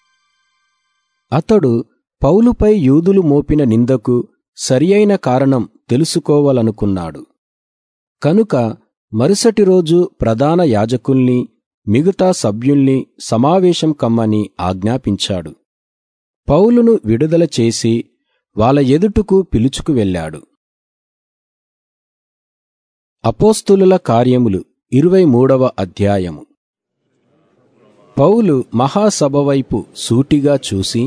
అతడు పౌలుపై యూదులు మోపిన నిందకు సరియైన కారణం తెలుసుకోవాలనుకున్నాడు కనుక మరుసటి రోజు ప్రధాన యాజకుల్ని మిగతా సభ్యుల్ని సమావేశం కమ్మని ఆజ్ఞాపించాడు పౌలును విడుదల చేసి వాళ్ళ ఎదుటకు పిలుచుకు వెళ్ళాడు అపోస్తులుల కార్యములు ఇరవై మూడవ అధ్యాయము పౌలు మహాసభ వైపు సూటిగా చూసి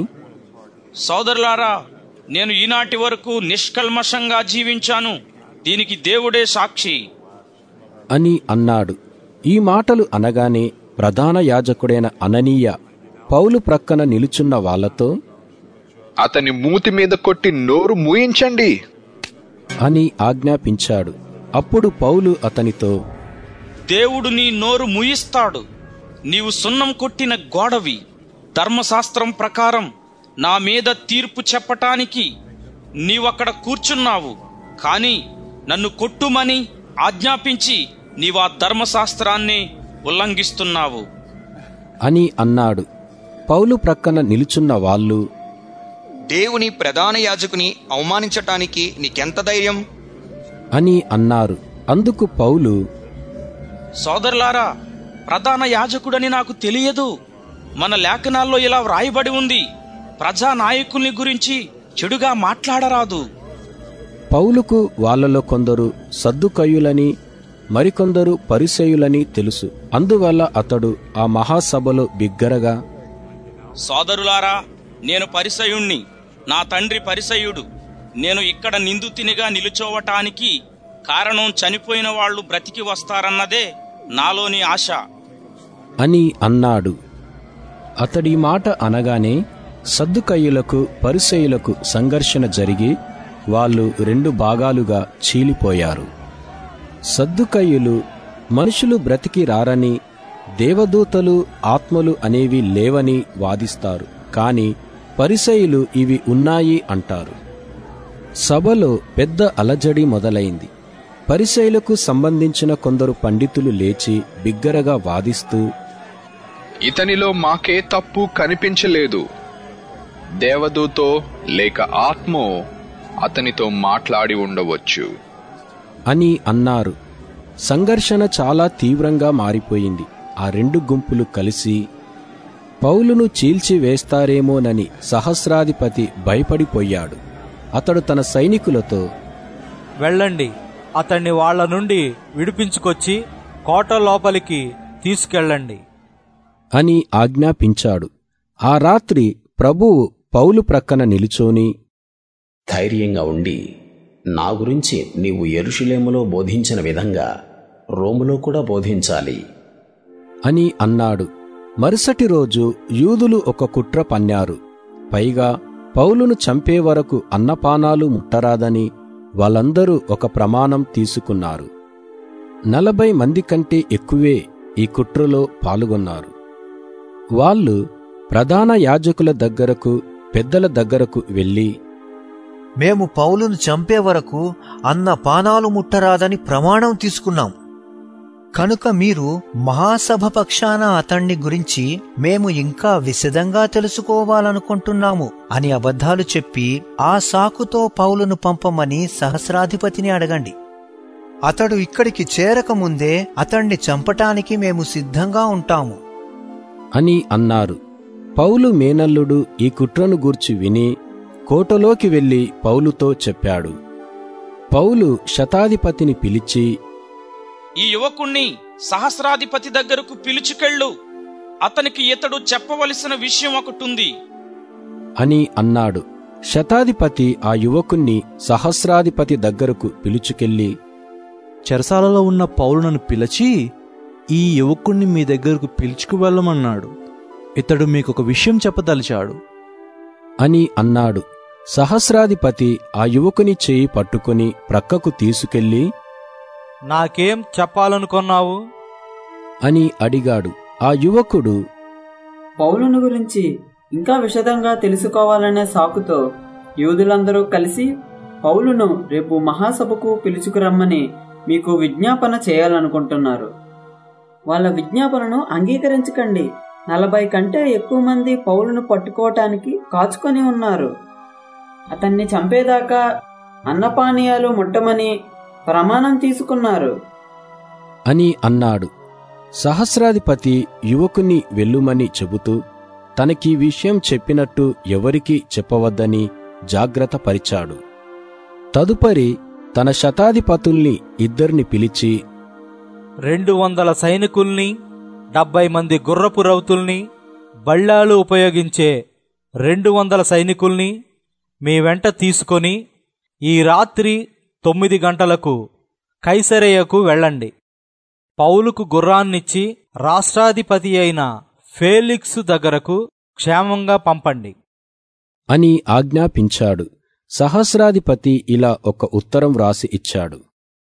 సోదరులారా నేను ఈనాటి వరకు నిష్కల్మషంగా జీవించాను దీనికి దేవుడే సాక్షి అని అన్నాడు ఈ మాటలు అనగానే ప్రధాన యాజకుడైన అననీయ పౌలు ప్రక్కన నిలుచున్న వాళ్లతో అతని మూతి మీద కొట్టి నోరు మూయించండి అని ఆజ్ఞాపించాడు అప్పుడు పౌలు అతనితో దేవుడు నీ నోరు ముయిస్తాడు నీవు సున్నం కొట్టిన గోడవి ధర్మశాస్త్రం ప్రకారం నా మీద తీర్పు చెప్పటానికి నీవక్కడ కూర్చున్నావు కాని నన్ను కొట్టుమని ఆజ్ఞాపించి నీవా ధర్మశాస్త్రాన్ని ఉల్లంఘిస్తున్నావు అని అన్నాడు పౌలు ప్రక్కన నిలుచున్న వాళ్ళు దేవుని ప్రధాన యాజకుని అవమానించటానికి నీకెంత ధైర్యం అని అన్నారు అందుకు పౌలు సోదరులారా ప్రధాన యాజకుడని నాకు తెలియదు మన లేఖనాల్లో ఇలా వ్రాయబడి ఉంది ప్రజా నాయకుల్ని గురించి చెడుగా మాట్లాడరాదు పౌలుకు వాళ్ళలో కొందరు సద్దుకయ్యులని మరికొందరు పరిసయులని తెలుసు అందువల్ల అతడు ఆ మహాసభలో బిగ్గరగా సోదరులారా నేను పరిసయుణ్ణి నా తండ్రి పరిసయుడు నేను ఇక్కడ నిందితునిగా నిలుచోవటానికి కారణం చనిపోయిన వాళ్ళు బ్రతికి వస్తారన్నదే నాలోని ఆశ అని అన్నాడు అతడి మాట అనగానే సద్దుకయ్యులకు పరిసయులకు సంఘర్షణ జరిగి వాళ్ళు రెండు భాగాలుగా చీలిపోయారు సద్దుకయ్యులు మనుషులు బ్రతికి రారని దేవదూతలు ఆత్మలు అనేవి లేవని వాదిస్తారు కాని పరిసయులు ఇవి ఉన్నాయి అంటారు సభలో పెద్ద అలజడి మొదలైంది పరిసయులకు సంబంధించిన కొందరు పండితులు లేచి బిగ్గరగా వాదిస్తూ ఇతనిలో మాకే తప్పు కనిపించలేదు దేవదూతో లేక ఆత్మో అతనితో మాట్లాడి ఉండవచ్చు అని అన్నారు సంఘర్షణ చాలా తీవ్రంగా మారిపోయింది ఆ రెండు గుంపులు కలిసి పౌలును చీల్చివేస్తారేమోనని సహస్రాధిపతి భయపడిపోయాడు అతడు తన సైనికులతో వెళ్ళండి అతన్ని వాళ్ళ నుండి విడిపించుకొచ్చి కోట లోపలికి తీసుకెళ్ళండి అని ఆజ్ఞాపించాడు ఆ రాత్రి ప్రభువు పౌలు ప్రక్కన నిలుచోని ధైర్యంగా ఉండి నా గురించి నీవు ఎరుషులేములో బోధించిన విధంగా రోములో కూడా బోధించాలి అని అన్నాడు మరుసటి రోజు యూదులు ఒక కుట్ర పన్నారు పైగా పౌలును చంపే వరకు అన్నపానాలు ముట్టరాదని వాళ్ళందరూ ఒక ప్రమాణం తీసుకున్నారు నలభై మంది కంటే ఎక్కువే ఈ కుట్రలో పాల్గొన్నారు వాళ్ళు ప్రధాన యాజకుల దగ్గరకు పెద్దల దగ్గరకు వెళ్ళి మేము పౌలును చంపే వరకు అన్న పానాలు ముట్టరాదని ప్రమాణం తీసుకున్నాం కనుక మీరు మహాసభ పక్షాన అతణ్ణి గురించి మేము ఇంకా విశదంగా తెలుసుకోవాలనుకుంటున్నాము అని అబద్ధాలు చెప్పి ఆ సాకుతో పౌలును పంపమని సహస్రాధిపతిని అడగండి అతడు ఇక్కడికి చేరకముందే అతణ్ణి చంపటానికి మేము సిద్ధంగా ఉంటాము అని అన్నారు పౌలు మేనల్లుడు ఈ కుట్రను గూర్చి విని కోటలోకి వెళ్లి పౌలుతో చెప్పాడు పౌలు శతాధిపతిని పిలిచి ఈ యువకుణ్ణి సహస్రాధిపతి దగ్గరకు పిలుచుకెళ్ళు అతనికి ఇతడు చెప్పవలసిన విషయం ఒకటుంది అని అన్నాడు శతాధిపతి ఆ యువకుణ్ణి సహస్రాధిపతి దగ్గరకు పిలుచుకెళ్ళి చెరసాలలో ఉన్న పౌలునను పిలిచి ఈ యువకుణ్ణి మీ దగ్గరకు పిలుచుకు వెళ్ళమన్నాడు ఇతడు మీకు ఒక విషయం చెప్పదలిచాడు అని అన్నాడు సహస్రాధిపతి ఆ యువకుని చేయి పట్టుకుని ప్రక్కకు తీసుకెళ్లి నాకేం చెప్పాలనుకున్నావు అని అడిగాడు ఆ యువకుడు పౌలును గురించి ఇంకా విశదంగా తెలుసుకోవాలనే సాకుతో యూదులందరూ కలిసి పౌలును రేపు మహాసభకు పిలుచుకురమ్మని మీకు విజ్ఞాపన చేయాలనుకుంటున్నారు వాళ్ళ విజ్ఞాపనను అంగీకరించకండి నలభై కంటే ఎక్కువ మంది పౌలును పట్టుకోవటానికి కాచుకొని ఉన్నారు అతన్ని చంపేదాకా అన్నపానీయాలు ముట్టమని ప్రమాణం తీసుకున్నారు అని అన్నాడు సహస్రాధిపతి యువకుని వెళ్ళుమని చెబుతూ తనకీ విషయం చెప్పినట్టు ఎవరికీ చెప్పవద్దని జాగ్రత్త పరిచాడు తదుపరి తన శతాధిపతుల్ని ఇద్దరిని పిలిచి రెండు వందల సైనికుల్ని డెబ్బై మంది గుర్రపు రౌతుల్ని బళ్ళాలు ఉపయోగించే రెండు వందల సైనికుల్ని మీ వెంట తీసుకొని ఈ రాత్రి తొమ్మిది గంటలకు కైసరేయకు వెళ్ళండి పౌలుకు గుర్రాన్నిచ్చి రాష్ట్రాధిపతి అయిన ఫేలిక్సు దగ్గరకు క్షేమంగా పంపండి అని ఆజ్ఞాపించాడు సహస్రాధిపతి ఇలా ఒక ఉత్తరం వ్రాసి ఇచ్చాడు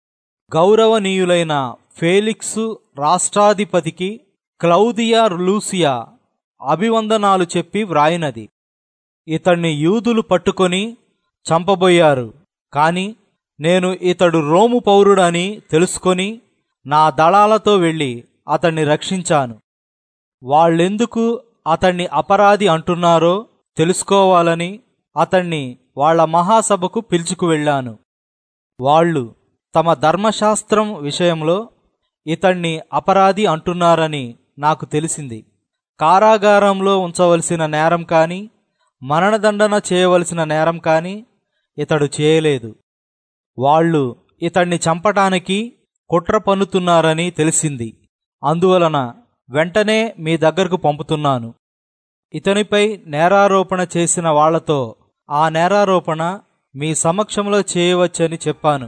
గౌరవనీయులైన ఫేలిక్సు రాష్ట్రాధిపతికి క్లౌదియా లూసియా అభివందనాలు చెప్పి వ్రాయినది ఇతణ్ణి యూదులు పట్టుకొని చంపబోయారు కాని నేను ఇతడు రోము పౌరుడని తెలుసుకొని నా దళాలతో వెళ్ళి అతన్ని రక్షించాను వాళ్ళెందుకు అతన్ని అపరాధి అంటున్నారో తెలుసుకోవాలని అతన్ని వాళ్ల మహాసభకు పిలుచుకు వెళ్ళాను వాళ్ళు తమ ధర్మశాస్త్రం విషయంలో ఇతణ్ణి అపరాధి అంటున్నారని నాకు తెలిసింది కారాగారంలో ఉంచవలసిన నేరం కాని మరణదండన చేయవలసిన నేరం కాని ఇతడు చేయలేదు వాళ్ళు ఇతణ్ణి చంపటానికి కుట్ర పన్నుతున్నారని తెలిసింది అందువలన వెంటనే మీ దగ్గరకు పంపుతున్నాను ఇతనిపై నేరారోపణ చేసిన వాళ్లతో ఆ నేరారోపణ మీ సమక్షంలో చేయవచ్చని చెప్పాను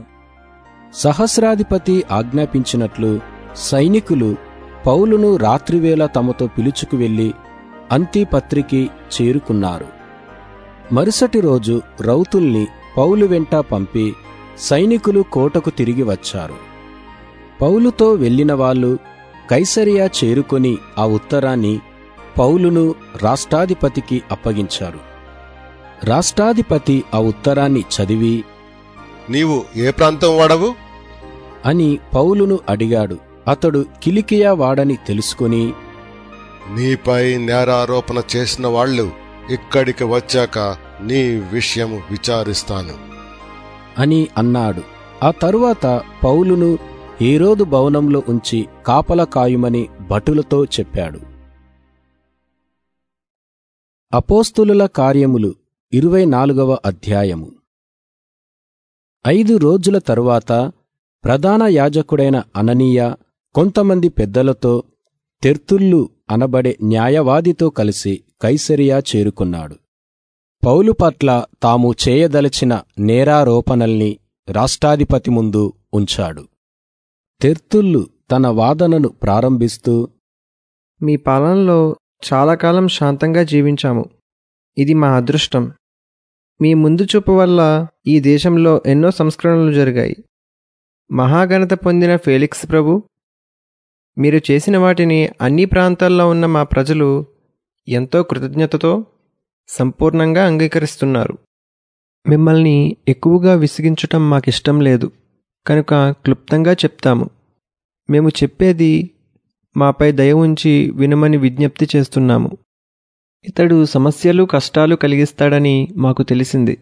సహస్రాధిపతి ఆజ్ఞాపించినట్లు సైనికులు పౌలును రాత్రివేళ తమతో పిలుచుకు వెళ్లి అంతిపత్రికి చేరుకున్నారు మరుసటి రోజు రౌతుల్ని పౌలు వెంట పంపి సైనికులు కోటకు తిరిగి వచ్చారు పౌలుతో వెళ్లిన వాళ్ళు కైసరియా చేరుకొని ఆ ఉత్తరాన్ని పౌలును రాష్ట్రాధిపతికి అప్పగించారు రాష్ట్రాధిపతి ఆ ఉత్తరాన్ని చదివి నీవు ఏ ప్రాంతం వాడవు అని పౌలును అడిగాడు అతడు కిలికియా వాడని తెలుసుకుని నీపై నేరారోపణ చేసిన వాళ్ళు ఇక్కడికి వచ్చాక నీ విషయము విచారిస్తాను అని అన్నాడు ఆ తరువాత పౌలును హేరోదు భవనంలో ఉంచి కాపల కాయుమని భటులతో చెప్పాడు అపోస్తులుల కార్యములు ఇరవై నాలుగవ అధ్యాయము ఐదు రోజుల తరువాత ప్రధాన యాజకుడైన అననీయ కొంతమంది పెద్దలతో తెర్తుల్లు అనబడే న్యాయవాదితో కలిసి కైసరియా చేరుకున్నాడు పౌలు పట్ల తాము చేయదలచిన నేరారోపణల్ని రాష్ట్రాధిపతి ముందు ఉంచాడు తెర్తుల్లు తన వాదనను ప్రారంభిస్తూ మీ పాలనలో చాలా కాలం శాంతంగా జీవించాము ఇది మా అదృష్టం మీ ముందు చూపు వల్ల ఈ దేశంలో ఎన్నో సంస్కరణలు జరిగాయి మహాఘనత పొందిన ఫేలిక్స్ ప్రభు మీరు చేసిన వాటిని అన్ని ప్రాంతాల్లో ఉన్న మా ప్రజలు ఎంతో కృతజ్ఞతతో సంపూర్ణంగా అంగీకరిస్తున్నారు మిమ్మల్ని ఎక్కువగా విసిగించటం మాకిష్టం లేదు కనుక క్లుప్తంగా చెప్తాము మేము చెప్పేది మాపై దయ ఉంచి వినమని విజ్ఞప్తి చేస్తున్నాము ఇతడు సమస్యలు కష్టాలు కలిగిస్తాడని మాకు తెలిసింది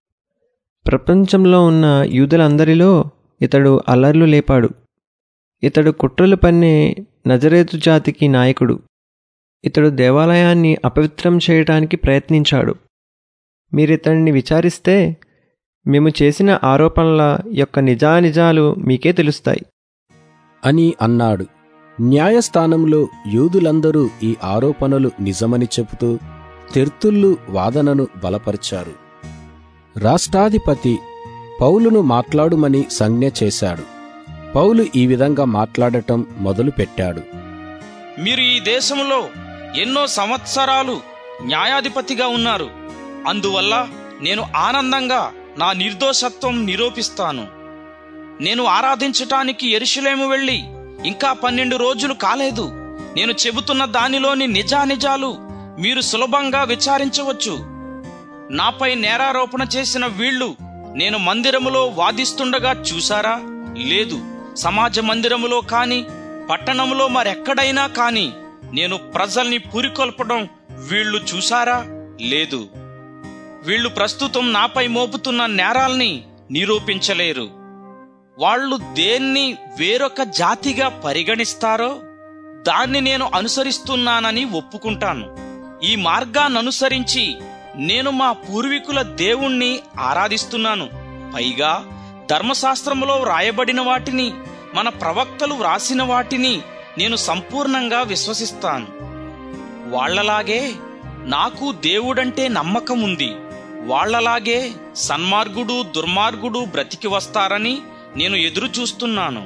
ప్రపంచంలో ఉన్న యూదులందరిలో ఇతడు అల్లర్లు లేపాడు ఇతడు కుట్రలు పన్నే నజరేతు జాతికి నాయకుడు ఇతడు దేవాలయాన్ని అపవిత్రం చేయడానికి ప్రయత్నించాడు మీరితడిని విచారిస్తే మేము చేసిన ఆరోపణల యొక్క నిజానిజాలు మీకే తెలుస్తాయి అని అన్నాడు న్యాయస్థానంలో యూదులందరూ ఈ ఆరోపణలు నిజమని చెబుతూ తెర్తుళ్ళు వాదనను బలపరిచారు రాష్ట్రాధిపతి పౌలును మాట్లాడుమని సంజ్ఞ చేశాడు పౌలు ఈ విధంగా మాట్లాడటం మొదలుపెట్టాడు మీరు ఈ దేశంలో ఎన్నో సంవత్సరాలు న్యాయాధిపతిగా ఉన్నారు అందువల్ల నేను ఆనందంగా నా నిర్దోషత్వం నిరూపిస్తాను నేను ఆరాధించటానికి ఎరుషులేము వెళ్ళి ఇంకా పన్నెండు రోజులు కాలేదు నేను చెబుతున్న దానిలోని నిజానిజాలు మీరు సులభంగా విచారించవచ్చు నాపై నేరారోపణ చేసిన వీళ్ళు నేను మందిరములో వాదిస్తుండగా చూసారా లేదు సమాజ మందిరములో కాని పట్టణంలో మరెక్కడైనా కాని నేను ప్రజల్ని పురికొల్పడం వీళ్ళు చూసారా లేదు వీళ్ళు ప్రస్తుతం నాపై మోపుతున్న నేరాల్ని నిరూపించలేరు వాళ్ళు దేన్ని వేరొక జాతిగా పరిగణిస్తారో దాన్ని నేను అనుసరిస్తున్నానని ఒప్పుకుంటాను ఈ మార్గాన్ని అనుసరించి నేను మా పూర్వీకుల దేవుణ్ణి ఆరాధిస్తున్నాను పైగా ధర్మశాస్త్రములో వ్రాయబడిన వాటిని మన ప్రవక్తలు వ్రాసిన వాటిని నేను సంపూర్ణంగా విశ్వసిస్తాను వాళ్లలాగే నాకు దేవుడంటే నమ్మకం ఉంది వాళ్లలాగే సన్మార్గుడు దుర్మార్గుడు బ్రతికి వస్తారని నేను ఎదురు చూస్తున్నాను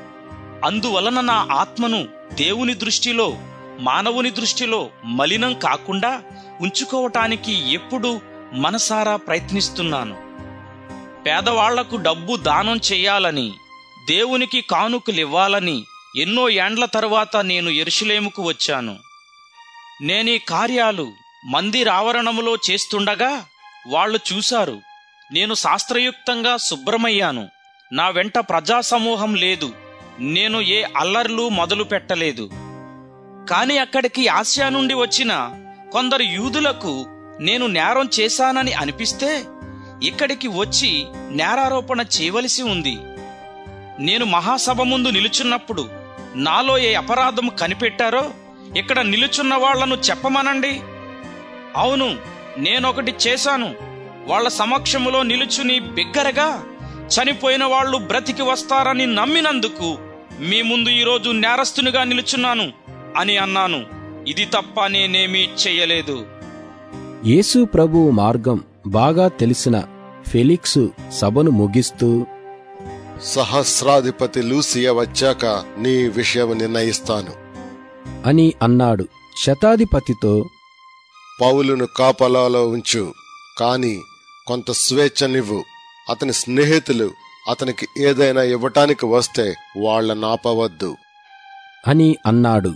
అందువలన నా ఆత్మను దేవుని దృష్టిలో మానవుని దృష్టిలో మలినం కాకుండా ఉంచుకోవటానికి ఎప్పుడు మనసారా ప్రయత్నిస్తున్నాను పేదవాళ్లకు డబ్బు దానం చెయ్యాలని దేవునికి కానుకలివ్వాలని ఎన్నో ఏండ్ల తరువాత నేను ఎరుషులేముకు వచ్చాను నేనీ కార్యాలు మందిరావరణములో చేస్తుండగా వాళ్ళు చూశారు నేను శాస్త్రయుక్తంగా శుభ్రమయ్యాను నా వెంట ప్రజా సమూహం లేదు నేను ఏ అల్లర్లు మొదలు పెట్టలేదు కాని అక్కడికి ఆసియా నుండి వచ్చిన కొందరు యూదులకు నేను నేరం చేశానని అనిపిస్తే ఇక్కడికి వచ్చి నేరారోపణ చేయవలసి ఉంది నేను మహాసభ ముందు నిలుచున్నప్పుడు నాలో ఏ అపరాధం కనిపెట్టారో ఇక్కడ నిలుచున్న వాళ్లను చెప్పమనండి అవును నేనొకటి చేశాను వాళ్ల సమక్షములో నిలుచుని బిగ్గరగా చనిపోయిన వాళ్ళు బ్రతికి వస్తారని నమ్మినందుకు మీ ముందు ఈరోజు నేరస్తునిగా నిలుచున్నాను అని అన్నాను ఇది తప్ప నేనేమీ చెయ్యలేదు యేసు ప్రభువు మార్గం బాగా తెలిసిన ఫెలిక్సు సభను ముగిస్తూ సహస్రాధిపతి లూసియా వచ్చాక నీ విషయం నిర్ణయిస్తాను అని అన్నాడు శతాధిపతితో పౌలును కాపలాలో ఉంచు కాని కొంత స్వేచ్ఛనివ్వు అతని స్నేహితులు అతనికి ఏదైనా ఇవ్వటానికి వస్తే వాళ్ళ నాపవద్దు అని అన్నాడు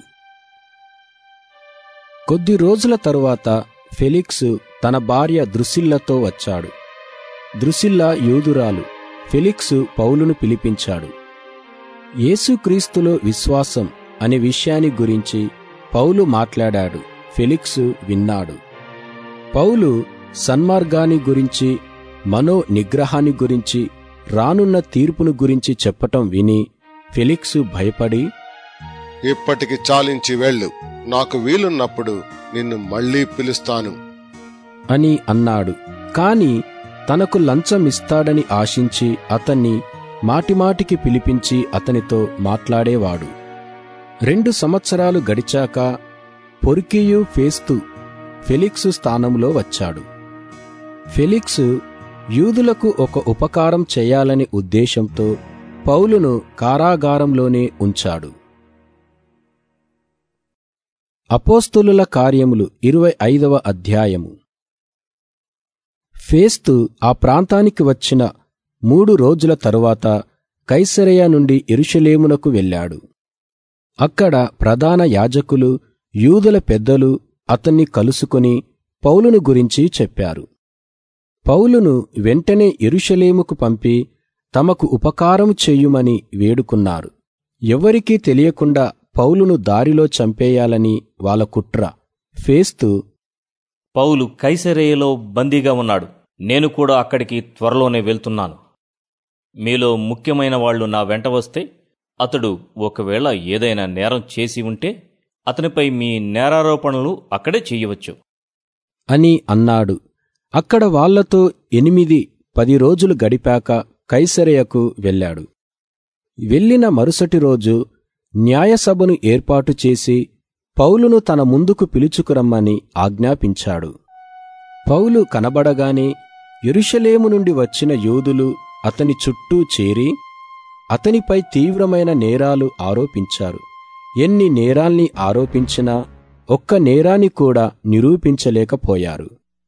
కొద్ది రోజుల తరువాత ఫెలిక్స్ తన భార్య దృసిల్లతో వచ్చాడు దృసిల్ల యూదురాలు ఫెలిక్స్ పౌలును పిలిపించాడు యేసుక్రీస్తులో విశ్వాసం అనే విషయాన్ని గురించి పౌలు మాట్లాడాడు ఫెలిక్స్ విన్నాడు పౌలు సన్మార్గాన్ని గురించి మనో నిగ్రహాన్ని గురించి రానున్న తీర్పును గురించి చెప్పటం విని ఫెలిక్స్ భయపడి ఇప్పటికి చాలించి వెళ్ళు నాకు వీలున్నప్పుడు నిన్ను మళ్ళీ పిలుస్తాను అని అన్నాడు కాని తనకు లంచం ఇస్తాడని ఆశించి అతన్ని మాటిమాటికి పిలిపించి అతనితో మాట్లాడేవాడు రెండు సంవత్సరాలు గడిచాక పొరికియు ఫేస్తు ఫెలిక్స్ స్థానంలో వచ్చాడు ఫెలిక్స్ యూదులకు ఒక ఉపకారం చేయాలనే ఉద్దేశంతో పౌలును కారాగారంలోనే ఉంచాడు అపోస్తులుల కార్యములు ఇరవై ఐదవ అధ్యాయము ఫేస్తు ఆ ప్రాంతానికి వచ్చిన మూడు రోజుల తరువాత కైసరయ నుండి ఎరుషలేమునకు వెళ్ళాడు అక్కడ ప్రధాన యాజకులు యూదుల పెద్దలు అతన్ని కలుసుకుని పౌలును గురించి చెప్పారు పౌలును వెంటనే ఎరుషలేముకు పంపి తమకు ఉపకారం చెయ్యుమని వేడుకున్నారు ఎవరికీ తెలియకుండా పౌలును దారిలో చంపేయాలని వాళ్ళ కుట్ర ఫేస్తు పౌలు కైసరేయలో బందీగా ఉన్నాడు నేను కూడా అక్కడికి త్వరలోనే వెళ్తున్నాను మీలో ముఖ్యమైన వాళ్ళు నా వెంట వస్తే అతడు ఒకవేళ ఏదైనా నేరం చేసి ఉంటే అతనిపై మీ నేరారోపణలు అక్కడే చేయవచ్చు అని అన్నాడు అక్కడ వాళ్లతో ఎనిమిది పది రోజులు గడిపాక కైసరయకు వెళ్ళాడు వెళ్ళిన మరుసటి రోజు న్యాయసభను ఏర్పాటు చేసి పౌలును తన ముందుకు పిలుచుకురమ్మని ఆజ్ఞాపించాడు పౌలు కనబడగానే యెరూషలేము నుండి వచ్చిన యూదులు అతని చుట్టూ చేరి అతనిపై తీవ్రమైన నేరాలు ఆరోపించారు ఎన్ని నేరాల్ని ఆరోపించినా ఒక్క నేరాన్ని కూడా నిరూపించలేకపోయారు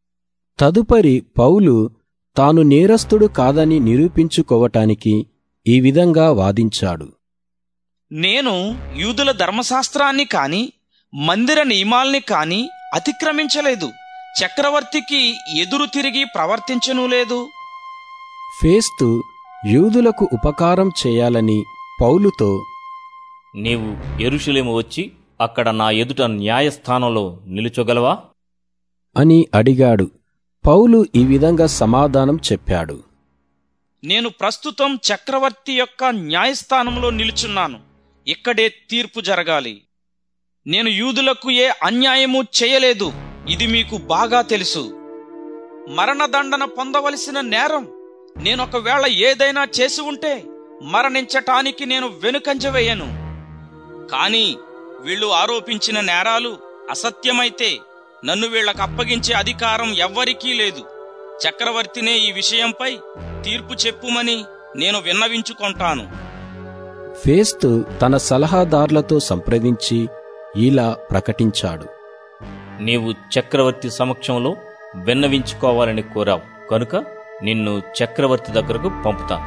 తదుపరి పౌలు తాను నేరస్తుడు కాదని నిరూపించుకోవటానికి ఈ విధంగా వాదించాడు నేను యూదుల ధర్మశాస్త్రాన్ని కాని మందిర నియమాల్ని కాని అతిక్రమించలేదు చక్రవర్తికి ఎదురు తిరిగి ప్రవర్తించను లేదు ఫేస్తు యూదులకు ఉపకారం చేయాలని పౌలుతో నీవు ఎరుషులేము వచ్చి అక్కడ నా ఎదుట న్యాయస్థానంలో నిలుచోగలవా అని అడిగాడు పౌలు ఈ విధంగా సమాధానం చెప్పాడు నేను ప్రస్తుతం చక్రవర్తి యొక్క న్యాయస్థానంలో నిలుచున్నాను ఇక్కడే తీర్పు జరగాలి నేను యూదులకు ఏ అన్యాయము చేయలేదు ఇది మీకు బాగా తెలుసు మరణదండన పొందవలసిన నేరం నేనొకవేళ ఏదైనా చేసి ఉంటే మరణించటానికి నేను వెనుకంజ వేయను కాని వీళ్ళు ఆరోపించిన నేరాలు అసత్యమైతే నన్ను వీళ్లకు అప్పగించే అధికారం ఎవ్వరికీ లేదు చక్రవర్తినే ఈ విషయంపై తీర్పు చెప్పుమని నేను విన్నవించుకొంటాను ఫేస్తు తన సలహాదారులతో సంప్రదించి ఇలా ప్రకటించాడు నీవు చక్రవర్తి సమక్షంలో విన్నవించుకోవాలని కోరావు కనుక నిన్ను చక్రవర్తి దగ్గరకు పంపుతాను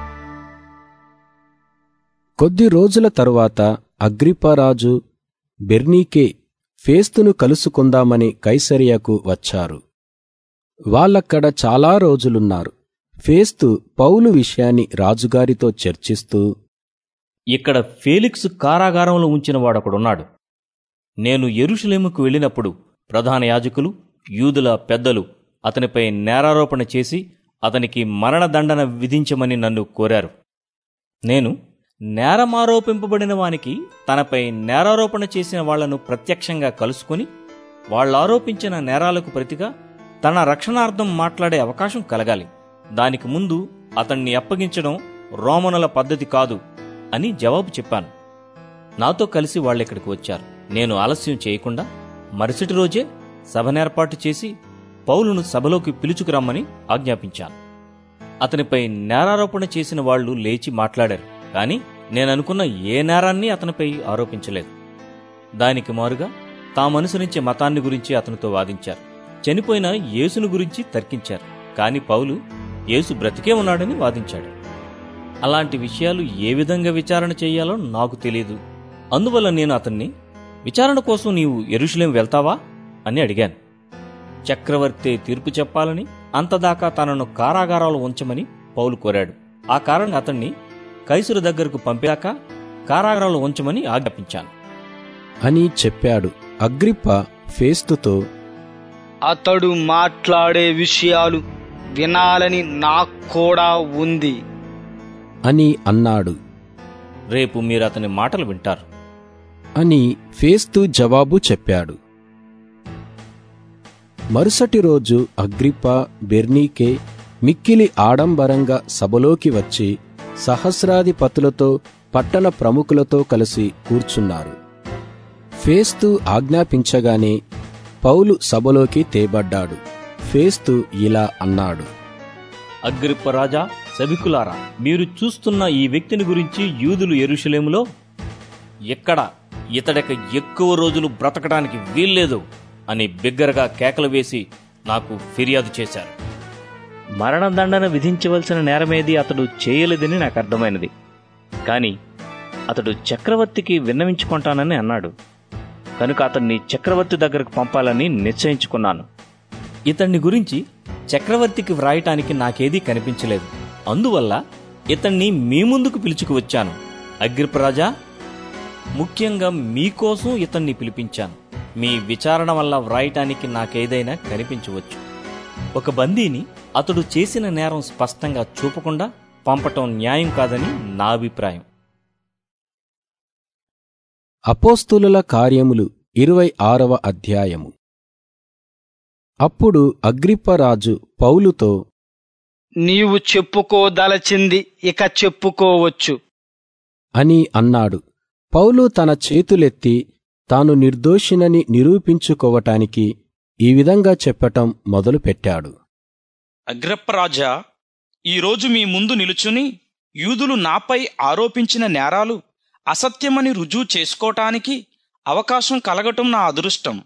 కొద్ది రోజుల తరువాత అగ్రిపరాజు బెర్నీకే ఫేస్తును కలుసుకుందామని కైసరియకు వచ్చారు వాళ్ళక్కడ చాలా రోజులున్నారు ఫేస్తు పౌలు విషయాన్ని రాజుగారితో చర్చిస్తూ ఇక్కడ ఫేలిక్స్ కారాగారంలో ఉంచిన వాడొకడున్నాడు నేను ఎరుషులేముకు వెళ్ళినప్పుడు ప్రధాన యాజకులు యూదుల పెద్దలు అతనిపై నేరారోపణ చేసి అతనికి మరణదండన విధించమని నన్ను కోరారు నేను నేరమారోపింపబడిన వానికి తనపై నేరారోపణ చేసిన వాళ్లను ప్రత్యక్షంగా కలుసుకుని వాళ్ళారోపించిన నేరాలకు ప్రతిగా తన రక్షణార్థం మాట్లాడే అవకాశం కలగాలి దానికి ముందు అతన్ని అప్పగించడం రోమనుల పద్ధతి కాదు అని జవాబు చెప్పాను నాతో కలిసి వాళ్ళిక్కడికి వచ్చారు నేను ఆలస్యం చేయకుండా మరుసటి రోజే సభనేర్పాటు చేసి పౌలును సభలోకి పిలుచుకురమ్మని ఆజ్ఞాపించాను అతనిపై నేరారోపణ చేసిన వాళ్లు లేచి మాట్లాడారు కాని నేననుకున్న ఏ నేరాన్ని అతనిపై ఆరోపించలేదు దానికి మారుగా తామనుసరించే మతాన్ని గురించి అతనితో వాదించారు చనిపోయిన యేసును గురించి తర్కించారు కాని పౌలు యేసు బ్రతికే ఉన్నాడని వాదించాడు అలాంటి విషయాలు ఏ విధంగా విచారణ చేయాలో నాకు తెలియదు అందువల్ల నేను అతన్ని విచారణ కోసం నీవు ఎరుషులేం వెళ్తావా అని అడిగాను చక్రవర్తి తీర్పు చెప్పాలని అంతదాకా తనను కారాగారాలు ఉంచమని పౌలు కోరాడు ఆ కారణంగా అతన్ని కైసురు దగ్గరకు పంపాక కారాగారాలు ఉంచమని ఆజ్ఞాపించాను అని చెప్పాడు అగ్రిప్ప ఫేస్తుతో అతడు మాట్లాడే విషయాలు వినాలని నాకు కూడా ఉంది అని అన్నాడు రేపు మీరు అతని మాటలు వింటారు అని ఫేస్తు జవాబు చెప్పాడు మరుసటి రోజు అగ్రిప్ప బెర్నీకే మిక్కిలి ఆడంబరంగా సభలోకి వచ్చి సహస్రాధిపతులతో పట్టణ ప్రముఖులతో కలిసి కూర్చున్నారు ఫేస్తు ఆజ్ఞాపించగానే పౌలు సభలోకి తేబడ్డాడు ఫేస్తు ఇలా అన్నాడు అగ్రిప్పరాజా సభికులారా మీరు చూస్తున్న ఈ వ్యక్తిని గురించి యూదులు ఎరుషలేములో ఎక్కడ ఇతడక ఎక్కువ రోజులు బ్రతకడానికి వీల్లేదు అని బిగ్గరగా కేకలు వేసి నాకు ఫిర్యాదు చేశారు మరణదండన విధించవలసిన నేరమేది అతడు చేయలేదని నాకు అర్థమైనది కాని అతడు చక్రవర్తికి విన్నవించుకుంటానని అన్నాడు కనుక అతన్ని చక్రవర్తి దగ్గరకు పంపాలని నిశ్చయించుకున్నాను ఇతన్ని గురించి చక్రవర్తికి వ్రాయటానికి నాకేదీ కనిపించలేదు అందువల్ల ఇతన్ని మీ ముందుకు పిలుచుకు వచ్చాను అగ్రిపరాజా ముఖ్యంగా మీకోసం ఇతన్ని పిలిపించాను మీ విచారణ వల్ల వ్రాయటానికి నాకేదైనా కనిపించవచ్చు ఒక బందీని అతడు చేసిన నేరం స్పష్టంగా చూపకుండా పంపటం న్యాయం కాదని నా అభిప్రాయం అపోస్తులుల కార్యములు ఇరవై ఆరవ అధ్యాయము అప్పుడు అగ్రిప్పరాజు పౌలుతో నీవు చెప్పుకోదలచింది ఇక చెప్పుకోవచ్చు అని అన్నాడు పౌలు తన చేతులెత్తి తాను నిర్దోషినని నిరూపించుకోవటానికి ఈ విధంగా చెప్పటం మొదలుపెట్టాడు అగ్రప్పరాజా ఈరోజు మీ ముందు నిలుచుని యూదులు నాపై ఆరోపించిన నేరాలు అసత్యమని రుజువు చేసుకోటానికి అవకాశం కలగటం నా అదృష్టం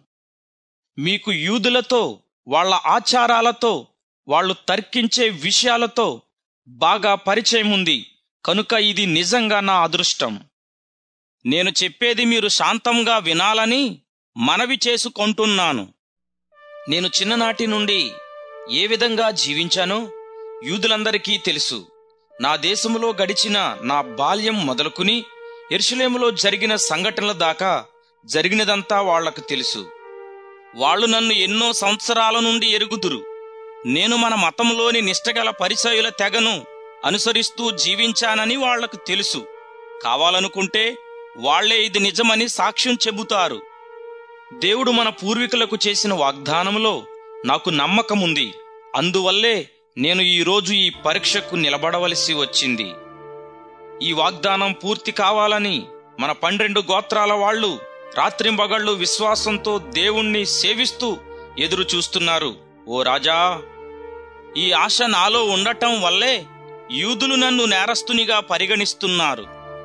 మీకు యూదులతో వాళ్ళ ఆచారాలతో వాళ్ళు తర్కించే విషయాలతో బాగా పరిచయం ఉంది కనుక ఇది నిజంగా నా అదృష్టం నేను చెప్పేది మీరు శాంతంగా వినాలని మనవి చేసుకుంటున్నాను నేను చిన్ననాటి నుండి ఏ విధంగా జీవించానో యూదులందరికీ తెలుసు నా దేశములో గడిచిన నా బాల్యం మొదలుకుని ఎరుషలేములో జరిగిన సంఘటనల దాకా జరిగినదంతా వాళ్లకు తెలుసు వాళ్ళు నన్ను ఎన్నో సంవత్సరాల నుండి ఎరుగుదురు నేను మన మతంలోని నిష్టగల పరిచయుల తెగను అనుసరిస్తూ జీవించానని వాళ్లకు తెలుసు కావాలనుకుంటే వాళ్లే ఇది నిజమని సాక్ష్యం చెబుతారు దేవుడు మన పూర్వీకులకు చేసిన వాగ్దానంలో నాకు నమ్మకముంది అందువల్లే నేను ఈరోజు ఈ పరీక్షకు నిలబడవలసి వచ్చింది ఈ వాగ్దానం పూర్తి కావాలని మన పన్నెండు గోత్రాల వాళ్ళు రాత్రింబగళ్ళు విశ్వాసంతో దేవుణ్ణి సేవిస్తూ ఎదురు చూస్తున్నారు ఓ రాజా ఈ ఆశ నాలో ఉండటం వల్లే యూదులు నన్ను నేరస్తునిగా పరిగణిస్తున్నారు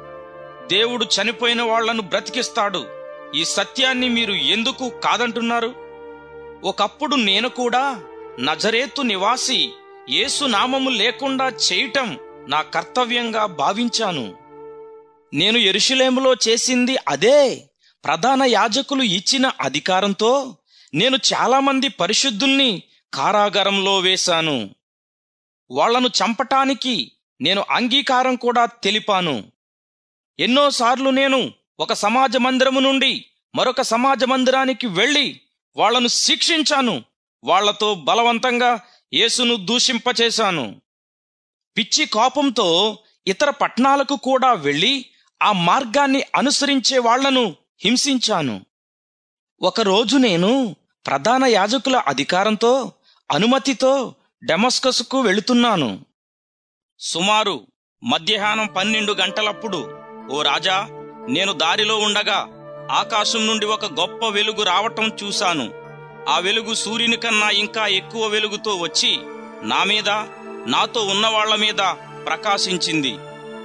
దేవుడు చనిపోయిన వాళ్లను బ్రతికిస్తాడు ఈ సత్యాన్ని మీరు ఎందుకు కాదంటున్నారు ఒకప్పుడు నేను కూడా నజరేతు నివాసి యేసు నామము లేకుండా చేయటం నా కర్తవ్యంగా భావించాను నేను ఎరుషులేములో చేసింది అదే ప్రధాన యాజకులు ఇచ్చిన అధికారంతో నేను చాలామంది పరిశుద్ధుల్ని కారాగారంలో వేశాను వాళ్లను చంపటానికి నేను అంగీకారం కూడా తెలిపాను ఎన్నోసార్లు నేను ఒక సమాజ మందిరము నుండి మరొక సమాజ మందిరానికి వెళ్లి వాళ్లను శిక్షించాను వాళ్లతో బలవంతంగా యేసును దూషింపచేశాను పిచ్చి కోపంతో ఇతర పట్టణాలకు కూడా వెళ్లి ఆ మార్గాన్ని అనుసరించే వాళ్లను హింసించాను ఒకరోజు నేను ప్రధాన యాజకుల అధికారంతో అనుమతితో డెమస్కస్కు వెళుతున్నాను సుమారు మధ్యాహ్నం పన్నెండు గంటలప్పుడు ఓ రాజా నేను దారిలో ఉండగా ఆకాశం నుండి ఒక గొప్ప వెలుగు రావటం చూశాను ఆ వెలుగు సూర్యుని కన్నా ఇంకా ఎక్కువ వెలుగుతో వచ్చి నా మీద నాతో ఉన్నవాళ్ల మీద ప్రకాశించింది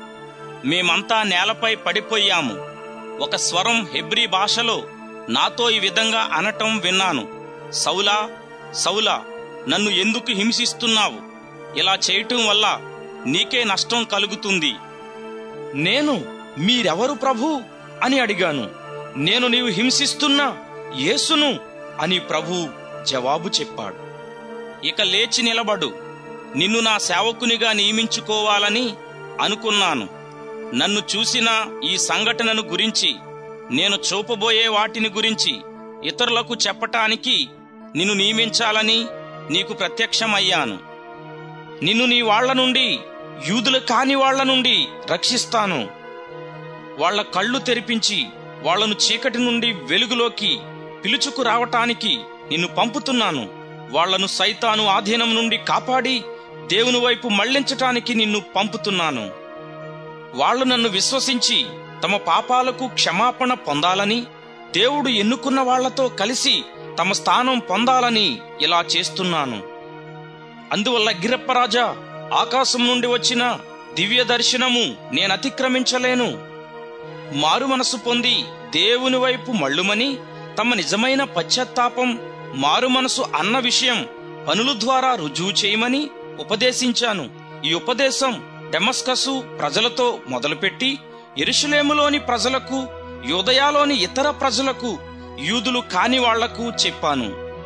మేమంతా నేలపై పడిపోయాము ఒక స్వరం హెబ్రీ భాషలో నాతో ఈ విధంగా అనటం విన్నాను సౌలా సౌలా నన్ను ఎందుకు హింసిస్తున్నావు ఇలా చేయటం వల్ల నీకే నష్టం కలుగుతుంది నేను మీరెవరు ప్రభు అని అడిగాను నేను నీవు హింసిస్తున్న యేసును అని ప్రభు జవాబు చెప్పాడు ఇక లేచి నిలబడు నిన్ను నా సేవకునిగా నియమించుకోవాలని అనుకున్నాను నన్ను చూసిన ఈ సంఘటనను గురించి నేను చూపబోయే వాటిని గురించి ఇతరులకు చెప్పటానికి నిన్ను నియమించాలని నీకు ప్రత్యక్షమయ్యాను నిన్ను నీ వాళ్ల నుండి యూదులు కాని వాళ్ల నుండి రక్షిస్తాను వాళ్ల కళ్ళు తెరిపించి వాళ్లను చీకటి నుండి వెలుగులోకి పిలుచుకు రావటానికి నిన్ను పంపుతున్నాను వాళ్లను సైతాను ఆధీనం నుండి కాపాడి దేవుని వైపు మళ్లించటానికి నిన్ను పంపుతున్నాను వాళ్ళు నన్ను విశ్వసించి తమ పాపాలకు క్షమాపణ పొందాలని దేవుడు ఎన్నుకున్న వాళ్లతో కలిసి తమ స్థానం పొందాలని ఇలా చేస్తున్నాను అందువల్ల గిరప్పరాజా ఆకాశం నుండి వచ్చిన దివ్య దర్శనము నేను అతిక్రమించలేను మారు మనసు పొంది దేవుని వైపు మళ్ళుమని తమ నిజమైన పశ్చాత్తాపం మారు మనసు అన్న విషయం పనుల ద్వారా రుజువు చేయమని ఉపదేశించాను ఈ ఉపదేశం డెమస్కసు ప్రజలతో మొదలుపెట్టి ఎరుషులేములోని ప్రజలకు యోదయాలోని ఇతర ప్రజలకు యూదులు కాని వాళ్లకు చెప్పాను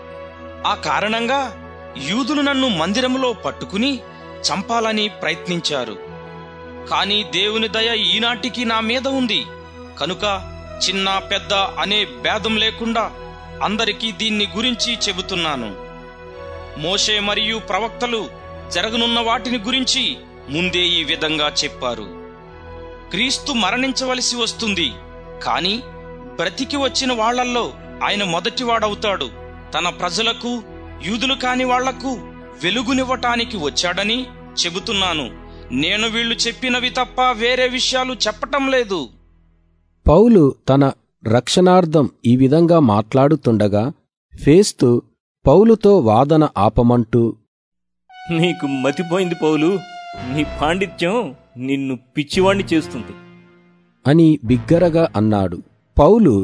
ఆ కారణంగా యూదులు నన్ను మందిరములో పట్టుకుని చంపాలని ప్రయత్నించారు కాని దేవుని దయ ఈనాటికి నా మీద ఉంది కనుక చిన్న పెద్ద అనే భేదం లేకుండా అందరికీ దీన్ని గురించి చెబుతున్నాను మోషే మరియు ప్రవక్తలు జరగనున్న వాటిని గురించి ముందే ఈ విధంగా చెప్పారు క్రీస్తు మరణించవలసి వస్తుంది కాని బ్రతికి వచ్చిన వాళ్లల్లో ఆయన మొదటివాడవుతాడు తన ప్రజలకు యూదులు కాని వాళ్లకు వెలుగునివ్వటానికి వచ్చాడని చెబుతున్నాను నేను వీళ్ళు చెప్పినవి తప్ప వేరే విషయాలు చెప్పటం లేదు పౌలు తన రక్షణార్థం ఈ విధంగా మాట్లాడుతుండగా ఫేస్తు పౌలుతో వాదన ఆపమంటూ నీకు మతిపోయింది పౌలు నీ పాండిత్యం నిన్ను పిచ్చివాణ్ణి చేస్తుంది అని బిగ్గరగా అన్నాడు పౌలు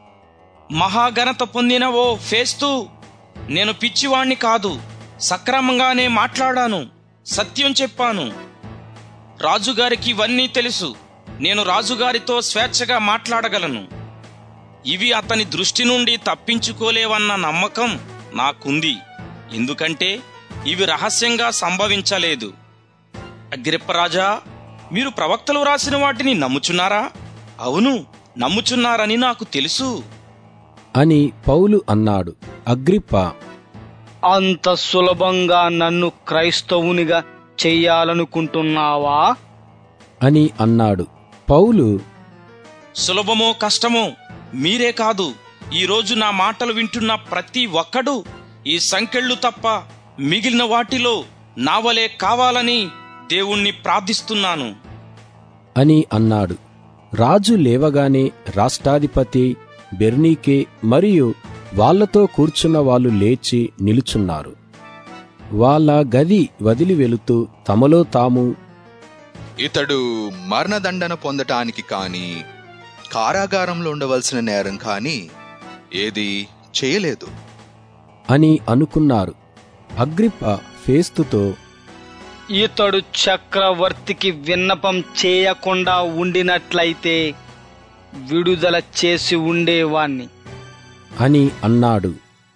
మహాఘనత పొందిన ఓ ఫేస్తూ నేను పిచ్చివాణ్ణి కాదు సక్రమంగానే మాట్లాడాను సత్యం చెప్పాను రాజుగారికి ఇవన్నీ తెలుసు నేను రాజుగారితో స్వేచ్ఛగా మాట్లాడగలను ఇవి అతని దృష్టి నుండి తప్పించుకోలేవన్న నమ్మకం నాకుంది ఎందుకంటే ఇవి రహస్యంగా సంభవించలేదు అగ్రిప్పరాజా మీరు ప్రవక్తలు రాసిన వాటిని నమ్ముచున్నారా అవును నమ్ముచున్నారని నాకు తెలుసు అని పౌలు అన్నాడు అగ్రిప్ప అంత సులభంగా నన్ను క్రైస్తవునిగా చెయ్యాలనుకుంటున్నావా అని అన్నాడు పౌలు సులభమో కష్టమో మీరే కాదు ఈ రోజు నా మాటలు వింటున్న ప్రతి ఒక్కడు ఈ సంకెళ్ళు తప్ప మిగిలిన వాటిలో నా వలే కావాలని దేవుణ్ణి ప్రార్థిస్తున్నాను అని అన్నాడు రాజు లేవగానే రాష్ట్రాధిపతి బెర్నీకే మరియు వాళ్లతో కూర్చున్న వాళ్ళు లేచి నిలుచున్నారు వాళ్ళ గది వదిలి వెళుతూ తమలో తాము ఇతడు మరణదండన పొందటానికి కానీ కారాగారంలో ఉండవలసిన నేరం కానీ ఏది చేయలేదు అని అనుకున్నారు అగ్రిప్ప ఫేస్తుతో ఇతడు చక్రవర్తికి విన్నపం చేయకుండా ఉండినట్లయితే విడుదల చేసి ఉండేవాణ్ణి అని అన్నాడు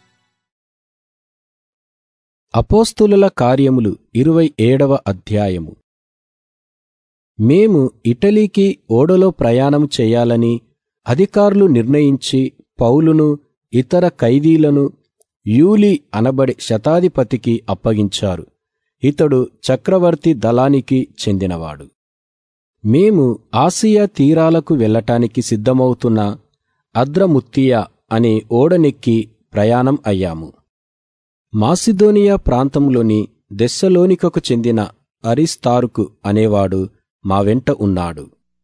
అపోస్తులుల కార్యములు ఇరవై ఏడవ అధ్యాయము మేము ఇటలీకి ఓడలో ప్రయాణం చేయాలని అధికారులు నిర్ణయించి పౌలును ఇతర ఖైదీలను యూలి అనబడి శతాధిపతికి అప్పగించారు ఇతడు చక్రవర్తి దళానికి చెందినవాడు మేము ఆసియా తీరాలకు వెళ్ళటానికి సిద్ధమవుతున్న అద్రముత్తియా అనే ఓడనెక్కి ప్రయాణం అయ్యాము మాసిదోనియా ప్రాంతంలోని దెస్సలోనికకు చెందిన అరిస్తారుకు అనేవాడు మా వెంట ఉన్నాడు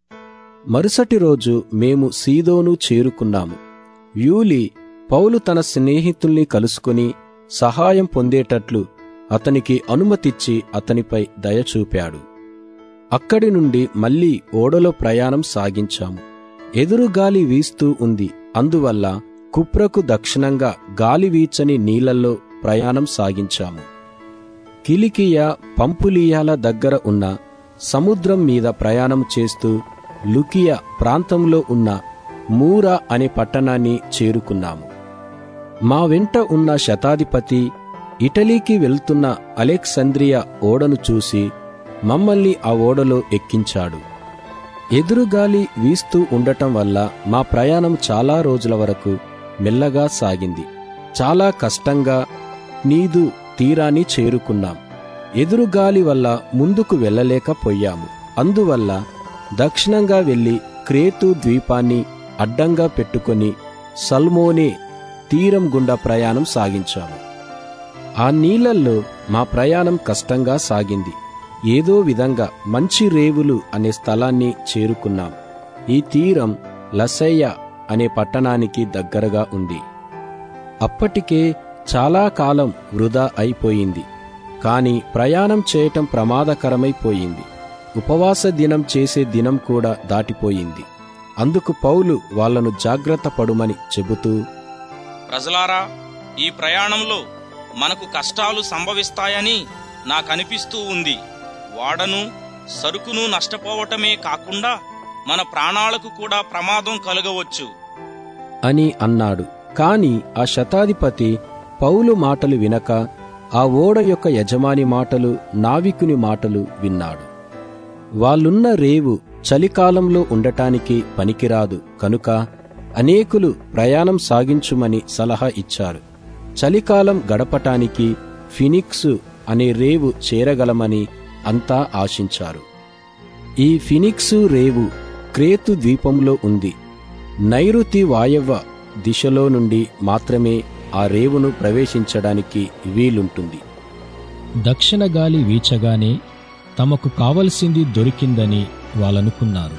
మరుసటి రోజు మేము సీదోను చేరుకున్నాము యూలి పౌలు తన స్నేహితుల్ని కలుసుకుని సహాయం పొందేటట్లు అతనికి అనుమతిచ్చి అతనిపై దయ చూపాడు అక్కడి నుండి మళ్ళీ ఓడలో ప్రయాణం సాగించాము ఎదురు గాలి వీస్తూ ఉంది అందువల్ల కుప్రకు దక్షిణంగా గాలి వీచని నీళ్లలో ప్రయాణం సాగించాము కిలికియా పంపులియాల దగ్గర ఉన్న సముద్రం మీద ప్రయాణం చేస్తూ లుకియా ప్రాంతంలో ఉన్న మూరా అనే పట్టణాన్ని చేరుకున్నాము మా వెంట ఉన్న శతాధిపతి ఇటలీకి వెళ్తున్న అలెక్సంద్రియా ఓడను చూసి మమ్మల్ని ఆ ఓడలో ఎక్కించాడు ఎదురుగాలి వీస్తూ ఉండటం వల్ల మా ప్రయాణం చాలా రోజుల వరకు మెల్లగా సాగింది చాలా కష్టంగా నీదు తీరాన్ని చేరుకున్నాం ఎదురుగాలి వల్ల ముందుకు వెళ్ళలేకపోయాము అందువల్ల దక్షిణంగా వెళ్లి క్రేతు ద్వీపాన్ని అడ్డంగా పెట్టుకొని సల్మోనే తీరం గుండా ప్రయాణం సాగించాము ఆ నీళ్లల్లో మా ప్రయాణం కష్టంగా సాగింది ఏదో విధంగా మంచి రేవులు అనే స్థలాన్ని చేరుకున్నాం ఈ తీరం లసయ్య అనే పట్టణానికి దగ్గరగా ఉంది అప్పటికే చాలా కాలం వృధా అయిపోయింది కాని ప్రయాణం చేయటం ప్రమాదకరమైపోయింది ఉపవాస దినం చేసే దినం కూడా దాటిపోయింది అందుకు పౌలు వాళ్లను జాగ్రత్త పడుమని చెబుతూ ప్రజలారా ఈ ప్రయాణంలో మనకు కష్టాలు సంభవిస్తాయని నాకనిపిస్తూ ఉంది వాడను సరుకును నష్టపోవటమే కాకుండా మన ప్రాణాలకు కూడా ప్రమాదం కలగవచ్చు అని అన్నాడు కాని ఆ శతాధిపతి పౌలు మాటలు వినక ఆ ఓడ యొక్క యజమాని మాటలు నావికుని మాటలు విన్నాడు వాళ్ళున్న రేవు చలికాలంలో ఉండటానికి పనికిరాదు కనుక అనేకులు ప్రయాణం సాగించుమని సలహా ఇచ్చారు చలికాలం గడపటానికి ఫినిక్సు అనే రేవు చేరగలమని అంతా ఆశించారు ఈ ఫినిక్సు రేవు క్రేతు ద్వీపంలో ఉంది నైరుతి వాయవ్య దిశలో నుండి మాత్రమే ఆ రేవును ప్రవేశించడానికి వీలుంటుంది దక్షిణ గాలి వీచగానే తమకు కావలసింది దొరికిందని వాళ్ళనుకున్నారు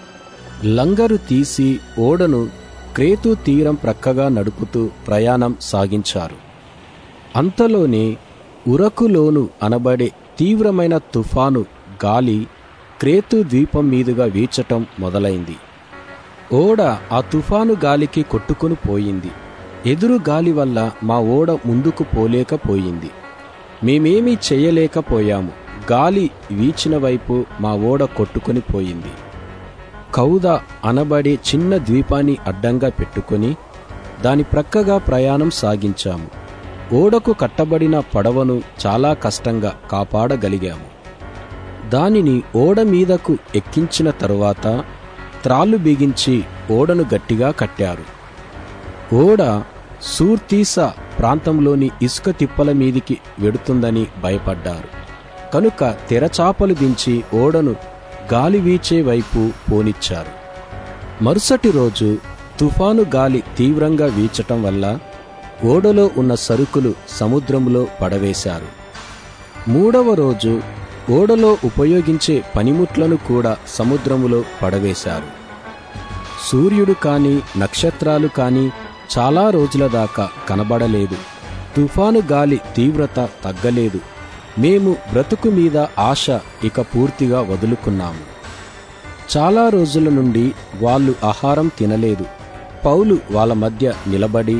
లంగరు తీసి ఓడను క్రేతు తీరం ప్రక్కగా నడుపుతూ ప్రయాణం సాగించారు అంతలోనే ఉరకులోను అనబడే తీవ్రమైన తుఫాను గాలి క్రేతు ద్వీపం మీదుగా వీచటం మొదలైంది ఓడ ఆ తుఫాను గాలికి కొట్టుకుని పోయింది ఎదురు గాలి వల్ల మా ఓడ ముందుకు పోలేకపోయింది మేమేమీ చెయ్యలేకపోయాము గాలి వీచిన వైపు మా ఓడ కొట్టుకొని పోయింది కౌద అనబడే చిన్న ద్వీపాన్ని అడ్డంగా పెట్టుకొని దాని ప్రక్కగా ప్రయాణం సాగించాము ఓడకు కట్టబడిన పడవను చాలా కష్టంగా కాపాడగలిగాము దానిని ఓడ మీదకు ఎక్కించిన తరువాత త్రాళ్ళు బిగించి ఓడను గట్టిగా కట్టారు ఓడ సూర్తీసా ప్రాంతంలోని ఇసుక తిప్పల మీదికి వెడుతుందని భయపడ్డారు కనుక తెరచాపలు దించి ఓడను గాలి వీచే వైపు పోనిచ్చారు మరుసటి రోజు తుఫాను గాలి తీవ్రంగా వీచటం వల్ల ఓడలో ఉన్న సరుకులు సముద్రంలో పడవేశారు మూడవ రోజు ఓడలో ఉపయోగించే పనిముట్లను కూడా సముద్రములో పడవేశారు సూర్యుడు కాని నక్షత్రాలు కాని చాలా రోజుల దాకా కనబడలేదు తుఫాను గాలి తీవ్రత తగ్గలేదు మేము బ్రతుకు మీద ఆశ ఇక పూర్తిగా వదులుకున్నాము చాలా రోజుల నుండి వాళ్ళు ఆహారం తినలేదు పౌలు వాళ్ళ మధ్య నిలబడి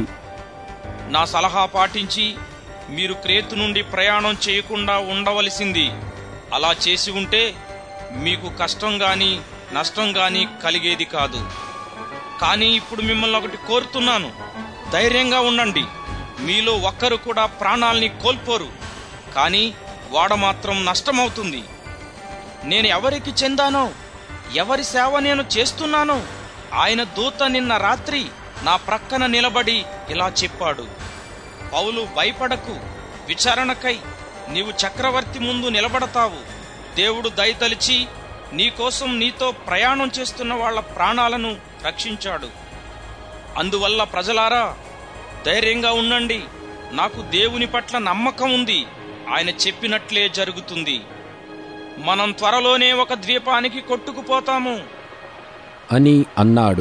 నా సలహా పాటించి మీరు క్రేతు నుండి ప్రయాణం చేయకుండా ఉండవలసింది అలా చేసి ఉంటే మీకు కష్టం గాని నష్టం గాని కలిగేది కాదు కానీ ఇప్పుడు మిమ్మల్ని ఒకటి కోరుతున్నాను ధైర్యంగా ఉండండి మీలో ఒక్కరు కూడా ప్రాణాల్ని కోల్పోరు కానీ వాడ మాత్రం నష్టమవుతుంది నేను ఎవరికి చెందానో ఎవరి సేవ నేను చేస్తున్నానో ఆయన దూత నిన్న రాత్రి నా ప్రక్కన నిలబడి ఇలా చెప్పాడు పౌలు భయపడకు విచారణకై నీవు చక్రవర్తి ముందు నిలబడతావు దేవుడు దయతలిచి నీకోసం నీతో ప్రయాణం చేస్తున్న వాళ్ళ ప్రాణాలను రక్షించాడు అందువల్ల ప్రజలారా ధైర్యంగా ఉండండి నాకు దేవుని పట్ల నమ్మకం ఉంది ఆయన చెప్పినట్లే జరుగుతుంది మనం త్వరలోనే ఒక ద్వీపానికి కొట్టుకుపోతాము అని అన్నాడు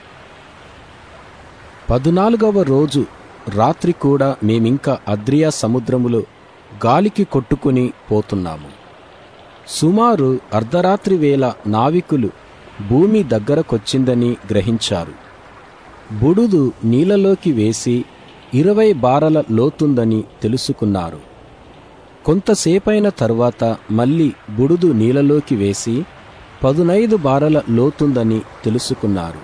పదునాలుగవ రోజు రాత్రి కూడా మేమింకా అద్రియా సముద్రములో గాలికి కొట్టుకుని పోతున్నాము సుమారు అర్ధరాత్రి వేళ నావికులు భూమి దగ్గరకొచ్చిందని గ్రహించారు బుడుదు నీళ్ళలోకి వేసి ఇరవై బారల లోతుందని తెలుసుకున్నారు కొంతసేపైన తరువాత మళ్ళీ బుడుదు నీళ్ళలోకి వేసి పదునైదు బారల లోతుందని తెలుసుకున్నారు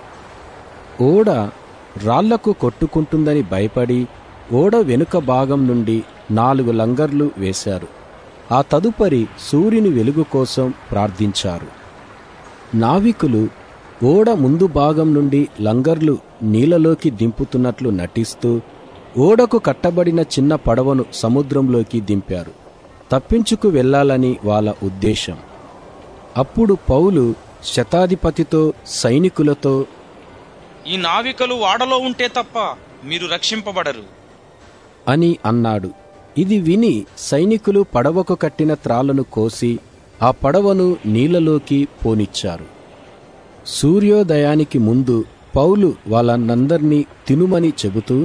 ఓడ రాళ్లకు కొట్టుకుంటుందని భయపడి ఓడ వెనుక భాగం నుండి నాలుగు లంగర్లు వేశారు ఆ తదుపరి సూర్యుని వెలుగు కోసం ప్రార్థించారు నావికులు ఓడ ముందు భాగం నుండి లంగర్లు నీళ్ళలోకి దింపుతున్నట్లు నటిస్తూ ఓడకు కట్టబడిన చిన్న పడవను సముద్రంలోకి దింపారు తప్పించుకు వెళ్ళాలని వాళ్ళ ఉద్దేశం అప్పుడు పౌలు శతాధిపతితో సైనికులతో ఈ నావికలు వాడలో ఉంటే తప్ప మీరు రక్షింపబడరు అని అన్నాడు ఇది విని సైనికులు పడవకు కట్టిన త్రాళ్లను కోసి ఆ పడవను నీళ్లలోకి పోనిచ్చారు సూర్యోదయానికి ముందు పౌలు వాళ్ళనందర్నీ తినుమని చెబుతూ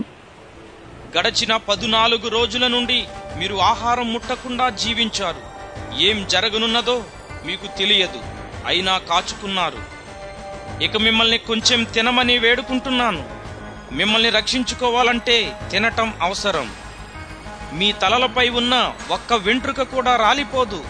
గడచిన పదునాలుగు రోజుల నుండి మీరు ఆహారం ముట్టకుండా జీవించారు ఏం జరగనున్నదో మీకు తెలియదు అయినా కాచుకున్నారు ఇక మిమ్మల్ని కొంచెం తినమని వేడుకుంటున్నాను మిమ్మల్ని రక్షించుకోవాలంటే తినటం అవసరం మీ తలలపై ఉన్న ఒక్క వెంట్రుక కూడా రాలిపోదు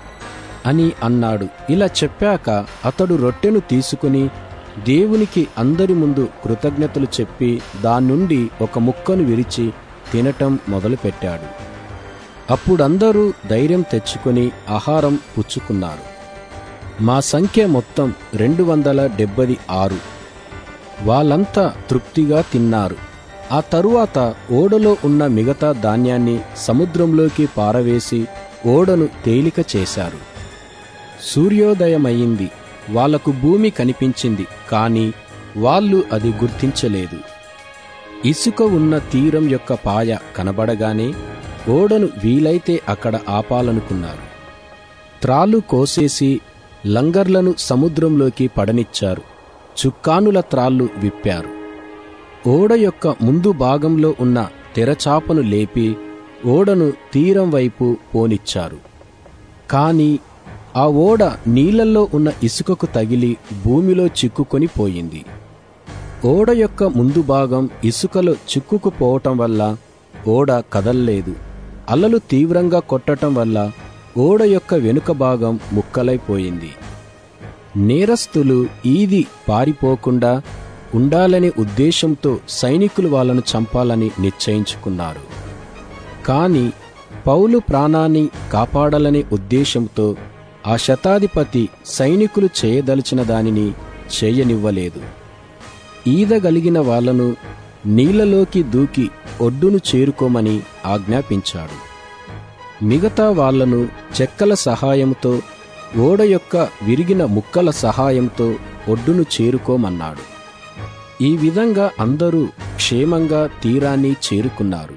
అని అన్నాడు ఇలా చెప్పాక అతడు రొట్టెను తీసుకుని దేవునికి అందరి ముందు కృతజ్ఞతలు చెప్పి దాన్నుండి ఒక ముక్కను విరిచి తినటం మొదలుపెట్టాడు అప్పుడందరూ ధైర్యం తెచ్చుకొని ఆహారం పుచ్చుకున్నారు మా సంఖ్య మొత్తం రెండు వందల డెబ్బది ఆరు వాళ్ళంతా తృప్తిగా తిన్నారు ఆ తరువాత ఓడలో ఉన్న మిగతా ధాన్యాన్ని సముద్రంలోకి పారవేసి ఓడను తేలిక చేశారు సూర్యోదయమయ్యింది వాళ్లకు భూమి కనిపించింది కాని వాళ్ళు అది గుర్తించలేదు ఇసుక ఉన్న తీరం యొక్క పాయ కనబడగానే ఓడను వీలైతే అక్కడ ఆపాలనుకున్నారు త్రాళ్ళు కోసేసి లంగర్లను సముద్రంలోకి పడనిచ్చారు చుక్కానుల త్రాళ్ళు విప్పారు ఓడ యొక్క ముందు భాగంలో ఉన్న తెరచాపను లేపి ఓడను తీరం వైపు పోనిచ్చారు కాని ఆ ఓడ నీళ్లలో ఉన్న ఇసుకకు తగిలి భూమిలో చిక్కుకొని పోయింది ఓడ యొక్క ముందు భాగం ఇసుకలో చిక్కుకుపోవటం వల్ల ఓడ కదల్లేదు అలలు తీవ్రంగా కొట్టటం వల్ల ఓడ యొక్క వెనుక భాగం ముక్కలైపోయింది నేరస్తులు ఈది పారిపోకుండా ఉండాలనే ఉద్దేశంతో సైనికులు వాళ్ళను చంపాలని నిశ్చయించుకున్నారు కాని పౌలు ప్రాణాన్ని కాపాడాలనే ఉద్దేశంతో ఆ శతాధిపతి సైనికులు చేయదలిచిన దానిని చేయనివ్వలేదు ఈదగలిగిన వాళ్లను నీళ్లలోకి దూకి ఒడ్డును చేరుకోమని ఆజ్ఞాపించాడు మిగతా వాళ్లను చెక్కల సహాయంతో ఓడ యొక్క విరిగిన ముక్కల సహాయంతో ఒడ్డును చేరుకోమన్నాడు ఈ విధంగా అందరూ క్షేమంగా తీరాన్ని చేరుకున్నారు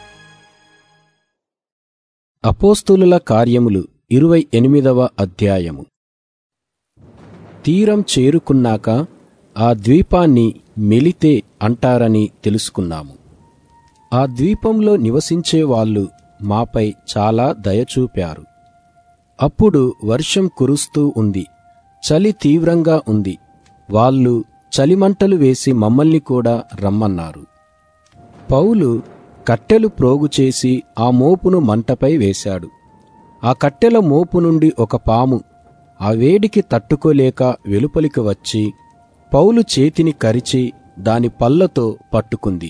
అపోస్తులుల కార్యములు ఇరవై ఎనిమిదవ అధ్యాయము తీరం చేరుకున్నాక ఆ ద్వీపాన్ని మెలితే అంటారని తెలుసుకున్నాము ఆ ద్వీపంలో నివసించే వాళ్ళు మాపై చాలా దయచూపారు అప్పుడు వర్షం కురుస్తూ ఉంది చలి తీవ్రంగా ఉంది వాళ్ళు చలిమంటలు వేసి మమ్మల్ని కూడా రమ్మన్నారు పౌలు కట్టెలు ప్రోగు చేసి ఆ మోపును మంటపై వేశాడు ఆ కట్టెల మోపు నుండి ఒక పాము ఆ వేడికి తట్టుకోలేక వెలుపలికి వచ్చి పౌలు చేతిని కరిచి దాని పళ్ళతో పట్టుకుంది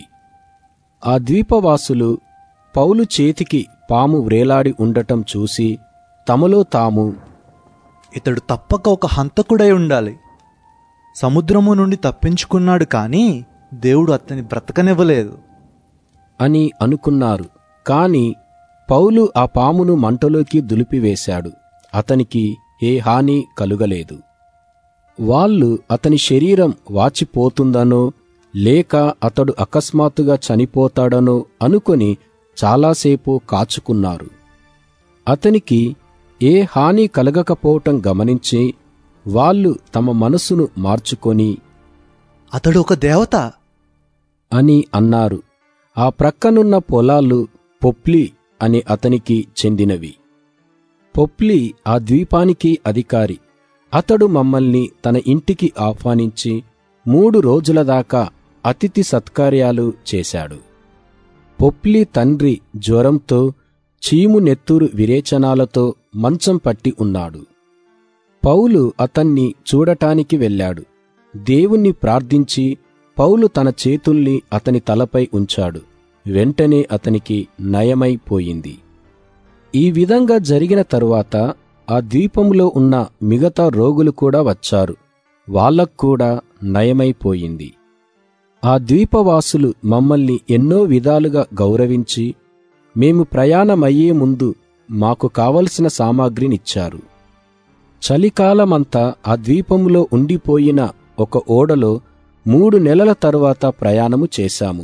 ఆ ద్వీపవాసులు పౌలు చేతికి పాము వ్రేలాడి ఉండటం చూసి తమలో తాము ఇతడు తప్పక ఒక హంతకుడై ఉండాలి సముద్రము నుండి తప్పించుకున్నాడు కానీ దేవుడు అతని బ్రతకనివ్వలేదు అని అనుకున్నారు కాని పౌలు ఆ పామును మంటలోకి దులిపివేశాడు అతనికి ఏ హాని కలుగలేదు వాళ్ళు అతని శరీరం వాచిపోతుందనో లేక అతడు అకస్మాత్తుగా చనిపోతాడనో అనుకొని చాలాసేపు కాచుకున్నారు అతనికి ఏ హాని కలగకపోవటం గమనించి వాళ్ళు తమ మనసును మార్చుకొని అతడు ఒక దేవత అని అన్నారు ఆ ప్రక్కనున్న పొలాలు పొప్లి అని అతనికి చెందినవి పొప్లి ఆ ద్వీపానికి అధికారి అతడు మమ్మల్ని తన ఇంటికి ఆహ్వానించి మూడు రోజుల దాకా అతిథి సత్కార్యాలు చేశాడు పొప్లి తండ్రి జ్వరంతో చీము నెత్తురు విరేచనాలతో మంచం పట్టి ఉన్నాడు పౌలు అతన్ని చూడటానికి వెళ్ళాడు దేవుణ్ణి ప్రార్థించి పౌలు తన చేతుల్ని అతని తలపై ఉంచాడు వెంటనే అతనికి నయమైపోయింది ఈ విధంగా జరిగిన తరువాత ఆ ద్వీపంలో ఉన్న మిగతా రోగులు కూడా వచ్చారు వాళ్ళక్కూడా నయమైపోయింది ఆ ద్వీపవాసులు మమ్మల్ని ఎన్నో విధాలుగా గౌరవించి మేము ప్రయాణమయ్యే ముందు మాకు కావలసిన సామాగ్రినిచ్చారు చలికాలమంతా ఆ ద్వీపంలో ఉండిపోయిన ఒక ఓడలో మూడు నెలల తరువాత ప్రయాణము చేశాము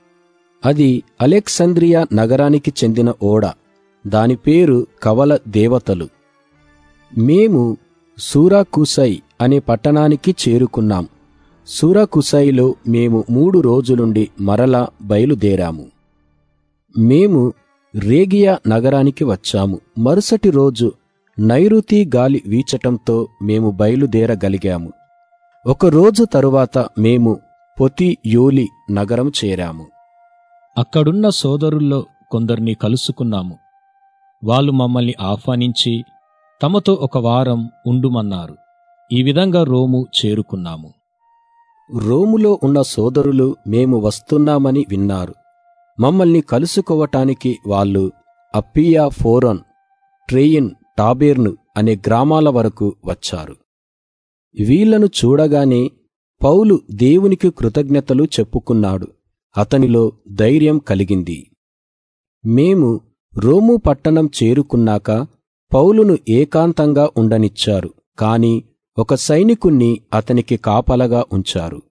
అది అలెక్సంద్రియా నగరానికి చెందిన ఓడ దాని పేరు కవల దేవతలు మేము సూరాకుసై అనే పట్టణానికి చేరుకున్నాం సూరాకుసైలో మేము మూడు రోజులుండి మరలా బయలుదేరాము మేము రేగియా నగరానికి వచ్చాము మరుసటి రోజు నైరుతి గాలి వీచటంతో మేము బయలుదేరగలిగాము ఒక రోజు తరువాత మేము పొతి యోలి నగరం చేరాము అక్కడున్న సోదరుల్లో కొందరిని కలుసుకున్నాము వాళ్ళు మమ్మల్ని ఆహ్వానించి తమతో ఒక వారం ఉండుమన్నారు ఈ విధంగా రోము చేరుకున్నాము రోములో ఉన్న సోదరులు మేము వస్తున్నామని విన్నారు మమ్మల్ని కలుసుకోవటానికి వాళ్ళు అప్పియా ఫోరన్ ట్రెయిన్ టాబేర్ను అనే గ్రామాల వరకు వచ్చారు వీళ్లను చూడగానే పౌలు దేవునికి కృతజ్ఞతలు చెప్పుకున్నాడు అతనిలో ధైర్యం కలిగింది మేము రోము పట్టణం చేరుకున్నాక పౌలును ఏకాంతంగా ఉండనిచ్చారు కాని ఒక సైనికుణ్ణి అతనికి కాపలగా ఉంచారు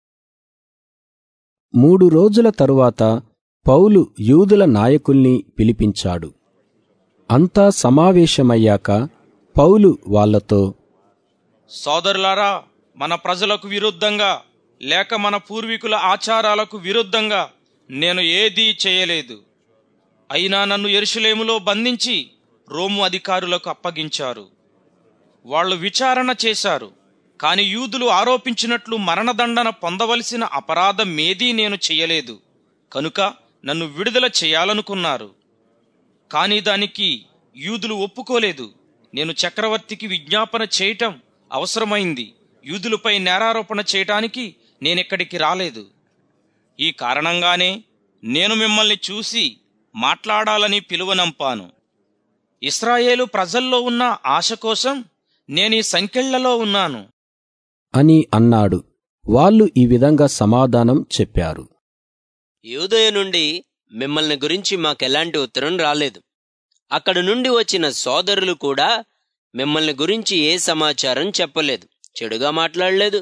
మూడు రోజుల తరువాత పౌలు యూదుల నాయకుల్ని పిలిపించాడు అంతా సమావేశమయ్యాక పౌలు వాళ్లతో సోదరులారా మన ప్రజలకు విరుద్ధంగా లేక మన పూర్వీకుల ఆచారాలకు విరుద్ధంగా నేను ఏదీ చేయలేదు అయినా నన్ను ఎరుషులేములో బంధించి రోము అధికారులకు అప్పగించారు వాళ్ళు విచారణ చేశారు కాని యూదులు ఆరోపించినట్లు మరణదండన పొందవలసిన అపరాధం ఏదీ నేను చెయ్యలేదు కనుక నన్ను విడుదల చేయాలనుకున్నారు కాని దానికి యూదులు ఒప్పుకోలేదు నేను చక్రవర్తికి విజ్ఞాపన చేయటం అవసరమైంది యూదులపై నేరారోపణ చేయటానికి నేనెక్కడికి రాలేదు ఈ కారణంగానే నేను మిమ్మల్ని చూసి మాట్లాడాలని పిలువనంపాను ఇస్రాయేలు ప్రజల్లో ఉన్న ఆశ కోసం నేనీ సంకెళ్లలో ఉన్నాను అని అన్నాడు వాళ్ళు ఈ విధంగా సమాధానం చెప్పారు యూదయ నుండి మిమ్మల్ని గురించి మాకెలాంటి ఉత్తరం రాలేదు అక్కడ నుండి వచ్చిన సోదరులు కూడా మిమ్మల్ని గురించి ఏ సమాచారం చెప్పలేదు చెడుగా మాట్లాడలేదు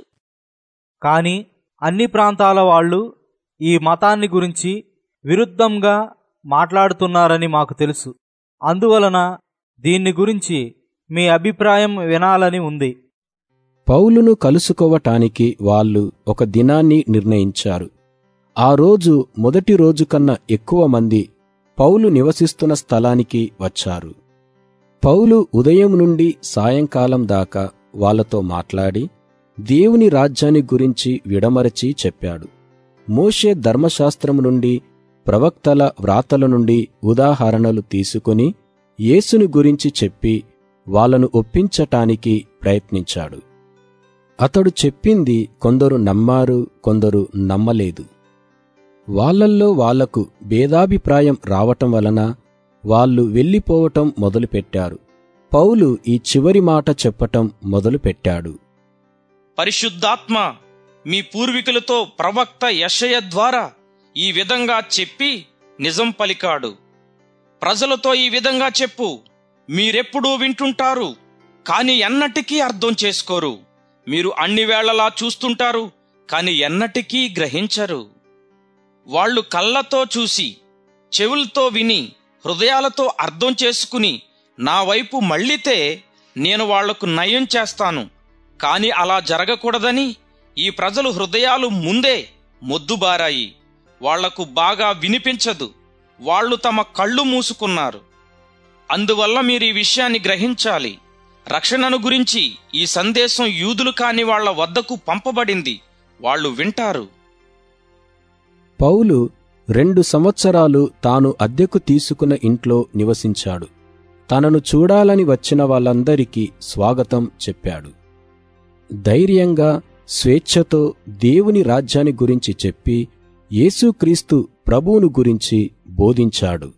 కాని అన్ని ప్రాంతాల వాళ్ళు ఈ మతాన్ని గురించి విరుద్ధంగా మాట్లాడుతున్నారని మాకు తెలుసు అందువలన దీన్ని గురించి మీ అభిప్రాయం వినాలని ఉంది పౌలును కలుసుకోవటానికి వాళ్ళు ఒక దినాన్ని నిర్ణయించారు ఆ రోజు మొదటి రోజు కన్నా ఎక్కువ మంది పౌలు నివసిస్తున్న స్థలానికి వచ్చారు పౌలు ఉదయం నుండి సాయంకాలం దాకా వాళ్లతో మాట్లాడి దేవుని రాజ్యాన్ని గురించి విడమరచి చెప్పాడు మోషే ధర్మశాస్త్రం నుండి ప్రవక్తల వ్రాతల నుండి ఉదాహరణలు తీసుకుని యేసుని గురించి చెప్పి వాళ్ళను ఒప్పించటానికి ప్రయత్నించాడు అతడు చెప్పింది కొందరు నమ్మారు కొందరు నమ్మలేదు వాళ్ళల్లో వాళ్లకు భేదాభిప్రాయం రావటం వలన వాళ్ళు వెళ్ళిపోవటం మొదలుపెట్టారు పౌలు ఈ చివరి మాట చెప్పటం మొదలుపెట్టాడు పరిశుద్ధాత్మ మీ పూర్వీకులతో ప్రవక్త యషయ ద్వారా ఈ విధంగా చెప్పి నిజం పలికాడు ప్రజలతో ఈ విధంగా చెప్పు మీరెప్పుడూ వింటుంటారు కాని ఎన్నటికీ అర్థం చేసుకోరు మీరు అన్ని వేళలా చూస్తుంటారు కాని ఎన్నటికీ గ్రహించరు వాళ్ళు కళ్ళతో చూసి చెవులతో విని హృదయాలతో అర్థం చేసుకుని నా వైపు మళ్ళితే నేను వాళ్లకు నయం చేస్తాను కాని అలా జరగకూడదని ఈ ప్రజలు హృదయాలు ముందే మొద్దుబారాయి వాళ్లకు బాగా వినిపించదు వాళ్ళు తమ కళ్ళు మూసుకున్నారు అందువల్ల మీరు ఈ విషయాన్ని గ్రహించాలి రక్షణను గురించి ఈ సందేశం యూదులు కాని వాళ్ల వద్దకు పంపబడింది వాళ్ళు వింటారు పౌలు రెండు సంవత్సరాలు తాను అద్దెకు తీసుకున్న ఇంట్లో నివసించాడు తనను చూడాలని వచ్చిన వాళ్ళందరికీ స్వాగతం చెప్పాడు ధైర్యంగా స్వేచ్ఛతో దేవుని రాజ్యాన్ని గురించి చెప్పి యేసుక్రీస్తు ప్రభువును గురించి బోధించాడు